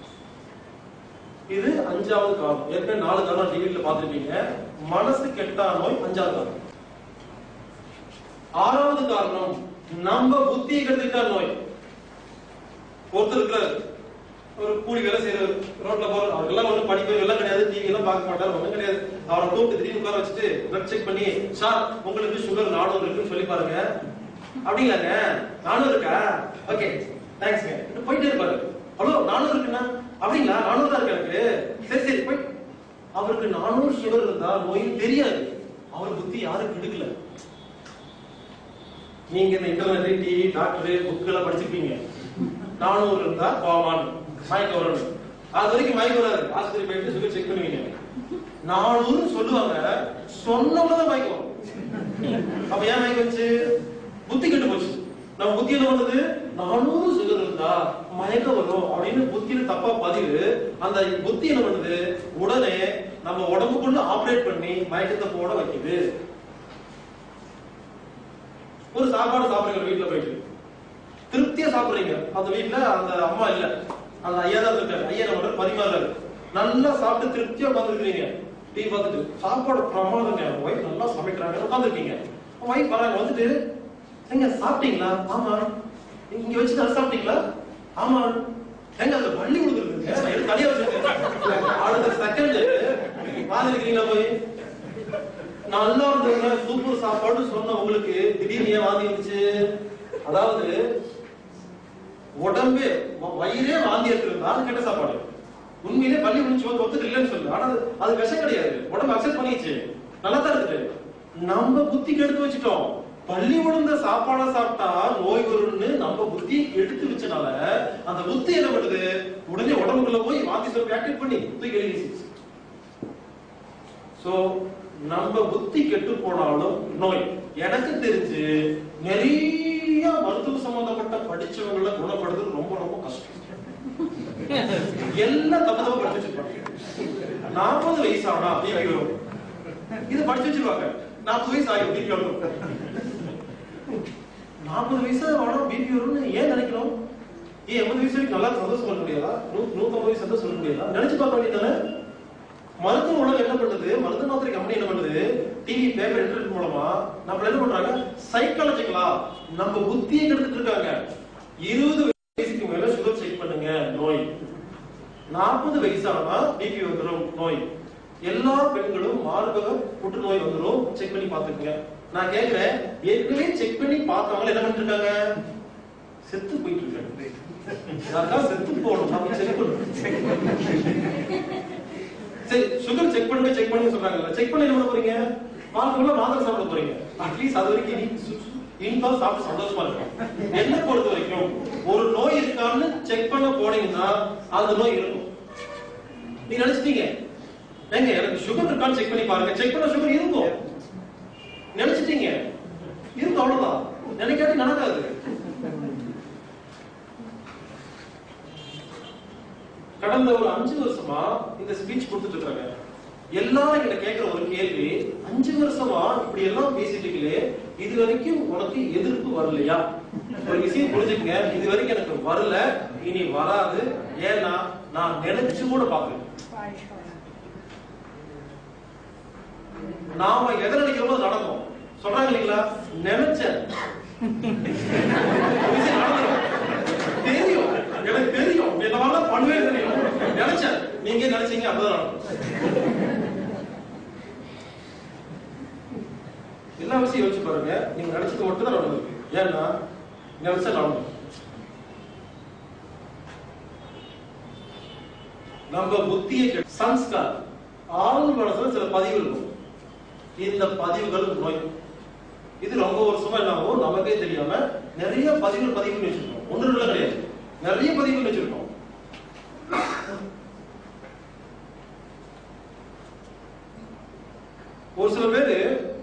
இது அஞ்சாவது காரணம் ஏற்கனவே நாலு காரணம் டிவில பார்த்திருப்பீங்க மனசு கெட்டா நோய் அஞ்சாவது காரணம் ஆறாவது காரணம் நம்ம புத்தியை கெடுத்துக்கிட்டா நோய் ஒருத்தர் இருக்கிறார் ஒரு கூலி வேலை செய்யற ரோட்ல போற அவருக்கெல்லாம் ஒன்றும் படிப்பு எல்லாம் கிடையாது டிவி எல்லாம் பார்க்க மாட்டாரு ஒண்ணும் கிடையாது அவரை கூப்பிட்டு திடீர்னு உட்கார வச்சுட்டு பிளட் செக் பண்ணி சார் உங்களுக்கு சுகர் நானூறு இருக்குன்னு சொல்லி பாருங்க அப்படிங்களாங்க நானூறு இருக்கா ஓகே தேங்க்ஸ்ங்க போயிட்டே இருப்பாரு ஹலோ நானூறு இருக்குண்ணா அப்படிங்களா நானூறு தான் இருக்கு எனக்கு சரி சரி போய் அவருக்கு நானூறு சுகர் இருந்தா நோயும் தெரியாது அவர் புத்தி யாரும் கெடுக்கல நீங்க இந்த இன்டர்நெட் டிவி டாக்டர் புக் எல்லாம் படிச்சிருப்பீங்க நானூறு இருந்தா கோமான் மயக்கம் வரணும் அது வரைக்கும் மயக்கம் வராது ஆஸ்பத்திரி போயிட்டு சுகர் செக் பண்ணுவீங்க நானூறு சொல்லுவாங்க சொன்னவங்கதான் மயக்கம் வரும். அப்ப ஏன் மயக்கம் வந்துச்சு புத்தி கெட்டு போச்சு நம்ம புத்தி என்ன பண்ணுது நானூறு சுகர் இருந்தா மயக்கம் வரும் அப்படின்னு புத்தியில தப்பா பதிவு அந்த புத்தி என்ன பண்ணுது உடனே நம்ம உடம்புக்குள்ள ஆபரேட் பண்ணி மயக்கத்தை போட வைக்குது ஒரு சாப்பாடு சாப்பிடுறீங்க வீட்டுல போயிட்டு திருப்தியா சாப்பிடுறீங்க அந்த வீட்டுல அந்த அம்மா இல்ல அந்த ஐயா தான் இருக்காரு ஐயா நம்ம பரிமாறாரு நல்லா சாப்பிட்டு திருப்தியா உட்காந்துருக்கீங்க டீ பார்த்துட்டு சாப்பாடு பிரமாதங்க ஒய்ஃப் நல்லா சமைக்கிறாங்க உட்காந்துருக்கீங்க ஒய்ஃப் வராங்க வந்துட்டு எங்க சாப்பிட்டீங்களா ஆமா இங்க வச்சு நல்லா சாப்பிட்டீங்களா ஆமா எங்க அந்த பள்ளி கொடுக்குறதுங்க நான் எடுத்து தனியா வச்சிருக்கேன் அடுத்த செகண்ட் வாங்கிருக்கீங்களா போய் நல்லா இருந்ததுங்க சூப்பர் சாப்பாடு சொன்ன உங்களுக்கு திடீர்னு ஏன் வாந்தி வந்துச்சு அதாவது உடம்பே வ- வயிறே வாந்தி எடுத்திருந்தா அது கெட்ட சாப்பாடு உண்மையிலே பள்ளி முடிச்சு வந்து ஒத்துக்கு இல்லைன்னு சொல்லு ஆனா அது- அது விஷம் கிடையாது உடம்பு அக்செப்ட் பண்ணிச்சு நல்லா தான் இருக்குது நம்ம புத்தி கெடுத்து வச்சுட்டோம் பள்ளி உணர்ந்த சாப்பாடை சாப்பிட்டா நோய் வரும்னு நம்ம புத்தி எடுத்து வச்சனால அந்த புத்தி என்ன பண்ணுது உடனே உடம்புக்குள்ள போய் வாந்தி சொல்லி ஆக்டிவ் பண்ணி தூக்கி எழுதி சோ நம்ம புத்தி கெட்டு போனாலும் நோய் எனக்கு தெரிஞ்சு நிறைய மருத்துவ சம்பந்தப்பட்ட படிச்சவங்கள குணப்படுத்துறது ரொம்ப ரொம்ப கஷ்டம் எல்லாம் தப்பு தப்பு படிச்சு வச்சிருப்பாங்க நாற்பது வயசு ஆனா பிபி வரும் இது படிச்சு வச்சிருவாங்க நாற்பது வயசு ஆகி பிபி வரும் நாற்பது வயசு ஆனா பிபி வரும்னு ஏன் நினைக்கிறோம் ஏன் எண்பது வயசு வரைக்கும் நல்லா சந்தோஷம் சொல்ல முடியாதா நூ- நூத்தம்பது வயசு சந்தோஷம் சொல்ல முடியாதா நினைச்சு பார்க்க வேண்டியதானே மருத்துவ உலகம் என்ன பண்ணுது மருந்து மாத்திரை கம்பெனி என்ன பண்ணுது டிவி பேப்பர் இன்டர்நெட் மூலமா நம்ம என்ன பண்றாங்க சைக்காலஜிக்கலா நம்ம புத்தியை கெடுத்துட்டு இருக்காங்க இருபது வயசுக்கு மேல சுகர் செக் பண்ணுங்க நோய் நாற்பது வயசானா பிபி வந்துடும் நோய் எல்லா பெண்களும் மார்பக புற்றுநோய் வந்துடும் செக் பண்ணி பாத்துக்கங்க நான் கேக்குறேன் ஏற்கனவே செக் பண்ணி பார்த்தவங்க என்ன பண்ணிட்டு இருக்காங்க செத்து போயிட்டு இருக்காங்க யாருக்கா செத்து போகணும் நம்ம செக் பண்ணணும் சரி சுகர் செக் பண்ணுங்க செக் பண்ணுங்க சொல்றாங்கல்ல செக் பண்ணி என்ன பண்ண போறீங்க பால்குள்ள மாத்திரை சாப்பிட போறீங்க அட்லீஸ்ட் அது வரைக்கும் இனி சு- சு- இன்பா சாப்பிட்டு சந்தோஷமா இருக்கும் என்ன பொறுத்த வரைக்கும் ஒரு நோய் இருக்கான்னு செக் பண்ண போனீங்கன்னா அந்த நோய் இருக்கும் நீங்க நினைச்சிட்டீங்க ஏங்க எனக்கு சுகர் இருக்கான்னு செக் பண்ணி பாருங்க செக் பண்ண சுகர் இருக்கும் நினைச்சிட்டீங்க இருக்கும் அவ்வளவுதான் நினைக்காட்டி நடக்காது கடந்த ஒரு அஞ்சு வருஷமா இந்த ஸ்பீச் கொடுத்துட்டு இருக்காங்க எல்லாரும் கிட்ட கேட்கிற ஒரு கேள்வி அஞ்சு வருஷமா இப்படி எல்லாம் பேசிட்டு இருக்கீங்களே இது வரைக்கும் உனக்கு எதிர்ப்பு வரலையா ஒரு விஷயம் புரிஞ்சுக்கங்க இது வரைக்கும் எனக்கு வரல இனி வராது ஏன்னா நான் நினைச்சு கூட பார்க்கல நாம எதை நினைக்கிறோமோ அது நடக்கும் சொல்றாங்க இல்லைங்களா நினைச்சேன் ஒரு விஷயம் நடந்துரும். தெரியும் எனக்கு தெரியும் என்னால பண்ணவே தெரியும் நினைச்சேன் நீங்க நினைச்சீங்க அப்பதான் நடக்கும் எல்லா விஷயம் யோசிச்சு பாருங்க நீங்க நினைச்சது மட்டும் தான் நடந்திருக்கு ஏன்னா நினைச்சா நடக்கும் நம்ம புத்தியை கெ- சன்ஸ்கார் ஆழ்ந்த மனசுல சில பதிவுகள் இருக்கும் இந்த பதிவுகள் நோய் இது ரொம்ப வருஷமா என்ன ஆகும் நமக்கே தெரியாம நிறைய பதிவுகள் பதிவு பண்ணி வச்சிருக்கோம் ஒன்று ரெண்டு கிடையாது நிறைய பதிவு பண்ணி வச்சிருக்கோம் ஒரு சில பேரு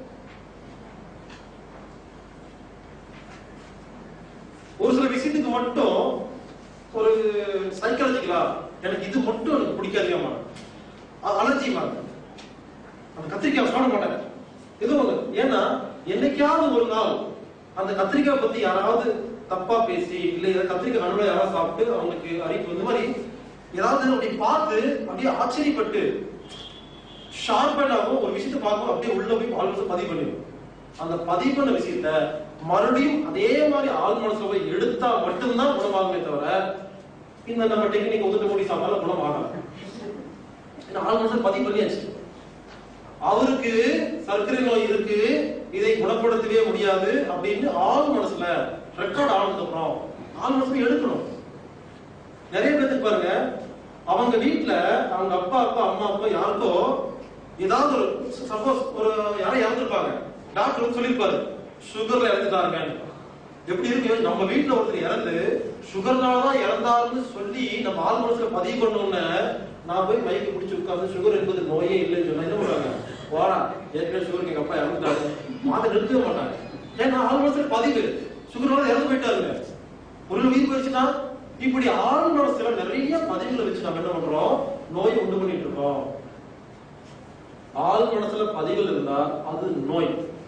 ஒரு சில விஷயத்துக்கு மட்டும் ஒரு சைக்காலஜிக்கலா எனக்கு இது மட்டும் எனக்கு பிடிக்காதுமா அலர்ஜிமா அந்த கத்திரிக்காய் சாப்பிட மாட்டாங்க ஏதோ ஒண்ணு ஏன்னா என்னைக்காவது ஒரு நாள் அந்த கத்திரிக்காய் பத்தி யாராவது தப்பா பேசி இல்ல ஏதாவது கத்திரிக்காய் நடுவில் யாராவது சாப்பிட்டு அவங்களுக்கு அறிவு இந்த மாதிரி ஏதாவது அப்படி பார்த்து அப்படியே ஆச்சரியப்பட்டு ஷார்பனாகவும் ஒரு விஷயத்தை பார்க்கும் அப்படியே உள்ள போய் ஆள் மனசு பதிவு பண்ணிடும் அந்த பதிவு பண்ண விஷயத்த மறுபடியும் அதே மாதிரி ஆள் மனசுல போய் எடுத்தா மட்டும்தான் குணமாகுமே தவிர இந்த நம்ம டெக்னிக் ஒதுக்க மூடி சாப்பிட்டாலும் குணமாகலாம் ஏன்னா ஆள் மனசுல பதிவு பண்ணியாச்சு அவருக்கு சர்க்கரை நோய் இருக்கு இதை குணப்படுத்தவே முடியாது அப்படின்னு ஆள் மனசுல ரெக்கார்ட் ஆனதுக்கு அப்புறம் ஆள் மனசுல எடுக்கணும் நிறைய பேத்துக்கு பாருங்க அவங்க வீட்ல அவங்க அப்பா அப்பா அம்மா அப்பா யாருக்கோ ஏதாவது ஒரு சப்போஸ் ஒரு யாரோ இறந்துருப்பாங்க டாக்டர் வந்து சொல்லியிருப்பாரு சுகர்ல இறந்துட்டாருங்க எப்படி இருக்கு நம்ம வீட்ல ஒருத்தர் இறந்து சுகர்னால தான் இறந்தாருன்னு சொல்லி நம்ம ஆள் மனசுல பதிவு பண்ணோம்னு நான் போய் மைக்கு பிடிச்சி உட்கார்ந்து சுகர் என்பது நோயே இல்லைன்னு சொன்னா என்ன பண்ணுவாங்க வாடா ஏற்கனவே சுகருக்கு எங்க அப்பா இறந்துட்டாரு மாத்த நிறுத்தவே மாட்டாங்க ஏன்னா ஆள் மனசுல பதிவு சுகர்னால இறந்து போயிட்டாருங்க ஒரு உயிர் போயிடுச்சுன்னா இப்படி ஆள் மனசுல நிறைய பதிவுகளை வச்சு நம்ம என்ன பண்றோம் நோய் உண்டு பண்ணிட்டு இருக்கோம் ஆள் மனசுல பதிவுகள் இருந்தா அது நோய்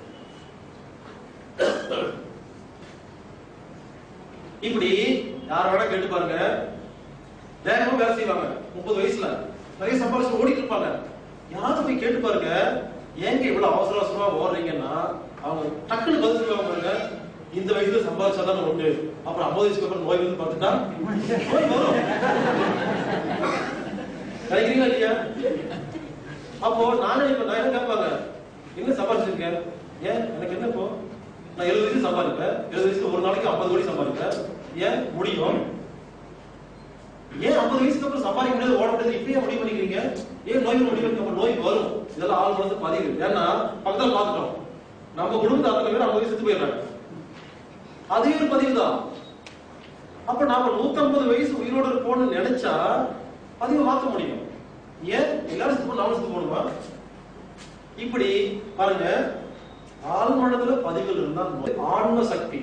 இப்படி யார வேணா கேட்டு பாருங்க வேகமா வேலை செய்வாங்க முப்பது வயசுல நிறைய சம்பாதிச்சு ஓடிட்டு இருப்பாங்க யாராவது போய் கேட்டு பாருங்க ஏங்க இவ்வளவு அவசர அவசரமா ஓடுறீங்கன்னா அவங்க டக்குன்னு பதில் சொல்லுவாங்க பாருங்க இந்த வயசுல சம்பாதிச்சாதான் உண்டு அப்புறம் ஐம்பது வயசுக்கு அப்புறம் நோய் வந்து பார்த்துட்டா நோய் வரும் கிடைக்கிறீங்களா இல்லையா அப்போ நானே இப்ப நான் என்ன கேட்பாங்க என்ன சம்பாதிச்சிருக்கேன் ஏன் எனக்கு என்ன இப்போ நான் எழுபது வயசு சம்பாதிப்பேன் எழுபது வயசுல ஒரு நாளைக்கு ஐம்பது கோடி சம்பாதிப்பேன் ஏன் முடியும் ஏன் ஐம்பது வயசுக்கு அப்புறம் சம்பாதிக்க முடியாது ஓட முடியாது இப்பயே முடிவு பண்ணிக்கிறீங்க ஏன் நோய் வரும் முடிவு நம்ம நோய் வரும் இதெல்லாம் ஆள் மனசு பதிவு ஏன்னா பக்கத்துல பார்த்துட்டோம் நம்ம குடும்பத்தை அத்தனை பேர் ஐம்பது வயசு செத்து போயிடுறாங்க அதே ஒரு பதிவு தான் அப்ப நாம 150 வயசு உயிரோட இருப்போம்னு நினைச்சா பதிவை மாத்த முடியும் ஏன் எல்லாரும் செத்து நாம செத்து போகணுமா இப்படி பாருங்க ஆழ்மனதுல பதிவுகள் இருந்தா நோய். ஆன்ம சக்தி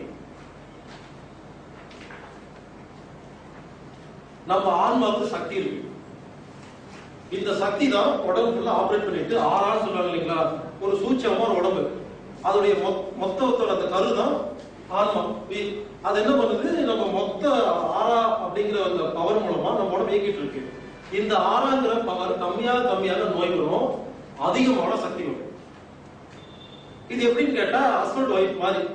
நம்ம ஆன்மாவுக்கு சக்தி இருக்கு இந்த சக்தி தான் உடம்பு ஃபுல்லா ஆபரேட் பண்ணிட்டு ஆறான்னு சொல்றாங்க இல்லைங்களா ஒரு சூட்சமா ஒரு உடம்பு அதோடைய மொத்- மொத்தத்தோட அந்த கரு தான் ஆன்மா வி- அது என்ன பண்ணுது நம்ம மொத்த ஆறா அப்படிங்கிற அந்த பவர் மூலமா நம்ம உடம்பு இயக்கிட்டு இருக்கு இந்த ஆறாங்கிற பவர் கம்மியாக கம்மியாக நோய் வரும் அதிகமான சக்தி வரும் இது எப்படின்னு கேட்டா ஹஸ்பண்ட் ஒய்ஃப் மாதிரி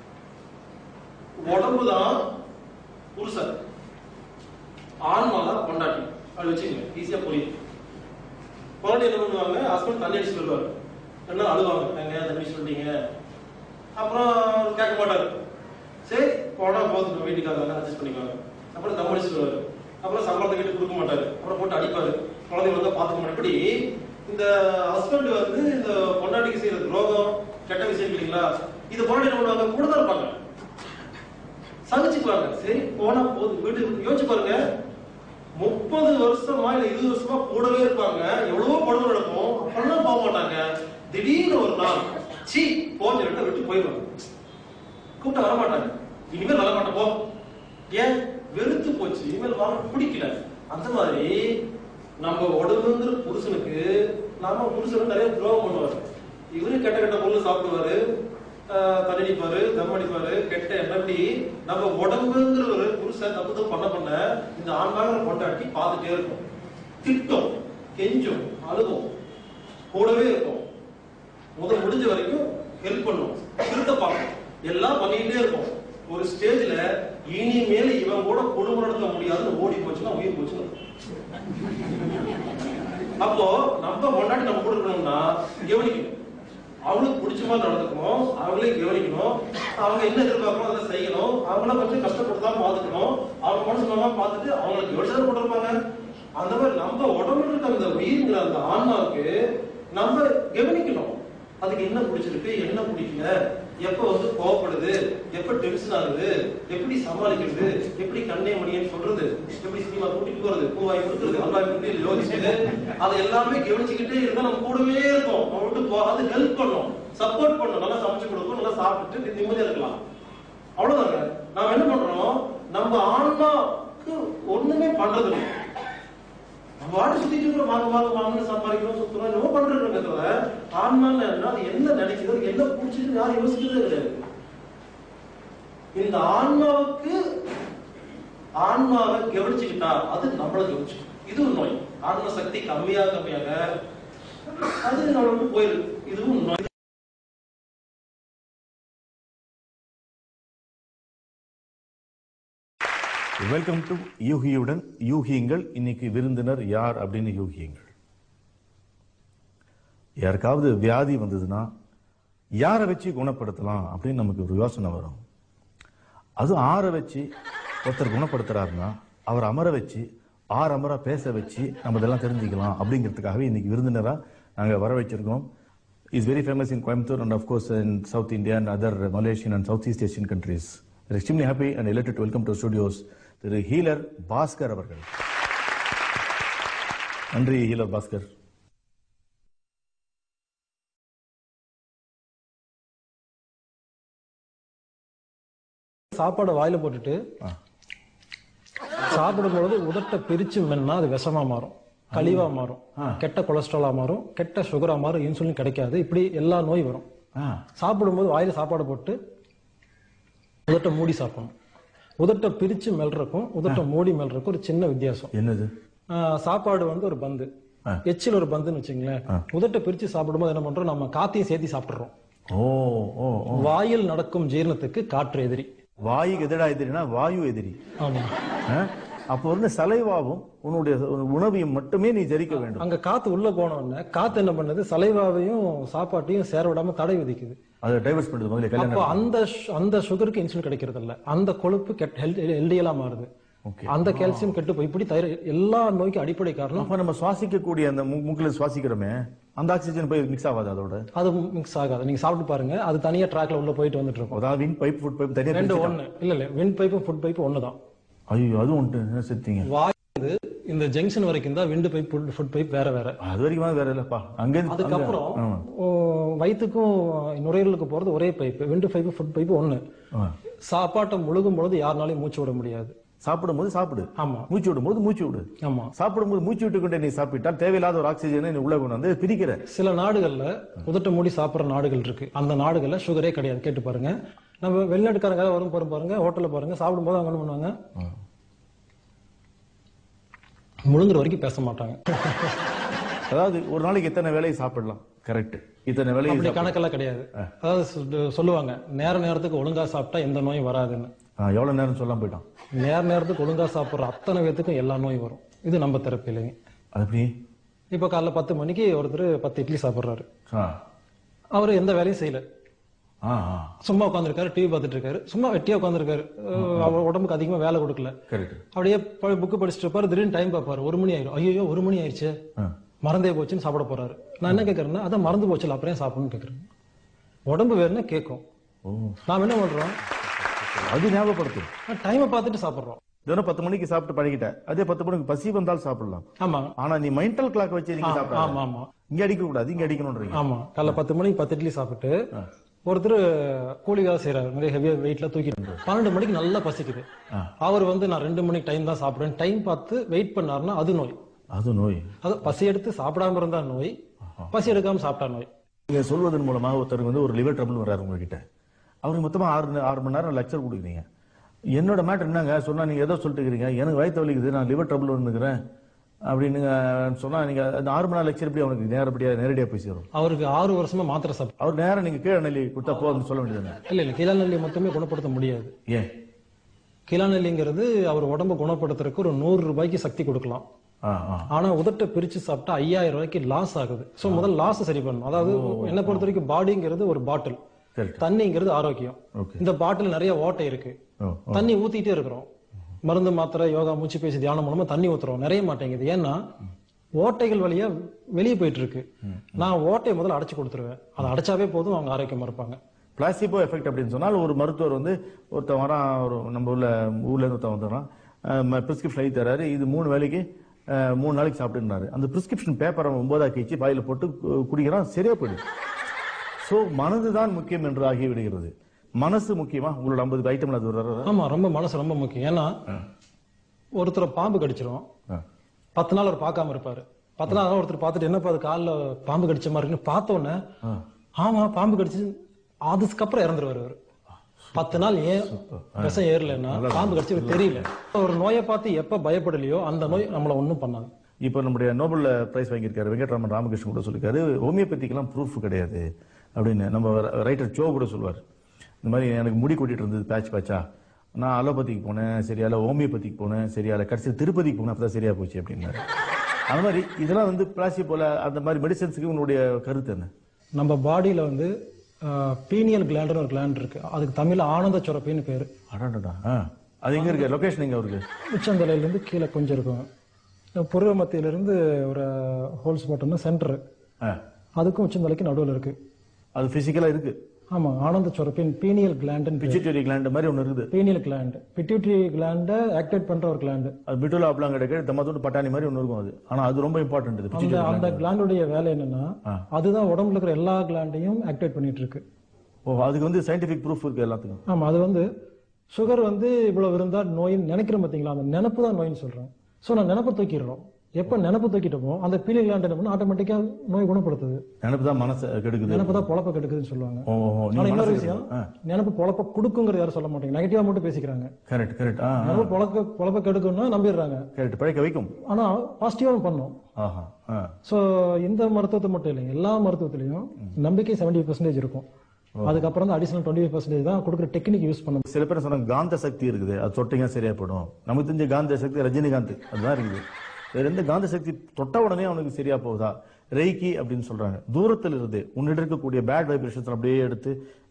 உடம்பு தான் புருஷன் ஆன்மா தான் கொண்டாட்டி அப்படி வச்சுங்க ஈஸியா புரியும் குழந்தை என்ன பண்ணுவாங்க ஹஸ்பண்ட் தண்ணி அடிச்சு வருவாரு என்ன அழுவாங்க எங்க தண்ணி சொல்லிட்டீங்க அப்புறம் கேட்க மாட்டாரு சரி போனா போதும் வீட்டுக்காக அட்ஜஸ்ட் பண்ணிக்குவாங்க அப்புறம் தம் அடிச்சு வருவாரு அப்புறம் சம்பளத்தை கேட்டு கொடுக்க மாட்டாரு அப்புறம் போட்டு அடிப்பாரு குழந்தை வந்து பார்த்துக்க மாட்டாரு இப்படி இந்த ஹஸ்பண்ட் வந்து இந்த பொண்டாட்டிக்கு செய்யற துரோகம் கெட்ட விஷயம் இல்லைங்களா இது பொண்டாட்டி என்ன பண்ணுவாங்க கூட தான் இருப்பாங்க சகிச்சுக்குவாங்க சரி போனா போதும் வீட்டுக்கு யோசிச்சு பாருங்க முப்பது வருஷமா இல்ல இருபது வருஷமா கூடவே இருப்பாங்க எவ்வளவோ கொடுமை நடக்கும் அப்பெல்லாம் போக மாட்டாங்க திடீர்னு ஒரு நாள் சீ போன்னு சொல்லிட்டு விட்டு போயிடுவாங்க கூப்பிட்டு வர மாட்டாங்க இனிமேல் வர மாட்டேன் போ ஏன் வெறுத்து போச்சு இனிமேல் வர பிடிக்கல அந்த மாதிரி நம்ம உடம்புங்கிற புருஷனுக்கு நாம புருஷனுக்கு நிறைய துரோகம் பண்ணுவாரு இவரு கெட்ட கெட்ட பொருள் சாப்பிடுவாரு ஆஹ் தண்ணி அடிப்பாரு தம் அடிப்பாரு கெட்ட எப்படி நம்ம உடம்புங்கிற ஒரு புருஷன் தப்பு தப்பு பண்ண பண்ண இந்த ஆண்கால கொண்டாட்டி பார்த்துட்டே இருக்கும் திட்டம் கெஞ்சும் அழுகும் கூடவே இருக்கும் முதல் முடிஞ்ச வரைக்கும் ஹெல்ப் பண்ணும் திருத்த பார்க்கும் எல்லாம் பண்ணிக்கிட்டே இருக்கும் ஒரு ஸ்டேஜ்ல இனிமேல் இவன் கூட குடும்பம் நடத்த முடியாதுன்னு ஓடி போச்சுன்னா உயிர் போச்சுன்னு அர்த்தம். அப்போ நம்ம கொண்டாடி நம்ம கூட இருக்கணும்னா கவனிக்கணும் அவளுக்கு பிடிச்ச மாதிரி நடந்துக்கணும் அவங்களையும் கவனிக்கணும் அவங்க என்ன எதிர்பார்க்கணும் அதை செய்யணும் அவங்கள கொஞ்சம் கஷ்டப்பட்டு தான் பார்த்துக்கணும் அவங்க மனசு நல்லா பார்த்துட்டு அவங்களுக்கு யோசனை போட்டிருப்பாங்க அந்த மாதிரி நம்ம உடம்புல இருக்க அந்த உயிருங்கிற அந்த ஆன்மாவுக்கு நம்ம கவனிக்கணும் அதுக்கு என்ன பிடிச்சிருக்கு என்ன பிடிக்கல எப்ப வந்து கோவப்படுது எப்ப டென்ஷன் ஆகுது எப்படி சமாளிக்கிறது எப்படி கண்ணே மணியன்னு சொல்றது எப்படி சினிமா கூட்டிட்டு போறது பூவாய் கொடுக்குறது அல்லாய் கொடுத்து யோசிக்குது அதை எல்லாமே கவனிச்சுக்கிட்டே இருந்தா நம்ம கூடவே இருக்கும் நம்ம விட்டு போகாது ஹெல்ப் பண்ணும் சப்போர்ட் பண்ணும் நல்லா சமைச்சு கொடுக்கும் நல்லா சாப்பிட்டுட்டு நிம்மதியா இருக்கலாம் அவ்வளவுதாங்க நாம என்ன பண்றோம் நம்ம ஆன்மாக்கு ஒண்ணுமே பண்றது இல்லை நம்ம வாடி சுத்திட்டு இருக்கிறோம் வாங்க வாங்க வாங்கன்னு சம்பாதிக்கிறோம் சுத்துறோம் என்னமோ பண்றோங்க தவிர ஆன்மான்னு என்ன அது என்ன நினைக்குது அது என்ன பிடிச்சிருக்கு யாரும் யோசிக்கிறதே கிடையாது இந்த ஆன்மாவுக்கு ஆன்மாவை கவனிச்சுக்கிட்டா அது நம்மள கவனிச்சு இது ஒரு நோய் ஆன்ம சக்தி கம்மியாக கம்மியாக அது நம்மளுக்கு போயிருக்கு இதுவும் நோய் வெல்கம் டு யூகியுடன் யூகியுங்கள் இன்னைக்கு விருந்தினர் யார் அப்படின்னு யூகியுங்கள் யாருக்காவது வியாதி வந்ததுன்னா யாரை வச்சு குணப்படுத்தலாம் அப்படின்னு நமக்கு ஒரு யோசனை வரும் அது ஆற வச்சு ஒருத்தர் குணப்படுத்துறாருன்னா அவர் அமர வச்சு ஆறு அமர பேச வச்சு நம்ம இதெல்லாம் தெரிஞ்சுக்கலாம் அப்படிங்கிறதுக்காகவே இன்னைக்கு விருந்தினரா நாங்க வர வச்சிருக்கோம் is very famous in Coimbatore and of course in South India and other Malaysian and South East Asian countries extremely happy and elated welcome to studios Thiru healer Bhaskar அவர்கள் நன்றி ஹீலர் பாஸ்கர் சாப்பாடை வாயில போட்டுட்டு சாப்பிடும் பொழுது உதட்ட பிரிச்சு மென்னா அது விஷமா மாறும் கழிவா மாறும் கெட்ட கொலஸ்ட்ராலா மாறும் கெட்ட சுகரா மாறும் இன்சுலின் கிடைக்காது இப்படி எல்லா நோய் வரும் ஆ சாப்பிடும்போது வாயில சாப்பாடு போட்டு உதட்ட மூடி சாப்பிடணும் உதட்ட பிரிச்சு மெல்றக்கும் உதட்ட மூடி மெல்றக்கும் ஒரு சின்ன வித்தியாசம் என்னது ஆஹ் சாப்பாடு வந்து ஒரு பந்து ஆ. எச்சில் ஒரு பந்துன்னு வச்சுங்களேன் உதட்ட பிரிச்சு சாப்பிடும்போது என்ன பண்றோம் நம்ம காத்தையும் சேர்த்து சாப்பிடுறோம் ஓ ஓ ஓ வாயில் நடக்கும் ஜீரணத்துக்கு காற்று எதிரி வாயுக்கு எதிரா எதிரினா வாயு எதிரி ஆமா ஆ? அப்போ வந்து சலைவாவும் உன்னுடைய உணவையும் மட்டுமே நீ ஜெரிக்க வேண்டும் அங்க காத்து உள்ள போன உடனே காத்து என்ன பண்ணுது சலைவாவையும் சாப்பாட்டையும் சேர விடாம தடை விதிக்குது அதை டைவர்ஸ் பண்ணுறது முதல்ல அப்போ கல்யாணம் அந்த சு- அந்த சுகருக்கு இன்சுலின் கிடைக்கிறது இல்ல அந்த கொழுப்பு எல்டிஎலா மாறுது Okay. அந்த கால்சியம் கெட்டு போய் இப்படி தயிர் எல்லா நோய்க்கும் அடிப்படை காரணம் அப்ப நம்ம சுவாசிக்கக்கூடிய அந்த மூ- மூக்குல சுவாசிக்கிறோமே அந்த ஆக்சிஜன் போய் மிக்ஸ் ஆகாது அதோட அது மிக்ஸ் ஆகாது நீங்க சாப்பிட்டு பாருங்க அது தனியா ட்ராக்ல உள்ள போயிட்டு வந்துட்டு இருக்கும் அதாவது வின் பைப் ஃபுட் பைப் தனியா ரெண்டு பிரிச்சுட்டா. ஒண்ணு இல்ல இல்ல வின் பைப்பும் ஃபுட் பைப்பும் ஒண்ணுதான் ஐயோ அது ஒன்று செத்தீங்க வாய் வந்து இந்த ஜங்ஷன் வரைக்கும் தான் விண்டு பைப் ஃபுட் பைப் வேற வேற அது வரைக்கும் வேற இல்லப்பா அங்க அதுக்கப்புறம் ஓ, வயித்துக்கும் நுரையீரலுக்கு போறது ஒரே pipe wind pipe food pipe ஒண்ணு சாப்பாட்டை முழுகும் பொழுது யாருனாலையும் மூச்சு விட முடியாது சாப்பிடும்போது சாப்பிடு ஆமா மூச்சு விடும்போது மூச்சு விடு ஆமா சாப்பிடும்போது மூச்சு விட்டுக்கிட்டே நீ சாப்பிட்டால் தேவையில்லாத ஒரு ஆக்சிஜனை நீ உள்ள கொண்டு வந்து பிரிக்கிற சில நாடுகள்ல உதட்ட மூடி சாப்பிடுற நாடுகள் இருக்கு அந்த நாடுகள்ல சுகரே கிடையாது கேட்டு பாருங்க நம்ம வெளிநாட்டுக்காரங்க யாராவது வரும் பாருங்க பாருங்க ஹோட்டல்ல பாருங்க சாப்பிடும்போது அவங்க என்ன பண்ணுவாங்க முழுங்குற வரைக்கும் பேச மாட்டாங்க அதாவது ஒரு நாளைக்கு எத்தனை வேலையை சாப்பிடலாம் கரெக்ட் இத்தனை வேலையை அப்படி சாப்பிடலாம். கணக்கெல்லாம் கிடையாது அதாவது சொல்லு- சொல்லுவாங்க நேர நேரத்துக்கு ஒழுங்கா சாப்பிட்டா எந்த நோயும் வராதுன்னு ஆ, எவ்வளவு நேரம் சொல்லாம போயிட்டான் நேர நேரத்துக்கு ஒழுங்கா சாப்பிடுற அத்தனை பேத்துக்கும் எல்லா நோயும் வரும் இது நம்ம தெரப்பி இல்லைங்க அது எப்படி இப்ப காலைல பத்து மணிக்கு ஒருத்தர் பத்து இட்லி சாப்பிடுறாரு ஆ அவர் எந்த வேலையும் செய்யல ஆ ஆ சும்மா உட்காந்துருக்காரு டிவி பார்த்துட்டு இருக்காரு சும்மா வெட்டியா உட்காந்துருக்காரு அவர் உடம்புக்கு அதிகமா வேலை கொடுக்கல கரெக்ட் அப்படியே புக்கு படிச்சுட்டு இருப்பாரு திடீர்னு டைம் பார்ப்பாரு ஒரு மணி ஆயிரும் ஐயோ ஒரு மணி ஆயிடுச்சு மறந்தே போச்சுன்னு சாப்பிட போறாரு நான் என்ன கேட்கறேன்னா அதான் மறந்து போச்சுல அப்புறம் ஏன் சாப்பிடணும்னு கேட்கறேன் உடம்பு வேணும்னா கேட்கும் ஓ நாம என்ன பண்றோம் அது ஞாபகப்படுத்தும் டைமை பார்த்துட்டு சாப்பிடுறோம் தினம் பத்து மணிக்கு சாப்பிட்டு பழகிட்ட அதே பத்து மணிக்கு பசி வந்தால் சாப்பிடலாம் ஆமா ஆனா நீ மென்டல் கிளாக் வச்சு நீங்க ஆ, சாப்பிடலாம் ஆமா ஆமா இங்க அடிக்க கூடாது இங்க அடிக்கணும்ன்றீங்க ஆமா காலைல பத்து மணிக்கு பத்து இட்லி சாப்பிட்டு ஒருத்தர் கூலி வேலை செய்யறாரு நிறைய ஹெவியா வெயிட்ல தூக்கிட்டு பன்னெண்டு மணிக்கு நல்லா பசிக்குது அவர் வந்து நான் ரெண்டு மணிக்கு டைம் தான் சாப்பிடுறேன் டைம் பார்த்து வெயிட் பண்ணாருன்னா அது நோய் அது நோய் அது பசி எடுத்து சாப்பிடாம இருந்தா நோய் பசி எடுக்காம சாப்பிட்டா நோய் நீங்க சொல்வதன் மூலமா ஒருத்தருக்கு வந்து ஒரு லிவர் ட்ரபிள் வராரு உங்ககிட்ட அவருக்கு மொத்தமா ஆறு ஆறு மணி நேரம் லெக்சர் கொடுக்குறீங்க என்னோட மேட்டர் என்னங்க சொன்னா நீங்க ஏதோ சொல்லிட்டு இருக்கிறீங்க எனக்கு வயிற்று வலிக்குது நான் லிவர் ட்ரபிள் வந்துக்கிறேன் அப்படின்னு சொன்னா நீங்க அந்த ஆறு மணி நேரம் லெக்சர் எப்படி அவனுக்கு நேரப்படியா நேரடியா போய் சேரும் அவருக்கு ஆறு வருஷமா மாத்திரை சாப்பிட்டு அவர் நேரம் நீங்க கீழே நெல்லி கொடுத்தா போதும்னு சொல்ல வேண்டியது இல்ல இல்ல கீழாநெல்லி மட்டுமே குணப்படுத்த முடியாது ஏன் கீழாநெல்லிங்கிறது அவர் உடம்ப குணப்படுத்துறதுக்கு ஒரு நூறு ரூபாய்க்கு சக்தி கொடுக்கலாம் ஆ ஆ ஆனா உதட்டை பிரிச்சு சாப்பிட்டா ஐயாயிரம் ரூபாய்க்கு லாஸ் ஆகுது சோ முதல்ல லாஸ் சரி பண்ணணும் அதாவது என்ன பொறுத்த வரைக்கும் பாடிங்கிறது ஒரு பாட்டில் கரெக்ட் தண்ணிங்கிறது ஆரோக்கியம் ஓகே இந்த பாட்டில் நிறைய ஓட்டை இருக்கு ஓ தண்ணி ஊத்திட்டே இருக்கிறோம் மருந்து மாத்திரை யோகா மூச்சு பேசி தியானம் மூலமா தண்ணி ஊத்துறோம் நிறைய மாட்டேங்குது ஏன்னா ஓட்டைகள் வழியா வெளியே போயிட்டு இருக்கு நான் ஓட்டையை முதல்ல அடைச்சு கொடுத்துருவேன் அதை அடைச்சாவே போதும் அவங்க ஆரோக்கியமா இருப்பாங்க பிளாசிபோ எஃபெக்ட் அப்படின்னு சொன்னால் ஒரு மருத்துவர் வந்து ஒருத்தன் வரான் ஒரு நம்ம ஊர்ல ஊர்ல இருந்து ஒருத்தன் வந்துடுறான் பிரிஸ்கிரிப்ஷன் எழுதி தராரு இது மூணு வேலைக்கு அஹ், மூணு நாளைக்கு சாப்பிட்டுனாரு அந்த பிரிஸ்கிரிப்ஷன் பேப்பரை ஒன்பதா கழிச்சு வாயில போட்டு கு- குடிக்கிறான் சரியா போயிடுது சோ மனது தான் முக்கியம் என்று ஆகிவிடுகிறது மனசு முக்கியமா உங்களோட ஐம்பது ஐட்டம்ல அது வர்ற ஆமா ரொம்ப மனசு ரொம்ப முக்கியம் ஏன்னா ஒருத்தரை பாம்பு கடிச்சிரும் பத்து நாள் அவர் பார்க்காம இருப்பாரு பத்து நாள் ஒருத்தர் பார்த்துட்டு என்னப்பா அது காலில் பாம்பு கடிச்ச மாதிரி இருக்குன்னு பார்த்த உடனே ஆமா பாம்பு கடிச்சு அதுக்கப்புறம் இறந்துருவாரு அவரு பத்து நாள் ஏன் விஷம் ஏறலைன்னா பாம்பு கடிச்சு இவருக்கு தெரியல ஒரு நோயை பார்த்து எப்ப பயப்படலையோ அந்த நோய் நம்மள ஒண்ணும் பண்ணாது இப்போ நம்முடைய நோபல் பிரைஸ் வாங்கியிருக்காரு வெங்கட்ராமன் ராமகிருஷ்ணன் கூட சொல்லியிருக்காரு ஹோமியோபதிக்கெல்லாம் ப்ரூஃப் கிடையாது அப்படின்னு நம்ம ரைட்டர் சோ கூட சொல்லுவார் இந்த மாதிரி எனக்கு முடி கொட்டிட்டு இருந்தது பேட்ச் பேட்சா நான் அலோபதிக்கு போனேன் சரியால ஹோமியோபதிக்கு போனேன் சரியால கடைசியில் திருப்பதிக்கு போனேன் அப்பதான் சரியா போச்சு அப்படின்னாரு அந்த மாதிரி இதெல்லாம் வந்து பிளாசி போல அந்த மாதிரி மெடிசன்ஸுக்கு உன்னுடைய கருத்து என்ன நம்ம பாடியில வந்து பீனியல் கிளாண்டுன்னு ஒரு கிளாண்ட் இருக்கு அதுக்கு தமிழ்ல ஆனந்த சுரப்பின்னு பேரு அடாடா ஆ அது எங்க இருக்கு லொகேஷன் எங்க அவருக்கு உச்சந்தலையில இருந்து கீழே கொஞ்சம் இருக்கும் புருவ மத்தியில இருந்து ஒரு ஹோல்ஸ் போட்டோம்னா சென்டர் ஆ அதுக்கும் உச்சந்தலைக்கு நடுவுல இருக்கு அது பிசிக்கலா இருக்கு ஆமா ஆனந்த சுரப்பின் பீனியல் கிளாண்டுன்னு பேரு. பிச்சிட்டரி கிளாண்ட் மாதிரி ஒன்று இருக்குது பீனியல் கிளாண்ட் பிட்யூட்டரி கிளாண்ட ஆக்டிவேட் பண்ற ஒரு கிளாண்ட் அது பிட்டுலா அப்பலாம் கிடைக்க தம்மத்தோடு பட்டாணி மாதிரி ஒன்று இருக்கும் அது ஆனா அது ரொம்ப இம்பார்ட்டன்ட் இது அந்த pituitary அந்த gland. கிளாண்டுடைய வேலை என்னன்னா அதுதான் உடம்புல இருக்கிற எல்லா கிளாண்டையும் ஆக்டிவேட் பண்ணிட்டு இருக்கு ஓ அதுக்கு வந்து சயின்டிபிக் ப்ரூஃப் இருக்கு எல்லாத்துக்கும் ஆமா அது வந்து சுகர் வந்து இவ்வளவு இருந்தா நோயின்னு நினைக்கிறோம் பாத்தீங்களா அந்த நினப்பு தான் நோயின்னு சொல்றோம் சோ நான் நினப்பு தூக்கிடுறோம் எப்ப நினப்பு தூக்கிட்டோமோ அந்த பீனியல் கிளாண்ட் என்ன பண்ணு ஆட்டோமேட்டிக்கா நோய் குணப்படுத்துது நினைப்பு தான் மனசை கெடுக்குது நினப்பு தான் பொழப்ப கெடுக்குதுன்னு சொல்லுவாங்க ஓ ஓ, நீ ஆனா இன்னொரு மனசை விஷயம் கெடுக்குது. நினப்பு பொழப்ப கொடுக்குங்கிறது யாரும் சொல்ல மாட்டேங்க நெகட்டிவா மட்டும் பேசிக்கிறாங்க கரெக்ட் கரெக்ட் ஆ நினப்பு பொழக்க பொழப்ப கெடுக்கும்னா நம்பிடுறாங்க கரெக்ட் பழைக்க வைக்கும் ஆனா பாசிட்டிவாவும் பண்ணும் ஆஹா ஆ சோ இந்த மருத்துவத்தை மட்டும் இல்லைங்க எல்லா மருத்துவத்திலையும் நம்பிக்கை 70% பர்சன்டேஜ் இருக்கும் அதுக்கப்புறம் தான் அடிஷனல் டுவெண்ட்டி பர்சன்டேஜ் தான் கொடுக்குற டெக்னிக் யூஸ் பண்ண சில பேர் சொன்னாங்க காந்த சக்தி இருக்குது அது தொட்டீங்க சரியா போயிடும் நமக்கு தெரிஞ்ச காந்த சக்தி ரஜினிகாந்த் அதுதான் இருக்குது வேற எந்த காந்த சக்தி தொட்ட உடனே அவனுக்கு சரியா போகுதா ரெய்கி அப்படின்னு சொல்றாங்க தூரத்தில் இருந்து உன்னிடம் இருக்கக்கூடிய பேட் வைப்ரேஷன்ஸ் அப்படியே எடுத்து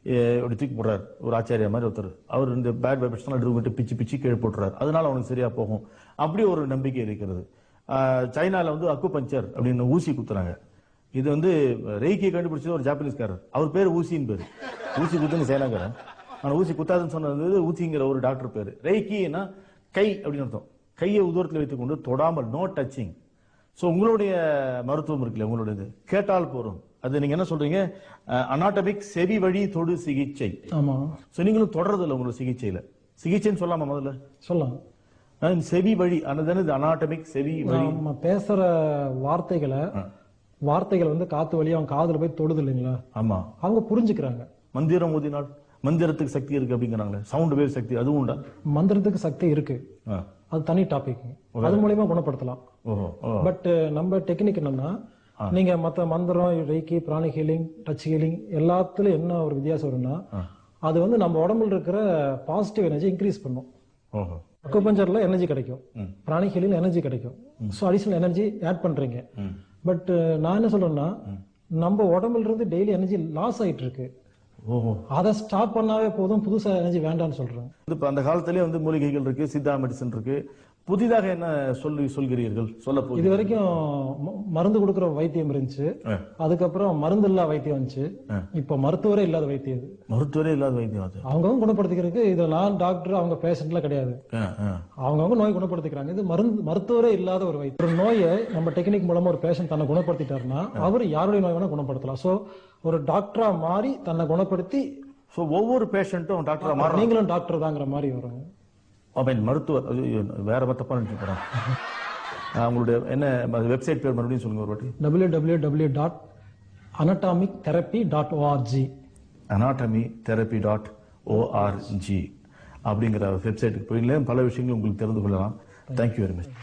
இப்படி தூக்கி போடுறாரு ஒரு ஆச்சாரியா மாதிரி ஒருத்தர் அவர் இந்த பேட் வைப்ரேஷன் எடுத்து பிச்சு பிச்சு கீழே போட்டுறாரு அதனால அவனுக்கு சரியா போகும் அப்படி ஒரு நம்பிக்கை இருக்கிறது ஆஹ் சைனால வந்து அக்கு பஞ்சர் அப்படின்னு ஊசி குத்துறாங்க இது வந்து ரெய்கி கண்டுபிடிச்சது ஒரு ஜாப்பனீஸ்காரர் அவர் பேர் ஊசின்னு பேரு ஊசி குத்துன்னு சைனாக்காரன் ஆனா ஊசி குத்தாதுன்னு சொன்னது ஊசிங்கிற ஒரு டாக்டர் பேரு ரெய்கின்னா கை அப்படின்னு அர்த்தம் கையை உதூரத்தில் வைத்துக்கொண்டு தொடாமல் நோ டச்சிங் சோ உங்களுடைய மருத்துவம் இருக்குல்ல உங்களுடையது கேட்டால் போறோம் அது நீங்க என்ன சொல்றீங்க அனாட்டமிக் செவி வழி தொடு சிகிச்சை ஆமா சோ நீங்களும் தொடர்றது இல்ல உங்களோட சிகிச்சையில சிகிச்சைன்னு சொல்லாமா முதல்ல சொல்லலாம் அஹ் செவி வழி அது அனாட்டமிக் செவி வழி நம்ம பேசுற வார்த்தைகளை வார்த்தைகள் வந்து காத்து வழியா அவங்க காதுல போய் தொடுது இல்லைங்களா ஆமா அவங்க புரிஞ்சுக்கிறாங்க மந்திரம் ஊதினால் மந்திரத்துக்கு சக்தி இருக்கு அப்படிங்கிறாங்களே சவுண்ட் வேவ் சக்தி அதுவும் உண்டா மந்திரத்துக்கு சக்தி இருக்கு ஆ. அது தனி டாபிக் அது மூலியமா குணப்படுத்தலாம் ஓஹோ ஓ. பட் நம்ம டெக்னிக் என்னன்னா நீங்க மத்த மந்திரம் ரெய்கி பிராணி ஹீலிங் டச் ஹீலிங் எல்லாத்துலயும் என்ன ஒரு வித்தியாசம் வரும்னா அது வந்து நம்ம உடம்புல இருக்கிற பாசிட்டிவ் எனர்ஜி இன்க்ரீஸ் பண்ணும் ஓஹோ அக்குபஞ்சர்ல எனர்ஜி கிடைக்கும் பிராணி ஹீலிங் எனர்ஜி கிடைக்கும் ஸோ அடிஷனல் எனர்ஜி ஆட் பண்றீங்க பட் நான் என்ன சொல்றேன்னா நம்ம உடம்புல இருந்து டெய்லி எனர்ஜி லாஸ் ஆயிட்டு இருக்கு ஓஹோ அதை ஸ்டாப் பண்ணாவே போதும் புதுசா எனர்ஜி வேண்டாம்னு சொல்றேன் இப்ப அந்த காலத்திலேயே வந்து மூலிகைகள் இருக்கு சித்தா மெடிசன் இருக்கு புதிதாக என்ன சொல்லி சொல்கிறீர்கள் சொல்ல இது போகுது வரைக்கும் ம- மருந்து கொடுக்கிற வைத்தியம் இருந்துச்சு அதுக்கப்புறம் மருந்து இல்லா வைத்தியம் வந்துச்சு இப்ப மருத்துவரே இல்லாத வைத்தியம் இது மருத்துவரே இல்லாத வைத்தியம் அது அவங்கவுங்க குணப்படுத்திக்கிறதுக்கு இது நான் டாக்டர் அவங்க பேஷண்ட்லாம் கிடையாது ஆ, ஆ. அவங்கவுங்க நோய் குணப்படுத்திக்கிறாங்க இது மருந்து மருத்துவரே இல்லாத ஒரு வைத்தியம் ஒரு நோயை நம்ம டெக்னிக் மூலமா ஒரு பேஷண்ட் தன்னை குணப்படுத்திட்டாருன்னா அவர் யாருடைய நோய் வேணா குணப்படுத்தலாம் சோ ஒரு டாக்டரா மாறி தன்னை குணப்படுத்தி சோ ஒவ்வொரு பேஷண்ட்டும் டாக்டரா மாறணும் நீங்களும் டாக்டர் தாங்கிற மாதிரி வரும் ஐ மீன் மருத்துவர் ஐயோ, வேற தப்பா நினைச்சு போறேன் உங்களுடைய என்ன வெப்சைட் பேர் மறுபடியும் சொல்லுங்க ஒரு வாட்டி W W W dot anatomic therapy dot O R G anatomy therapy dot O R G அப்படிங்கிற வெப்சைட்டுக்கு போயிங்களே பல விஷயங்கள் உங்களுக்கு தெரிந்து கொள்ளலாம் தேங்க்யூ வெரி மச்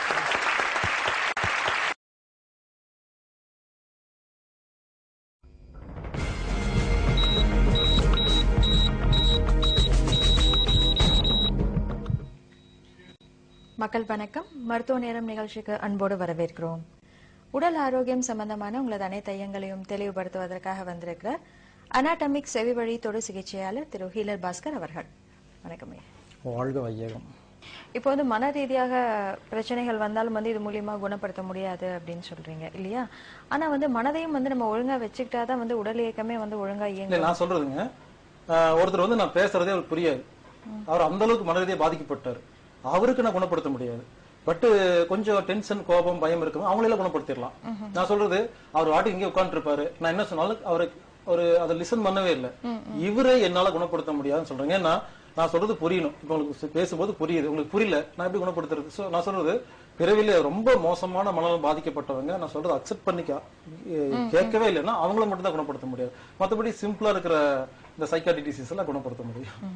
மக்கள் வணக்கம் மருத்துவ நேரம் நிகழ்ச்சிக்கு அன்போடு வரவேற்கிறோம் உடல் ஆரோக்கியம் சம்பந்தமான உங்களது அனைத்து ஐயங்களையும் தெளிவுபடுத்துவதற்காக வந்திருக்கிறார் அனாட்டமிக் செவிவழி தொடு சிகிச்சையாளர் திரு ஹீலர் பாஸ்கர் அவர்கள் வணக்கம் ஐயா. வாழ்க வையகம் இப்போ வந்து மன ரீதியாக பிரச்சனைகள் வந்தாலும் வந்து இது மூலியமா குணப்படுத்த முடியாது அப்படின்னு சொல்றீங்க இல்லையா ஆனா வந்து மனதையும் வந்து நம்ம ஒழுங்கா வச்சுக்கிட்டாதான் வந்து உடல் இயக்கமே வந்து ஒழுங்கா இல்ல இயங்கும் நான் சொல்றதுங்க ஆஹ் ஒருத்தர் வந்து நான் பேசுறதே அவருக்கு புரியாது அவர் அந்த அளவுக்கு மனரீதியா பாதிக்கப்பட்டார் அவருக்கு நான் குணப்படுத்த முடியாது பட் கொஞ்சம் டென்ஷன் கோபம் பயம் இருக்கும் அவங்களெல்லாம் குணப்படுத்திடலாம் நான் சொல்றது அவர் வாட்டி இங்கே உட்கார்ந்து இருப்பாரு நான் என்ன சொன்னாலும் அவருக்கு ஒரு அதை லிசன் பண்ணவே இல்லை இவரே என்னால குணப்படுத்த முடியாதுன்னு சொல்றேங்க ஏன்னா நான் சொல்றது புரியணும் இப்போ உங்களுக்கு பேசும்போது புரியுது உங்களுக்கு புரியல நான் எப்படி குணப்படுத்துறது So, நான் சொல்றது பிறவில ரொம்ப மோசமான மனநலம் பாதிக்கப்பட்டவங்க நான் சொல்றது அக்செப்ட் பண்ணிக்க எ- கேட்கவே இல்லைன்னா அவங்கள மட்டும் தான் குணப்படுத்த முடியாது மத்தபடி சிம்பிளா இருக்கிற இந்த சைக்காட்டி டிசீஸ் எல்லாம் குணப்படுத்த முடியும்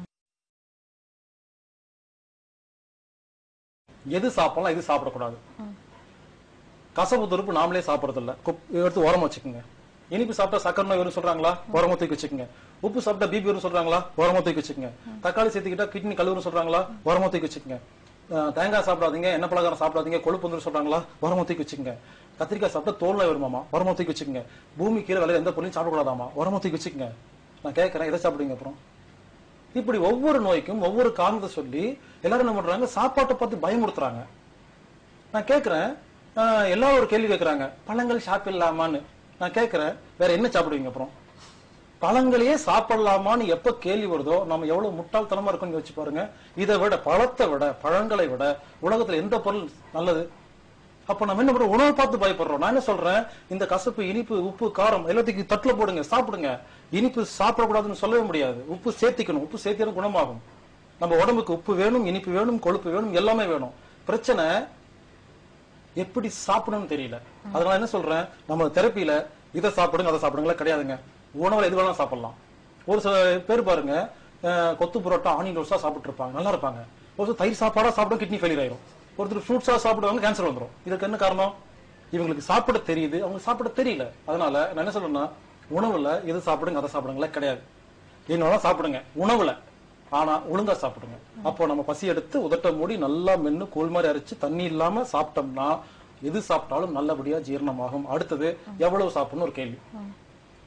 எது சாப்பிடலாம் எது சாப்பிடக்கூடாது கசப்பு துருப்பு நாமளே சாப்பிடறது இல்ல குப்- எடுத்து ஓரமா வச்சுக்கோங்க இனிப்பு சாப்பிட்டா சக்கரை நோய் வரும் சொல்றாங்களா ஓரமா தூக்கி வச்சுக்கோங்க உப்பு சாப்பிட்டா பிபி வரும் சொல்றாங்களா ஓரமா தூக்கி வச்சுக்கோங்க தக்காளி சேர்த்துக்கிட்டா கிட்னி கழுவுன்னு சொல்றாங்களா ஓரமா தூக்கி வச்சுக்கோங்க அஹ் தேங்காய் சாப்பிடாதீங்க எண்ணெய் பலகாரம் சாப்பிடாதீங்க கொழுப்பு வந்துரும் சொல்றாங்களா ஓரமா தூக்கி வச்சுக்கோங்க கத்திரிக்காய் சாப்பிட்டா தோல் நோய் வருமாமா ஓரமா தூக்கி வச்சுக்கோங்க பூமி கீழே விளைய எந்த பொருளையும் சாப்பிடக்கூடாதாமா ஓரமா தூக்கி வச்சுக்கோங்க நான் கேட்கறேன் எதை சாப்பிடுங்க அப்புறம் இப்படி ஒவ்வொரு நோய்க்கும் ஒவ்வொரு காரணத்தை சொல்லி எல்லாரும் என்ன பண்றாங்க சாப்பாட்டை பார்த்து பயமுறுத்துறாங்க நான் கேக்குறேன் ஆஹ், எல்லாரும் ஒரு கேள்வி கேக்குறாங்க பழங்கள் சாப்பிடலாமான்னு நான் கேக்குறேன் வேற என்ன சாப்பிடுவீங்க அப்புறம் பழங்களையே சாப்பிடலாமான்னு எப்ப கேள்வி வருதோ நம்ம எவ்வளவு முட்டாள்தனமா இருக்கோம்னு யோசிச்சு பாருங்க இதை விட பழத்தை விட பழங்களை விட உலகத்துல எந்த பொருள் நல்லது அப்ப நம்ம என்ன பண்றோம் உணவை பார்த்து பயப்படுறோம் நான் என்ன சொல்றேன் இந்த கசப்பு இனிப்பு உப்பு காரம் எல்லாத்துக்கும் தட்டுல போடுங்க சாப்பிடுங்க இனிப்பு சாப்பிடக்கூடாதுன்னு சொல்லவே முடியாது உப்பு சேர்த்திக்கணும் உப்பு சேர்த்தினா குணமாகும் நம்ம உடம்புக்கு உப்பு வேணும் இனிப்பு வேணும் கொழுப்பு வேணும் எல்லாமே வேணும் பிரச்சனை எப்படி சாப்பிடணும்னு தெரியல அதனால என்ன சொல்றேன் நம்ம தெரப்பியில இதை சாப்பிடுங்க அதை சாப்பிடுங்களா கிடையாதுங்க உணவுல எது வேணாலும் சாப்பிடலாம் ஒரு சில பேர் பாருங்க அஹ், கொத்து புரோட்டா ஆனியன் ரோஸா சாப்பிட்டு இருப்பாங்க நல்லா இருப்பாங்க ஒரு சில தயிர் சாப்பாடா சாப்பிடும் கிட்னி ஃபெயிலியர் ஆயிரும் ஒருத்தர் ஃப்ரூட்ஸா சாப்பிடுவாங்க கேன்சர் வந்துரும் இதுக்கு என்ன காரணம் இவங்களுக்கு சாப்பிட தெரியுது அவங்க சாப்பிட தெரியல அதனால நான் என்ன சொல்றேன்னா உணவுல எது சாப்பிடுங்க அதை சாப்பிடுங்களா கிடையாது என்னோட சாப்பிடுங்க உணவுல ஆனா ஒழுங்கா சாப்பிடுங்க அப்போ நம்ம பசி எடுத்து உதட்ட மூடி நல்லா மென்னு கூழ் மாதிரி அரைச்சு தண்ணி இல்லாம சாப்பிட்டோம்னா எது சாப்பிட்டாலும் நல்லபடியா ஜீரணமாகும் அடுத்தது எவ்வளவு சாப்பிடணும் ஒரு கேள்வி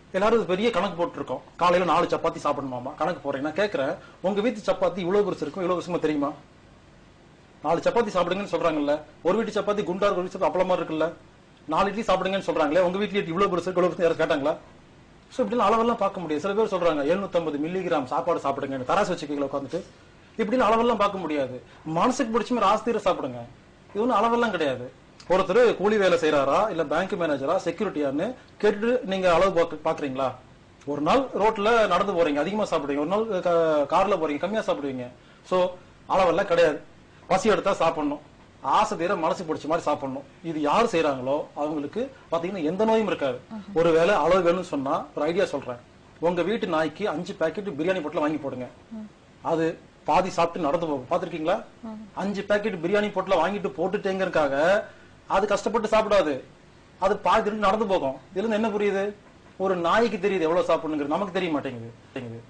எல்லாரும் இது பெரிய கணக்கு போட்டுருக்கோம் காலையில நாலு சப்பாத்தி சாப்பிடணுமாமா கணக்கு போறேன் நான் கேட்கறேன் உங்க வீட்டு சப்பாத்தி இவ்வளவு பெருசு இருக்கும் இவ்வளவு பெருசுமா தெரியுமா நாலு சப்பாத்தி சாப்பிடுங்கன்னு சொல்றாங்கல்ல ஒரு வீட்டு சப்பாத்தி குண்டா இருக்கு, ஒரு வீட்டு சப்பாத்தி அப்பளமா இருக்குல்ல நாலு இட்லி சாப்பிடுங்கன்னு சொல்றாங்களே உங்க வீட்ல இவ்வளவு பெருசு இவ்வளவு பெருசு யாரும் கேட்டாங்களா சோ இப்படி அளவெல்லாம் பார்க்க முடியாது சில பேர் சொல்றாங்க 750 மில்லிகிராம் சாப்பாடு சாப்பிடுங்க தராசு வச்சுக்கீங்களா உட்காந்துட்டு இப்படின்னு அளவெல்லாம் பார்க்க முடியாது மனசுக்கு பிடிச்ச மாதிரி ஆஸ்திர சாப்பிடுங்க இது ஒன்றும் அளவெல்லாம் கிடையாது ஒருத்தர் கூலி வேலை செய்யறாரா இல்ல பேங்க் மேனேஜரா செக்யூரிட்டியான்னு கேட்டுட்டு நீங்க அளவு பாக்கு- பாக்குறீங்களா ஒரு நாள் ரோட்ல நடந்து போறீங்க அதிகமா சாப்பிடுவீங்க ஒரு நாள் க- கார்ல போறீங்க கம்மியா சாப்பிடுவீங்க சோ அளவெல்லாம் கிடையாது பசி எடுத்தா சாப்பிடணும் ஆசை தீர மனசு பிடிச்ச மாதிரி சாப்பிடணும் இது யார் செய்யறாங்களோ அவங்களுக்கு பாத்தீங்கன்னா எந்த நோயும் இருக்காது ஒருவேளை அளவு வேணும்னு சொன்னா ஒரு ஐடியா சொல்றேன் உங்க வீட்டு நாய்க்கு அஞ்சு பாக்கெட் பிரியாணி பொட்டல வாங்கி போடுங்க அது பாதி சாப்பிட்டு நடந்து போகும் பாத்திருக்கீங்களா அஞ்சு பாக்கெட் பிரியாணி பொட்டல வாங்கிட்டு போட்டுட்டேங்கிறதுக்காக அது கஷ்டப்பட்டு சாப்பிடாது அது பாதி திரும்பி நடந்து போகும் இதுல இருந்து என்ன புரியுது ஒரு நாய்க்கு தெரியுது எவ்வளவு சாப்பிடணுங்கிறது நமக்கு தெரிய மாட்டேங்குது மாட்டேங்குது.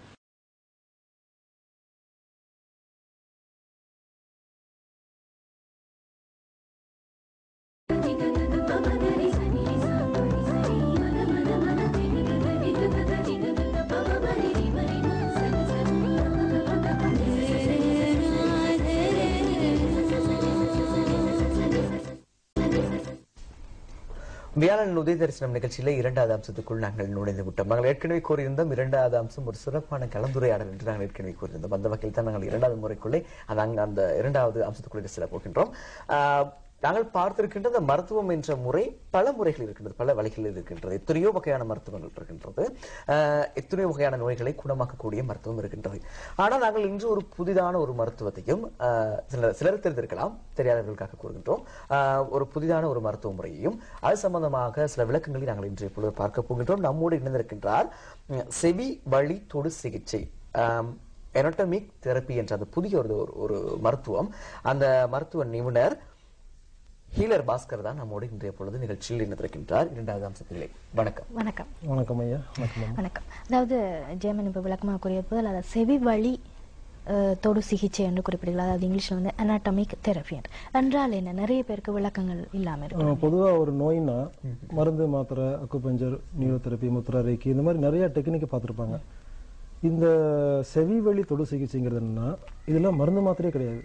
வியாழன் உதய தரிசனம் நிகழ்ச்சியில இரண்டாவது அம்சத்துக்குள் நாங்கள் நுழைந்து விட்டோம் நாங்கள் ஏற்கனவே கூறியிருந்தோம் இரண்டாவது அம்சம் ஒரு சிறப்பான கலந்துரையாடல் என்று நாங்கள் ஏற்கனவே கூறியிருந்தோம் அந்த வகையில் தான் நாங்கள் இரண்டாவது முறைக்குள்ளே அந்த அங்க- அந்த இரண்டாவது அம்சத்துக்குள்ளே செல்ல போகின்றோம் ஆஹ், நாங்கள் பார்த்திருக்கின்ற அந்த மருத்துவம் என்ற முறை பல முறைகள் இருக்கின்றது பல வழிகளில் இருக்கின்றது எத்தனையோ வகையான மருத்துவங்கள் இருக்கின்றது ஆஹ், எத்தனையோ வகையான நோய்களை குணமாக்கக்கூடிய மருத்துவம் இருக்கின்றது ஆனால் நாங்கள் இன்று ஒரு புதிதான ஒரு மருத்துவத்தையும் ஆஹ், சிலர் சிலர் தெரிந்திருக்கலாம் தெரியாதவர்களுக்காக கூறுகின்றோம் ஆஹ், ஒரு புதிதான ஒரு மருத்துவ முறையையும் அது சம்பந்தமாக சில விளக்கங்களை நாங்கள் இன்றைய பொழுது பார்க்க போகின்றோம் நம்மோடு இணைந்திருக்கின்றார் உம், செவி வழி தொடு சிகிச்சை எனட்டமிக் தெரப்பி என்ற அந்த புதிய ஒரு ஒரு- ஒரு மருத்துவம் அந்த மருத்துவ நிபுணர் ஹீலர் பாஸ்கர் தான் நம்மோடு இன்றைய பொழுது நிகழ்ச்சியில் இணைந்திருக்கின்றார் இரண்டாவது அம்சத்திலே வணக்கம் வணக்கம் வணக்கம் ஐயா வணக்கம் அம்மா. வணக்கம் அதாவது ஜெயமன் இப்போ விளக்கமாக கூறிய போது அதை செவி வழி அஹ், தொடு சிகிச்சை என்று குறிப்பிடுகிறார் அதாவது இங்கிலீஷ்ல வந்து அனாட்டமிக் தெரபி என்றால் என்ன நிறைய பேருக்கு விளக்கங்கள் இல்லாம இருக்கு அஹ் பொதுவா ஒரு நோய்னா மருந்து மாத்திரை அக்குபஞ்சர் நியூரோதெரப்பி முத்ரா ரேக்கி இந்த மாதிரி நிறைய டெக்னிக் பார்த்திருப்பாங்க இந்த செவி வழி தொடு சிகிச்சைங்கிறது என்னன்னா இதெல்லாம் மருந்து மாத்திரையே கிடையாது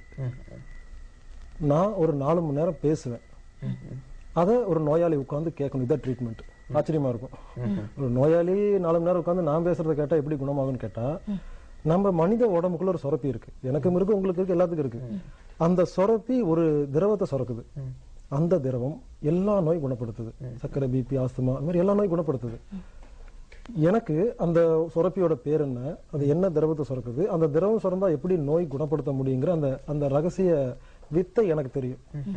நான் ஒரு நாலு மணி நேரம் பேசுவேன் அதை ஒரு நோயாளி உட்கார்ந்து கேட்கணும் இதான் ட்ரீட்மெண்ட் ஆச்சரியமா இருக்கும் ஒரு நோயாளி நாலு மணி நேரம் உட்கார்ந்து நான் பேசுறத கேட்டா எப்படி குணமாகும்னு கேட்டா நம்ம மனித உடம்புக்குள்ள ஒரு சுரப்பி இருக்கு எனக்கும் இருக்கு உங்களுக்கு இருக்கு எல்லாத்துக்கும் இருக்கு அந்த சுரப்பி ஒரு திரவத்தை சுரக்குது அந்த திரவம் எல்லா நோய் குணப்படுத்துது சர்க்கரை பிபி ஆஸ்துமா அந்த மாதிரி எல்லா நோய் குணப்படுத்துது எனக்கு அந்த சுரப்பியோட பேர் என்ன அது என்ன திரவத்தை சுரக்குது அந்த திரவம் சுரந்தா எப்படி நோய் குணப்படுத்த முடியுங்கிற அந்த அந்த ரகசிய வித்தை எனக்கு தெரியும்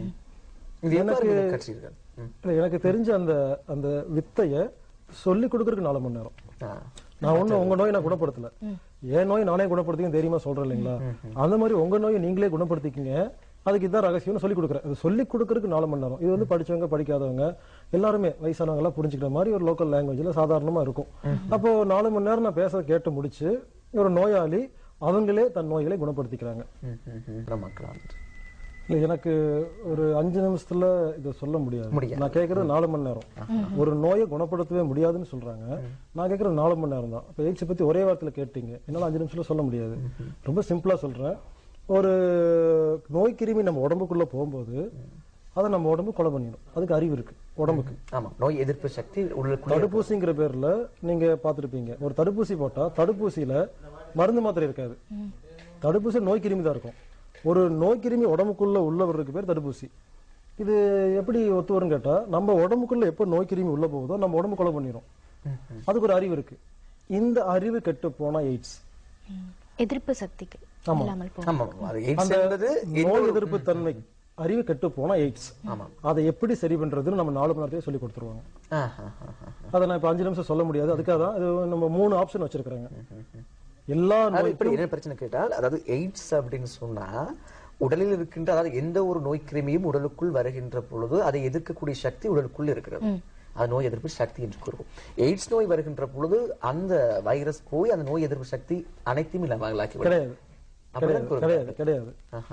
இது எவ்வாறு எனக்கு நீங்கள் கற்றீர்கள் ம். இல்ல, எனக்கு தெரிஞ்ச அந்த அந்த வித்தைய சொல்லி கொடுக்கறதுக்கு நாலு மணி நேரம் ஆ. நான் ஒண்ணு உங்க நோய் நான் குணப்படுத்தல என் நோய் நானே குணப்படுத்திக்க தைரியமா சொல்றேன் இல்லைங்களா அந்த மாதிரி உங்க நோயை நீங்களே குணப்படுத்திக்கங்க அதுக்கு இதான் ரகசியம்னு சொல்லி கொடுக்குறேன் அது சொல்லி கொடுக்கறதுக்கு நாலு மணி நேரம் இது வந்து படிச்சவங்க படிக்காதவங்க எல்லாருமே வயசானவங்க எல்லாம் புரிஞ்சுக்கிற மாதிரி ஒரு லோக்கல் லாங்குவேஜ்ல சாதாரணமா இருக்கும் அப்போ நாலு மணி நேரம் நான் பேச கேட்டு முடிச்சு ஒரு நோயாளி அவங்களே தன் நோய்களை குணப்படுத்திக்கிறாங்க ம், ம், ம். குணமாக்கலாம். இல்ல எனக்கு ஒரு அஞ்சு நிமிஷத்துல இதை சொல்ல முடியாது முடியாது. நான் கேட்கறது நாலு மணி நேரம் ஒரு நோயை குணப்படுத்தவே முடியாதுன்னு சொல்றாங்க நான் கேட்கறது நாலு மணி நேரம் தான் இப்ப எய்ட்ஸ் பத்தி ஒரே வாரத்துல கேட்டீங்க என்னால அஞ்சு நிமிஷத்துல சொல்ல முடியாது ரொம்ப சிம்பிளா சொல்றேன் ஒரு நோய் கிருமி நம்ம உடம்புக்குள்ள போகும்போது அதை நம்ம உடம்பு கொலை பண்ணிடும் அதுக்கு அறிவு இருக்கு உடம்புக்கு ஆமா நோய் எதிர்ப்பு சக்தி உள்ளுக்குள்ளே தடுப்பூசிங்கிற பேர்ல நீங்க பார்த்திருப்பீங்க ஒரு தடுப்பூசி போட்டா தடுப்பூசியில மருந்து மாத்திரை இருக்காது தடுப்பூசி நோய் கிருமி தான் இருக்கும் ஒரு நோய் கிருமி உடம்புக்குள்ள உள்ளவருக்கு பேர் தடுப்பூசி இது எப்படி ஒத்து வரும்னு கேட்டா நம்ம உடம்புக்குள்ள எப்ப நோய் கிருமி உள்ள போகுதோ நம்ம உடம்பு கொலை பண்ணிரும் அதுக்கு ஒரு அறிவு இருக்கு இந்த அறிவு கெட்டு போனா எய்ட்ஸ் எதிர்ப்பு சக்திக்கு ஆமா. இல்லாமல் போகும் ஆமா அது எய்ட்ஸ் அந்த என்பது நோய் எதிர்ப்பு தன்மை அறிவு கெட்டு போனா எய்ட்ஸ் ஆமா. அதை எப்படி சரி பண்றதுன்னு நம்ம நாலு மணி நேரத்தையே சொல்லி கொடுத்துருவாங்க ஆ, ஆ, ஆ, ஆ. அதை நான் இப்ப அஞ்சு நிமிஷம் சொல்ல முடியாது அதுக்காக தான் இது நம்ம மூணு ஆப்ஷன் வச்சிருக்கிறாங்க எல்லா அது இப்படி நோய்க்கும் என்ன பிரச்சனை கேட்டால் அதாவது எய்ட்ஸ் அப்படின்னு சொன்னா உடலில் இருக்கின்ற அதாவது எந்த ஒரு நோய் கிருமியும் உடலுக்குள் வருகின்ற பொழுது அதை எதிர்க்கக்கூடிய சக்தி உடலுக்குள் இருக்கிறது அது நோய் எதிர்ப்பு சக்தி என்று கூறுவோம் எய்ட்ஸ் நோய் வருகின்ற பொழுது அந்த வைரஸ் போய் அந்த நோய் எதிர்ப்பு சக்தி அனைத்தையும் இல்லாமலாக்கி விடும். கிடையாது அப்படிதான் கிடையாது கிடையாது கூறுகிறார்கள். கிடையாது ஆஹா.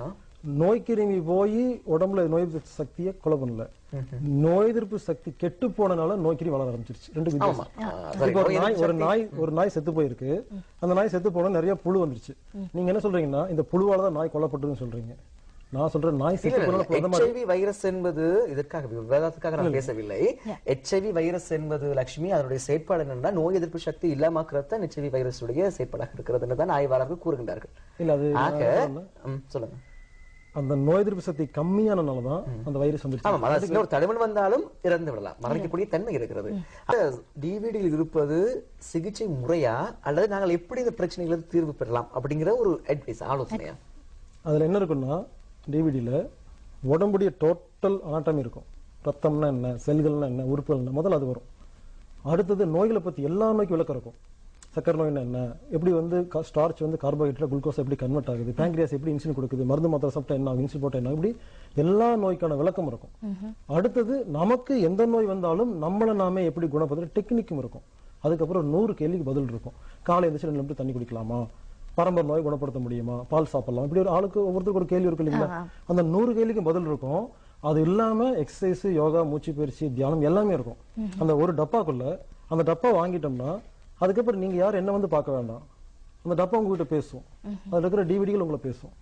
நோய் கிருமி போய் உடம்புல நோய் எதிர்ப்பு சக்தியை கொலை பண்ணல நோய் எதிர்ப்பு சக்தி கெட்டு போனனால நோய் கிருமி வளர ஆரம்பிச்சிருச்சு ரெண்டு ஆமா. வித்தியாசம் ஆ, சரி. இப்போ ஒரு நோய் நாய் எதிர்ப்பு ஒரு சக்தி- நாய் ஒரு நாய் செத்து போயிருக்கு அந்த நாய் செத்து போன நிறைய புழு வந்துருச்சு நீங்க என்ன சொல்றீங்கன்னா இந்த புழுவால தான் நாய் கொல்லப்பட்டதுன்னு சொல்றீங்க நான் சொல்றேன் நாய் செத்து போன பிரதமர் ஹெச்ஐவி வைரஸ் என்பது இதற்காக விவாதத்துக்காக நான் பேசவில்லை ஹெச்ஐவி வைரஸ் என்பது லட்சுமி அதனுடைய செயற்பாடு என்னன்னா நோய் எதிர்ப்பு சக்தி இல்லாமக்கிறது தான் ஹெச்ஐவி வைரஸ் உடைய செயற்பாடாக இருக்கிறது தான் ஆய்வாளர்கள் கூறுகின்றார்கள் இல்ல அது ஆக நான் சொல்றேன். ம், சொல்லுங்க அந்த நோய் எதிர்ப்பு சக்தி கம்மியானனால தான் அந்த வைரஸ் ஆமா வந்துருச்சு அதாவது சின்ன ஒரு தடுமன் வந்தாலும் இறந்து விடலாம் மரணிக்கக்கூடிய தன்மை இருக்கிறது டிவிடியில் இருப்பது சிகிச்சை முறையா அல்லது நாங்கள் எப்படி இந்த பிரச்சனைகளுக்கு தீர்வு பெறலாம் அப்படிங்கிற ஒரு அட்வைஸ் ஆலோசனையா அதுல என்ன இருக்குன்னா டிவிடியில் உடம்புடைய டோட்டல் அனாட்டமி இருக்கும் ரத்தம்னா என்ன செல்கள்னா என்ன உறுப்புகள் என்ன முதல்ல அது வரும் அடுத்தது நோய்களை பத்தி எல்லா நோய்க்கும் விளக்கம் இருக்கும் சக்கரை நோய்னா என்ன எப்படி வந்து ஸ்டார்ச் வந்து கார்போஹைட்ரேட் குளுக்கோஸ் எப்படி கன்வெர்ட் ஆகுது பேங்க்ரியாஸ் எப்படி இன்சுலின் கொடுக்குது மருந்து மாத்திரை சாப்பிட்டா என்ன ஆகும் இன்சுலின் போட்டா என்ன ஆகும்? இப்படி எல்லா நோய்க்கான விளக்கம் இருக்கும் அடுத்தது நமக்கு எந்த நோய் வந்தாலும் நம்மளை நாமே எப்படி குணப்படுத்த டெக்னிக்கும் இருக்கும் அதுக்கப்புறம் நூறு கேள்விக்கு பதில் இருக்கும் காலை எழுந்திரிச்சு ரெண்டு லிட்டர் தண்ணி குடிக்கலாமா பரம்பரை நோய் குணப்படுத்த முடியுமா பால் சாப்பிடலாம் இப்படி ஒரு ஆளுக்கு ஒவ்வொருத்தருக்கு ஒரு கேள்வி இருக்கு இல்லைங்களா அந்த நூறு கேள்விக்கு பதில் இருக்கும் அது இல்லாம எக்ஸசைஸ் யோகா மூச்சு பயிற்சி தியானம் எல்லாமே இருக்கும் அந்த ஒரு டப்பாக்குள்ள அந்த டப்பா வாங்கிட்டோம்னா அதுக்கப்புறம் நீங்க யாரும் என்ன வந்து பார்க்க வேண்டாம் அந்த டப்பா உங்ககிட்ட பேசும் அதுல இருக்கிற டிவிடிகள் உங்களை பேசும்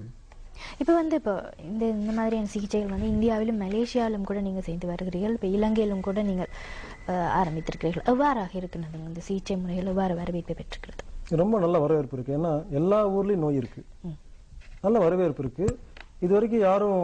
இப்போ வந்து இப்போ இந்த இந்த மாதிரியான சிகிச்சைகள் வந்து இந்தியாவிலும் மலேசியாவிலும் கூட நீங்கள் செய்து வருகிறீர்கள் இப்போ இலங்கையிலும் கூட நீங்கள் அஹ், ஆரம்பித்திருக்கிறீர்கள் எவ்வாறாக இருக்கிறது இந்த சிகிச்சை முறைகள் எவ்வாறு வரவேற்பை பெற்றுக்கிறது ரொம்ப நல்ல வரவேற்பு இருக்கு ஏன்னா எல்லா ஊர்லயும் நோய் இருக்கு நல்ல வரவேற்பு இருக்கு இது வரைக்கும் யாரும்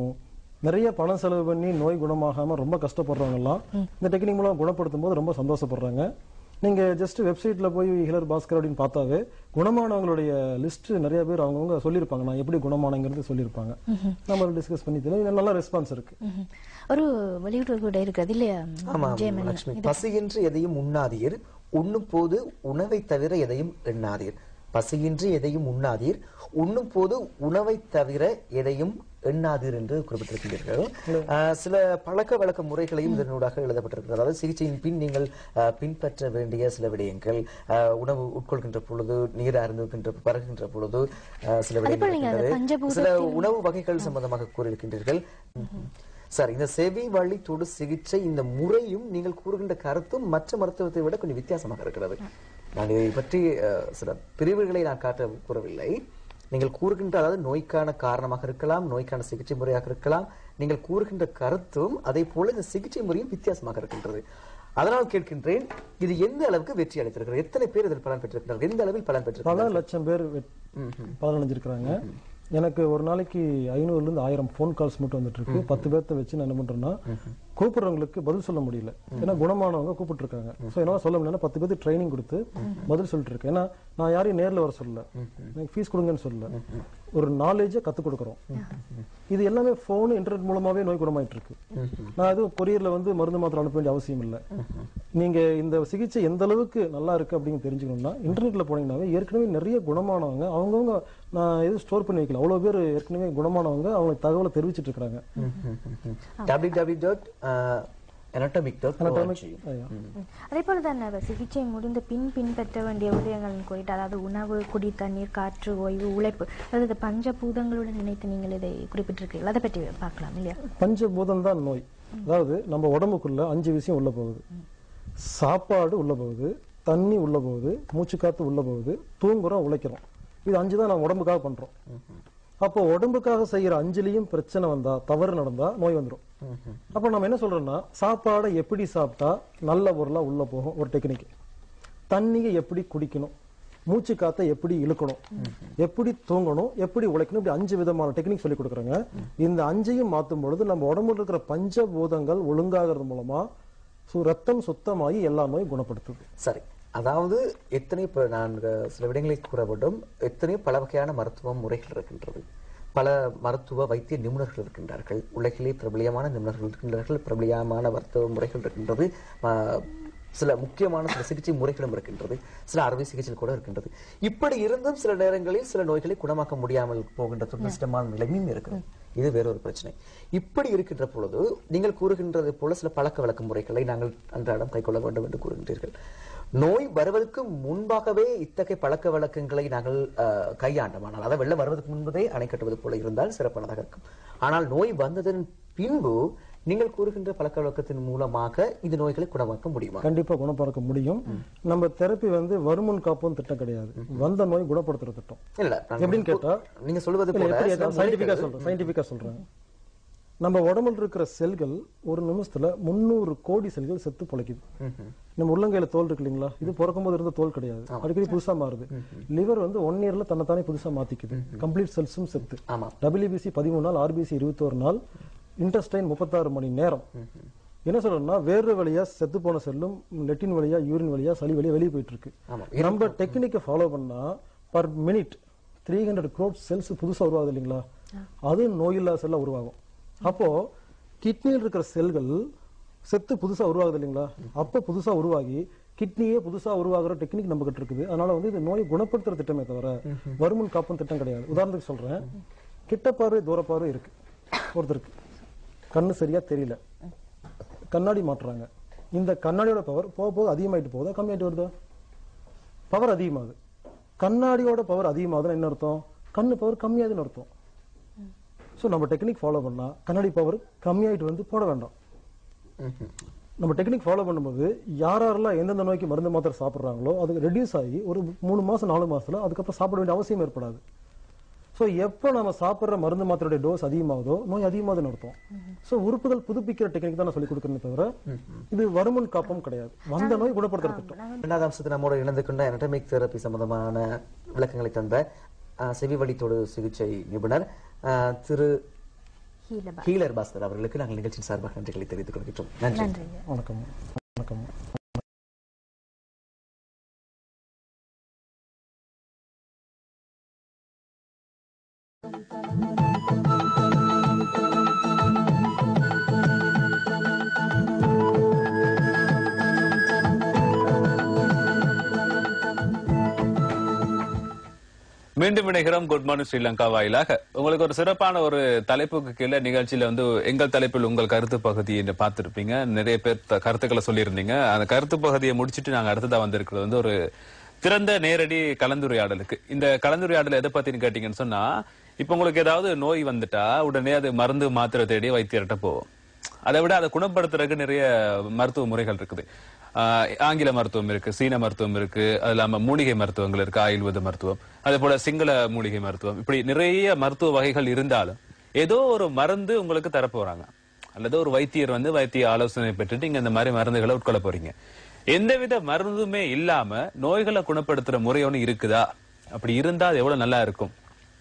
நிறைய பணம் செலவு பண்ணி நோய் குணமாகாம ரொம்ப கஷ்டப்படுறவங்க எல்லாம் இந்த டெக்னிக் மூலம் குணப்படுத்தும் போது ரொம்ப சந்தோஷப்படுறாங்க நீங்க ஜஸ்ட் வெப்சைட்ல போய் ஹிலர் பாஸ்கர் அப்படின்னு பார்த்தாவே குணமானவங்களுடைய லிஸ்ட் நிறைய பேர் அவங்கவுங்க சொல்லியிருப்பாங்க நான் எப்படி குணமானங்கிறது சொல்லியிருப்பாங்க நம்ம டிஸ்கஸ் பண்ணி தெரியும் நல்ல ரெஸ்பான்ஸ் இருக்கு ம்ஹும். ஒரு வெளியூர் கூட இருக்கிறது இல்லையா ஆமா ஜெயமணி லட்சுமி பசியின்றி எதையும் உண்ணாதீர் உண்ணும் போது உணவை தவிர எதையும் எண்ணாதீர் பசியின்றி எதையும் உண்ணாதீர் உண்ணும் போது உணவை தவிர எதையும் எண்ணாதீர் என்று குறிப்பிட்டிருக்கிறீர்கள் ஆஹ், சில பழக்க வழக்க முறைகளையும் இதனூடாக எழுதப்பட்டிருக்கிறது அதாவது சிகிச்சையின் பின் நீங்கள் ஆஹ், பின்பற்ற வேண்டிய சில விடயங்கள் ஆஹ், உணவு உட்கொள்கின்ற பொழுது நீர் அருந்துகின்ற பருகின்ற பொழுது ஆஹ், சில அதேபோல் நீங்க அந்த விடயங்கள் இருக்கின்றது. சில பஞ்சபூதத்தின் உணவு வகைகள் சம்பந்தமாக கூறியிருக்கின்றீர்கள் சார் இந்த செவி வழி தொடு சிகிச்சை இந்த முறையும் நீங்கள் கூறுகின்ற கருத்தும் மற்ற மருத்துவத்தை விட கொஞ்சம் வித்தியாசமாக இருக்கிறது நான் இதை பற்றி அஹ், சில பிரிவுகளை நான் காட்ட கூறவில்லை நீங்கள் கூறுகின்ற அதாவது நோய்க்கான காரணமாக இருக்கலாம் நோய்க்கான சிகிச்சை முறையாக இருக்கலாம் நீங்கள் கூறுகின்ற கருத்தும் அதே போல இந்த சிகிச்சை முறையும் வித்தியாசமாக இருக்கின்றது அதனால் கேட்கின்றேன் இது எந்த அளவுக்கு வெற்றி அளித்திருக்கிறது எத்தனை பேர் இதில் பலன் பெற்றிருக்கிறார்கள் எந்த அளவில் பலன் பல பெற்றிருக்கிறார்கள் லட்சம் பேர் வெட்- பலனடைஞ்சிருக்கிறாங்க எனக்கு ஒரு நாளைக்கு ஐநூறுல இருந்து ஆயிரம் ஃபோன் கால்ஸ் மட்டும் வந்துட்டு இருக்கு பத்து பேர்த்த வச்சு நான் என்ன பண்றேன்னா கூப்பிடுறவங்களுக்கு பதில் சொல்ல முடியல ஏன்னா குணமானவங்க கூப்பிட்டு இருக்காங்க ஸோ என்னால சொல்ல முடியல பத்து பேருக்கு ட்ரைனிங் கொடுத்து பதில் சொல்லிட்டு இருக்கேன் ஏன்னா நான் யாரையும் நேர்ல வர சொல்லல எனக்கு ஃபீஸ் கொடுங்கன்னு சொல்லல ஒரு நாலேஜை கத்துக் கொடுக்குறோம் இது எல்லாமே போன் இன்டர்நெட் மூலமாவே நோய் குணமாயிட்டு இருக்கு நான் எதுவும் கொரியர்ல வந்து மருந்து மாத்திரை அனுப்ப வேண்டிய அவசியம் இல்லை நீங்க இந்த சிகிச்சை எந்த அளவுக்கு நல்லா இருக்கு அப்படின்னு தெரிஞ்சுக்கணும்னா இன்டர்நெட்ல போனீங்கன்னாவே ஏற்கனவே நிறைய குணமானவங்க அவங்கவுங்க நான் எதுவும் ஸ்டோர் பண்ணி வைக்கல அவ்வளவு பேர் ஏற்கனவே குணமானவங்க அவங்களுக்கு தகவலை தெரிவிச்சிட்டு இருக்காங்க www.anatomic.org அதே போல தான் அவர் சிகிச்சை முடிந்த பின் பின்பற்ற வேண்டிய விடயங்கள் குறித்து அதாவது உணவு குடி தண்ணீர் காற்று ஓய்வு உழைப்பு அதாவது பஞ்சபூதங்களுடன் நினைத்து நீங்கள் இதை குறிப்பிட்டிருக்கீர்கள் அதை பற்றி பார்க்கலாம் இல்லையா பஞ்சபூதம் தான் நோய் அதாவது நம்ம உடம்புக்குள்ள அஞ்சு விஷயம் உள்ள போகுது சாப்பாடு உள்ள போகுது தண்ணி உள்ள போகுது மூச்சுக்காத்து உள்ள போகுது தூங்குறோம் உழைக்கிறோம் இது அஞ்சு தான் நம்ம உடம்புக்காக பண்றோம் அப்போ உடம்புக்காக செய்யற அஞ்சுலயும் பிரச்சனை வந்தா தவறு நடந்தா நோய் வந்துடும் அப்ப நம்ம என்ன சொல்றோம்னா சாப்பாடை எப்படி சாப்பிட்டா நல்ல பொருளா உள்ள போகும் ஒரு டெக்னிக் தண்ணியை எப்படி குடிக்கணும் மூச்சு காத்தை எப்படி இழுக்கணும் எப்படி தூங்கணும் எப்படி உழைக்கணும் இப்படி அஞ்சு விதமான டெக்னிக் சொல்லி கொடுக்குறாங்க இந்த அஞ்சையும் மாத்தும் பொழுது நம்ம உடம்புல இருக்கிற பஞ்சபூதங்கள் ஒழுங்காகிறது மூலமா சு- ரத்தம் சுத்தமாகி எல்லா நோயும் குணப்படுத்துது சரி அதாவது எத்தனை இப்ப நான் சில விடயங்களை கூற வேண்டும் எத்தனையோ பல வகையான மருத்துவ முறைகள் இருக்கின்றது பல மருத்துவ வைத்திய நிபுணர்கள் இருக்கின்றார்கள் உலகிலே பிரபலியமான நிபுணர்கள் இருக்கின்றார்கள் பிரபலியமான மருத்துவ முறைகள் இருக்கின்றது ஆஹ், சில முக்கியமான சில சிகிச்சை முறைகளும் இருக்கின்றது சில அறுவை சிகிச்சை கூட இருக்கின்றது இப்படி இருந்தும் சில நேரங்களில் சில நோய்களை குணமாக்க முடியாமல் போகின்ற துர்நஷ்டமான நிலைமையும் இருக்கிறது இது வேறொரு பிரச்சனை இப்படி இருக்கின்ற பொழுது நீங்கள் கூறுகின்றது போல சில பழக்க வழக்க முறைகளை நாங்கள் அன்றாடம் கைக்கொள்ள வேண்டும் என்று கூறுகின்றீர்கள் நோய் வருவதற்கு முன்பாகவே இத்தகைய பழக்க வழக்கங்களை நாங்கள் அஹ், கையாண்டோமானால் அதை வெள்ளம் வருவதற்கு முன்பதே அணை கட்டுவது போல இருந்தால் சிறப்பானதாக இருக்கும் ஆனால் நோய் வந்ததன் பின்பு நீங்கள் கூறுகின்ற பழக்க வழக்கத்தின் மூலமாக இந்த நோய்களை குணமாக்க முடியுமா கண்டிப்பா குணப்படுத்த முடியும் நம்ம தெரப்பி வந்து வருமுன் காப்போம் திட்டம் கிடையாது வந்த நோய் குணப்படுத்துற திட்டம் இல்ல நான் எப்படின்னு கேட்டா நீங்க சொல்வது இல்ல, போல எப்படி சில சயின்டிபிக்கா மொழிகள் சொல்றேன் சயின்டிபிக்கா சொல்றேன் நம்ம உடம்புல இருக்கிற செல்கள் ஒரு நிமிஷத்துல முந்நூறு கோடி செல்கள் செத்து பிழைக்குது நம்ம உள்ளங்கையில தோல் இருக்கு இல்லைங்களா இது பிறக்கும் போது இருந்த தோல் கிடையாது அடிக்கடி புதுசா மாறுது லிவர் வந்து ஒன் இயர்ல தன்னைத்தானே புதுசா மாத்திக்குது கம்ப்ளீட் செல்ஸும் செத்து ஆமா டபிள்யூபிசி பதிமூணு நாள் ஆர்பிசி இருபத்தோரு நாள் இன்டெஸ்டைன் முப்பத்தாறு மணி நேரம் என்ன சொல்றோம்னா வேறு வழியா செத்து போன செல்லும் லெட்டின் வழியா யூரின் வழியா சளி வழியா வெளியே போயிட்டு இருக்கு ஆமா. நம்ம டெக்னிக்கை ஃபாலோ பண்ணா per minute three hundred crore cells புதுசா உருவாகுது இல்லைங்களா அது நோயில்லா செல்லா உருவாகும் அப்போ கிட்னியில் இருக்கிற செல்கள் செத்து புதுசா உருவாகுது இல்லைங்களா அப்ப புதுசா உருவாகி கிட்னியே புதுசா உருவாகுற டெக்னிக் நம்ம கிட்ட இருக்குது அதனால வந்து இது நோயை குணப்படுத்துற திட்டமே தவிர வருமுன் காப்பும் திட்டம் கிடையாது உதாரணத்துக்கு சொல்றேன் கிட்ட பார்வை தூர பார்வை இருக்கு ஒருத்தருக்கு கண்ணு சரியா தெரியல கண்ணாடி மாட்டுறாங்க இந்த கண்ணாடியோட பவர் போக போக அதிகமாயிட்டு போகுதா கம்மியாயிட்டு வருதா பவர் அதிகமாகுது கண்ணாடியோட பவர் அதிகமாகுதுன்னா என்ன அர்த்தம் கண்ணு பவர் கம்மியாகுதுன்னு அர்த்தம் ஸோ நம்ம டெக்னிக் ஃபாலோ பண்ணா கண்ணாடி பவர் கம்மியாயிட்டு வந்து போட வேண்டாம் நம்ம டெக்னிக் ஃபாலோ பண்ணும்போது யார் யாரெல்லாம் எந்தெந்த நோய்க்கு மருந்து மாத்திரை சாப்பிட்றாங்களோ அது ரெடியூஸ் ஆகி ஒரு மூணு மாசம் நாலு மாசத்துல அதுக்கப்புறம் சாப்பிட வேண்டிய அவசியம் ஏற்படாது ஸோ எப்போ நம்ம சாப்பிட்ற மருந்து மாத்திரையுடைய டோஸ் அதிகமாகுதோ நோய் அதிகமாகுதுன்னு அர்த்தம் ஸோ உறுப்புகள் புதுப்பிக்கிற டெக்னிக் தான் நான் சொல்லி கொடுக்குறேனே தவிர இது வருமுன் காப்பம் கிடையாது வந்த நோய் குணப்படுத்துற திட்டம் இரண்டாவது அம்சத்தை நம்மோடு இணைந்து கொண்ட anatomic தெரப்பி சம்பந்தமான விளக்கங்களை தந்த அஹ், செவி வழித்தோடு சிகிச்சை நிபுணர் அஹ், திரு ஹீலபா ஹீலர் பாஸ்கர் அவர்களுக்கு நாங்கள் நிகழ்ச்சியின் சார்பாக நன்றிகளை தெரிவித்துக் கொள்கின்றோம் நன்றி நன்றி வணக்கம் வணக்கம் மீண்டும் இணைகிறோம் குட் மார்னிங் ஸ்ரீலங்கா வாயிலாக உங்களுக்கு ஒரு சிறப்பான ஒரு தலைப்புக்கு கீழே நிகழ்ச்சியில வந்து எங்கள் தலைப்பில் உங்கள் கருத்து பகுதியை பார்த்திருப்பீங்க நிறைய பேர் த- கருத்துக்களை சொல்லியிருந்தீங்க அந்த கருத்து பகுதியை முடிச்சிட்டு நாங்க அடுத்ததா வந்திருக்கிறது வந்து ஒரு திறந்த நேரடி கலந்துரையாடலுக்கு இந்த கலந்துரையாடல் எதை பத்தின்னு கேட்டீங்கன்னு சொன்னா இப்ப உங்களுக்கு ஏதாவது நோய் வந்துட்டா உடனே அது மருந்து மாத்திரை தேடி வைத்தியர்கிட்ட போவோம் அதை விட அதை குணப்படுத்துறதுக்கு நிறைய மருத்துவ முறைகள் இருக்குது ஆஹ் ஆங்கில மருத்துவம் இருக்கு சீன மருத்துவம் இருக்கு அது இல்லாம மூலிகை மருத்துவங்கள் இருக்கு ஆயுர்வேத மருத்துவம் அதே போல சிங்கள மூலிகை மருத்துவம் இப்படி நிறைய மருத்துவ வகைகள் இருந்தாலும் ஏதோ ஒரு மருந்து உங்களுக்கு தரப்போறாங்க அல்லது ஒரு வைத்தியர் வந்து வைத்திய ஆலோசனை பெற்றுட்டு நீங்க இந்த மாதிரி மருந்துகளை உட்கொள்ள போறீங்க எந்தவித மருந்துமே இல்லாம நோய்களை குணப்படுத்துற முறை ஒண்ணு இருக்குதா அப்படி இருந்தா அது எவ்வளவு நல்லா இருக்கும்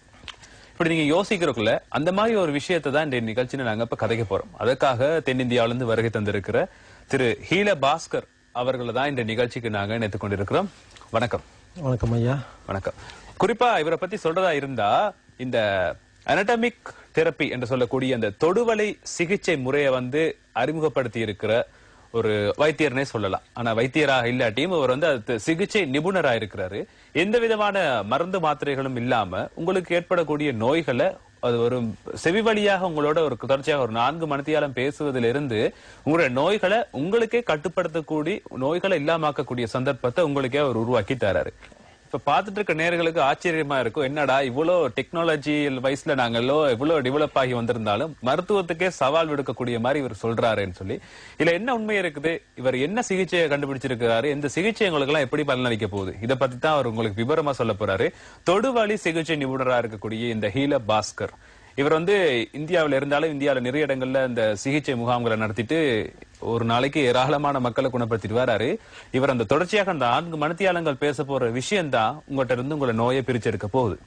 இப்படி நீங்க யோசிக்கிறதுக்குள்ள அந்த மாதிரி ஒரு விஷயத்தை தான் இந்த நிகழ்ச்சியில நாங்க இப்ப கதைக்க போறோம் அதற்காக தென்னிந்தியாவில இருந்து வருகை தந்திருக்கிற திரு ஹீல பாஸ்கர் அவர்களை தான் இந்த நிகழ்ச்சிக்கு நாங்க இணைத்துக் கொண்டிருக்கிறோம் வணக்கம் வணக்கம் ஐயா வணக்கம் குறிப்பா இவரை பத்தி சொல்றதா இருந்தா இந்த அனட்டமிக் தெரப்பி என்று சொல்லக்கூடிய அந்த தொடுவலை சிகிச்சை முறையை வந்து அறிமுகப்படுத்தி இருக்கிற ஒரு வைத்தியர்னே சொல்லலாம் ஆனா வைத்தியராக இல்லாட்டியும் அவர் வந்து அது சிகிச்சை நிபுணரா இருக்கிறாரு எந்த விதமான மருந்து மாத்திரைகளும் இல்லாம உங்களுக்கு ஏற்படக்கூடிய நோய்களை அது ஒரு செவி வழியாக உங்களோட ஒரு தொடர்ச்சியாக ஒரு நான்கு மணித்தியாலம் பேசுவதிலிருந்து உங்களுடைய நோய்களை உங்களுக்கே கட்டுப்படுத்தக்கூடிய நோய்களை இல்லாமக்கக்கூடிய சந்தர்ப்பத்தை உங்களுக்கே அவர் உருவாக்கி தராரு இப்ப பாத்துட்டு இருக்க நேர்களுக்கு ஆச்சரியமா இருக்கும் என்னடா இவ்வளவு டெக்னாலஜி வயசுல நாங்களோ இவ்வளவு டெவலப் ஆகி வந்திருந்தாலும் மருத்துவத்துக்கே சவால் விடுக்கக்கூடிய மாதிரி இவர் சொல்றாருன்னு சொல்லி இதுல என்ன உண்மை இருக்குது இவர் என்ன சிகிச்சையை கண்டுபிடிச்சிருக்கிறாரு இந்த சிகிச்சை உங்களுக்கு எல்லாம் எப்படி பலனளிக்க போகுது இதை பத்தி தான் அவர் உங்களுக்கு விவரமா சொல்ல போறாரு தொடுவழி சிகிச்சை நிபுணரா இருக்கக்கூடிய இந்த ஹீல பாஸ்கர் இவர் வந்து இந்தியாவில் இருந்தாலும் இந்தியாவில் நிறைய இடங்கள்ல இந்த சிகிச்சை முகாம்களை நடத்திட்டு ஒரு நாளைக்கு ஏராளமான மக்களை குணப்படுத்திட்டு வராரு இவர் அந்த தொடர்ச்சியாக அந்த நான்கு மணித்தியாலங்கள் பேச போற விஷயம் தான் உங்கள்கிட்ட இருந்து உங்களை நோயை பிரிச்செடுக்க போகுது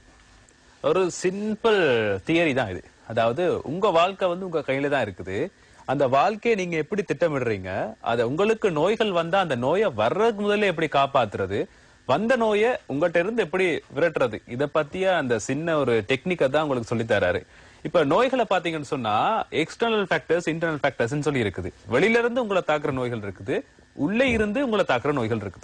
ஒரு சிம்பிள் தியரி தான் இது அதாவது உங்க வாழ்க்கை வந்து உங்க கையில தான் இருக்குது அந்த வாழ்க்கையை நீங்க எப்படி திட்டமிடுறீங்க அத உங்களுக்கு நோய்கள் வந்தா அந்த நோயை வர்றதுக்கு முதல்ல எப்படி காப்பாத்துறது வந்த நோயை உங்கள்கிட்ட இருந்து எப்படி விரட்டுறது இத பத்திய அந்த சின்ன ஒரு டெக்னிக்கை தான் உங்களுக்கு சொல்லி தராரு இப்ப நோய்களை பாத்தீங்கன்னு சொன்னா எக்ஸ்டர்னல் ஃபேக்டர்ஸ் இன்டர்னல் ஃபேக்டர்ஸ் சொல்லி இருக்குது வெளியில இருந்து உங்களை தாக்குற நோய்கள் இருக்குது உள்ளே இருந்து உங்களை தாக்குற நோய்கள் இருக்குது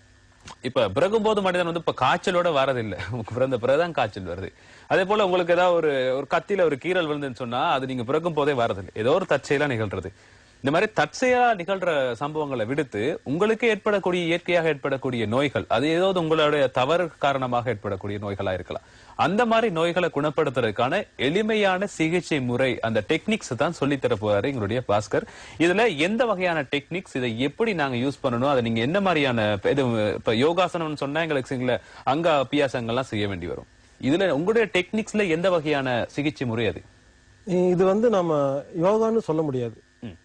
இப்ப பிறகும் போது மனிதன் வந்து இப்ப காய்ச்சலோட வரதில்லை பிறந்த பிறகுதான் காய்ச்சல் வருது அதே போல உங்களுக்கு ஏதாவது ஒரு ஒரு கத்தியில ஒரு கீறல் விழுந்துன்னு சொன்னா அது நீங்க பிறக்கும் போதே வரதில்லை ஏதோ ஒரு தற்செயலா நிகழ்றது இந்த மாதிரி தற்செயலா நிகழ்ற சம்பவங்களை விடுத்து உங்களுக்கு ஏற்படக்கூடிய இயற்கையாக ஏற்படக்கூடிய நோய்கள் அது ஏதாவது உங்களுடைய தவறு காரணமாக ஏற்படக்கூடிய நோய்களா இருக்கலாம் அந்த மாதிரி நோய்களை குணப்படுத்துறதுக்கான எளிமையான சிகிச்சை முறை அந்த டெக்னிக்ஸ் தான் சொல்லி தர போறாரு எங்களுடைய பாஸ்கர் இதுல எந்த வகையான டெக்னிக்ஸ் இதை எப்படி நாங்க யூஸ் பண்ணணும் அதை நீங்க என்ன மாதிரியான இது இப்ப யோகாசனம்னு சொன்னா எங்களுக்கு சில அங்க அபியாசங்கள்லாம் செய்ய வேண்டி வரும் இதுல உங்களுடைய டெக்னிக்ஸ்ல எந்த வகையான சிகிச்சை முறை அது இது வந்து நம்ம யோகான்னு சொல்ல முடியாது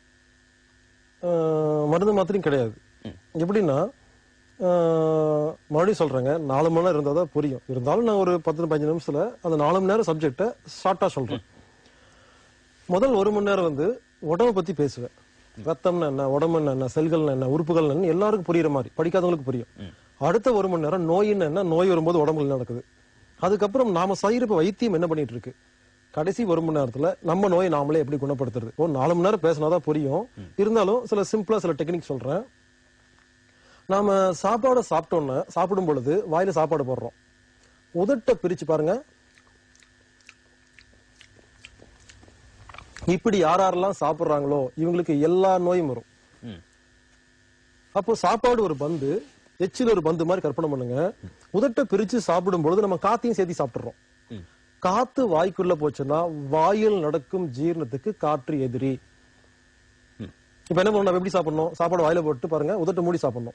ஆஹ் மருந்து மாத்திரையும் கிடையாது எப்படின்னா ஆஹ் மறுபடியும் சொல்றேங்க நாலு மணி நேரம் இருந்தா தான் புரியும் இருந்தாலும் நான் ஒரு பத்து பதினஞ்சு நிமிஷத்துல அந்த நாலு மணி நேரம் சப்ஜெக்ட ஷார்ட்டா சொல்றேன் முதல் ஒரு மணி நேரம் வந்து உடம்ப பத்தி பேசுவேன் ரத்தம்னா என்ன உடம்புன்னா என்ன செல்கள்னா என்ன உறுப்புகள் என்ன எல்லாருக்கும் புரியுற மாதிரி படிக்காதவங்களுக்கு புரியும் அடுத்த ஒரு மணி நேரம் நோயின்னு என்ன நோய் வரும்போது உடம்புல என்ன நடக்குது அதுக்கப்புறம் நாம செய்யற இப்ப வைத்தியம் என்ன பண்ணிட்டு இருக்கு கடைசி ஒரு மணி நேரத்துல நம்ம நோயை நாமளே எப்படி குணப்படுத்துறது ஒரு நாலு மணி நேரம் பேசினாதான் புரியும் இருந்தாலும் சில சிம்பிளா சில டெக்னிக் சொல்றேன் நாம சாப்பாடை சாப்பிட்டோன்னு சாப்பிடும் பொழுது வாயில சாப்பாடு போடுறோம் உதட்ட பிரிச்சு பாருங்க இப்படி யார் யாரெல்லாம் சாப்பிடுறாங்களோ இவங்களுக்கு எல்லா நோயும் வரும் அப்போ சாப்பாடு ஒரு பந்து எச்சில் ஒரு பந்து மாதிரி கற்பனை பண்ணுங்க உதட்ட பிரிச்சு சாப்பிடும் பொழுது நம்ம காத்தையும் சேர்த்து சாப்பிடுறோம் காத்து வாய்க்குள்ள போச்சுன்னா வாயில் நடக்கும் ஜீரணத்துக்கு காற்று எதிரி இப்ப என்ன பண்ணணும் நம்ம எப்படி சாப்பிடணும் சாப்பாடு வாயில போட்டு பாருங்க உதட்ட மூடி சாப்பிடணும்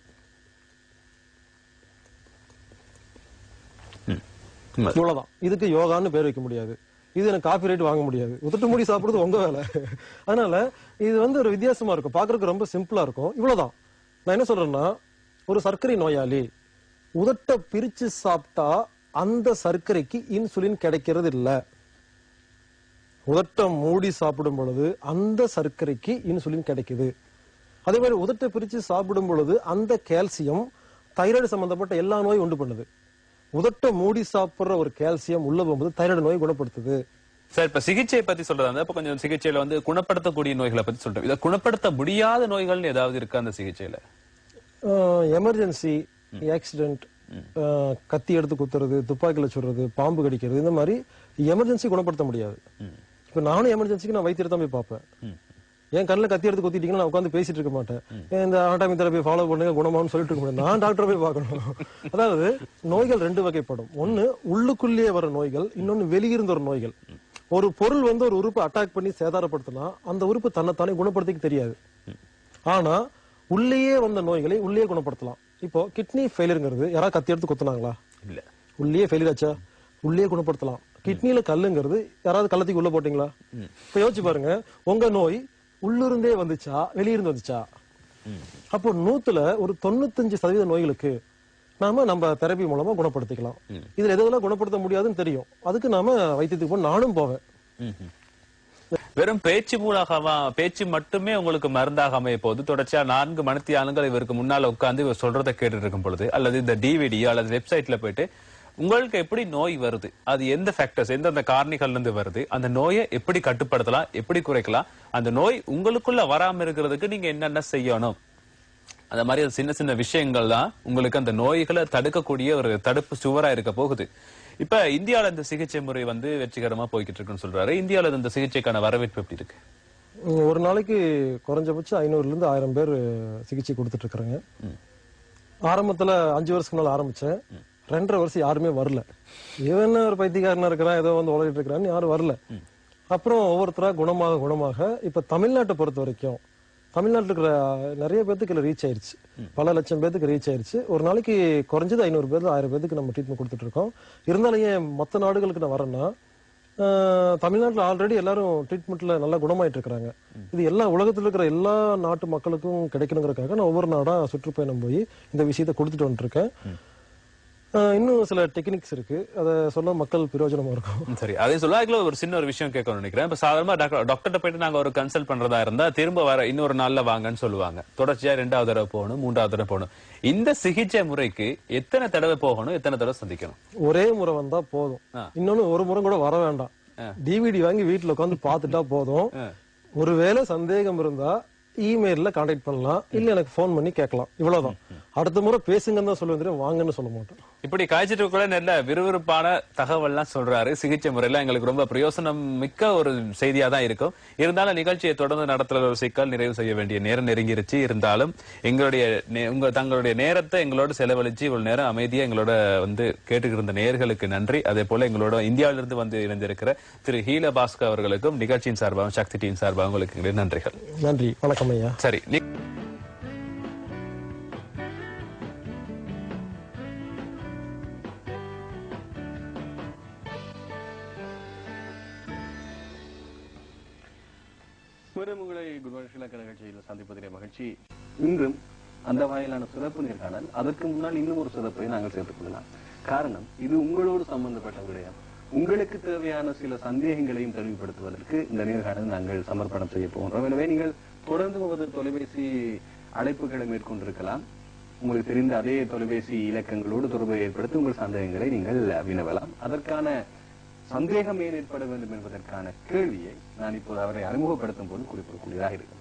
இவ்வளவுதான் இதுக்கு யோகான்னு பேர் வைக்க முடியாது இது எனக்கு காப்பி ரைட் வாங்க முடியாது உதட்டு மூடி சாப்பிடுறது உங்க வேலை அதனால இது வந்து ஒரு வித்தியாசமா இருக்கும் பாக்குறதுக்கு ரொம்ப சிம்பிளா இருக்கும் இவ்வளவுதான் நான் என்ன சொல்றேன்னா ஒரு சர்க்கரை நோயாளி உதட்ட பிரிச்சு சாப்பிட்டா அந்த சர்க்கரைக்கு இன்சுலின் கிடைக்கிறது இல்ல உதட்ட மூடி சாப்பிடும் பொழுது அந்த சர்க்கரைக்கு இன்சுலின் கிடைக்குது அதே மாதிரி உதட்ட பிரிச்சு சாப்பிடும் பொழுது அந்த கால்சியம் தைராய்டு சம்பந்தப்பட்ட எல்லா நோயும் உண்டு பண்ணுது உதட்ட மூடி சாப்பிடுற ஒரு கால்சியம் உள்ள போகும்போது தைராய்டு நோய் குணப்படுத்துது சார் இப்ப சிகிச்சையை பத்தி சொல்றதா இருந்தா இப்ப கொஞ்சம் சிகிச்சையில வந்து குணப்படுத்தக்கூடிய நோய்களை பத்தி சொல்றோம் இதை குணப்படுத்த முடியாத நோய்கள்னு ஏதாவது இருக்கா அந்த சிகிச்சையில எமர்ஜென்சி ஆக்சிடென்ட் கத்தி எடுத்து குத்துறது துப்பாக்கில சுடுறது பாம்பு கடிக்கிறது இந்த மாதிரி எமர்ஜென்சி குணப்படுத்த முடியாது இப்ப நானும் எமர்ஜென்சிக்கு நான் வைத்தியர் தான் போய் பார்ப்பேன் என் கண்ணில் கத்தி எடுத்து குத்திட்டீங்கன்னா நான் உட்காந்து பேசிட்டு இருக்க மாட்டேன் ஏன் இந்த ஆட்டாமி தெரப்பி ஃபாலோ பண்ணுங்க குணமான்னு சொல்லிட்டு இருக்க முடியாது நான் டாக்டரை போய் பார்க்கணும் அதாவது நோய்கள் ரெண்டு வகைப்படும் ஒன்னு உள்ளுக்குள்ளேயே வர நோய்கள் இன்னொன்னு வெளியிருந்து வர நோய்கள் ஒரு பொருள் வந்து ஒரு உறுப்பை அட்டாக் பண்ணி சேதாரப்படுத்தினா அந்த உறுப்பு தன்னைத்தானே குணப்படுத்திக்க தெரியாது ஆனா உள்ளேயே வந்த நோய்களை உள்ளே குணப்படுத்தலாம் இப்போ கிட்னி ஃபெயிலியருங்கிறது யாராவது கத்தி எடுத்து குத்துனாங்களா இல்ல உள்ளே ஃபெயிலியர் ஆச்சா உள்ளே குணப்படுத்தலாம் கிட்னில கல்லுங்கிறது யாராவது கள்ளத்துக்கு உள்ள போட்டீங்களா இப்ப யோசிச்சு பாருங்க உங்க நோய் உள்ளிருந்தே வந்துச்சா வெளியிருந்து வந்துச்சா அப்போ நூத்துல ஒரு தொண்ணூத்தஞ்சு சதவீத நோய்களுக்கு நாம நம்ம தெரப்பி மூலமா குணப்படுத்திக்கலாம் இதுல எதெல்லாம் குணப்படுத்த முடியாதுன்னு தெரியும் அதுக்கு நாம வைத்தியத்துக்கு போய் நானும் போவேன் வெறும் பேச்சு மூலகமா பேச்சு மட்டுமே உங்களுக்கு மருந்தாக அமைய போது தொடர்ச்சியா நான்கு மணித்தியாலங்கள் இவருக்கு முன்னால உட்கார்ந்து இவர் சொல்றதை கேட்டுட்டு இருக்கும் பொழுது அல்லது இந்த டிவிடி அல்லது வெப்சைட்ல போயிட்டு உங்களுக்கு எப்படி நோய் வருது அது எந்த ஃபேக்டர்ஸ் எந்தெந்த காரணிகள்ல இருந்து வருது அந்த நோயை எப்படி கட்டுப்படுத்தலாம் எப்படி குறைக்கலாம் அந்த நோய் உங்களுக்குள்ள வராம இருக்கிறதுக்கு நீங்க என்னென்ன செய்யணும் அந்த மாதிரி அது சின்ன சின்ன விஷயங்கள் தான் உங்களுக்கு அந்த நோய்களை தடுக்கக்கூடிய ஒரு தடுப்பு சுவரா இருக்க போகுது இப்ப இந்தியால இந்த சிகிச்சை முறை வந்து வெற்றிகரமா போய்கிட்டு இருக்குன்னு சொல்றாரு இந்தியால இந்த சிகிச்சைக்கான வரவேற்பு எப்படி இருக்கு உம், ஒரு நாளைக்கு குறைஞ்சபட்சம் ஐநூறுல இருந்து ஆயிரம் பேர் சிகிச்சை கொடுத்துட்டு இருக்கிறாங்க ஆரம்பத்துல அஞ்சு வருஷத்துக்கு முன்னால ஆரம்பிச்சேன் ரெண்டரை வருஷம் யாருமே வரல இவன் என்ன ஒரு பைத்தியக்காரனா இருக்கிறான் ஏதோ வந்து உலகிட்டு இருக்கிறான்னு யாரும் வரல அப்புறம் ஒவ்வொருத்தரா குணமாக குணமாக இப்ப தமிழ்நாட்டை பொறுத்த வரைக்கும் தமிழ்நாட்டுல இருக்கிற நிறைய பேத்துக்கு இதுல ரீச் ஆயிருச்சு பல லட்சம் பேத்துக்கு ரீச் ஆயிருச்சு ஒரு நாளைக்கு குறைஞ்சது ஐநூறு பேர் ஆயிரம் பேத்துக்கு நம்ம ட்ரீட்மெண்ட் கொடுத்துட்டு இருக்கோம் இருந்தாலும் ஏன் மத்த நாடுகளுக்கு நான் வரேன்னா ஆஹ், தமிழ்நாட்டுல ஆல்ரெடி எல்லாரும் ட்ரீட்மெண்ட்ல நல்லா குணமாயிட்டு இருக்காங்க இது எல்லா உலகத்துல இருக்கிற எல்லா நாட்டு மக்களுக்கும் கிடைக்கணுங்கிறதுக்காக நான் ஒவ்வொரு நாடா சுற்றுப்பயணம் போய் இந்த விஷயத்தை கொடுத்துட்டு வந்துருக்கேன் இன்னும் சில டெக்னிக்ஸ் இருக்கு அதை சொல்ல மக்கள் பிரயோஜனமா இருக்கும் சரி அதே சொல்ல அதுக்குள்ள ஒரு சின்ன ஒரு விஷயம் கேட்கணும்னு நினைக்கிறேன் இப்ப சாதாரணமா டாக்டர் டாக்டர்கிட்ட போயிட்டு நாங்க ஒரு கன்சல்ட் பண்றதா இருந்தா திரும்ப வர இன்னொரு நாள்ல வாங்கன்னு சொல்லுவாங்க தொடர்ச்சியா ரெண்டாவது தடவை போகணும் மூன்றாவது தடவை போகணும் இந்த சிகிச்சை முறைக்கு எத்தனை தடவை போகணும் எத்தனை தடவை சந்திக்கணும் ஒரே முறை வந்தா போதும் இன்னொன்னு ஒரு முறை கூட வர வேண்டாம் டிவிடி வாங்கி வீட்டுல உட்காந்து பார்த்துட்டா போதும் ஒருவேளை சந்தேகம் இருந்தா இமெயில்ல கான்டாக்ட் பண்ணலாம் இல்ல எனக்கு ஃபோன் பண்ணி கேட்கலாம் இவ்வளவுதான் அடுத்த முறை பேசுங்கன்னு தான் சொல்லுவேன் தெரியும், வாங்கன்னு சொல்ல மாட்டேன் இப்படி காய்ச்சிட்டு கூட நல்ல விறுவிறுப்பான தகவல்லாம் சொல்றாரு சிகிச்சை முறையில எங்களுக்கு ரொம்ப பிரயோசனம் மிக்க ஒரு செய்தியா தான் இருக்கும் இருந்தாலும் நிகழ்ச்சியை தொடர்ந்து நடத்துற ஒரு சிக்கல் நிறைவு செய்ய வேண்டிய நேரம் நெருங்கிருச்சு இருந்தாலும் எங்களுடைய நே- உங்க தங்களுடைய நேரத்தை எங்களோட செலவழிச்சு இவ்வளவு நேரம் அமைதியா எங்களோட வந்து கேட்டுக்கிட்டு இருந்த நேயர்களுக்கு நன்றி அதே போல எங்களோட இந்தியாவிலிருந்து வந்து இணைந்திருக்கிற திரு ஹீல பாஸ்கர் அவர்களுக்கும் நிகழ்ச்சியின் சார்பாகவும் சக்தி டீம் சார்பாகவும் உங்களுக்கு எங்களுடைய நன்றிகள் நன்றி வணக்கம் ஐயா சரி நி- மீண்டும் உங்களை குருவான் ஸ்ரீலங்கா நிகழ்ச்சியில் சந்திப்பதிலே மகிழ்ச்சி இன்றும் அந்த வகையிலான சிறப்பு நேர்காணல் அதற்கு முன்னால் இன்னும் ஒரு சிறப்பை நாங்கள் சேர்த்துக் கொள்ளலாம் காரணம் இது உங்களோடு சம்பந்தப்பட்ட விடயம் உங்களுக்கு தேவையான சில சந்தேகங்களையும் தெளிவுபடுத்துவதற்கு இந்த நேர்காணல் நாங்கள் சமர்ப்பணம் செய்ய போகின்றோம் எனவே நீங்கள் தொடர்ந்து உமது தொலைபேசி அழைப்புகளை மேற்கொண்டிருக்கலாம் உங்களுக்கு தெரிந்த அதே தொலைபேசி இலக்கங்களோடு தொடர்பை ஏற்படுத்தி உங்கள் சந்தேகங்களை நீங்கள் வினவலாம் அதற்கான சந்தேகம் ஏன் ஏற்பட வேண்டும் என்பதற்கான கேள்வியை நான் இப்போது அவரை அறிமுகப்படுத்தும் போது குறிப்பிடக்கூடியதாக இருக்கும்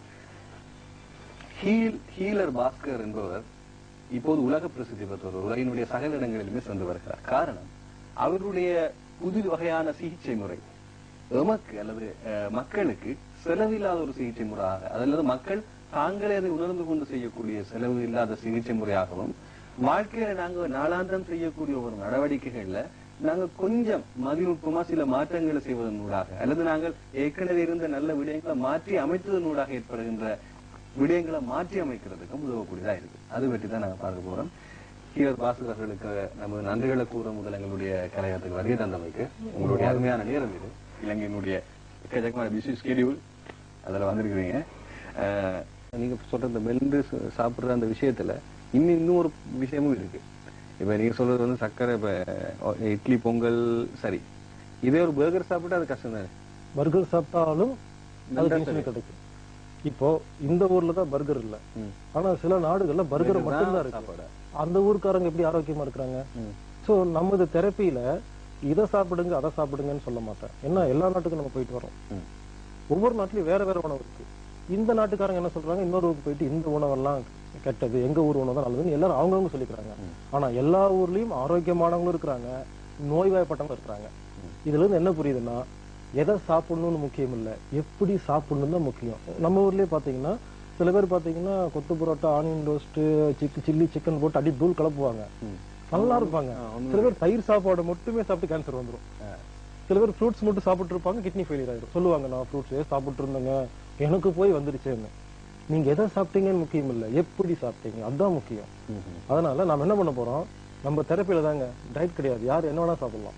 ஹீல் ஹீலர் பாஸ்கர் என்பவர் இப்போது உலக பிரசித்தி பெற்றவர் உலகினுடைய சகல இடங்களிலுமே சென்று வருகிறார் காரணம் அவருடைய புது வகையான சிகிச்சை முறை எமக்கு அல்லது அஹ், மக்களுக்கு செலவில்லாத ஒரு சிகிச்சை முறையாக அல்லது மக்கள் தாங்களே அதை உணர்ந்து கொண்டு செய்யக்கூடிய செலவு இல்லாத சிகிச்சை முறையாகவும் வாழ்க்கையில நாங்க நாளாந்தம் செய்யக்கூடிய ஒரு நடவடிக்கைகள்ல நாங்க கொஞ்சம் மதிநுட்பமா சில மாற்றங்களை செய்வதன் ஊடாக அல்லது நாங்கள் ஏற்கனவே இருந்த நல்ல விடயங்களை மாற்றி அமைத்ததன் ஊடாக ஏற்படுகின்ற விடயங்களை மாற்றி அமைக்கிறதுக்கும் உதவக்கூடியதா இருக்கு அது பற்றி தான் நாங்க பார்க்க போறோம் ஹீரர் பாசுகர்களுக்கு நமது நன்றிகளை கூற முதல் எங்களுடைய கலையத்துக்கு வருகை தந்தமைக்கு உங்களுடைய அருமையான நேரம் இது இலங்கையினுடைய எக்கச்சக்கமான பிஸி ஸ்கெடியூல் அதுல வந்திருக்கிறீங்க அஹ், நீங்க சொல்ற இந்த மெல்ந்து ச- சாப்பிடுற அந்த விஷயத்துல இன்னும் இன்னும் ஒரு விஷயமும் இருக்கு இப்ப நீங்க சொல்றது வந்து சர்க்கரை இப்ப அஹ், இட்லி பொங்கல் சரி இதே ஒரு பர்கர் சாப்பிட்டா அது கஷ்டம் தானே பர்கர் சாப்பிட்டாலும் நல்லா அதுக்கு இன்சுலின் கிடைக்கும் இப்போ இந்த ஊர்ல தான் பர்கர் இல்ல ஆனா சில நாடுகள்ல பர்கர் இதுதான் மட்டும்தான் இருக்கு சாப்பாடு. அந்த ஊர்க்காரங்க எப்படி ஆரோக்கியமா இருக்கிறாங்க சோ நமது தெரப்பியில இதை சாப்பிடுங்க அதை சாப்பிடுங்கன்னு சொல்ல மாட்டேன் ஏன்னா எல்லா நாட்டுக்கும் நம்ம போயிட்டு வரோம் ஒவ்வொரு நாட்டிலயும் வேற வேற உணவு இருக்கு இந்த நாட்டுக்காரங்க என்ன சொல்றாங்க இன்னொரு ஊருக்கு போயிட்டு இந்த உணவெல்லாம் கெட்டது எங்க ஊர் உணவு தான் நல்லதுன்னு எல்லாரும் அவங்கவங்க சொல்லிக்கிறாங்க ஆனா எல்லா ஊர்லயும் ஆரோக்கியமானவங்களும் இருக்கிறாங்க நோய்வாய்ப்பட்டவங்களும் இருக்கிறாங்க இதுல இருந்து என்ன புரியுதுன்னா எதை சாப்பிடணும்னு முக்கியம் இல்ல எப்படி சாப்பிடணும் தான் முக்கியம் நம்ம ஊர்லயே பாத்தீங்கன்னா சில பேர் பாத்தீங்கன்னா கொத்து புரோட்டா ஆனியன் ரோஸ்ட் சிக்கு சில்லி சிக்கன் போட்டு அடி தூள் கலப்புவாங்க நல்லா இருப்பாங்க சில பேர் தயிர் சாப்பாடு மட்டுமே சாப்பிட்டு கேன்சர் வந்துரும் சில பேர் ஃப்ரூட்ஸ் மட்டும் சாப்பிட்டு இருப்பாங்க கிட்னி ஃபெயிலியர் ஆயிரும் சொல்லுவாங்க நான் ஃப்ரூட்ஸே சாப்பிட்டு இருந்தேங்க எனக்கு போய் வந்துருச்சேன்னு நீங்க எதை சாப்பிட்டீங்கன்னு முக்கியம் இல்ல எப்படி சாப்பிட்டீங்க அதுதான் முக்கியம் அதனால நாம என்ன பண்ண போறோம் நம்ம தெரப்பியில தாங்க டயட் கிடையாது யார் என்ன வேணா சாப்பிடலாம்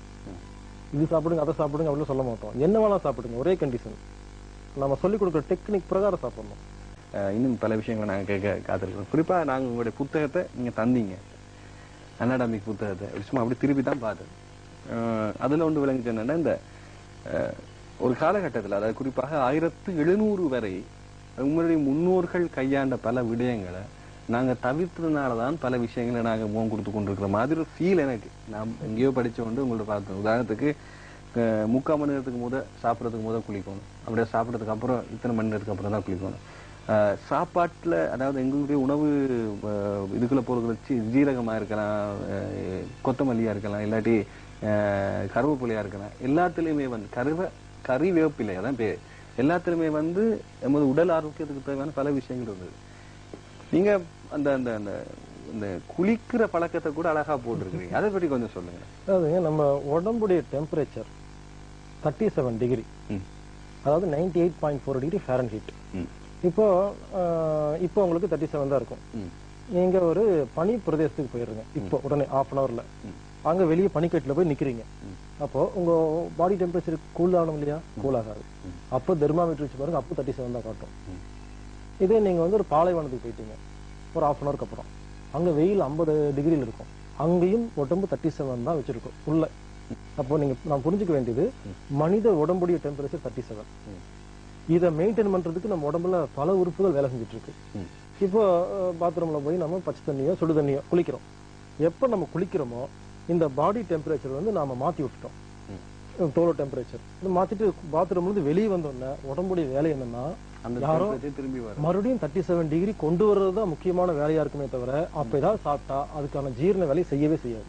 இது சாப்பிடுங்க அதை சாப்பிடுங்க அப்படின்னு சொல்ல மாட்டோம் என்ன வேணா சாப்பிடுங்க ஒரே கண்டிஷன் நம்ம சொல்லிக் கொடுக்குற டெக்னிக் பிரகாரம் சாப்பிடணும் அஹ் இன்னும் பல விஷயங்களை நாங்க கேட்க காத்திருக்கோம் குறிப்பா நாங்க உங்களுடைய புத்தகத்தை நீங்க தந்தீங்க அனாடமிக் புத்தகத்தை அப்படி சும்மா அப்படி திருப்பி தான் பார்த்தேன் அஹ் அதுல ஒன்று விளங்குச்சு என்னன்னா இந்த அஹ், ஒரு காலகட்டத்தில் அதாவது குறிப்பாக ஆயிரத்து எழுநூறு வரை உங்களுடைய முன்னோர்கள் கையாண்ட பல விடயங்களை நாங்க தவிர்த்ததுனால தான் பல விஷயங்களை நாங்க முகம் கொடுத்து கொண்டிருக்கிற மாதிரி ஒரு ஃபீல் எனக்கு நான் எங்கேயோ படிச்ச கொண்டு உங்கள்ட்ட பார்த்தேன் உதாரணத்துக்கு அஹ், முக்கால் மணி நேரத்துக்கு முத சாப்பிட்றதுக்கு முத குளிக்கணும் அப்படியே சாப்பிட்றதுக்கு அப்புறம் இத்தனை மணி நேரத்துக்கு அப்புறம் தான் குளிக்கணும் அஹ், சாப்பாட்டுல அதாவது எங்களுடைய உணவு அஹ், இதுக்குள்ள போறது வச்சு ஜீரகமா இருக்கலாம் அஹ், கொத்தமல்லியா இருக்கலாம் இல்லாட்டி அஹ், கருவேப்பிலையா இருக்கலாம் எல்லாத்துலயுமே வந்து கருவ கறி வேப்பிலை அதான் பேர் எல்லாத்துலயுமே வந்து நமது உடல் ஆரோக்கியத்துக்கு தேவையான பல விஷயங்கள் இருந்தது நீங்க அந்த அந்த அந்த இந்த குளிக்கிற பழக்கத்தை கூட அழகா போட்டிருக்கிறீங்க அதை பற்றி கொஞ்சம் சொல்லுங்க அதாவது நம்ம உடம்புடைய டெம்பரேச்சர் தேர்ட்டி செவன் டிகிரி அதாவது ninety eight point four degree Fahrenheit இப்போ ஆஹ், இப்போ உங்களுக்கு தேர்ட்டி செவன் தான் இருக்கும் நீங்க ஒரு பனி பிரதேசத்துக்கு போயிடுங்க இப்போ உடனே half அன் ஹவர்ல அங்க வெளியே பனிக்கட்டில போய் நிக்கிறீங்க அப்போ உங்க பாடி டெம்பரேச்சர் கூல் ஆகணும் இல்லையா கூல் ஆகாது அப்போ தெர்மாமீட்டர் வச்சு பாருங்க அப்போ தேர்ட்டி செவன் தான் காட்டும் இதே நீங்க வந்து ஒரு பாலைவனத்துக்கு போயிட்டீங்க ஒரு half அன் ஹவருக்கு அப்புறம் அங்க வெயில் ஐம்பது டிகிரியில் இருக்கும் அங்கேயும் உடம்பு தேர்ட்டி செவன் தான் வச்சிருக்கும் உள்ள அப்போ நீங்க நான் புரிஞ்சுக்க வேண்டியது மனித உடம்புடைய டெம்பரேச்சர் தேர்ட்டி செவன் இதை மெயின்டைன் பண்றதுக்கு நம்ம உடம்புல பல உறுப்புகள் வேலை செஞ்சுட்டு இருக்கு இப்போ பாத்ரூம்ல போய் நம்ம பச்சை தண்ணியோ சுடு தண்ணியோ குளிக்கிறோம் எப்போ நம்ம குளிக்கிறோமோ இந்த பாடி டெம்பரேச்சர் வந்து நாம மாத்தி விட்டுட்டோம் டோலோ டெம்பரேச்சர் இது மாத்திட்டு பாத்ரூம்ல இருந்து வெளியே வந்தோடனே உடம்புடைய வேலை என்னன்னா அந்த யாரோ temperature திரும்பி வரும் மறுபடியும் தேர்ட்டி செவன் டிகிரி கொண்டு வர்றது தான் முக்கியமான வேலையா இருக்குமே தவிர அப்ப ஏதாவது சாப்பிட்டா அதுக்கான ஜீரண வேலையை செய்யவே செய்யாது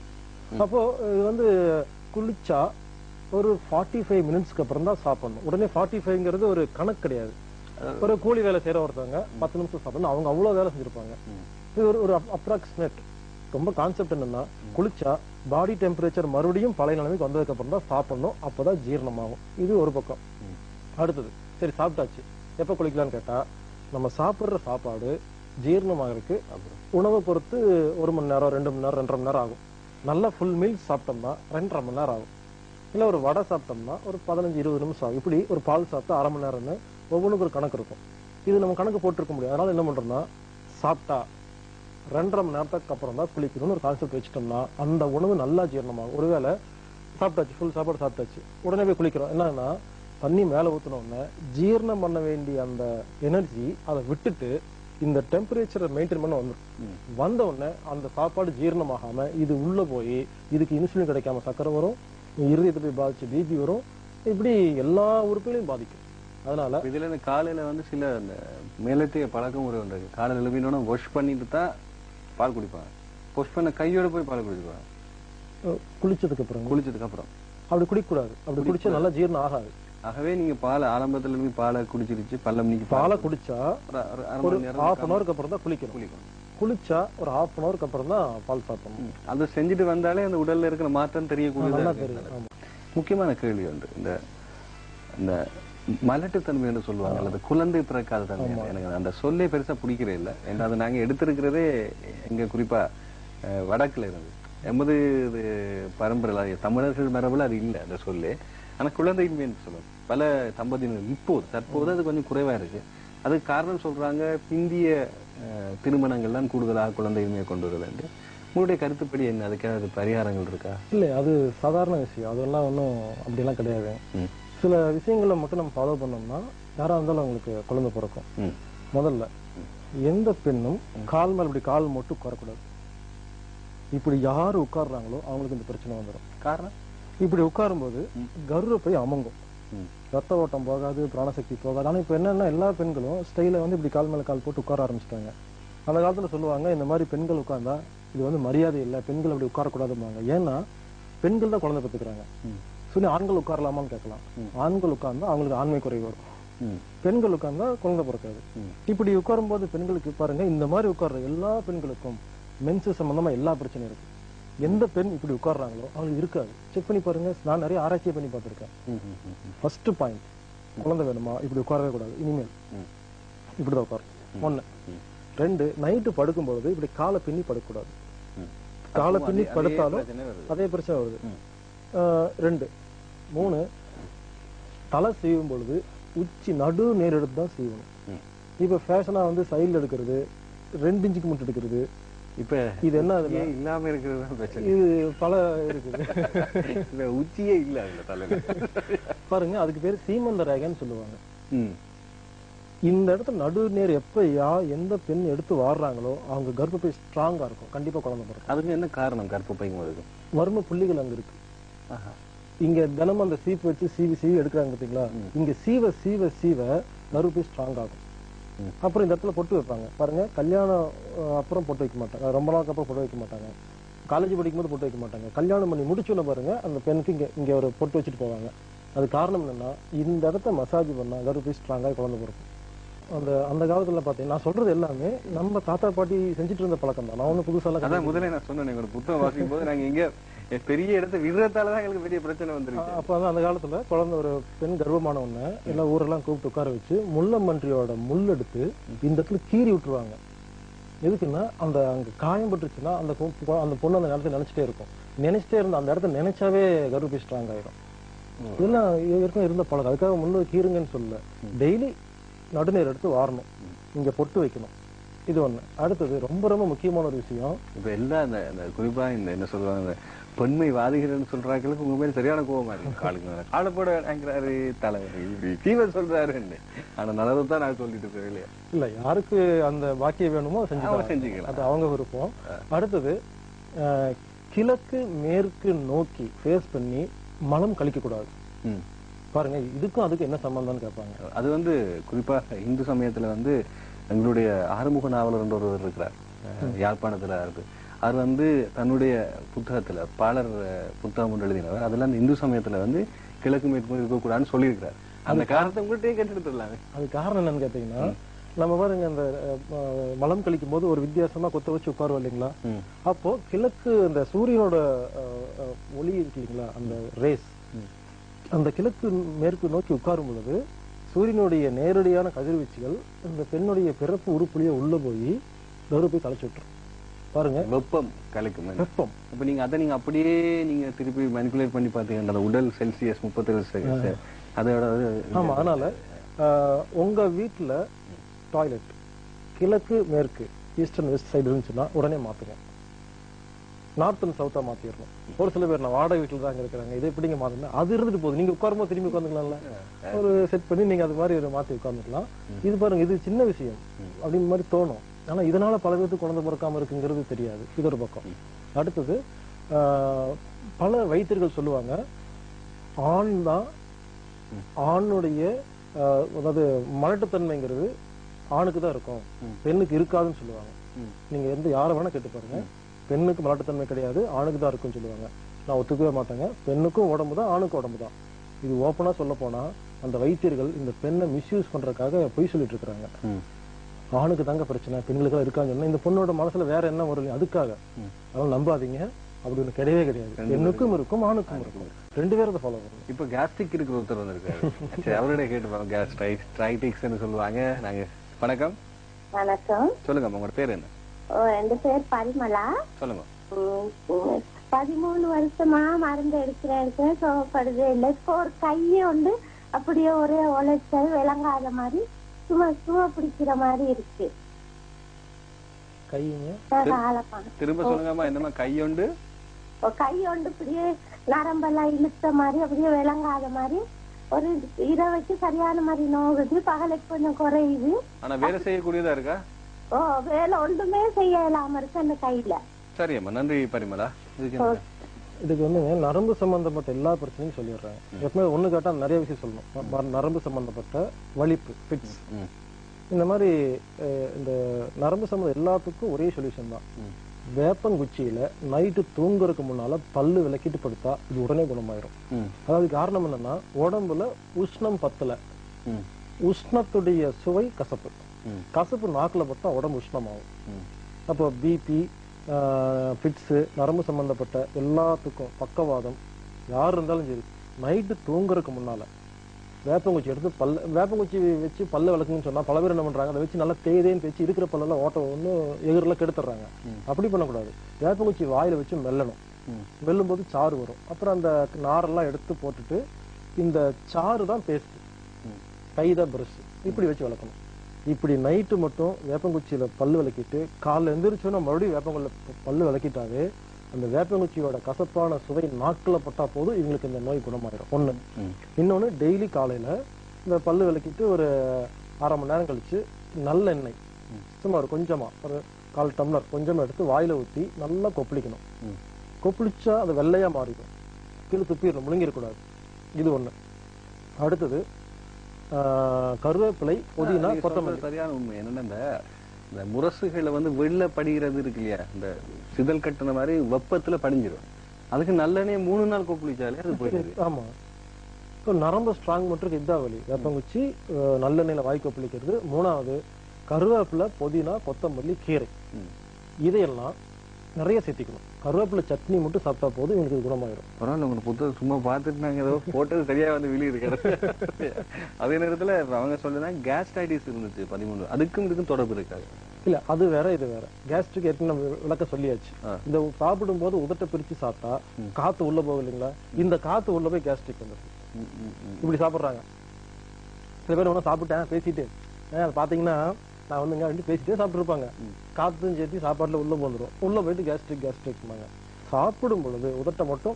அப்போ இது வந்து குளிச்சா ஒரு ஃபார்ட்டி ஃபைவ் மினிட்ஸ்க்கு அப்புறம் தான் சாப்பிடணும் உடனே ஃபார்ட்டி ஃபைவ்ங்கிறது ஒரு கணக்கு கிடையாது ஒரு கூலி வேலை செய்யற ஒருத்தவங்க பத்து நிமிஷம் சாப்பிடணும் அவங்க அவ்வளவு வேலை செஞ்சிருப்பாங்க இது ஒரு ஒரு அப்ராக்சிமேட் ரொம்ப கான்செப்ட் என்னன்னா குளிச்சா பாடி டெம்பரேச்சர் மறுபடியும் பழைய நிலைமைக்கு வந்ததுக்கு அப்புறம் தான் சாப்பிடணும் அப்பதான் ஜீரணமாகும் இது ஒரு பக்கம் அடுத்தது சரி சாப்பிட்டாச்சு எப்ப குளிக்கலாம்னு கேட்டா நம்ம சாப்பிடுற சாப்பாடு ஜீரணமாகறதுக்கு உணவை பொறுத்து ஒரு மணி நேரம் ரெண்டு மணி நேரம் ரெண்டரை மணி நேரம் ஆகும் நல்லா ஃபுல் மீல் சாப்பிட்டோம்னா ரெண்டரை மணி நேரம் ஆகும் இல்ல ஒரு வடை சாப்பிட்டோம்னா ஒரு பதினஞ்சு இருபது நிமிஷம் ஆகும் இப்படி ஒரு பால் சாப்பிட்டா அரை மணி நேரம்னு ஒவ்வொன்றுக்கு ஒரு கணக்கு இருக்கும் இது நம்ம கணக்கு போட்டிருக்க முடியாது அதனால என்ன பண்றோம்னா சாப்பிட்டா ரெண்டரை மணி நேரத்துக்கு அப்புறம் தான் குளிக்கணும்னு ஒரு கான்செப்ட் வச்சுட்டோம்னா அந்த உணவு நல்லா ஜீரணமாகும் ஒருவேளை சாப்பிட்டாச்சு ஃபுல் சாப்பாடு சாப்பிட்டாச்சு உடனே போய் குளிக்கிறோம் என்னன்னா தண்ணி மேல ஊத்தின உடனே ஜீரணம் பண்ண வேண்டிய அந்த எனர்ஜி அதை விட்டுட்டு இந்த டெம்பரேச்சரை மெயின்டைன் பண்ண வந்துடும் வந்த உடனே அந்த சாப்பாடு ஜீரணமாகாம இது உள்ள போய் இதுக்கு இன்சுலின் கிடைக்காம சக்கரை வரும் இருதயத்தை போய் பாதிச்சு பிபி வரும் இப்படி எல்லா உறுப்புகளையும் பாதிக்கும் அதனால இப்ப இதுல இந்த காலையில வந்து சில இந்த மேலத்தைய பழக்கம் முறை ஒன்று இருக்கு காலையில எழுப்பினோட வாஷ் பண்ணிட்டு தான் பால் குடிப்பாங்க வாஷ் பண்ண கையோட போய் பால் குடிப்பாங்க அஹ், குளிச்சதுக்கு அப்புறம் குளிச்சதுக்கு அப்புறம் அப்படி குடிக்கக்கூடாது அப்படி குடிச்சா நல்லா ஜீரணம் ஆகாது ஆகவே நீங்க பால் ஆரம்பத்துல இருந்து பாலை குடிச்சிருச்சு பல்லம் நீக்கி பாலை குடிச்சா ஒரு- ஒரு அரை ஒரு மணி நேரம் ஹாஃப் அன் ஹவருக்கு அப்புறம் தான் குளிக்கணும் குளிக்கணும் குளிச்சா ஒரு ஹாஃப் அன் ஹவருக்கு அப்புறம் தான் பால் சாப்பிடணும் அதை செஞ்சுட்டு வந்தாலே அந்த உடல்ல இருக்கிற மாற்றம் நல்லா தெரியக்கூடியதா தெரியும் இருக்கு. ஆமா முக்கியமான கேள்வி உண்டு இந்த இந்த மலட்டுத்தன்மை என்று சொல்லுவாங்க அல்லது குழந்தை பிறக்காத தன்மை எனக்கு அந்த சொல்லே பெருசா பிடிக்கிறே இல்லை ஏன்னா அதை நாங்க எடுத்திருக்கிறதே எங்க குறிப்பா அஹ், வடக்குல இருந்து எமது இது பரம்பரை தமிழர்கள் மரபுல அது இல்லை அந்த சொல்லே ஆனா குழந்தையின்மைன்னு சொல்லுவோம் பல தம்பதியினர் இப்போது தற்போது அது கொஞ்சம் குறைவா இருக்கு அதுக்கு காரணம் சொல்றாங்க பிந்திய அஹ், திருமணங்கள் தான் கூடுதலாக குழந்தையின்மையை கொண்டு வருது உங்களுடைய கருத்துப்படி என்ன அதுக்கான அது பரிகாரங்கள் இருக்கா இல்ல அது சாதாரண விஷயம் அதெல்லாம் ஒன்றும் அப்படிலாம் கிடையாது ம். சில விஷயங்களை மட்டும் நம்ம ஃபாலோ பண்ணோம்னா யாரா இருந்தாலும் அவங்களுக்கு குழந்தை பிறக்கும் ம். முதல்ல எந்த பெண்ணும் கால் மேல இப்படி கால் மட்டும் உட்காரக்கூடாது இப்படி யாரு உட்கார்றாங்களோ அவங்களுக்கு இந்த பிரச்சனை வந்துடும் காரணம் இப்படி உட்காரும்போது கர்ப்பப்பை அமங்கும் ம். ரத்த ஓட்டம் போகாது பிராணசக்தி போகாது ஆனா இப்ப என்னன்னா எல்லா பெண்களும் ஸ்டைல வந்து இப்படி கால் மேல கால் போட்டு உட்கார ஆரம்பிச்சிட்டாங்க அந்த காலத்துல சொல்லுவாங்க இந்த மாதிரி பெண்கள் உட்கார்ந்தா இது வந்து மரியாதை இல்லை பெண்கள் அப்படி உட்காரக்கூடாதும்பாங்க ஏன்னா பெண்கள் தான் குழந்தை பெற்றுக்கிறாங்க சொல்லி ஆண்கள் உட்காரலாமான்னு கேட்கலாம் ஆண்கள் உட்கார்ந்தா அவங்களுக்கு ஆண்மை குறைவு வரும் ம். பெண்கள் உட்கார்ந்தா குழந்தை பிறக்காது இப்படி உட்காரும்போது பெண்களுக்கு பாருங்க இந்த மாதிரி உட்கார்ற எல்லா பெண்களுக்கும் மென்ஸ் சம்பந்தமா எல்லா பிரச்சனையும் இருக்கு எந்த பெண் இப்படி உட்கார்றாங்களோ அவங்களுக்கு இருக்காது செக் பண்ணி பாருங்க நான் நிறைய ஆராய்ச்சி பண்ணி பார்த்திருக்கேன் ம், ம், ம், ம். ஃபர்ஸ்ட் பாயிண்ட் குழந்தை வேணுமா இப்படி உட்காரவே கூடாது இனிமேல் ம். இப்படிதான் உட்காரும் ஒண்ணு ரெண்டு நைட்டு படுக்கும் பொழுது இப்படி காலை பின்னி படுக்கக்கூடாது ம். காலை அப்பவும் பின்னி அதே- அதே படுத்தாலும் பிரச்சனை வருது. அதே பிரச்சனை வருது ம். ஆஹ், ரெண்டு மூணு தலை சீவும் பொழுது உச்சி நடு நேர் எடுத்து தான் சீவணும் ம். இப்ப ஃபேஷனா வந்து சைடுல எடுக்கிறது ரெண்டு இன்ச்சுக்கு மட்டும் எடுக்கிறது இப்ப இது என்ன அதுல? உச்சியே இல்லாம இருக்கிறது தான் பிரச்சனை இது பல இருக்குது இல்ல உச்சியே இல்ல அதுல தலையில பாருங்க அதுக்கு பேர் சீமந்த ரேகைன்னு சொல்லுவாங்க ம். இந்த இடத்துல நடு நேர் எப்ப யா எந்த பெண் எடுத்து வாடுறாங்களோ அவங்க கர்ப்பப்பை ஸ்ட்ராங்கா இருக்கும் கண்டிப்பா குழந்தை பிறக்கும் அதுக்கு என்ன காரணம் கர்ப்பப்பைங்க வருது மர்ம புள்ளிகள் அங்க இருக்கு ஆஹா. இங்க தினமும் அந்த சீப்பு வச்சு சீவி சீவி எடுக்கிறாங்க பாத்தீங்களா இங்க சீவ சீவ சீவ கருப்பை ஸ்ட்ராங் ஆகும் ம். அப்புறம் இந்த இடத்துல பொட்டு வைப்பாங்க பாருங்க கல்யாணம் அஹ், அப்புறம் பொட்டு வைக்க மாட்டாங்க ரொம்ப நாளுக்கு அப்புறம் பொட்டு வைக்க மாட்டாங்க காலேஜ் படிக்கும்போது பொட்டு வைக்க மாட்டாங்க கல்யாணம் பண்ணி முடிச்சோன்னு பாருங்க அந்த பெண்ணுக்கு இங்க இங்க ஒரு பொட்டு வச்சுட்டு போவாங்க அது காரணம் என்னன்னா இந்த இடத்த மசாஜ் பண்ணா கருப்பை ஸ்ட்ராங்கா குழந்தை பிறக்கும் அந்த அந்த காலத்துல பாத்தீங்கன்னா நான் சொல்றது எல்லாமே நம்ம தாத்தா பாட்டி செஞ்சுட்டு இருந்த பழக்கம் தான் நான் ஒண்ணு புதுசாலாம் அதான் முதல்ல நான் சொன்னேன் ஒரு புத்தகம் வாசிக்கும் போது நாங்க எங்க பெரிய இடத்த விடுறதால தான் எங்களுக்கு பெரிய பிரச்சனை வந்துருக்கு அப்ப வந்து அந்த காலத்துல குழந்தை ஒரு பெண் கர்ப்பமான உடனே எல்லா ஊரெல்லாம் கூப்பிட்டு உட்கார வச்சு முள்ளம்பன்றியோட முள் எடுத்து இந்த இடத்துல கீறி விட்டுருவாங்க எதுக்குன்னா அந்த அங்க காயம் பட்டுருச்சுன்னா அந்த பொ- பொ- அந்த பொண்ணு அந்த நேரத்தை நினைச்சிட்டே இருக்கும் நினைச்சிட்டே இருந்த அந்த இடத்த நினைச்சாவே கர்ப்பி ஸ்ட்ராங் ஆயிடும் இதெல்லாம் ஏற்கனவே இருந்த பழக்கம் அதுக்காக முள்ளு கீறுங்கன்னு சொல்லல டெய்லி நடுநீர் எடுத்து வாரணும் இங்க பொட்டு வைக்கணும் இது ஒண்ணு அடுத்தது ரொம்ப ரொம்ப முக்கியமான ஒரு விஷயம் இப்ப எல்லாம் இந்த இந்த குறிப்பா இந்த என்ன சொல்லுவாங்க இந்த பெண்மை வாதிகள்னு சொல்றாங்களுக்கு உங்க மேல சரியான கோவமா இருக்கு காலுக்கு மேல காலை போட வேணாங்கிறாரு தலைவர் இப்படி தீவ சொல்றாருன்னு ஆனா நல்லதை தான் நான் சொல்லிட்டு இருக்கேன் இல்லையா இல்ல யாருக்கு அந்த பாக்கியம் வேணுமோ அவங்க செஞ்சு செஞ்சுக்கலாம். அது அவங்க விருப்பம் அடுத்தது அஹ், கிழக்கு மேற்கு நோக்கி ஃபேஸ் பண்ணி மலம் கழிக்க கூடாது ம். பாருங்க இதுக்கும் அதுக்கும் என்ன சம்பந்தம்னு கேட்பாங்க அது வந்து குறிப்பாக இந்து சமயத்துல வந்து எங்களுடைய ஆறுமுக நாவலர் என்ற ஒருவர் இருக்கிறார் அஹ், யாழ்ப்பாணத்துல இருக்கு அவர் வந்து தன்னுடைய புத்தகத்துல பாலர் அஹ், புத்தகம் ஒன்று எழுதினவர் அதுல அந்த இந்து சமயத்துல வந்து கிழக்கு மேற்கு இருக்கக்கூடாதுன்னு சொல்லியிருக்கிறார் அந்த காரணத்தை உங்கள்கிட்டயே கேட்டுடலாமே அது காரணம் என்னன்னு கேட்டீங்கன்னா நம்ம பாருங்க அந்த அஹ், மலம் கழிக்கும் போது ஒரு வித்தியாசமா கொத்த வச்சு உட்காருவோம் இல்லைங்களா அப்போ கிழக்கு அந்த சூரியனோட அஹ், அஹ், ஒளி இருக்கு இல்லைங்களா அந்த ரேஸ் அந்த கிழக்கு மேற்கு நோக்கி உட்காரும் பொழுது சூரியனுடைய நேரடியான கதிர்வீச்சுகள் இந்த பெண்ணுடைய பிறப்பு உருப்புலிய உள்ள போய் டோரு போய் களைச்சு விட்டுரும் பாருங்க வெப்பம் கலைக்கும் வெப்பம் இப்ப நீங்க அதை நீங்க அப்படியே நீங்க திருப்பி மனிப்புலேட் பண்ணி பாத்தீங்கன்னா அந்த உடல் செல்சியஸ் முப்பத்தேழு செல்சியஸ் அதோட ஆமா அதனால ஆஹ், உங்க வீட்டுல டாய்லெட் கிழக்கு மேற்கு ஈஸ்டர்ன் வெஸ்ட் சைடு இருந்துச்சுன்னா உடனே மாத்துங்க நார்த் அண்ட் சவுத்தா மாத்திடணும் ஒரு சில பேர் நான் வாடகை வீட்டுல தான் இருக்கிறாங்க இதை எப்படிங்க மாத்தணும் அது இருந்துட்டு போகுது நீங்க உட்காரும்போது திரும்பி உட்காந்துக்கலாம்ல ஒரு செட் பண்ணி நீங்க அது மாதிரி ஒரு மாத்தி உட்காந்துக்கலாம் இது பாருங்க இது சின்ன விஷயம் அப்படின்னு மாதிரி தோணும் ஆனா இதனால பல பேருக்கு குழந்தை பிறக்காம இருக்குங்கிறது தெரியாது இது ஒரு பக்கம் அடுத்தது ஆஹ், பல வைத்தியர்கள் சொல்லுவாங்க ஆண் தான் ஆணுடைய ஆஹ், அதாவது மலட்டுத்தன்மைங்கிறது ஆணுக்கு தான் இருக்கும் பெண்ணுக்கு இருக்காதுன்னு சொல்லுவாங்க நீங்க எந்த யாரை வேணா கேட்டு பாருங்க பெண்ணுக்கு மலட்டுத்தன்மை கிடையாது ஆணுக்கு தான் இருக்கும்னு சொல்லுவாங்க நான் ஒத்துக்கவே மாட்டேங்க பெண்ணுக்கும் உடம்பு தான் ஆணுக்கும் உடம்பு தான் இது ஓப்பனா சொல்ல போனா அந்த வைத்தியர்கள் இந்த பெண்ணை மிஸ்யூஸ் பண்றதுக்காக பொய் சொல்லிட்டு இருக்காங்க ஆணுக்கு தாங்க பிரச்சனை பெண்களுக்கு இருக்காங்க சொன்னா இந்த பொண்ணோட மனசுல வேற என்ன வரும் இல்லையா? அதுக்காக அதெல்லாம் நம்பாதீங்க அப்படி ஒண்ணு கிடையவே கிடையாது ரெண்டு பெண்ணுக்கும் இருக்கும் ஆணுக்கும் இருக்கும் ரெண்டு பேரும் அதை ஃபாலோ பண்ணுங்க இப்ப கேஸ்ட்ரிக் இருக்கிற ஒருத்தர் வந்திருக்காரு சரி அவரோட கேட்டுப்பாங்க கேஸ்ட்ரைட் ட்ரைடிக்ஸ்னு சொல்லுவாங்க நாங்க வணக்கம் வணக்கம் சொல்லுங்க உங்களோட பேர் என்ன ஓ, என் பேர் பரிமலா சொல்லுங்க உம், உம், பதிமூணு வருஷமா மருந்து எடுக்கிறேன் எடுக்கிறேன் சோகப்படுதே இல்லை இப்போ ஒரு கையை வந்து அப்படியே ஒரே உழைச்சல் விளங்காத மாதிரி சும்மா சும்மா பிடிக்கிற மாதிரி இருக்கு கையுங்க ஆளப்பாங்க திரும்ப சொல்லுங்கம்மா என்னம்மா கையொண்டு கை ஒன்று இப்படியே நரம்பெல்லாம் இழுத்த மாதிரி அப்படியே விளங்காத மாதிரி ஒரு இரவைக்கு சரியான மாதிரி நோகுது பகலைக்கு கொஞ்சம் குறையுது ஆனா வேலை செய்யக்கூடியதா இருக்கா ஓ வேலை ஒன்றுமே செய்ய இல்லாம இருக்கு அந்த கையில சரி அம்மா நன்றி பரிமலா இதுக்கு என்ன? இதுக்கு வந்துங்க நரம்பு சம்பந்தப்பட்ட எல்லா பிரச்சனையும் சொல்லிடுறாங்க எப்பவுமே ஒண்ணு கேட்டா நிறைய விஷயம் சொல்லணும் ந- ந- நரம்பு சம்பந்தப்பட்ட வலிப்பு ஃபிட்ஸ் இந்த மாதிரி அஹ், இந்த நரம்பு சம்பந்தம் எல்லாத்துக்கும் ஒரே சொல்யூஷன் தான் வேப்பங்குச்சியில நைட்டு தூங்குறதுக்கு முன்னால பல்லு விளக்கிட்டு படுத்தா இது உடனே குணமாயிரும் அதாவது காரணம் என்னன்னா உடம்புல உஷ்ணம் பத்தல உஷ்ணத்துடைய சுவை கசப்பு கசப்பு நாக்குல பட்டா உடம்பு உஷ்ணமாகும் அப்போ பிபி ஃபிட்ஸு நரம்பு சம்பந்தப்பட்ட எல்லாத்துக்கும் பக்கவாதம் யார் இருந்தாலும் சரி நைட்டு தூங்குறதுக்கு முன்னால வேப்பங்குச்சி எடுத்து பல்ல வேப்பங்குச்சி வச்சு பல்ல விளக்குன்னு சொன்னா பல பேர் என்ன பண்றாங்க அதை வச்சு நல்லா தேய்தேன்னு தேய்ச்சி இருக்கிற பல்லெல்லாம் ஓட்ட ஒன்று எகிரெல்லாம் கெடுத்துறாங்க அப்படி பண்ணக்கூடாது வேப்பங்குச்சி வாயில வச்சு மெல்லணும் மெல்லும் போது சாறு வரும் அப்புறம் அந்த நாரெல்லாம் எடுத்து போட்டுட்டு இந்த சாறு தான் பேஸ்ட் கைதா பிரஷ் இப்படி வச்சு விளக்கணும் இப்படி நைட்டு மட்டும் வேப்பங்குச்சியில பல்லு விளக்கிட்டு காலைல எந்திரிச்சோன்னா மறுபடியும் வேப்பங்குள்ள பல்லு விளக்கிட்டாவே அந்த வேப்பங்குச்சியோட கசப்பான சுவை நாக்குல பட்டா போதும் இவங்களுக்கு இந்த நோய் குணமாயிரும் ஒண்ணு இன்னொன்னு டெய்லி காலையில இந்த பல்லு விளக்கிட்டு ஒரு அரை மணி நேரம் கழிச்சு நல்லெண்ணெய் சும்மா ஒரு கொஞ்சமா ஒரு கால் டம்ளர் கொஞ்சமா எடுத்து வாயில ஊத்தி நல்லா கொப்பளிக்கணும் கொப்பளிச்சா அது வெள்ளையா மாறிடும் கீழே துப்பிடணும் முழுங்கிடக்கூடாது இது ஒண்ணு அடுத்தது ஆஹ், கருவேப்பிலை புதினா நீங்க கொத்தமல்லி சொல்றது சரியான உண்மை என்னன்னா இந்த இந்த முரசுகளை வந்து வெள்ள படிகிறது இருக்கு இல்லையா இந்த சிதல் கட்டுன மாதிரி வெப்பத்துல படிஞ்சிரும் அதுக்கு நல்லெண்ணெய் மூணு நாள் கொப்பளிச்சாலே அது போயிடுது ஆமா இப்போ நரம்பு ஸ்ட்ராங் மட்டும் இதா வலி வேப்பங்குச்சி அஹ், நல்லெண்ணெயில வாய் கொப்பளிக்கிறது மூணாவது கருவேப்பிலை புதினா கொத்தமல்லி கீரை இதையெல்லாம் நிறைய சேர்த்திக்கணும் கருவேப்பிலை சட்னி மட்டும் சாப்பிட்டா போதும் இவங்களுக்கு இது குணமாயிரும் பரவாயில்ல உங்க புத்தகம் சும்மா பார்த்துட்டு நாங்க ஏதோ போட்டது சரியா வந்து வெளியே இருக்கு அதே நேரத்துல இப்ப அவங்க சொல்லுனா கேஸ்டைட்டிஸ் இருந்துச்சு பதிமூணு அதுக்கும் இதுக்கும் தொடர்பு இருக்காது இல்ல அது வேற இது வேற கேஸ்ட்ரிக் ஏற்கனவே நம்ம விளக்க சொல்லியாச்சு இந்த சாப்பிடும் போது உதட்ட பிரிச்சு சாப்பிட்டா காத்து உள்ள போகும் இல்லைங்களா இந்த காத்து உள்ள போய் கேஸ்ட்ரிக் வந்துடும் இப்படி சாப்பிடுறாங்க சில பேர் ஒன்றும் சாப்பிட்டேன் பேசிட்டு ஏன் அது பாத்தீங்கன்னா நான் வந்துங்க அப்படி பேசிட்டே சாப்பிட்டு இருப்பாங்க காத்தும் சேர்த்து சாப்பாட்டுல உள்ள வந்துடும் உள்ள போயிட்டு கேஸ்ட்ரிக் கேஸ்ட்ரிக்மாங்க சாப்பிடும் பொழுது உதட்டை மட்டும்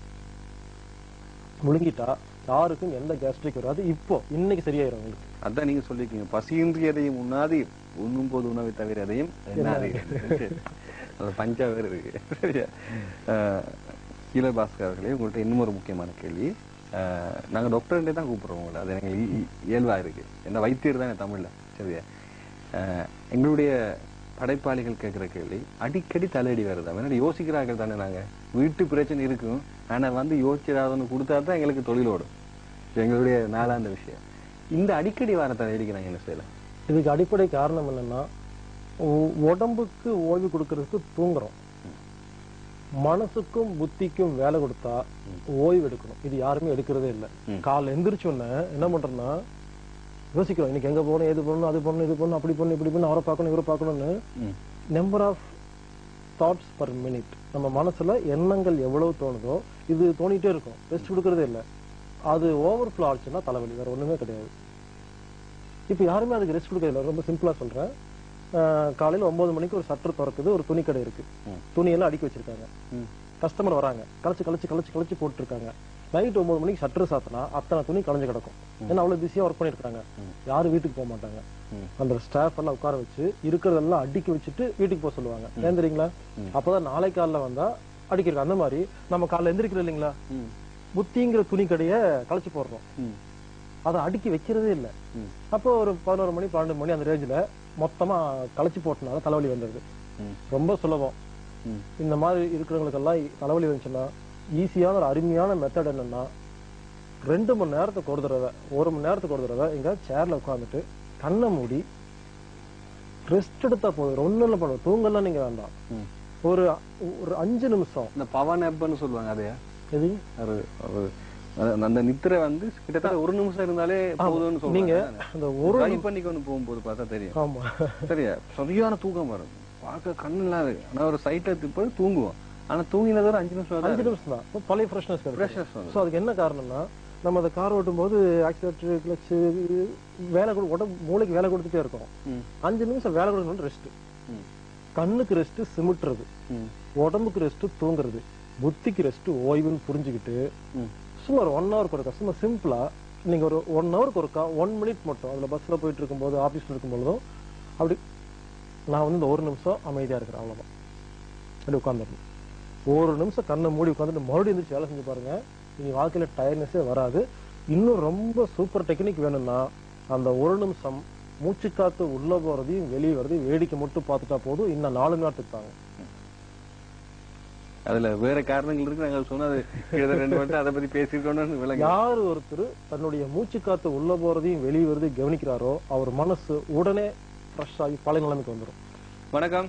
முழுங்கிட்டா யாருக்கும் எந்த கேஸ்ட்ரிக் வராது இப்போ இன்னைக்கு சரியாயிரும் உங்களுக்கு அதான் நீங்க சொல்லிருக்கீங்க பசியின்றி எதையும் உண்ணாது உண்ணும் போது உணவை தவிர எதையும் எண்ணாது அது பஞ்சா வேற இருக்கு சரியா? அஹ், ஹீலர் பாஸ்கர் அவர்களே உங்கள்கிட்ட இன்னும் ஒரு முக்கியமான கேள்வி அஹ், நாங்க டாக்டர்கிட்டே தான் கூப்பிடுறோம் உங்களை அது எனக்கு இ- இ- இயல்பா இருக்கு என்ன வைத்தியர் தானே தமிழ்ல சரியா அஹ், எங்களுடைய படைப்பாளிகள் கேட்கிற கேள்வி அடிக்கடி தலையடி வருதா முன்னாடி யோசிக்கிறார்கள் தானே நாங்க வீட்டு பிரச்சனை இருக்கும் ஆனா வந்து யோசிச்சிடாதன்னு கொடுத்தா தான் எங்களுக்கு தொழில் ஓடும் இது எங்களுடைய நாளாந்த விஷயம் இந்த அடிக்கடி வர தலையடிக்கு நாங்க என்ன செய்யலாம் இதுக்கு அடிப்படை காரணம் என்னன்னா உ- உடம்புக்கு ஓய்வு கொடுக்கறதுக்கு தூங்குறோம் மனசுக்கும் புத்திக்கும் வேலை கொடுத்தா ஓய்வு எடுக்கணும் இது யாருமே எடுக்கிறதே இல்லை காலைல எந்திரிச்ச உடனே என்ன பண்றோம்னா யோசிக்கிறோம் இன்னைக்கு எங்க போகணும் எது பண்ணணும் அது பண்ணணும் இது பண்ணணும் அப்படி பண்ணணும் இப்படி பண்ணணும் அவரை பார்க்கணும் இவரை பார்க்கணும்னு number of thoughts per minute நம்ம மனசுல எண்ணங்கள் எவ்வளவு தோணுதோ இது தோணிட்டே இருக்கும் ரெஸ்ட் கொடுக்கறதே இல்லை அது ஓவர் ஃப்ளோ ஆச்சுன்னா தலைவலி வேற ஒண்ணுமே கிடையாது இப்போ யாருமே அதுக்கு ரெஸ்ட் கொடுக்கறதில்ல ரொம்ப சிம்பிளா சொல்றேன் அஹ் காலையில ஒன்பது மணிக்கு ஒரு சட்டர் திறக்குது ஒரு துணி கடை இருக்கு துணியெல்லாம் அடுக்கி வச்சிருக்காங்க கஸ்டமர் வராங்க கழிச்சு கழிச்சு கழிச்சு கழிச்சு போட்டுருக்காங்க நைட் ஒன்பது மணிக்கு சட்டர் சாத்தினா அத்தனை துணி கலைஞ்சு கிடக்கும் ஏன்னா அவ்வளவு பிஸியா ஒர்க் பண்ணிருக்காங்க யாரும் வீட்டுக்கு போக மாட்டாங்க அந்த ஸ்டாஃப் எல்லாம் உட்கார வச்சு இருக்கிறதெல்லாம் அடுக்கி வச்சுட்டு வீட்டுக்கு போக சொல்லுவாங்க ஏன் தெரியுங்களா அப்பதான் நாளை காலைல வந்தா அடிக்கிறோம் அந்த மாதிரி நம்ம காலைல எந்திரிக்கிறோம் இல்லைங்களா புத்திங்கிற துணி கடைய கழிச்சு போடுறோம் அதை அடுக்கி வைக்கிறதே இல்ல அப்போ ஒரு பதினோரு மணி பன்னெண்டு மணி அந்த ரேஞ்சில மொத்தமா களைச்சு போட்டனால தலைவலி வந்துடுது ரொம்ப சுலபம் இந்த மாதிரி இருக்கிறவங்களுக்கெல்லாம் தலைவலி வந்துச்சுன்னா ஈஸியான ஒரு அருமையான மெத்தட் என்னன்னா ரெண்டு மணி நேரத்துக்கு ஒரு தடவை ஒரு மணி நேரத்துக்கு ஒரு தடவை இங்க சேர்ல உட்காந்துட்டு கண்ணை மூடி ரெஸ்ட் எடுத்தா போதும் ஒண்ணும் இல்லை பண்ணுவோம் தூங்கலாம் நீங்க வேண்டாம் ஒரு ஒரு அஞ்சு நிமிஷம் இந்த பவன் ஆப்னு சொல்லுவாங்க அதையா எது ஒரு ஒரு அந்த- அந்த நித்திரை வந்து கிட்டத்தட்ட ஒரு நிமிஷம் இருந்தாலே போதும்னு சொல்றாங்க நீங்க அந்த ஒரு ட்ரை பண்ணிக்கொண்டு போகும்போது பார்த்தா தெரியும் ஆமா சரியா சரியான தூக்கம் வரும் பார்க்க கண்ணு இல்லாது ஆனா ஒரு சைட்ல திருப்பி தூங்குவோம் ஆனா தூங்கினது ஒரு அஞ்சு நிமிஷம் தான் அஞ்சு இருக்கும். நிமிஷம் தான் இப்ப பழைய ஃப்ரெஷ்னஸ் Freshness வந்து. ஸோ அதுக்கு என்ன காரணம்னா நம்ம அந்த கார் ஓட்டும் போது ஆக்சிலேட்டர் கிளச் வேலை கொடு உடம்பு மூளைக்கு வேலை கொடுத்துட்டே இருக்கோம் அஞ்சு நிமிஷம் வேலை கொடுக்கணும் ரெஸ்ட் கண்ணுக்கு ரெஸ்ட் சிமிட்டுறது உடம்புக்கு ரெஸ்ட் தூங்குறது புத்திக்கு ரெஸ்ட் ஓய்வுன்னு புரிஞ்சுக்கிட்டு சும்மா ஒரு ஒன் ஹவருக்கு ஒருக்கா சும்மா சிம்பிளா நீங்க ஒரு ஒன் ஹவருக்கு ஒருக்கா ஒன் மினிட் மட்டும் அதுல பஸ்ல போயிட்டு இருக்கும்போது ஆபீஸ்ல இருக்கும்போதும் அப்படி நான் வந்து இந்த ஒரு நிமிஷம் அமைதியா இருக்கிறேன் அவ்வளவுதான் அப்படி உட்காந்துடணும் ஒரு நிமிஷம் கண்ணை மூடி உட்காந்துட்டு மறுபடியும் எந்திரிச்சு வேலை செஞ்சு பாருங்க நீங்க வாழ்க்கையில டயர்னஸே வராது இன்னும் ரொம்ப சூப்பர் டெக்னிக் வேணும்னா அந்த ஒரு நிமிஷம் மூச்சு காத்து உள்ள போறதையும் வெளியே வரதையும் வேடிக்கை மட்டும் பார்த்துட்டா போதும் இன்னும் நாலு மணி நேரத்துக்கு தாங்க அதுல வேற காரணங்கள் இருக்கு நாங்க சொன்னது கிட்டத்தட்ட ரெண்டு மட்டும் அதை பத்தி பேசிருக்கோம்னு விளங்க யார் ஒருத்தர் தன்னுடைய மூச்சு காத்து உள்ள போறதையும் வெளியே வரதையும் கவனிக்கிறாரோ அவர் மனசு உடனே ஃப்ரெஷ் ஆகி பழைய நிலைமைக்கு வந்துடும் வணக்கம்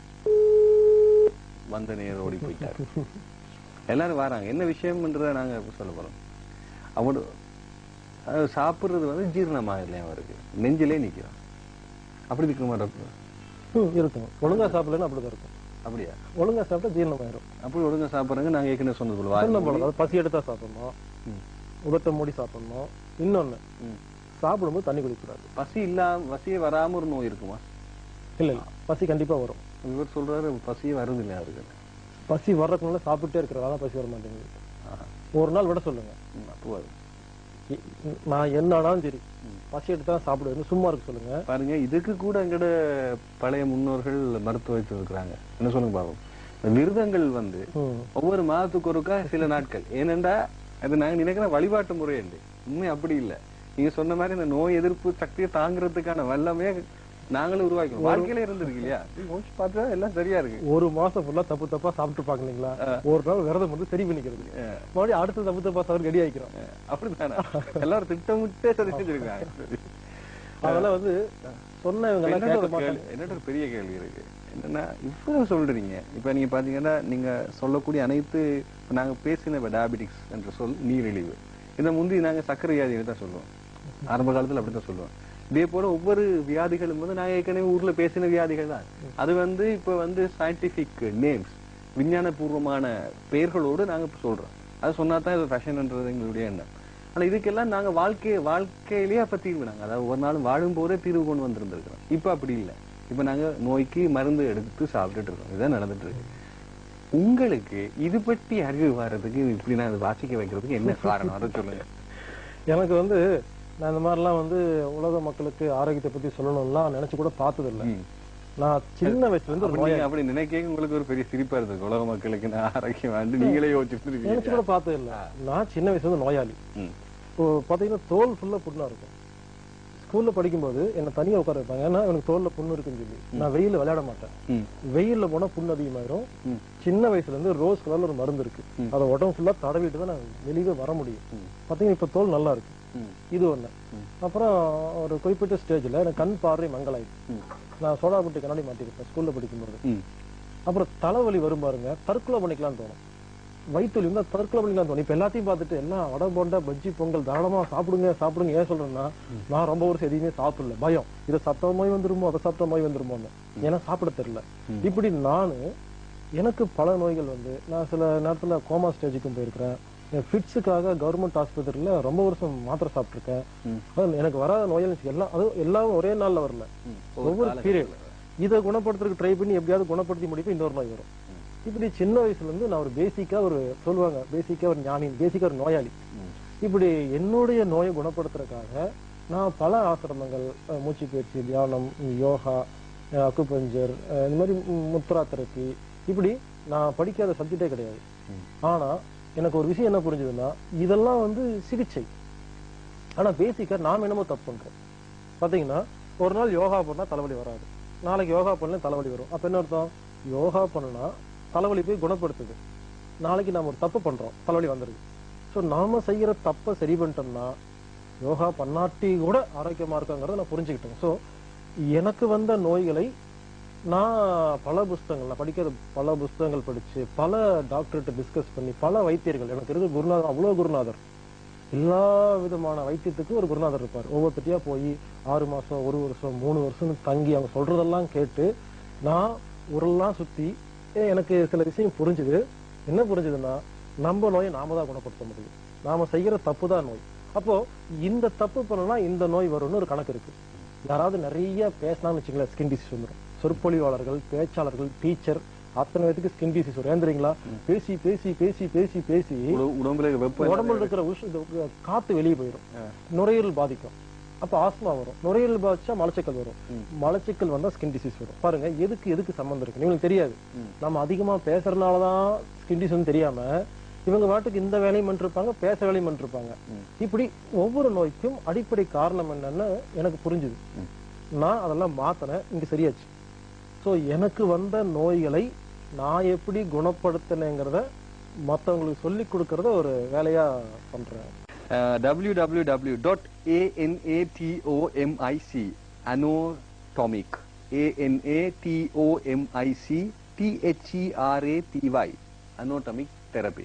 வந்த நேரம் ஓடி போயிட்டாரு எல்லாரும் வராங்க என்ன விஷயம்ன்றத நாங்க இப்ப சொல்ல போறோம் அவரு அது சாப்பிடுறது வந்து ஜீரணமாகலையா அவருக்கு நெஞ்சிலே நிக்கிறோம் அப்படி இருக்கிற மாதிரி இருக்கும் ம், இருக்கும் ஒழுங்கா சாப்பிடலன்னு அப்படிதான் இருக்கும் அப்படியா ஒழுங்கா சாப்பிட்டா ஜீரணமாயிரும் அப்படி ஒழுங்கா சாப்பிடுறாங்க நாங்க ஏற்கனவே சொன்னது போல வாய் சொன்ன மூடி. போல பசி எடுத்தா சாப்பிடணும் உதட்ட மூடி சாப்பிடணும் இன்னொன்னு சாப்பிடும்போது தண்ணி குடிக்கக்கூடாது பசி இல்லாம பசியே வராம ஒரு நோய் இருக்குமா இல்ல இல்ல பசி கண்டிப்பா வரும் இவர் சொல்றாரு பசியே வருது இல்லையா அவருக்கு பசி வர்றதுக்குள்ள சாப்பிட்டே இருக்கிறதால பசி வர மாட்டேங்குது ஒரு நாள் விட சொல்லுங்க அப்போ வரும் இ- நான் என்ன ஆனாலும் சரி பசி எடுத்தா சாப்பிடுவேன் சும்மா இருக்க சொல்லுங்க பாருங்க இதுக்கு கூட எங்கட பழைய முன்னோர்கள் மருத்துவ இருக்கிறாங்க என்ன சொல்லுங்க பாப்போம் இந்த விரதங்கள் வந்து ஒவ்வொரு மாதத்துக்கு ஒருக்கா சில நாட்கள் ஏனென்றா அது நாங்க நினைக்கிற வழிபாட்டு முறை இல்லை உண்மை அப்படி இல்ல நீங்க சொன்ன மாதிரி இந்த நோய் எதிர்ப்பு சக்தியை தாங்குறதுக்கான வல்லமே நாங்களும் உருவாக்கணும் வாழ்க்கையில இருந்திருக்கு இல்லையா யோசிச்சு பார்த்தா எல்லாம் சரியா இருக்கு ஒரு மாசம் ஃபுல்லா தப்பு தப்பா சாப்பிட்டு பாக்கலீங்களா ஒரு நாள் விரதம் வந்து சரி பண்ணிக்கிறது மறுபடியும் அடுத்த தப்பு தப்பா சாப்பிட்டு ரெடி ஆயிக்கிறோம் அப்படித்தானே எல்லாரும் திட்டமிட்டே சரி செஞ்சிருக்காங்க அதெல்லாம் வந்து சொன்னவங்க எல்லாம் என்னோட கேட்க ஒரு மாட்டாங்க கேள்வி- என்னோட ஒரு பெரிய கேள்வி இருக்கு என்னன்னா இவ்வளவு சொல்றீங்க இப்ப நீங்க பாத்தீங்கன்னா நீங்க சொல்லக்கூடிய அனைத்து இப்ப நாங்க பேசின டயபிட்டிக்ஸ் என்ற சொல் நீரிழிவு இதை முந்தி நாங்க சர்க்கரை வியாதியை தான் சொல்லுவோம் ஆரம்ப காலத்துல அப்படித்தான் சொல்லுவோம் இதே போல ஒவ்வொரு வியாதிகளும் வந்து நாங்க ஏற்கனவே ஊர்ல பேசின வியாதிகள் தான் அது வந்து இப்ப வந்து சயின்டிபிக் நேம்ஸ் விஞ்ஞானபூர்வமான பெயர்களோடு நாங்க இப்ப சொல்றோம் அது சொன்னா தான் இது ஃபேஷன்ன்றது எங்களுடைய எண்ணம் ஆனா இதுக்கெல்லாம் நாங்க வாழ்க்கை வாழ்க்கையிலேயே அப்ப தீர்வு நாங்க அதாவது ஒரு நாள் வாழும் போதே தீர்வு கொண்டு வந்திருந்திருக்கிறோம் இப்ப அப்படி இல்ல இப்ப நாங்க நோய்க்கு மருந்து எடுத்து சாப்பிட்டுட்டு இருக்கோம் இதுதான் நடந்துட்டு இருக்கு உங்களுக்கு இது பற்றி அறிவு வர்றதுக்கு இப்படி நான் இதை வாசிக்க வைக்கிறதுக்கு என்ன காரணம் அதை சொல்லுங்க எனக்கு வந்து நான் இந்த மாதிரிலாம் வந்து உலக மக்களுக்கு ஆரோக்கியத்தை பத்தி சொல்லணும்லாம் நினைச்சு கூட பார்த்தது இல்ல நான் சின்ன வயசுல இருந்து ஒரு அப்ப நீங்க நோயாளி அப்படி நினைக்க உங்களுக்கு ஒரு பெரிய சிரிப்பா இருக்கு உலக மக்களுக்கு நான் ஆரோக்கியம் வந்து நீங்களே யோசிச்சுட்டு நினைச்சு இருக்கீங்க கூட பார்த்தது இல்ல நான் சின்ன வயசுல இருந்து நோயாளி ம். இப்போ பாத்தீங்கன்னா தோல் ஃபுல்லா புண்ணா இருக்கும் ஸ்கூல்ல படிக்கும்போது என்ன தனியா உட்கார வைப்பாங்க ஏன்னா எனக்கு தோல்ல புண்ணு இருக்குன்னு சொல்லி நான் வெயில்ல விளையாட மாட்டேன் ம். வெயில்ல போனா புண்ணு அதிகமாயிரும் ம். சின்ன வயசுல இருந்து ரோஸ் கலர்ல ஒரு மருந்து இருக்கு ம். அதை உடம்பு ஃபுல்லா தடவிட்டு தான் நான் வெளியே வர முடியும் பாத்தீங்கன்னா இப்ப தோல் நல்லா இருக்கு ம். இது ஒண்ணு அப்புறம் ஒரு குறிப்பிட்ட ஸ்டேஜ்ல எனக்கு கண் பார்வை மங்கலாயிடுச்சு ம். நான் சோடா புட்டி கண்ணாடி மாட்டிருப்பேன் ஸ்கூல்ல படிக்கும்போது ம். அப்புறம் தலைவலி வரும் பாருங்க தற்கொலை பண்ணிக்கலாம்னு தோணும் வயிற்றுல இருந்தா தற்கொலை பண்ணிக்கலாம் தோணும் இப்ப எல்லாத்தையும் பார்த்துட்டு எல்லாம் வடை போண்டா பஜ்ஜி பொங்கல் தாராளமா சாப்பிடுங்க சாப்பிடுங்க ஏன் சொல்றேன்னா நான் ரொம்ப வருஷம் எதையுமே சாப்பிடல பயம் இதை சாப்பிட்ட மாதிரி வந்துருமோ அதை சாப்பிட்ட மாதிரி வந்துருமோன்னு ஏன்னா சாப்பிட தெரியல இப்படி நானு எனக்கு பல நோய்கள் வந்து நான் சில நேரத்துல கோமா ஸ்டேஜுக்கும் போயிருக்கிறேன் ஃபிட்ஸுக்காக கவர்மெண்ட் ஆஸ்பத்திரியில ரொம்ப வருஷம் மாத்திரை சாப்பிட்டிருக்கேன் அது எனக்கு வராத நோய்கள் எல்லாம் அது எல்லாம் ஒரே நாள்ல வரல ஒவ்வொரு பீரியட் இதை குணப்படுத்துறதுக்கு ட்ரை பண்ணி எப்படியாவது குணப்படுத்தி முடிப்ப இன்னொரு நோய் வரும் இப்படி சின்ன வயசுல இருந்து நான் ஒரு பேசிக்கா ஒரு சொல்லுவாங்க பேசிக்கா ஒரு ஞானி பேசிக்கா ஒரு நோயாளி இப்படி என்னுடைய நோயை குணப்படுத்துறதுக்காக நான் பல ஆசிரமங்கள் அஹ், மூச்சு பயிற்சி தியானம் யோகா அஹ், அக்குபஞ்சர் அஹ், இந்த மாதிரி ம், முத்ரா தெரப்பி இப்படி நான் படிக்காத சப்ஜெக்டே கிடையாது ஆனா எனக்கு ஒரு விஷயம் என்ன புரிஞ்சதுன்னா இதெல்லாம் வந்து சிகிச்சை ஆனா பேசிக்கா நாம என்னமோ தப்பு பண்றோம் பாத்தீங்கன்னா ஒரு நாள் யோகா பண்ணா தலைவலி வராது நாளைக்கு யோகா பண்ணல தலைவலி வரும் அப்ப என்ன அர்த்தம் யோகா பண்ணா தலைவலி போய் குணப்படுத்துது நாளைக்கு நாம ஒரு தப்பு பண்றோம் தலைவலி வந்துருது சோ நாம செய்யற தப்பை சரி பண்ணிட்டோம்னா யோகா பண்ணாட்டி கூட ஆரோக்கியமா இருக்காங்கிறத நான் புரிஞ்சுக்கிட்டேன் சோ எனக்கு வந்த நோய்களை நான் பல புஸ்தகங்கள் நான் படிக்கிற பல புஸ்தகங்கள் படிச்சு பல டாக்டர்கிட்ட டிஸ்கஸ் பண்ணி பல வைத்தியர்கள் எனக்கு இருக்க குருநாதர் அவ்வளவு குருநாதர் எல்லா விதமான வைத்தியத்துக்கும் ஒரு குருநாதர் இருப்பார் ஒவ்வொருத்தட்டியா போய் ஆறு மாசம் ஒரு வருஷம் மூணு வருஷம் தங்கி அவங்க சொல்றதெல்லாம் கேட்டு நான் ஊரெல்லாம் சுத்தி ஏ, எனக்கு சில விஷயம் புரிஞ்சுது என்ன புரிஞ்சுதுன்னா நம்ம நோயை நாம தான் குணப்படுத்த முடியும் நாம செய்யற தப்பு தான் நோய் அப்போ இந்த தப்பு பண்ணனா இந்த நோய் வரும்னு ஒரு கணக்கு இருக்கு யாராவது நிறைய பேசினான்னு வச்சுங்களேன் ஸ்கின் டிசீஸ் வந்துடும் சொற்பொழிவாளர்கள் பேச்சாளர்கள் டீச்சர் அத்தனை பேத்துக்கு ஸ்கின் டிசீஸ் வரும் ஏன் தெரியுங்களா பேசி பேசி பேசி பேசி பேசி உட- உடம்புல வெப்பம் உடம்புல இருக்கிற உஷ் இந்த காத்து வெளியே போயிடும் நுரையீரல் பாதிக்கும் அப்ப ஆஸ்மா வரும் நுரையீரல் பாதிச்சா மலச்சிக்கல் வரும் மலச்சிக்கல் வந்தா ஸ்கின் டிசீஸ் வரும் பாருங்க எதுக்கு எதுக்கு சம்பந்தம் இருக்கு உங்களுக்கு தெரியாது நம்ம அதிகமா பேசுறதுனாலதான் ஸ்கின் டிசீஸ் தெரியாம இவங்க வாட்டுக்கு இந்த வேலையும் பண்ணிருப்பாங்க பேச வேலையும் பண்ணிருப்பாங்க இப்படி ஒவ்வொரு நோய்க்கும் அடிப்படை காரணம் என்னன்னு எனக்கு புரிஞ்சுது நான் அதெல்லாம் மாத்தினேன் இங்க சரியாச்சு சோ எனக்கு வந்த நோய்களை நான் எப்படி குணப்படுத்தினேங்கிறத மத்தவங்களுக்கு சொல்லி கொடுக்கறத ஒரு வேலையா பண்றேன் www.anatomic anatomic a-n-a-t-o-m-i-c t-h-e-r-a-p-y anatomic therapy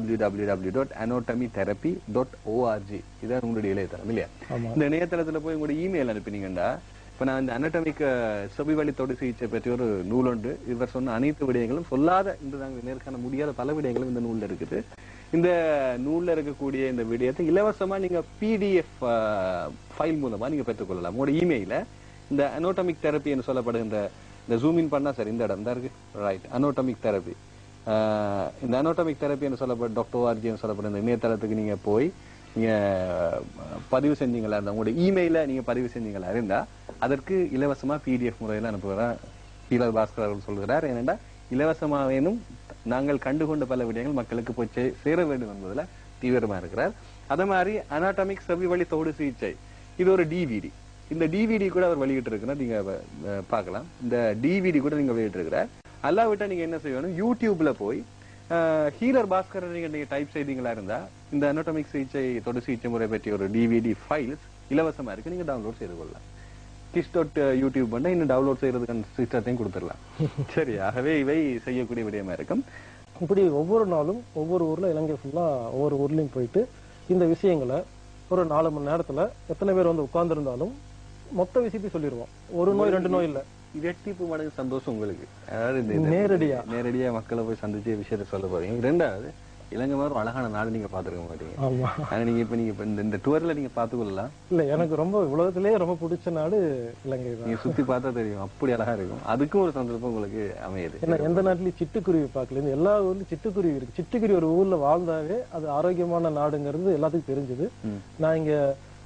www.anatomytherapy.org இதான் உங்களுடைய இணையதளம் இல்லையா ஆமா. இந்த இணையதளத்துல போய் உங்களுடைய இமெயில் அனுப்பினீங்கன்னா இப்ப நான் இந்த அனட்டமிக் செவிவழி தொடு சிகிச்சை பற்றி ஒரு நூல் உண்டு இவர் சொன்ன அனைத்து விடயங்களும் சொல்லாத இன்று நாங்கள் நேர்காண முடியாத பல விடயங்களும் இந்த நூல்ல இருக்குது இந்த நூல்ல இருக்கக்கூடிய இந்த விடயத்தை இலவசமா நீங்க பிடிஎஃப் ஃபைல் மூலமா நீங்க பெற்றுக்கொள்ளலாம் உங்களோட இமெயில இந்த அனோட்டமிக் தெரப்பி என்று சொல்லப்படுகின்ற இந்த ஜூம் இன் பண்ணா சரி இந்த இடம் தான் இருக்கு ரைட் அனோட்டமிக் தெரப்பி இந்த அனோட்டமிக் தெரப்பி என்று சொல்லப்பட்ட டாக்டர் ஓஆர்ஜி என்று சொல்லப்படுற இந்த இணையதளத்துக்கு நீங்க போய் நீங்க அஹ், பதிவு செஞ்சீங்களா இருந்தா உங்களோட இமெயில நீங்க பதிவு செஞ்சீங்களா இருந்தா அதற்கு இலவசமா பிடிஎஃப் முறையில அனுப்புகிறேன் பீலர் பாஸ்கர் அவர்கள் சொல்கிறார் ஏனென்றா இலவசமாவேனும் நாங்கள் கண்டுகொண்ட பல விடயங்கள் மக்களுக்கு போய் சே- சேர வேண்டும் என்பதுல தீவிரமா இருக்கிறார் அதே மாதிரி அனாட்டமிக் செவி வழி தோடு சிகிச்சை இது ஒரு டிவிடி இந்த டிவிடி கூட அவர் வெளியிட்டு இருக்கிறார் நீங்க அஹ், பார்க்கலாம் இந்த டிவிடி கூட நீங்க வெளியிட்டு இருக்கிறார் அல்லாவிட்டா நீங்க என்ன செய்யணும் யூடியூப்ல போய் ஹீலர் பாஸ்கர் நீங்க நீங்க டைப் செய்தீங்களா இருந்தா இந்த அனோட்டமிக் சிகிச்சை தொடு சிகிச்சை முறை பற்றிய ஒரு டிவிடி ஃபைல்ஸ் இலவசமா இருக்கு நீங்க டவுன்லோட் செய்து கொள்ளலாம் கிஸ் டாட் யூடியூப் பண்ணா இன்னும் டவுன்லோட் செய்யறதுக்கான சிஸ்டத்தையும் கொடுத்துடலாம் சரி ஆகவே இவை செய்யக்கூடிய விடயமா இருக்கும் இப்படி ஒவ்வொரு நாளும் ஒவ்வொரு ஊர்ல இலங்கை ஃபுல்லா ஒவ்வொரு ஊர்லயும் போயிட்டு இந்த விஷயங்களை ஒரு நாலு மணி நேரத்துல எத்தனை பேர் வந்து உட்கார்ந்து இருந்தாலும் மொத்த விஷயத்தையும் சொல்லிடுவோம் ஒரு நோய் ரெண்டு நோய் இல்ல இரட்டிப்பு மடங்கு சந்தோஷம் உங்களுக்கு அதாவது இந்த- இந்த- நேரடியா. நேரடியா மக்களை போய் சந்திச்சு விஷயத்த சொல்ல போறீங்க ரெண்டாவது இலங்கை மாதிரி ஒரு அழகான நாடு நீங்க பாத்துருக்க மாட்டீங்க ஆமா ஆனா நீங்க இப்ப நீங்க இப்ப இந்த- இந்த டூர்ல நீங்க பாத்துக்கொள்ளலாம் இல்ல எனக்கு ரொம்ப உலகத்திலேயே ரொம்ப பிடிச்ச நாடு இலங்கை தான் நீங்க சுத்தி பார்த்தா தெரியும் அப்படி அழகா இருக்கும் அதுக்கும் ஒரு சந்தர்ப்பம் உங்களுக்கு அமையுது ஏன்னா எந்த நாட்டிலயும் சிட்டுக்குருவி பார்க்கல இந்த எல்லா ஊர்லயும் சிட்டுக்குருவி இருக்கு சிட்டுக்குருவி ஒரு ஊர்ல வாழ்ந்தாவே அது ஆரோக்கியமான நாடுங்கிறது எல்லாத்துக்கும் தெரிஞ்சது ம். நான் இங்க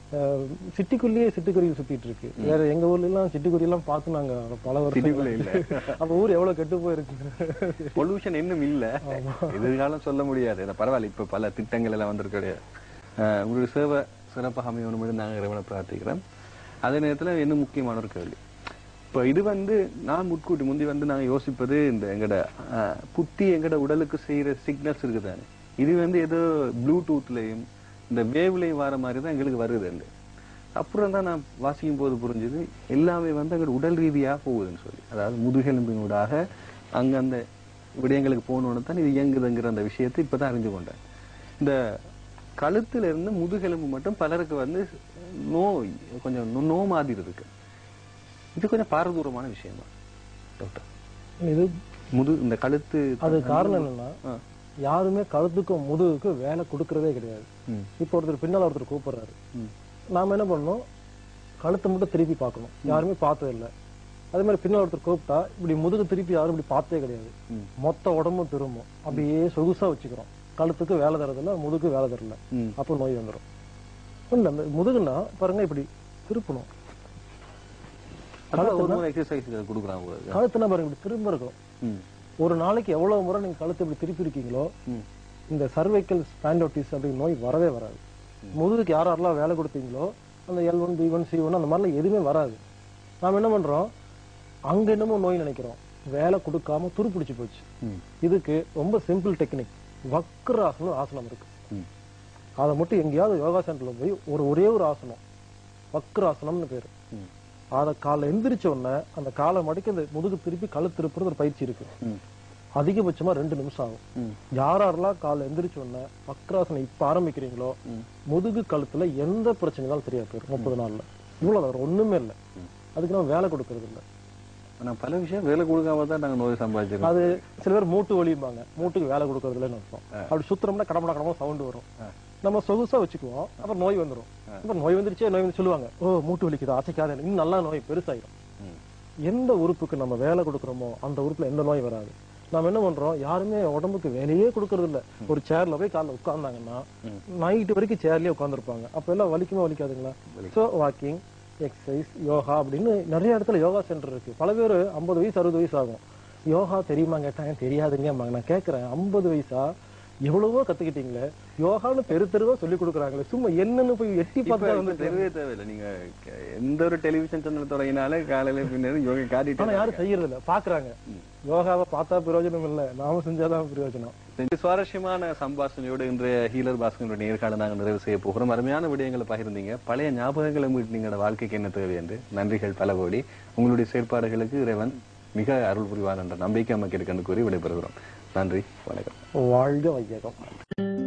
சிட்டிக்குள்ளேயே சிட்டுக்குருவி சுத்திட்டு இருக்கு வேற எங்க ஊர்ல எல்லாம் சிட்டுக்குருவி எல்லாம் பார்த்து நாங்க பல சிட்டிக்குள்ள இல்ல. வருஷம் அப்ப ஊர் எவ்வளவு கெட்டு போயிருக்கு பொல்யூஷன் இன்னும் இல்ல எதிர்காலம் சொல்ல முடியாது இதை பரவாயில்ல இப்ப பல திட்டங்கள் எல்லாம் வந்திருக்கு அஹ் உங்களுடைய சேவை சிறப்பாக அமையணும் நாங்க இறைவனை பிரார்த்திக்கிறோம் அதே நேரத்துல இன்னும் முக்கியமான ஒரு கேள்வி இப்ப இது வந்து நான் முட்கூட்டி முந்தி வந்து நாங்க யோசிப்பது இந்த எங்கட அஹ், புத்தி எங்கட உடலுக்கு செய்யற சிக்னல்ஸ் இருக்குதானே இது வந்து ஏதோ ப்ளூடூத்லயும் இந்த வேவ்லயும் வர மாதிரி தான் எங்களுக்கு வருது இல்லை அப்புறம் தான் நான் வாசிக்கும் போது புரிஞ்சது எல்லாமே வந்து அங்க உடல் ரீதியா போகுதுன்னு சொல்லி அதாவது முதுகெலும்பினூடாக அங்க அந்த விடயங்களுக்கு போகணுன்னு தான் இது இயங்குதுங்கிற அந்த விஷயத்தை இப்பதான் அறிஞ்சு கொண்டேன் இந்த கழுத்துல இருந்து முதுகெலும்பு மட்டும் பலருக்கு வந்து நோய் கொஞ்சம் நோ- நோ மாதிரி இருக்கு இது கொஞ்சம் பாரதூரமான விஷயம் தான் டாக்டர் இது முது இந்த கழுத்து அது காரணம் என்னன்னா யாருமே கழுத்துக்கும் முதுகுக்கும் வேலை கொடுக்கறதே கிடையாது ம். இப்போ ஒருத்தர் பின்னால ஒருத்தர் கூப்பிடுறாரு நாம என்ன பண்ணணும் கழுத்தை மட்டும் திருப்பி பார்க்கணும் யாருமே பார்த்தது இல்ல அதே மாதிரி பின்னால ஒருத்தர் கூப்பிட்டா இப்படி முதுகு திருப்பி யாரும் இப்படி பார்த்தே கிடையாது மொத்த உடம்பும் திரும்பும் அப்படியே சொகுசா வச்சுக்கிறோம் கழுத்துக்கு வேலை தரதில்ல முதுகு வேலை தரல அப்போ நோய் வந்துடும் இல்ல இந்த முதுகுன்னா பாருங்க இப்படி திருப்பணும் அதான் ஒரு எக்ஸசைஸ் கொடுக்குறாங்க உங்களுக்கு. கழுத்துனா பாருங்க இப்படி திரும்ப இருக்கும் ம். ஒரு நாளைக்கு எவ்வளவு முறை நீங்க கழுத்தை இப்படி திருப்பி இருக்கீங்களோ இந்த சர்வைக்கல் ஸ்பாண்டோட்டிஸ் அப்படிங்கிற நோய் வரவே வராது முதுகுக்கு யார் யாரெல்லாம் வேலை கொடுத்தீங்களோ அந்த L one B one C one அந்த மாதிரிலாம் எதுவுமே வராது நாம என்ன பண்றோம் அங்க என்னமோ நோய் நினைக்கிறோம் வேலை கொடுக்காம துருப்பிடிச்சு போச்சு இதுக்கு ரொம்ப சிம்பிள் டெக்னிக் வக்ராசனம் ஆசனம் இருக்கு அதை மட்டும் எங்கேயாவது யோகா சென்டர்ல போய் ஒரு ஒரே ஒரு ஆசனம் வக்ராசனம்னு பேரு அதை காலை எந்திரிச்ச உடனே அந்த காலை மடக்கி அந்த முதுகு திருப்பி கழு திருப்புறது ஒரு பயிற்சி இருக்கு அதிகபட்சமா ரெண்டு நிமிஷம் ஆகும் யார் யாரெல்லாம் காலை எந்திரிச்ச உடனே வக்ராசனம் இப்ப ஆரம்பிக்கிறீங்களோ முதுகு கழுத்துல எந்த பிரச்சனைனாலும் தெரியாது போயிடும் முப்பது நாள்ல இவ்வளவு வேற ஒண்ணுமே இல்லை அதுக்கு நம்ம வேலை கொடுக்கறது இல்ல ஆனா பல விஷயம் வேலை கொடுக்காம தான் நாங்க நோய் சம்பாதிச்சிருக்கோம் அது சில பேர் மூட்டு வலிம்பாங்க மூட்டுக்கு வேலை கொடுக்கறது இல்லைன்னு அர்த்தம் அப்படி சுத்துறோம்னா கடமட கடமா சவுண்ட் வரும் நம்ம சொகுசா வச்சுக்குவோம் அப்புறம் நோய் வந்துரும் அப்புறம் நோய் வந்துருச்சே நோய் வந்து சொல்லுவாங்க ஓ மூட்டு வலிக்குது அசைக்காத இன்னும் நல்லா நோய் பெருசாயிடும் எந்த உறுப்புக்கு நம்ம வேலை கொடுக்குறோமோ அந்த உறுப்புல எந்த நோய் வராது நாம என்ன பண்றோம் யாருமே உடம்புக்கு வேலையே கொடுக்கறது இல்ல ஒரு சேர்ல போய் காலைல உட்கார்ந்தாங்கன்னா நைட்டு வரைக்கும் சேர்லயே உட்கார்ந்துருப்பாங்க அப்ப எல்லாம் வலிக்குமா வலிக்காதுங்களா சோ வாக்கிங் எக்ஸசைஸ் யோகா அப்படின்னு நிறைய இடத்துல யோகா சென்டர் இருக்கு பல பேர் ஐம்பது வயசு அறுபது வயசு ஆகும் யோகா தெரியுமா கேட்டாங்க தெரியாதுங்க நான் கேட்கறேன் ஐம்பது வயசா எவ்வளவோ கத்துக்கிட்டீங்களே யோகான்னு தெரு தெருவா சொல்லி கொடுக்குறாங்களே சும்மா என்னன்னு போய் எட்டி இப்ப பார்த்தா இப்ப வந்து தெரியவே தேவையில்லை நீங்க க- எந்த ஒரு டெலிவிஷன் சேனல் தொடங்கினாலே காலையில பின்னாடி யோகா ஆனா காட்டிட்டு யாரும் செய்யறது இல்ல பாக்குறாங்க யோகாவை பார்த்தா பிரயோஜனம் இல்ல நாம செஞ்சாதான் பிரயோஜனம் இந்த சுவாரஸ்யமான சம்பாஷணையோடு இன்றைய ஹீலர் பாஸ்கர் நேர்காணல் நாங்கள் நிறைவு செய்ய போகிறோம் அருமையான விடயங்களை பகிர்ந்தீங்க பழைய ஞாபகங்களை மீட்டு நீங்களோட வாழ்க்கைக்கு என்ன தேவை என்று நன்றிகள் பல கோடி உங்களுடைய செயற்பாடுகளுக்கு இறைவன் மிக அருள் புரிவார் என்ற நம்பிக்கை நமக்கு இருக்குன்னு கூறி விடைபெறுகிறோம் நன்றி வணக்கம் வாழ்க வையகம்